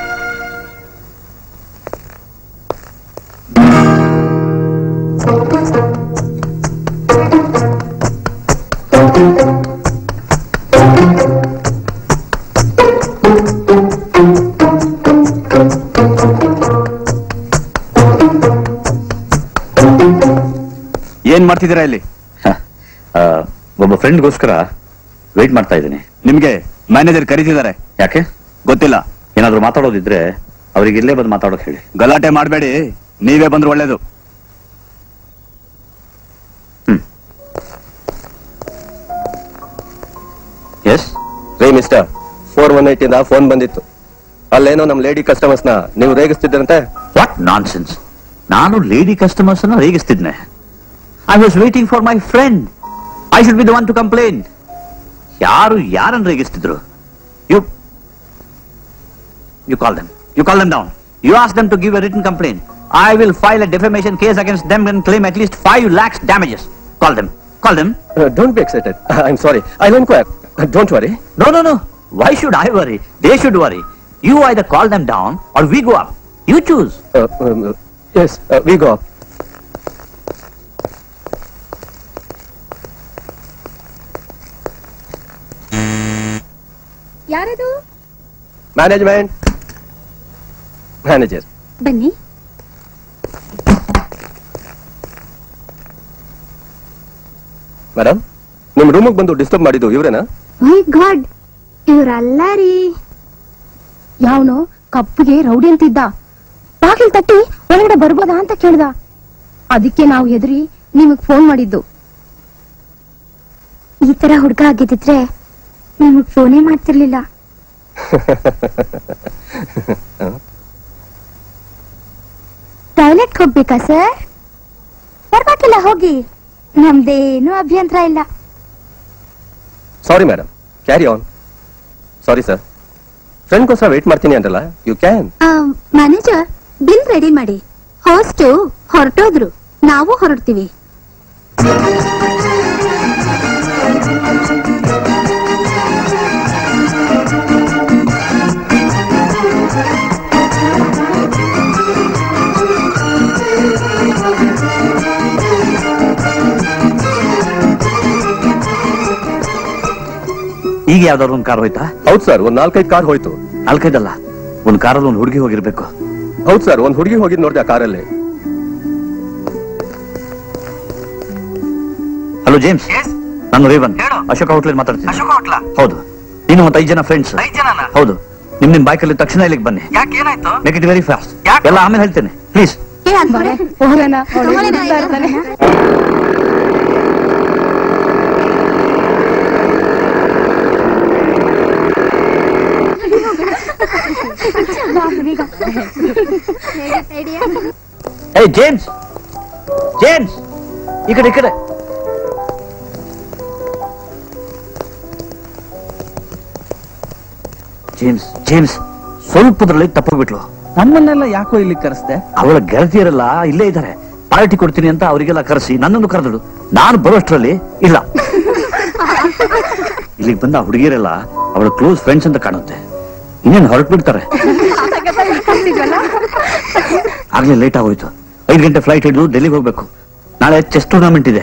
ಏನ್ ಮಾಡ್ತಿದ್ದೀರಾ ಇಲ್ಲಿ ಆ, ಒಬ್ಬ ಫ್ರೆಂಡ್ಗೋಸ್ಕರ ವೇಟ್ ಮಾಡ್ತಾ ಇದ್ದೀನಿ ನಿಮ್ಗೆ ಮ್ಯಾನೇಜರ್ ಕರೀತಿದ್ದಾರೆ ಯಾಕೆ ಗೊತ್ತಿಲ್ಲ ಏನಾದ್ರು ಮಾತಾಡೋದಿದ್ರೆ ಅವ್ರಿಗೆ ಇಲ್ಲೇ ಬಂದು ಮಾತಾಡೋಕ್ ಹೇಳಿ ಗಲಾಟೆ ಮಾಡಬೇಡಿ ನೀವೇ ಬಂದ್ರೆ ಒಳ್ಳೇದು ಎಸ್ ರೀ ಮಿಸ್ಟರ್ ಫೋರ್ ಒನ್ ಏಟ್ ಇಂದ ಫೋನ್ ಬಂದಿತ್ತು ಅಲ್ಲೇನೋ ನಮ್ ಲೇಡಿ ಕಸ್ಟಮರ್ಸ್ ನ ನೀವು ರೇಗಿಸ್ತಿದ್ರಂತೆ ವಾಟ್ ನಾನ್ ಸೆನ್ಸ್ ನಾನು ಲೇಡಿ ಕಸ್ಟಮರ್ಸ್ ಅನ್ನ ರೇಗಿಸ್ತಿದ್ನೆ I was waiting for my friend I should be the one to complain ಯಾರು ಯಾರನ್ನ ರೇಗಿಸ್ತಿದ್ರು you you call them you call them down you ask them to give a written complaint I will file a defamation case against them and claim at list five lakhs damages call them call them don't be excited I am sorry I enquire don't worry No, no, no. Why should I worry? They should worry. You either call them down or we go up. You choose. Yes we go up ಯಾರದು ಮ್ಯಾನೇಜ್ಮೆಂಟ್ ಮ್ಯಾನೇಜರ್ ಬನ್ನಿ ಮೇಡಮ್ ನಿಮ್ ರೂಮಿಗೆ ಬಂದು ಡಿಸ್ಟರ್ಬ್ ಮಾಡಿದ್ದು ಇವ್ರೇನಾ ಮೈ ಗಾಡ್ ಇವ್ರಲ್ಲ ರೀ ಯಾವನು ಕಪ್ಪುಗೆ ರೌಡಿ ಅಂತಿದ್ದ ಬಾಗಿಲ್ ತಟ್ಟಿ ಒಳಗಡೆ ಬರ್ಬೋದಾ ಅಂತ ಕೇಳ್ದ ಅದಕ್ಕೆ ನಾವು ಹೆದರಿ ನಿಮಗ್ ಫೋನ್ ಮಾಡಿದ್ದು ಈ ತರ ಹುಡ್ಗ ಆಗಿದ್ದಿದ್ರೆ ನಿಮಗ್ ಫೋನೇ ಮಾಡ್ತಿರ್ಲಿಲ್ಲ ಟಾಯ್ಲೆಟ್ ಹೋಗ್ಬೇಕಾ ಸರ್ ಪರವಾಗಿಲ್ಲ ಹೋಗಿ ನಮ್ದೇನು ಅಭ್ಯಂತರ ಇಲ್ಲ sorry madam carry on sorry sir ಫ್ರೆಂಡ್ಗೋಸ್ಕರ ವೇಟ್ ಮಾಡ್ತೀನಿ ಅಂದ್ರಲ್ಲ you can manager bill ready ಮಾಡಿ ಹೋಸ್ಟು ಹೊರಟೋದ್ರು ನಾವು ಹೊರಡ್ತೀವಿ ಈಗ ಯಾವ್ದಾದ್ರು ಒಂದು ಕಾರ್ ಹೋಯ್ತಾ ಹೌದು ಸರ್ ಒಂದ್ ನಾಲ್ಕೈದು ಕಾರ್ ಹೋಯ್ತು ನಾಲ್ಕೈದಲ್ಲ ಒಂದು ಕಾರಲ್ಲಿ ಒಂದು ಹುಡುಗಿ ಹೋಗಿರ್ಬೇಕು ಹೌದು ಸರ್ ಒಂದ್ ಹುಡುಗಿ ಹೋಗಿದ್ ನೋಡಿದೆ ಆ ಕಾರಲ್ಲಿ ಹಲೋ ಜೇಮ್ಸ್ ನಾನು ರೇವನ್ ಅಶೋಕ ಹೋಟ್ಲಲ್ಲಿ ಮಾತಾಡ್ತೀನಿ ಅಶೋಕ ಹೋಟ್ಲ ಹೌದು ನೀನು ಮತ್ತೆ ಐದು ಜನ ಫ್ರೆಂಡ್ಸ್ ಐದ್ ಜನನ ಹೌದು ನಿಮ್ ನಿಮ್ ಬೈಕಲ್ಲಿ ತಕ್ಷಣ ಇಲ್ಲಿಗೆ ಬನ್ನಿ ಯಾಕೆ ಏನಾಯ್ತು ಮೇಕ್ ಇಟ್ ವೆರಿ ಫಾಸ್ಟ್ ಎಲ್ಲ ಆಮೇಲೆ ಹೇಳ್ತೇನೆ ಪ್ಲೀಸ್ ಏ ಅದ್ಭುತ. ತಗೊಳ್ಳಿ ನಾ ಇರ್ತಾನೆ. ಏಯ್ ಜೇಮ್ಸ್ ಜೇಮ್ಸ್ ಈ ಕಡೆ ಈ ಕಡೆ ಜೇಮ್ಸ್ ಜೇಮ್ಸ್ ಸ್ವಲ್ಪದ್ರಲ್ಲಿ ತಪ್ಪೋಗ್ಬಿಟ್ಲು ನಮ್ಮನ್ನೆಲ್ಲ ಯಾಕೋ ಇಲ್ಲಿ ಕರೆಸ್ದೆ ಅವಳ ಗೆಳತಿಯರೆಲ್ಲ ಇಲ್ಲೇ ಇದ್ದಾರೆ ಪಾರ್ಟಿ ಕೊಡ್ತೀನಿ ಅಂತ ಅವರಿಗೆಲ್ಲ ಕರೆಸಿ ನನ್ನನ್ನು ಕರೆದಳು ನಾನು ಬರೋಷ್ಟರಲ್ಲಿ ಇಲ್ಲ ಇಲ್ಲಿಗೆ ಬಂದ ಹುಡುಗಿಯರೆಲ್ಲ ಅವಳ ಕ್ಲೋಸ್ ಫ್ರೆಂಡ್ಸ್ ಅಂತ ಕಾಣುತ್ತೆ ಇನ್ನೇನು ಹೊರಟು ಬಿಡ್ತಾರೆ ಆಗ್ಲೇ ಲೇಟ್ ಆಗೋಯ್ತು ಐದು ಗಂಟೆ ಫ್ಲೈಟ್ ಹಿಡಿದು ಡೆಲ್ಲಿಗೆ ಹೋಗ್ಬೇಕು ನಾಳೆ ಚೆಸ್ ಟೂರ್ನಮೆಂಟ್ ಇದೆ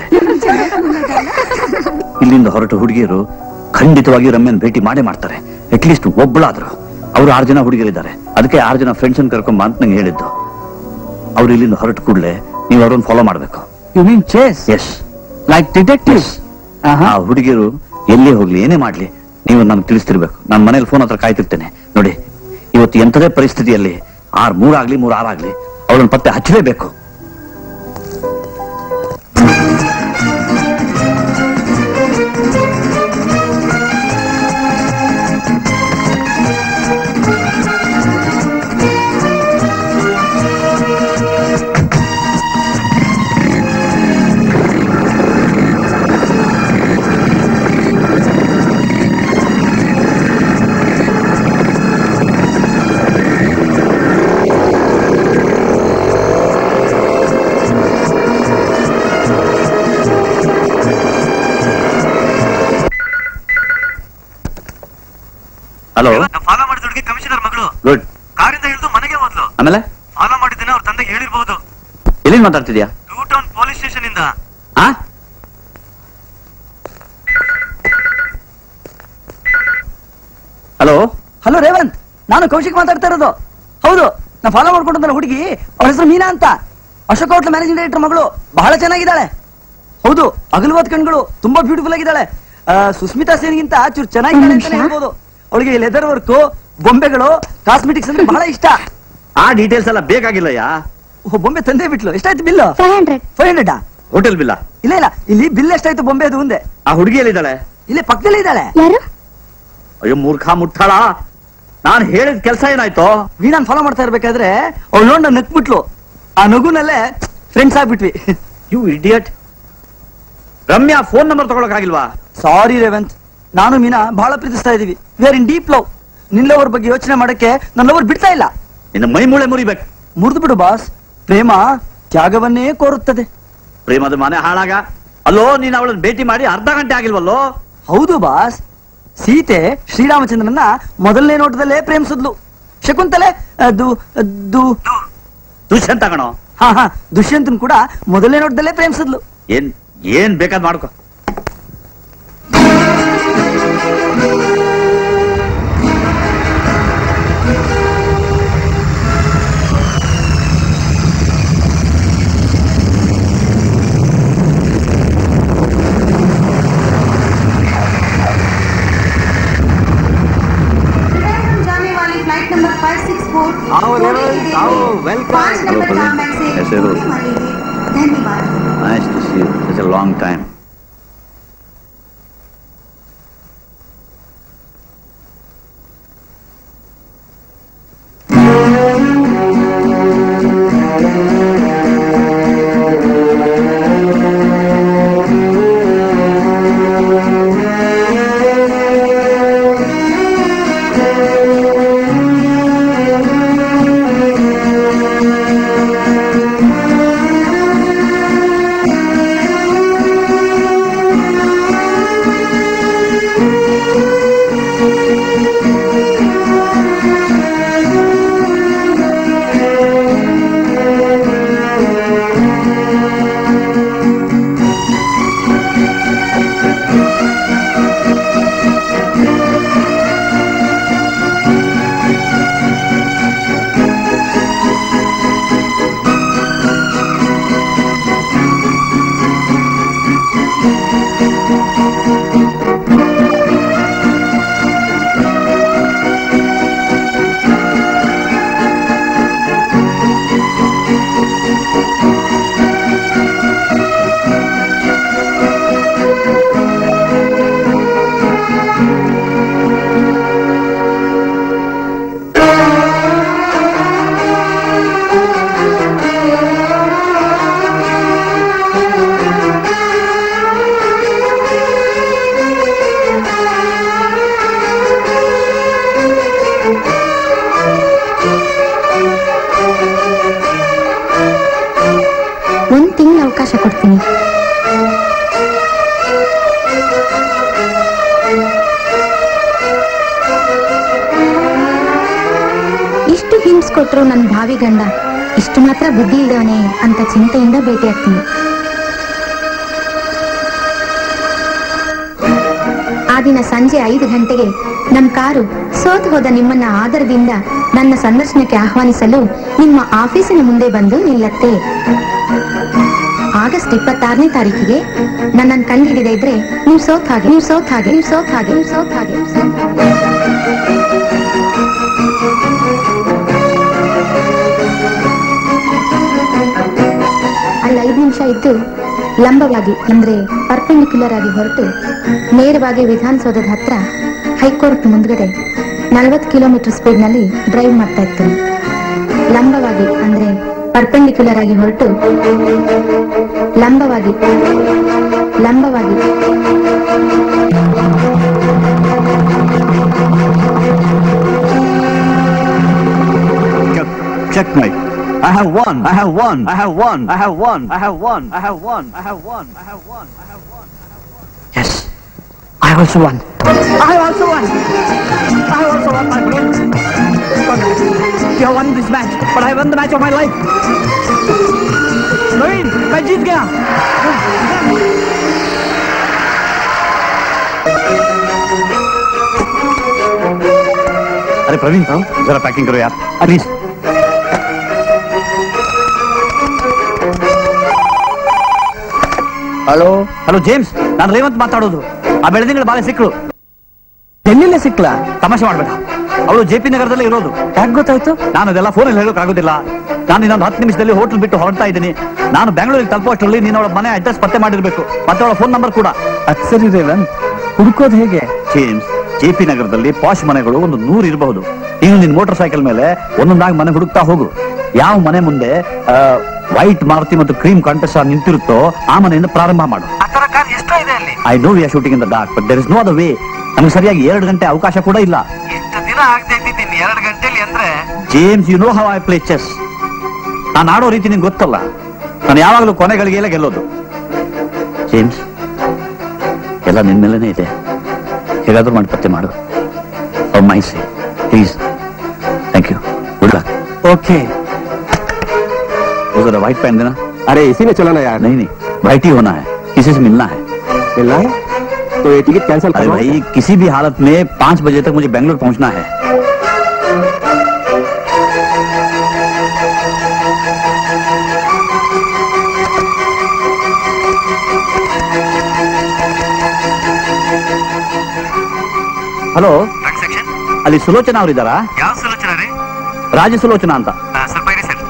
ಇಲ್ಲಿಂದ ಹೊರಟು ಹುಡುಗಿಯರು ಖಂಡಿತವಾಗಿ ರಮ್ಯನ್ ಭೇಟಿ ಮಾಡೇ ಮಾಡ್ತಾರೆ ಅಟ್ಲೀಸ್ಟ್ ಒಬ್ಬಳಾದ್ರು ಅವರು ಆರು ಜನ ಹುಡುಗಿಯರಿದ್ದಾರೆ ಅದಕ್ಕೆ ಆರು ಜನ ಫ್ರೆಂಡ್ಸ್ ಅನ್ನು ಕರ್ಕೊಂಡ್ ಬಾ ಅಂತ ನಂಗೆ ಹೇಳಿದ್ದು ಅವ್ರು ಇಲ್ಲಿಂದ ಹೊರಟು ಕೂಡಲೇ ನೀವು ಅವ್ರನ್ನ ಫಾಲೋ ಮಾಡ್ಬೇಕು you mean chase us like detectives ಆ ಹುಡುಗಿಯರು ಎಲ್ಲೇ ಹೋಗ್ಲಿ ಏನೇ ಮಾಡ್ಲಿ ನೀವು ನನ್ಗೆ ತಿಳಿಸ್ತಿರ್ಬೇಕು ನಾನು ಮನೇಲಿ ಫೋನ್ ಹತ್ರ ಕಾಯ್ತಿರ್ತೇನೆ ನೋಡಿ ಇವತ್ತು ಎಂಥದೇ ಪರಿಸ್ಥಿತಿಯಲ್ಲಿ ಆರ್ ಮೂರಾಗ್ಲಿ ಮೂರ್ ಆರಾಗ್ಲಿ ಅವಳನ್ನ ಪತ್ತೆ ಹಚ್ಚಲೇಬೇಕು ಹಲೋ ಫಾಲೋ ಮಾಡಿದ ಹುಡುಗಿ ಕಮಿಷನರ್ ಮಗಳು ಗುಡ್ ಕಾರಿಂದ ಇಳಿದು ಮನೆಗೆ ಹೋದ್ಲು ಆಮೇಲೆ ಫಾಲೋ ಮಾಡಿದ್ದೇನೆ ಅವ್ರ ತಂದೆ ಹೇಳಿರ್ಬಹುದು ಎಲ್ಲಿಂದ ಮಾತಾಡ್ತಿದ್ಯಾ ಟೂ ಟೌನ್ ಪೊಲೀಸ್ ಸ್ಟೇಷನ್ ಇಂದ ಆ ಹಲೋ ಹಲೋ ರೇವಂತ್ ನಾನು ಕೌಶಿಕ್ ಮಾತಾಡ್ತಾ ಇರೋದು ಹೌದು ನಾ ಫಾಲೋ ಮಾಡ್ಕೊಂಡ ಹುಡುಗಿ ಅವಳ ಹೆಸರು ಮೀನಾ ಅಂತ ಅಶೋಕ್ ಹೋಟ್ಲ್ ಮ್ಯಾನೇಜಿಂಗ್ ಡೈರೆಕ್ಟರ್ ಮಗಳು ಬಹಳ ಚೆನ್ನಾಗಿದ್ದಾಳೆ ಹೌದು ಅಗಲವಾದ ಕಣ್ಗಳು ತುಂಬಾ ಬ್ಯೂಟಿಫುಲ್ ಆಗಿದ್ದಾಳೆ ಆ, ಸುಸ್ಮಿತಾ ಸೇನ್ಗಿಂತ ಚೂರು ಚೆನ್ನಾಗಿದ್ದಾಳೆ ಅಂತಾನೆ ಹೇಳ್ಬೋದು ಅವಳಿಗೆ ಲೆದರ್ ವರ್ಕ್ ಬೊಂಬೆಗಳು ಕಾಸ್ಮೆಟಿಕ್ಸ್ ಅಂದ್ರೆ ಬಹಳ ಇಷ್ಟ ಆ ಡೀಟೇಲ್ಸ್ ಎಲ್ಲ ಬೇಕಾಗಿಲ್ಲಯ್ಯ ಓ, ಬೊಂಬೆ ತಂದೆ ಬಿಟ್ಲು ಎಷ್ಟಾಯ್ತು bill five hundred five hundred hotel ಬಿಲ್ಲ ಇಲ್ಲ ಇಲ್ಲ ಇಲ್ಲಿ ಬಿಲ್ ಎಷ್ಟಾಯ್ತು ಬೊಂಬೆ ಅದು ಮುಂದೆ ಆ ಹುಡುಗಿ ಎಲ್ಲಿದ್ದಾಳೆ ಇಲ್ಲಿ ಪಕ್ಕದಲ್ಲಿ ಇದ್ದಾಳೆ ಯಾರು ಅಯ್ಯೋ ಮೂರ್ಖ ಮುಟ್ಟಾಳ ನಾನು ಹೇಳಿದ ಕೆಲಸ ಏನಾಯ್ತು ವೀಣಾನ್ ಫಾಲೋ ಮಾಡ್ತಾ ಇರ್ಬೇಕಾದ್ರೆ ಅವಳು ನೋಡ್ ನಕ್ಬಿಟ್ಲು ಆ ನಗುನಲ್ಲೇ ಫ್ರೆಂಡ್ಸ್ ಆಗ್ಬಿಟ್ವಿ you idiot Ramya phone number ತಗೊಳಕಾಗಿಲ್ವಾ ಸಾರಿ ರೇವಂತ್ ನಾನು ಮೀನಾ ಬಹಳ ಪ್ರೀತಿಸ್ತಾ ಇದೀವಿ we are in deep love ನಿನ್ನವರ ಬಗ್ಗೆ ಯೋಚನೆ ಮಾಡಕ್ಕೆ ನನ್ನ ಲವರ್ ಬಿಡ್ತಾ ಇಲ್ಲ ನಿನ್ನ ಮೈ ಮೂಳೆ ಮುರಿಬೇಕು ಮುರಿದು ಬಿಡು ಬಾಸ್ ಪ್ರೇಮ ತ್ಯಾಗವನ್ನೇ ಕೋರುತ್ತದೆ ಪ್ರೇಮದ ಮನೆ ಹಾಳಾಗ ಅಲ್ಲೋ ನೀನ್ ಅವಳನ್ನ ಭೇಟಿ ಮಾಡಿ ಅರ್ಧ ಗಂಟೆ ಆಗಿಲ್ವಲ್ಲೋ ಹೌದು ಬಾಸ್ ಸೀತೆ ಶ್ರೀರಾಮಚಂದ್ರನ ಮೊದಲನೇ ನೋಟದಲ್ಲೇ ಪ್ರೇಮಿಸಿದ್ಲು ಶಕುಂತಲೆ ಅದು ಅದು ದುಷ್ಯಂತ ಕಣೋ ಹಾ ಹಾ ದುಷ್ಯಂತನ್ ಕೂಡ ಮೊದಲನೇ ನೋಟದಲ್ಲೇ ಪ್ರೇಮಿಸಿದ್ಲು ಏನ್ ಏನ್ ಬೇಕಾದ್ ಮಾಡ್ಕೊ जाने वाली फ्लाइट नंबर 564 आओ लेवल, आओ, welcome. पाँच नंबर Hello, का Praveen. मैसेज कैसे हो? होने वाली है धन्यवाद nice to see you it's a long time ಕೊಟ್ರು ನನ್ನ ಭಾವಿ ಗಂಡ ಇಷ್ಟು ಮಾತ್ರ ಬುದ್ಧಿ ಇಲ್ದವನೇ ಅಂತ ಚಿಂತೆಯಿಂದ ಭೇಟಿಯಾಗ್ತೀನಿ ಆ ದಿನ ಸಂಜೆ ಐದು ಗಂಟೆಗೆ ನಮ್ಮ ಕಾರು ಸೋತು ಹೋದ ನಿಮ್ಮನ್ನ ಆದರದಿಂದ ನನ್ನ ಸಂದರ್ಶನಕ್ಕೆ ಆಹ್ವಾನಿಸಲು ನಿಮ್ಮ ಆಫೀಸಿನ ಮುಂದೆ ಬಂದು ನಿಲ್ಲತ್ತೆ ಆಗಸ್ಟ್ ಇಪ್ಪತ್ತಾರನೇ ತಾರೀಕಿಗೆ ನನ್ನನ್ನು ಕಂಡುಹಿಡಿದೇ ಇದ್ರೆ ನೀವು ಸೋತ್ ಹಾಗೆ ನೀವು ಸೋತ್ ಹಾಗೆ ನೀವು ಸೋತ್ ಹಾಗೆ ನೀವು ಸೋತ್ ಹಾಗೆ ನೀವು ಸೋತ್ ಹಾಗೆ ಅಲ್ಲಿ ಐದು ನಿಮಿಷ ಇದ್ದು ಲಂಬವಾಗಿ ಅಂದ್ರೆ ಪರ್ಪೆಂಡಿಕ್ಯುಲರ್ ಆಗಿ ಹೊರಟು ನೇರವಾಗಿ ವಿಧಾನಸೌಧದ ಹತ್ರ ಹೈಕೋರ್ಟ್ ಮುಂದ್ಗಡೆ ನಲವತ್ತು ಕಿಲೋಮೀಟರ್ ಸ್ಪೀಡ್ನಲ್ಲಿ ಡ್ರೈವ್ ಮಾಡ್ತಾ ಇರ್ತೀನಿ ಲಂಬವಾಗಿ ಅಂದ್ರೆ ಪರ್ಪೆಂಡಿಕ್ಯುಲರ್ ಆಗಿ ಹೊರಟು ಲಂಬವಾಗಿ ಲಂಬವಾಗಿ Checkmate. I have won. I have won. I have won. I have won. I have won. I have won. I have won. I have won. I have won. Yes. I also won. I also won. I also won, my friend. You have won this match, but I won the match of my life. नवीन मैं जीत गया अरे प्रवीण जरा पैकिंग करो यार प्लीज ಹಲೋ ಹಲೋ ಜೇಮ್ಸ್ ನಾನು ರೇವಂತ್ ಮಾತಾಡೋದು ಆ ಬೆಳೆದಿಂಗಳ ಬಾಳೆ ಸಿಕ್ಕಳು ಎಲ್ಲಿಂದ ಸಿಕ್ಲಾ ತಮಾಷೆ ಮಾಡ್ಬೇಡ ಅವಳು ಜೆ ಪಿ ನಗರದಲ್ಲೇ ಇರೋದು ಯಾಕೆ ಗೊತ್ತಾಯ್ತು ನಾನು ಅದೆಲ್ಲ ಫೋನಲ್ಲಿ ಹೇಳೋಕ್ ಆಗೋದಿಲ್ಲ ನಾನು ಇನ್ನೊಂದು ಹತ್ತು ನಿಮಿಷದಲ್ಲಿ ಹೋಟೆಲ್ ಬಿಟ್ಟು ಹೊರಡ್ತಾ ಇದ್ದೀನಿ ನಾನು ಬೆಂಗಳೂರಿಗೆ ತಲುಪುವಷ್ಟರಲ್ಲಿ ನೀನು ಅವಳ ಮನೆ ಅಡ್ರೆಸ್ ಪತ್ತೆ ಮಾಡಿರ್ಬೇಕು ಮತ್ತೆ ಅವಳ ಫೋನ್ ನಂಬರ್ ಕೂಡ ಅದ್ ಸರಿ ರೇವಂತ್ ಹುಡುಕೋದು ಹೇಗೆ ಜೇಮ್ಸ್ ಜೆ ಪಿ ನಗರದಲ್ಲಿ ಪಾಶ್ ಮನೆಗಳು ಒಂದು ನೂರು ಇರಬಹುದು ನೀನು ನಿನ್ ಮೋಟಾರ್ ಸೈಕಲ್ ಮೇಲೆ ಒಂದೊಂದಾಗಿ ಮನೆ ಹುಡುಕ್ತಾ ಹೋಗು ಯಾವ ಮನೆ ಮುಂದೆ ವೈಟ್ ಮಾರುತಿ ಮತ್ತು ಕ್ರೀಮ್ ಕಂಟೆಸ್ ನಿಂತಿರುತ್ತೋ ಆ ಮನೆಯಿಂದ ಪ್ರಾರಂಭ ಮಾಡು ಆತರ ಕಾರ್ ಎಷ್ಟೋ ಇದೆ ಅಲ್ಲಿ I know we are shooting in the dark but there is no ಅದ ವೇ ನಮ್ಗೆ ಸರಿಯಾಗಿ ಎರಡು ಗಂಟೆ ಅವಕಾಶ ಕೂಡ ಇಲ್ಲ ಇಷ್ಟು ದಿನ ಆಗದೆ ಇದ್ದಿದ್ದೀನಿ ಎರಡು ಗಂಟೆಲಿ ಅಂದ್ರೆ James you know how I play chess ನಾನು ಆಡೋ ರೀತಿ ನಿಂಗೆ ಗೊತ್ತಲ್ಲ ನಾನು ಯಾವಾಗಲೂ ಕೊನೆಗಳಿಗೆಲ್ಲ ಗೆಲ್ಲೋದು ಜೇಮ್ಸ್ ಎಲ್ಲ ನಿನ್ ಮೇಲೇನೆ ಇದೆ ಹೇಗಾದ್ರೂ ಮಾಡಿ ಪತ್ತೆ ಮಾಡು my say please thank you good luck okay उधर व्हाइट पहन देना अरे इसी में चलो ना यार नहीं नहीं व्हाइट ही होना है किसी से मिलना है मिलना है तो ये टिकट कैंसिल अरे करो भाई किसी भी हालत में पाँच बजे तक मुझे बेंगलोर पहुंचना है ಹಲೋ ಸೆಕ್ಷನ್ ಅಲ್ಲಿ ಸುಲೋಚನಾ ಅವರಿದ್ದಾರಾ ಯಾವ ಸುಲೋಚನ ರೀ ರಾಜ ಸುಲೋಚನಾ ಅಂತ ಆ, ಸ್ವಲ್ಪ ಇರಿ ಸರ್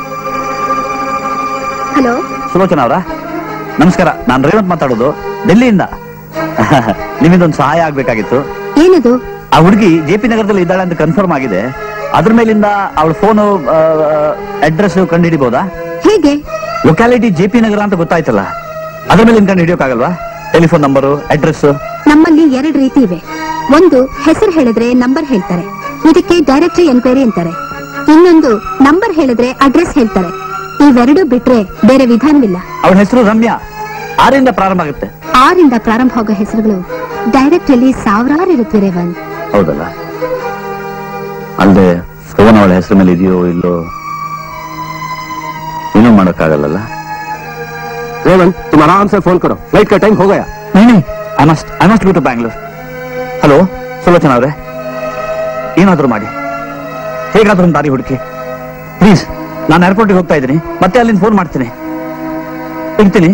ಹಲೋ ಸುಲೋಚನಾ ಅವರ ನಮಸ್ಕಾರ ನಾನು ರೇವಂತ್ ಮಾತಾಡೋದು ಡೆಲ್ಲಿಯಿಂದ ನಿಮ್ಮಿಂದೊಂದು ಸಹಾಯ ಆಗ್ಬೇಕಾಗಿತ್ತು ಏನದು ಆ ಹುಡುಗಿ ಜೆ ಪಿ ನಗರದಲ್ಲಿ ಇದ್ದಾಳೆ ಅಂತ ಕನ್ಫರ್ಮ್ ಆಗಿದೆ ಅದ್ರ ಮೇಲಿಂದ ಅವಳ ಫೋನು ಅಡ್ರೆಸ್ ಕಂಡುಹಿಡಿಬಹುದಾ ಹೇಗೆ ಲೊಕ್ಯಾಲಿಟಿ ಜೆ ಪಿ ನಗರ ಅಂತ ಗೊತ್ತಾಯ್ತಲ್ಲ ಅದ್ರ ಮೇಲಿಂದ ಕಂಡು ಹಿಡಿಯೋಕ್ಕಾಗಲ್ವಾ ಟೆಲಿಫೋನ್ ನಂಬರು ಅಡ್ರೆಸ್ ನಮ್ಮಲ್ಲಿ ಎರಡು ರೀತಿ ಇವೆ ಒಂದು ಹೆಸರು ಹೇಳಿದ್ರೆ ನಂಬರ್ ಹೇಳ್ತಾರೆ ಇದಕ್ಕೆ ಡೈರೆಕ್ಟರಿ ಎನ್ಕ್ವೈರಿ ಅಂತಾರೆ ಇನ್ನೊಂದು ನಂಬರ್ ಹೇಳಿದ್ರೆ ಅಡ್ರೆಸ್ ಹೇಳ್ತಾರೆ ಇವೆರಡು ಬಿಟ್ರೆ ಬೇರೆ ವಿಧಾನವಿಲ್ಲ ಅವಳ ಹೆಸರು ರಮ್ಯಾ ಆರಿಂದ ಪ್ರಾರಂಭ ಆಗುತ್ತೆ ಆರಿಂದ ಪ್ರಾರಂಭ ಆಗೋ ಹೆಸರುಗಳು ಡೈರೆಕ್ಟ್ ಅಲ್ಲಿ ಸಾವಿರಾರು ಇರುತ್ತವೆ ರೇವಂತ್ ಹೌದಲ್ಲ ಅಲ್ಲದೆ ಫೋನ್ ಅವಳ ಹೆಸರು ಮೇಲೆ ಇದೆಯೋ ಇಲ್ಲೋ ಏನೂ ಮಾಡೋಕ್ಕಾಗಲ್ಲ रेवन तुम आराम से फोन करो फ्लाइट का टाइम हो गया नहीं नहीं I must I must go to Bangalore hello Sulochana ಅವರೇ ಏನಾದ್ರೂ ಮಾಡಿ ಹೇಗಾದ್ರೂ ಒಂದು ದಾರಿ ಹುಡುಕಿ ಪ್ಲೀಸ್ ನಾನು ಏರ್ಪೋರ್ಟ್ಗೆ ಹೋಗ್ತಾ ಇದ್ದೀನಿ ಮತ್ತೆ ಅಲ್ಲಿಂದ ಫೋನ್ ಮಾಡ್ತೀನಿ ಇರ್ತೀನಿ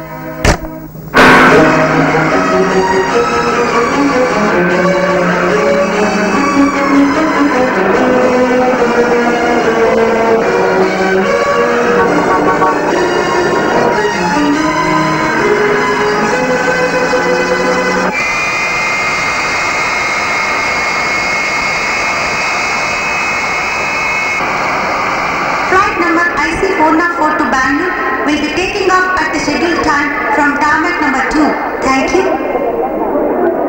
Flight number IC404 to Bangalore will be taking off at the scheduled time from tarmac number 2. Thank you.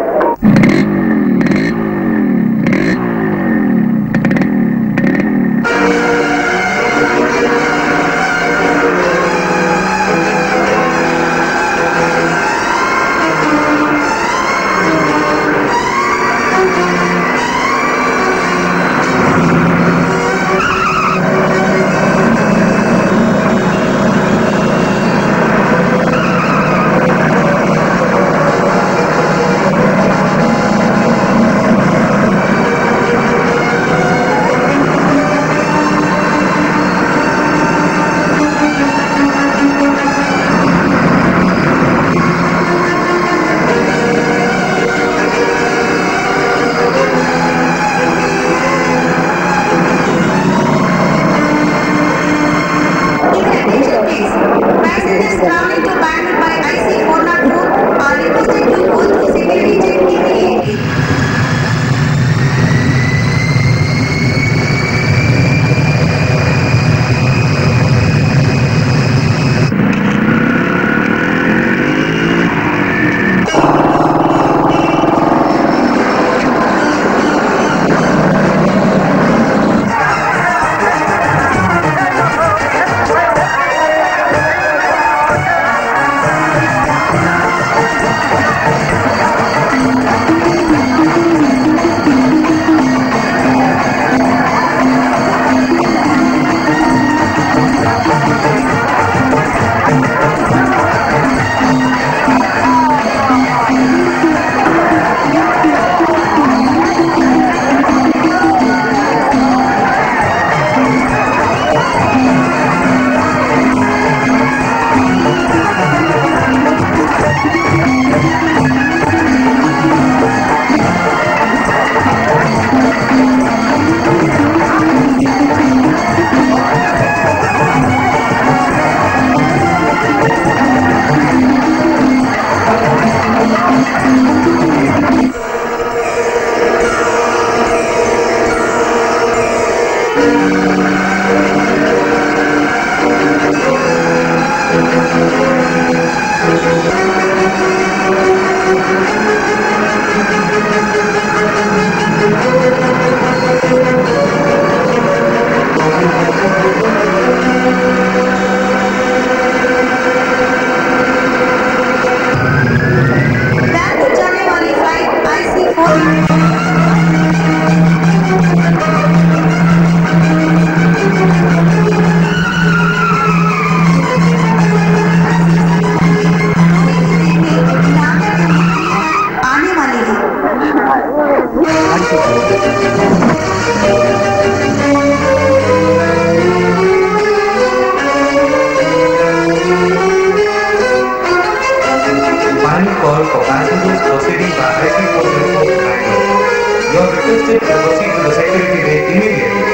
passengers proceeding by IC404 Bangalore. You are requested to proceed to the security bay immediately.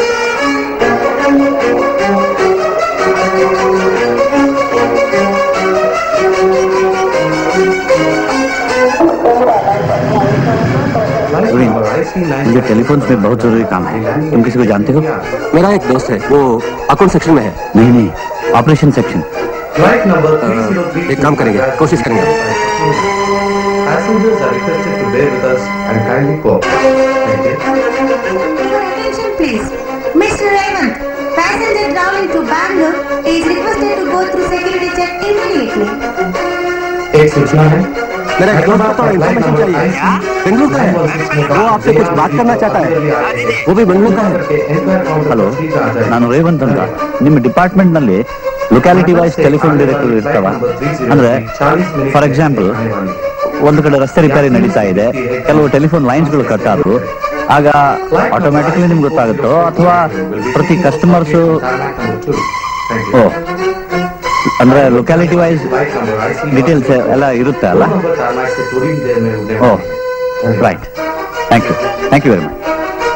मुझे टेलीफोन पे बहुत जरूरी काम है तुम किसी को जानते हो मेरा एक दोस्त है वो अकाउंट सेक्शन में है नहीं नहीं ऑपरेशन सेक्शन Flight number 303 एक काम करेंगे कोशिश करेंगे Passengers are requested to bear with us and kindly cooperate. Thank you. Your attention please. Mr. Raymond, passenger traveling to Bangalore is requested to go through security check immediately. एक सूचना है मेरा एक दोस्त को इन्फॉर्मेशन चाहिए बेंगलुरु का है वो आपसे कुछ बात करना चाहता है वो भी बेंगलुरु का है ಹಲೋ ನಾನು ರೇವಂತ್ ಅಂತ ನಿಮ್ಮ ಡಿಪಾರ್ಟ್ಮೆಂಟ್ ನಲ್ಲಿ ಲೊಕ್ಯಾಲಿಟಿ ವೈಸ್ ಟೆಲಿಫೋನ್ ಡೈರೆಕ್ಟರ್ ಇರ್ತಾವ ಅಂದ್ರೆ ಫಾರ್ ಎಕ್ಸಾಂಪಲ್ ಒಂದು ಕಡೆ ರಸ್ತೆ ರಿಪೇರಿ ನಡೀತಾ ಇದೆ ಕೆಲವು ಟೆಲಿಫೋನ್ ಲೈನ್ಸ್ ಗಳು ಕಟ್ ಆದ್ರು ಆಗ ಆಟೋಮ್ಯಾಟಿಕ್ಲಿ ನಿಮ್ಗೆ ಗೊತ್ತಾಗುತ್ತೋ ಅಥವಾ ಪ್ರತಿ ಕಸ್ಟಮರ್ಸ್ ಓ ಅಂದ್ರೆ ಲೊಕ್ಯಾಲಿಟಿ ವೈಸ್ ಡೀಟೇಲ್ಸ್ ಎಲ್ಲ ಇರುತ್ತೆ ಅಲ್ಲ oh right thank you thank you very much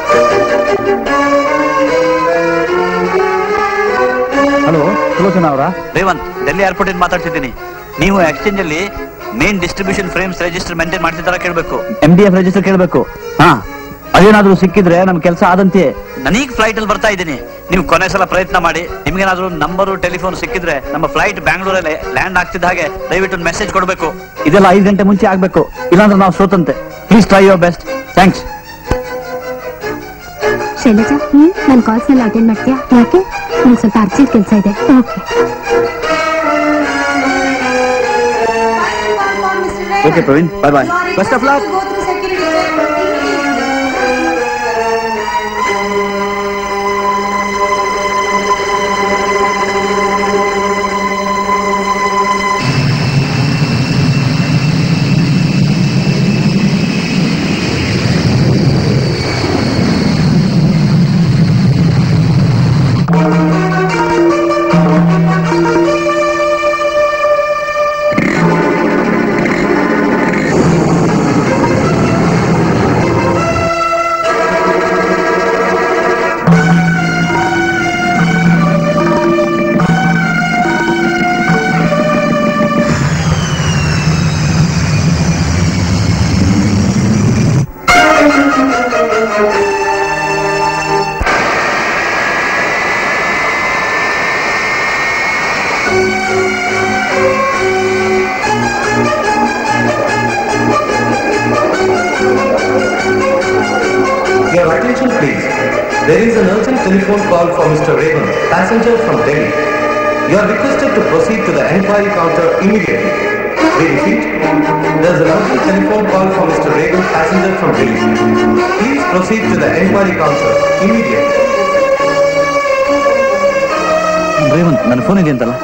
hello Sulochana ಅವರ ರೇವಂತ್ ಡೆಲ್ಲಿ ಏರ್ಪೋರ್ಟ್ ಇಂದ ಮಾತಾಡ್ತಿದ್ದೀನಿ ನೀವು ಎಕ್ಸ್ಚೇಂಜ್ ಅಲ್ಲಿ main distribution frames register maintain ಮಾಡ್ತಿದ್ದಾರ ಕೇಳಬೇಕು ಎಂ ಡಿ ಎಫ್ ರಿಜಿಸ್ಟರ್ ಕೇಳಬೇಕು ಹಾ ಅದೇನಾದ್ರೂ ಸಿಕ್ಕಿದ್ರೆ ನಮ್ ಕೆಲಸ ಆದಂತೆ ನನಗ್ ಫ್ಲೈಟ್ ಅಲ್ಲಿ ಬರ್ತಾ ಇದ್ದೀನಿ ನೀವು ಕೊನೆ ಸಲ ಪ್ರಯತ್ನ ಮಾಡಿ ನಿಮ್ಗೇನಾದ್ರೂ ನಂಬರು ಟೆಲಿಫೋನ್ ಸಿಕ್ಕಿದ್ರೆ ನಮ್ಮ ಫ್ಲೈಟ್ ಬ್ಯಾಂಗ್ಳೂರಲ್ಲಿ ಲ್ಯಾಂಡ್ ಆಗ್ತಿದ್ದ ಹಾಗೆ ದಯವಿಟ್ಟು ಮೆಸೇಜ್ ಕೊಡಬೇಕು ಇದೆಲ್ಲ ಐದು ಗಂಟೆ ಮುಂಚೆ ಆಗ್ಬೇಕು ಇಲ್ಲಾಂದ್ರೆ ನಾವು ಸೋತಂತೆ please try your best thanks Shailaja ನನ್ನ ಕಾಲ್ಸ್ ಎಲ್ಲ ಅಟೆಂಡ್ ಮಾಡ್ತೀಯಾ ಯಾಕೆ ನಂಗೆ ಸ್ವಲ್ಪ ಅರ್ಜೆಂಟ್ ಕೆಲಸ ಇದೆ okay okay Praveen bye bye Best of luck. Go through security check immediately. Your attention please. There is an urgent telephone call for Mr. Raven, passenger from Delhi. You are requested to proceed to the enquiry counter immediately. We repeat, there is an urgent telephone call for Mr. Raven, passenger from Delhi. Please proceed to the enquiry counter immediately. Revanth ನನ್ನ ಫೋನ್ ಇದೆ ಅಂತಲ್ಲ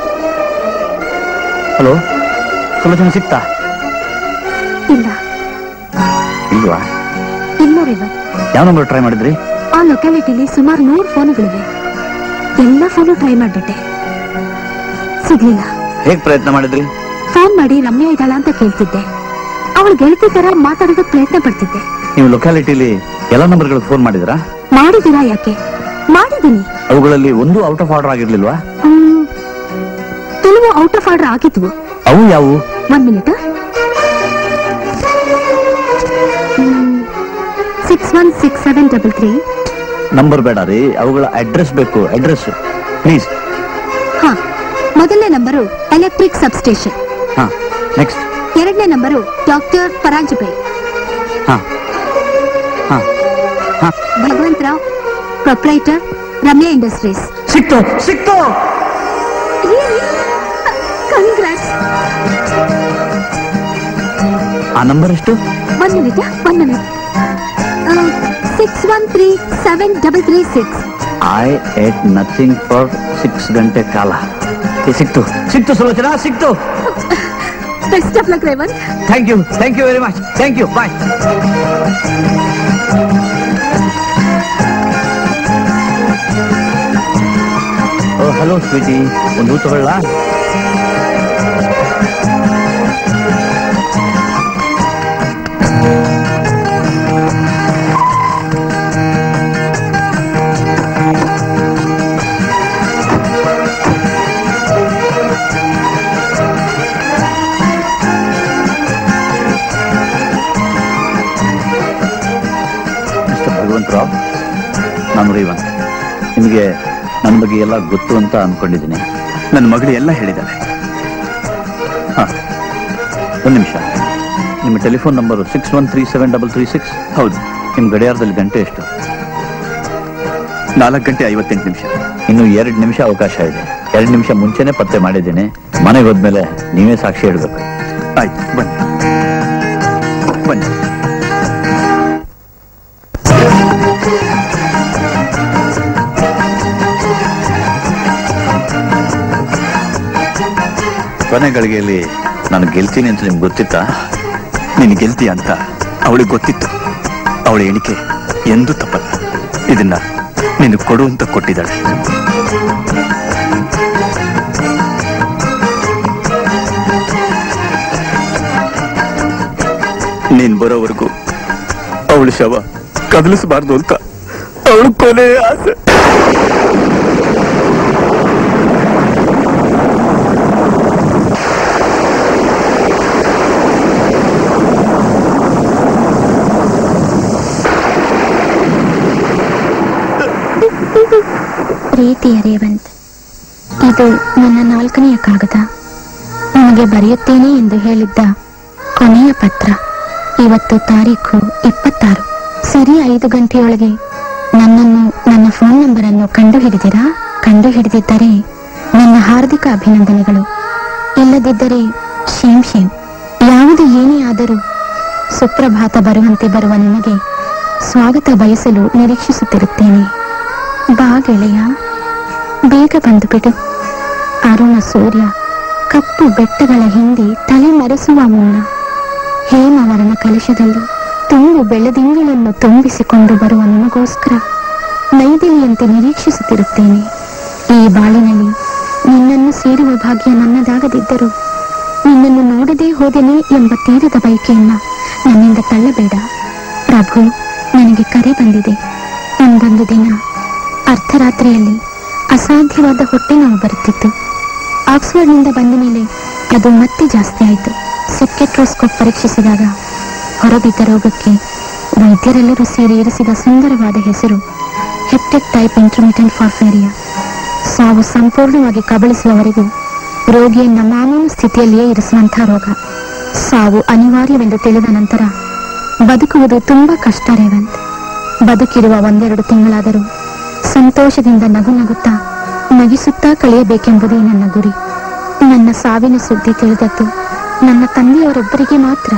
ಹಲೋ ಸುಲೋಚನ ಸಿಕ್ತಾ ಇಲ್ಲ ಇಲ್ವಾ ಇಲ್ಲ ರೇವತ್ ಯಾವ ನಂಬರ್ ಟ್ರೈ ಮಾಡಿದ್ರಿ ಆ ಲೊಕ್ಯಾಲಿಟಿಲಿ ಸುಮಾರು ನೂರು ಫೋನುಗಳಿವೆ ಎಲ್ಲ ಫೋನು ಟ್ರೈ ಮಾಡ್ಬಿಟ್ಟೆ ಸಿಗ್ಲಿಲ್ಲ ಹೇಗ್ ಪ್ರಯತ್ನ ಮಾಡಿದ್ರಿ ಫೋನ್ ಮಾಡಿ ರಮ್ಯಾ ಇದ್ದಾಳ ಅಂತ ಕೇಳ್ತಿದ್ದೆ ಅವಳು ಗೆಳತಿ ತರ ಮಾತಾಡೋದಕ್ಕೆ ಪ್ರಯತ್ನ ಪಡ್ತಿದ್ದೆ ನೀವು ಲೊಕ್ಯಾಲಿಟಿಲಿ ಎಲ್ಲ ನಂಬರ್ಗಳಿಗೆ ಫೋನ್ ಮಾಡಿದ್ರಾ ಮಾಡಿದ್ದೀರಾ ಯಾಕೆ ಮಾಡಿದ್ದೀನಿ ಅವುಗಳಲ್ಲಿ ಒಂದು ಔಟ್ ಆಫ್ ಆರ್ಡರ್ ಆಗಿರ್ಲಿಲ್ವಾ ಹ್ಮ್, ಕೆಲವು ಔಟ್ ಆಫ್ ಆರ್ಡರ್ ಆಗಿದ್ವು ಅವು ಯಾವುವು ಒಂದ್ minute six one six seven double three number ಬೇಡ ರೀ ಅವುಗಳ ಅಡ್ರೆಸ್ ಬೇಕು ಅಡ್ರೆಸ್ ಪ್ಲೀಸ್ ಹಾ ಮೊದಲನೇ ನಂಬರು ಎಲೆಕ್ಟ್ರಿಕ್ ಸಬ್ಸ್ಟೇಷನ್ ಹಾ ನೆಕ್ಸ್ಟ್ ಎರಡನೇ ನಂಬರು ಡಾಕ್ಟರ್ ಪರಾಂಜಪೆ ಹಾ ಹಾ ಹಾ ಭಗವಂತರಾವ್ ಪ್ರೊಪ್ರೈಟರ್ ರಮ್ಯಾ ಇಂಡಸ್ಟ್ರೀಸ್ ಸಿಕ್ತು ಸಿಕ್ತು ಕಂಗ್ರಾಟ್ಸ್ ಆ ನಂಬರ್ ಎಷ್ಟು ಒಂದ್ ಮಿನಿಟ್ ಒಂದ್ minute six one three seven double three six ಐ ಏಟ್ ನಥಿಂಗ್ ಫಾರ್ ಸಿಕ್ಸ್ ಗಂಟೆ ಕಾಲ ಏ, ಸಿಕ್ತು ಸಿಕ್ತು ಸುಲೋಚನಾ ಸಿಕ್ತು best of luck Revanth thank you thank you very much thank you bye oh hello sweetie ಒಂದು ಹೂ ತಗೊಳ್ಳ ರಾವ್ ನಾನು ರೇವಂತ್ ನಿಮಗೆ ನನ್ನ ಬಗ್ಗೆ ಎಲ್ಲ ಗೊತ್ತು ಅಂತ ಅನ್ಕೊಂಡಿದ್ದೀನಿ ನನ್ನ ಮಗಳು ಎಲ್ಲ ಹೇಳಿದ್ದಾಳೆ ಹಾ ಒಂದು ನಿಮಿಷ ನಿಮ್ಮ telephone number six one three seven double three six ಹೌದು ನಿಮ್ಮ ಗಡಿಯಾರದಲ್ಲಿ ಗಂಟೆ ಎಷ್ಟು ನಾಲ್ಕು ಗಂಟೆ ಐವತ್ತೆಂಟು ನಿಮಿಷ ಇನ್ನು ಎರಡು ನಿಮಿಷ ಅವಕಾಶ ಇದೆ ಎರಡು ನಿಮಿಷ ಮುಂಚೆನೆ ಪತ್ತೆ ಮಾಡಿದ್ದೀನಿ ಮನೆಗೆ ಹೋದ್ಮೇಲೆ ನೀವೇ ಸಾಕ್ಷಿ ಹೇಳ್ಬೇಕು ಆಯ್ತು ಬನ್ನಿ ಬನ್ನಿ ಕೊನೆ ಗಳಿಗೆಯಲ್ಲಿ ನಾನು ಗೆಲ್ತೀನಿ ಅಂತ ನಿಮ್ಗೆ ಗೊತ್ತಿತ್ತಾ ನೀನು ಗೆಲ್ತೀಯ ಅಂತ ಅವಳಿಗೆ ಗೊತ್ತಿತ್ತು ಅವಳ ಎಣಿಕೆ ಎಂದೂ ತಪ್ಪಲ್ಲ ಇದನ್ನ ನೀನು ಕೊಡು ಅಂತ ಕೊಟ್ಟಿದ್ದಾಳೆ ನೀನ್ ಬರೋವರೆಗೂ ಅವಳು ಶವ ಕದಲಿಸಬಾರ್ದು ಅಂತ ಅವಳು ಕೊನೆ ಆಸೆ ಪ್ರೀತಿಯ ರೇವಂತ್ ಇದು ನನ್ನ ನಾಲ್ಕನೆಯ ಕಾಗದ ನಿಮಗೆ ಬರೆಯುತ್ತೇನೆ ಎಂದು ಹೇಳಿದ್ದ ಕೊನೆಯ ಪತ್ರ ಇವತ್ತು ತಾರೀಖು ಇಪ್ಪತ್ತಾರು ಸರಿ ಐದು ಗಂಟೆಯೊಳಗೆ ನನ್ನನ್ನು ನನ್ನ ಫೋನ್ ನಂಬರ್ ಅನ್ನು ಕಂಡು ಹಿಡಿದಿರಾ ಕಂಡು ಹಿಡಿದಿದ್ದರೆ ನನ್ನ ಹಾರ್ದಿಕ ಅಭಿನಂದನೆಗಳು ಇಲ್ಲದಿದ್ದರೆ ಶೇಮ್ ಶೇಮ್ ಯಾವುದು ಏನೇ ಆದರೂ ಸುಪ್ರಭಾತ ಬರುವಂತೆ ಬರುವ ನಿಮಗೆ ಸ್ವಾಗತ ಬಯಸಲು ನಿರೀಕ್ಷಿಸುತ್ತಿರುತ್ತೇನೆ ಬಾ ಗೆಳೆಯ ಬೇಗ ಬಂದು ಬಿಡು ಅರುಣ ಸೂರ್ಯ ಕಪ್ಪು ಬೆಟ್ಟಗಳ ಹಿಂದೆ ತಲೆ ಮರೆಸುವ ಮುನ್ನ ಹೇಮವರ್ಣ ಕಲಶದಲ್ಲಿ ತುಂಬು ಬೆಳದಿಂಗಳನ್ನು ತುಂಬಿಸಿಕೊಂಡು ಬರುವ ನಿಮಗೋಸ್ಕರ ನೈದಿಲಿಯಂತೆ ನಿರೀಕ್ಷಿಸುತ್ತಿರುತ್ತೇನೆ ಈ ಬಾಳಿನಲ್ಲಿ ನಿನ್ನನ್ನು ಸೇರುವ ಭಾಗ್ಯ ನನ್ನದಾಗದಿದ್ದರೂ ನಿನ್ನನ್ನು ನೋಡದೇ ಹೋದೆನೆ ಎಂಬ ತೀರದ ಬಯಕೆಯನ್ನ ನನ್ನಿಂದ ತಳ್ಳಬೇಡ ಪ್ರಭು ನನಗೆ ಕರೆ ಬಂದಿದೆ ಒಂದೊಂದು ದಿನ ಅರ್ಧರಾತ್ರಿಯಲ್ಲಿ ಅಸಾಧ್ಯವಾದ ಹೊಟ್ಟೆ ನೋವು ಬರುತ್ತಿತ್ತು ಆಕ್ಸ್ಫರ್ಡ್ನಿಂದ ಬಂದ ಮೇಲೆ ಅದು ಮತ್ತೆ ಜಾಸ್ತಿ ಆಯಿತು ಸೆಪ್ಕೆಟ್ರೋಸ್ಕೋಪ್ ಪರೀಕ್ಷಿಸಿದಾಗ ಹೊರಬಿದ್ದ ರೋಗಕ್ಕೆ ವೈದ್ಯರೆಲ್ಲರೂ ಸೇರಿ ಇರಿಸಿದ ಸುಂದರವಾದ ಹೆಸರು ಹೆಪ್ಟಿಕ್ ಟೈಪ್ ಇಂಟರ್ಮಿಟೆಂಟ್ ಫಾರ್ಫೇರಿಯಾ ಸಾವು ಸಂಪೂರ್ಣವಾಗಿ ಕಬಳಿಸುವವರೆಗೂ ರೋಗಿಯನ್ನ ಮಾಮೂಲು ಸ್ಥಿತಿಯಲ್ಲಿಯೇ ಇರಿಸುವಂತಹ ರೋಗ ಸಾವು ಅನಿವಾರ್ಯವೆಂದು ತಿಳಿದ ನಂತರ ಬದುಕುವುದು ತುಂಬಾ ಕಷ್ಟ ರೇವಂತ್ ಬದುಕಿರುವ ಒಂದೆರಡು ತಿಂಗಳಾದರೂ ಸಂತೋಷದಿಂದ ನಗು ನಗುತ್ತಾ ನಗಿಸುತ್ತಾ ಕಳೆಯಬೇಕೆಂಬುದೇ ನನ್ನ ಗುರಿ ನನ್ನ ಸಾವಿನ ಸುದ್ದಿ ತಿಳಿದದ್ದು ನನ್ನ ತಂದೆಯವರೊಬ್ಬರಿಗೆ ಮಾತ್ರ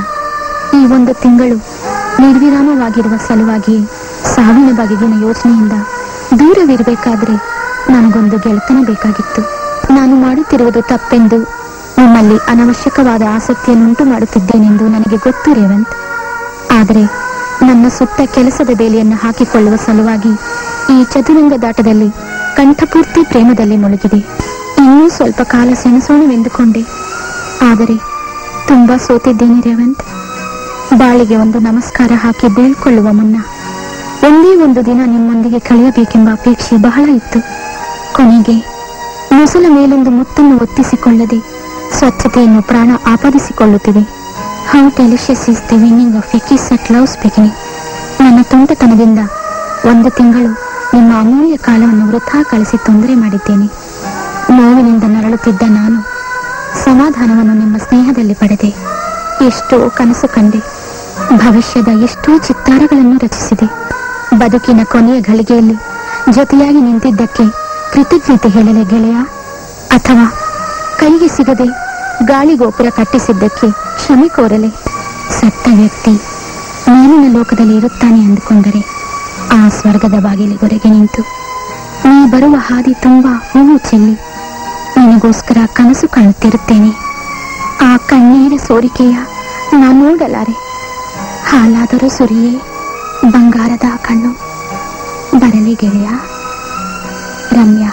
ಈ ಒಂದು ತಿಂಗಳು ನಿರ್ವಿರಾಮವಾಗಿರುವ ಸಲುವಾಗಿಯೇ ಸಾವಿನ ಬಗೆಗಿನ ಯೋಚನೆಯಿಂದ ದೂರವಿರಬೇಕಾದ್ರೆ ನನಗೊಂದು ಗೆಳೆತನ ಬೇಕಾಗಿತ್ತು ನಾನು ಮಾಡುತ್ತಿರುವುದು ತಪ್ಪೆಂದು ನಿಮ್ಮಲ್ಲಿ ಅನವಶ್ಯಕವಾದ ಆಸಕ್ತಿಯನ್ನುಂಟು ಮಾಡುತ್ತಿದ್ದೇನೆಂದು ನನಗೆ ಗೊತ್ತು ರೇವಂತ್ ಆದರೆ ನನ್ನ ಸುತ್ತ ಕೆಲಸದ ಬೇಲಿಯನ್ನು ಹಾಕಿಕೊಳ್ಳುವ ಸಲುವಾಗಿ ಈ ಚದುರಂಗದಾಟದಲ್ಲಿ ಕಂಠಪೂರ್ತಿ ಪ್ರೇಮದಲ್ಲಿ ಮುಳುಗಿದೆ ಇನ್ನೂ ಸ್ವಲ್ಪ ಕಾಲ ಸೆಣಸೋಣವೆಂದುಕೊಂಡೆ ಆದರೆ ತುಂಬಾ ಸೋತಿದ್ದೇನೆ ರೇವಂತ್ ಬಾಳಿಗೆ ಒಂದು ನಮಸ್ಕಾರ ಹಾಕಿ ಬೀಳ್ಕೊಳ್ಳುವ ಮುನ್ನ ಒಂದೇ ಒಂದು ದಿನ ನಿಮ್ಮೊಂದಿಗೆ ಕಳೆಯಬೇಕೆಂಬ ಅಪೇಕ್ಷೆ ಬಹಳ ಇತ್ತು ಕೊನೆಗೆ ಮುಸಲ ಮೇಲೊಂದು ಮುತ್ತನ್ನು ಒತ್ತಿಸಿಕೊಳ್ಳದೆ ಸ್ವಚ್ಛತೆಯನ್ನು ಪ್ರಾಣ ಆಪಾದಿಸಿಕೊಳ್ಳುತ್ತಿದೆ how delicious is the winning of a kiss at love's beginning ನನ್ನ ತುಂಟತನದಿಂದ ಒಂದು ತಿಂಗಳು ನಿಮ್ಮ ಅಮೂಲ್ಯ ಕಾಲವನ್ನು ವೃಥಾ ಕಳಿಸಿ ತೊಂದರೆ ಮಾಡಿದ್ದೇನೆ ನೋವಿನಿಂದ ನರಳುತ್ತಿದ್ದ ನಾನು ಸಮಾಧಾನವನ್ನು ನಿಮ್ಮ ಸ್ನೇಹದಲ್ಲಿ ಪಡೆದೆ ಎಷ್ಟೋ ಕನಸು ಕಂಡೆ ಭವಿಷ್ಯದ ಎಷ್ಟೋ ಚಿತ್ತಾರಗಳನ್ನು ರಚಿಸಿದೆ ಬದುಕಿನ ಕೊನೆಯ ಘಳಿಗೆಯಲ್ಲಿ ಜೊತೆಯಾಗಿ ನಿಂತಿದ್ದಕ್ಕೆ ಕೃತಜ್ಞತೆ ಹೇಳಲೆ ಗೆಳೆಯ ಅಥವಾ ಕೈಗೆ ಸಿಗದೆ ಗಾಳಿಗೋಪುರ ಕಟ್ಟಿಸಿದ್ದಕ್ಕೆ ಕ್ಷಮೆ ಕೋರಲೆ ಸತ್ತ ವ್ಯಕ್ತಿ ಮೇಲಿನ ಲೋಕದಲ್ಲಿ ಇರುತ್ತಾನೆ ಅಂದುಕೊಂಡರೆ ಆ ಸ್ವರ್ಗದ ಬಾಗಿಲಿಗೊರೆಗೆ ನಿಂತು ನೀ ಬರುವ ಹಾದಿ ತುಂಬಾ ಹೂವು ಚೆಲ್ಲಿ ನಿನಗೋಸ್ಕರ ಕನಸು ಕಾಣುತ್ತಿರುತ್ತೇನೆ ಆ ಕಣ್ಣೀರ ಸೋರಿಕೆಯ ನಾ ನೋಡಲಾರೆ ಹಾಲಾದರೂ ಸುರಿಯೇ ಬಂಗಾರದ ಕಣ್ಣು ಬರಲಿ ಗೆಳೆಯ ರಮ್ಯಾ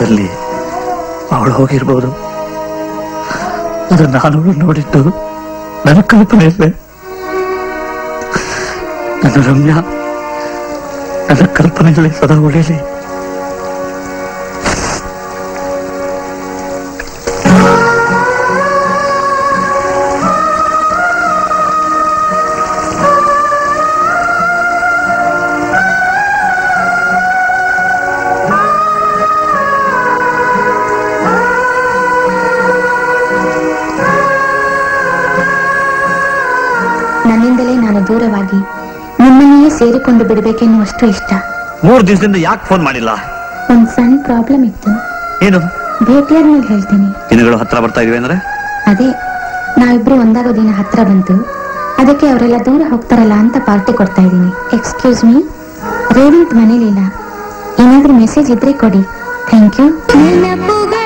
ಕಾಲದಲ್ಲಿ ಅವಳು ಹೋಗಿರ್ಬೋದು ಅದು ನಾನು ನೋಡಿದ್ದು ನನ್ನ ಕಲ್ಪನೆಯಲ್ಲೇ ನನ್ನ ರಮ್ಯ ನನ್ನ ಕಲ್ಪನೆಗಳಲ್ಲಿ ಸದಾ ಉಳಿಯಲಿ ನನ್ನಿಂದಲೇ ನಾನು ದೂರವಾಗಿ ನಿಮ್ಮನ್ನೆಯೇ ಸೇರಿಕೊಂಡು ಬಿಡಬೇಕೆನ್ನುವಷ್ಟು ಇಷ್ಟ ಮೂರ್ ದಿವಸದಿಂದ ಯಾಕೆ ಫೋನ್ ಮಾಡಿಲ್ಲ ಒಂದ್ ಸಣ್ಣ ಪ್ರಾಬ್ಲಮ್ ಇತ್ತು ಏನು ಭೇಟಿಯಾದ್ಮೇಲೆ ಹೇಳ್ತೀನಿ ದಿನಗಳು ಹತ್ರ ಬರ್ತಾ ಇದೀವಿ ಅಂದ್ರೆ ಅದೇ ನಾವಿಬ್ರು ಒಂದಾಗೋ ದಿನ ಹತ್ರ ಬಂತು ಅದಕ್ಕೆ ಅವರೆಲ್ಲ ದೂರ ಹೋಗ್ತಾರಲ್ಲ ಅಂತ ಪಾರ್ಟಿ ಕೊಡ್ತಾ ಇದ್ದೀನಿ ಎಕ್ಸ್ಕ್ಯೂಸ್ ಮೀ ರೇವಂತ್ ಮನೇಲಿಲ್ಲ ಏನಾದ್ರೂ ಮೆಸೇಜ್ ಇದ್ರೆ ಕೊಡಿ ಥ್ಯಾಂಕ್ ಯು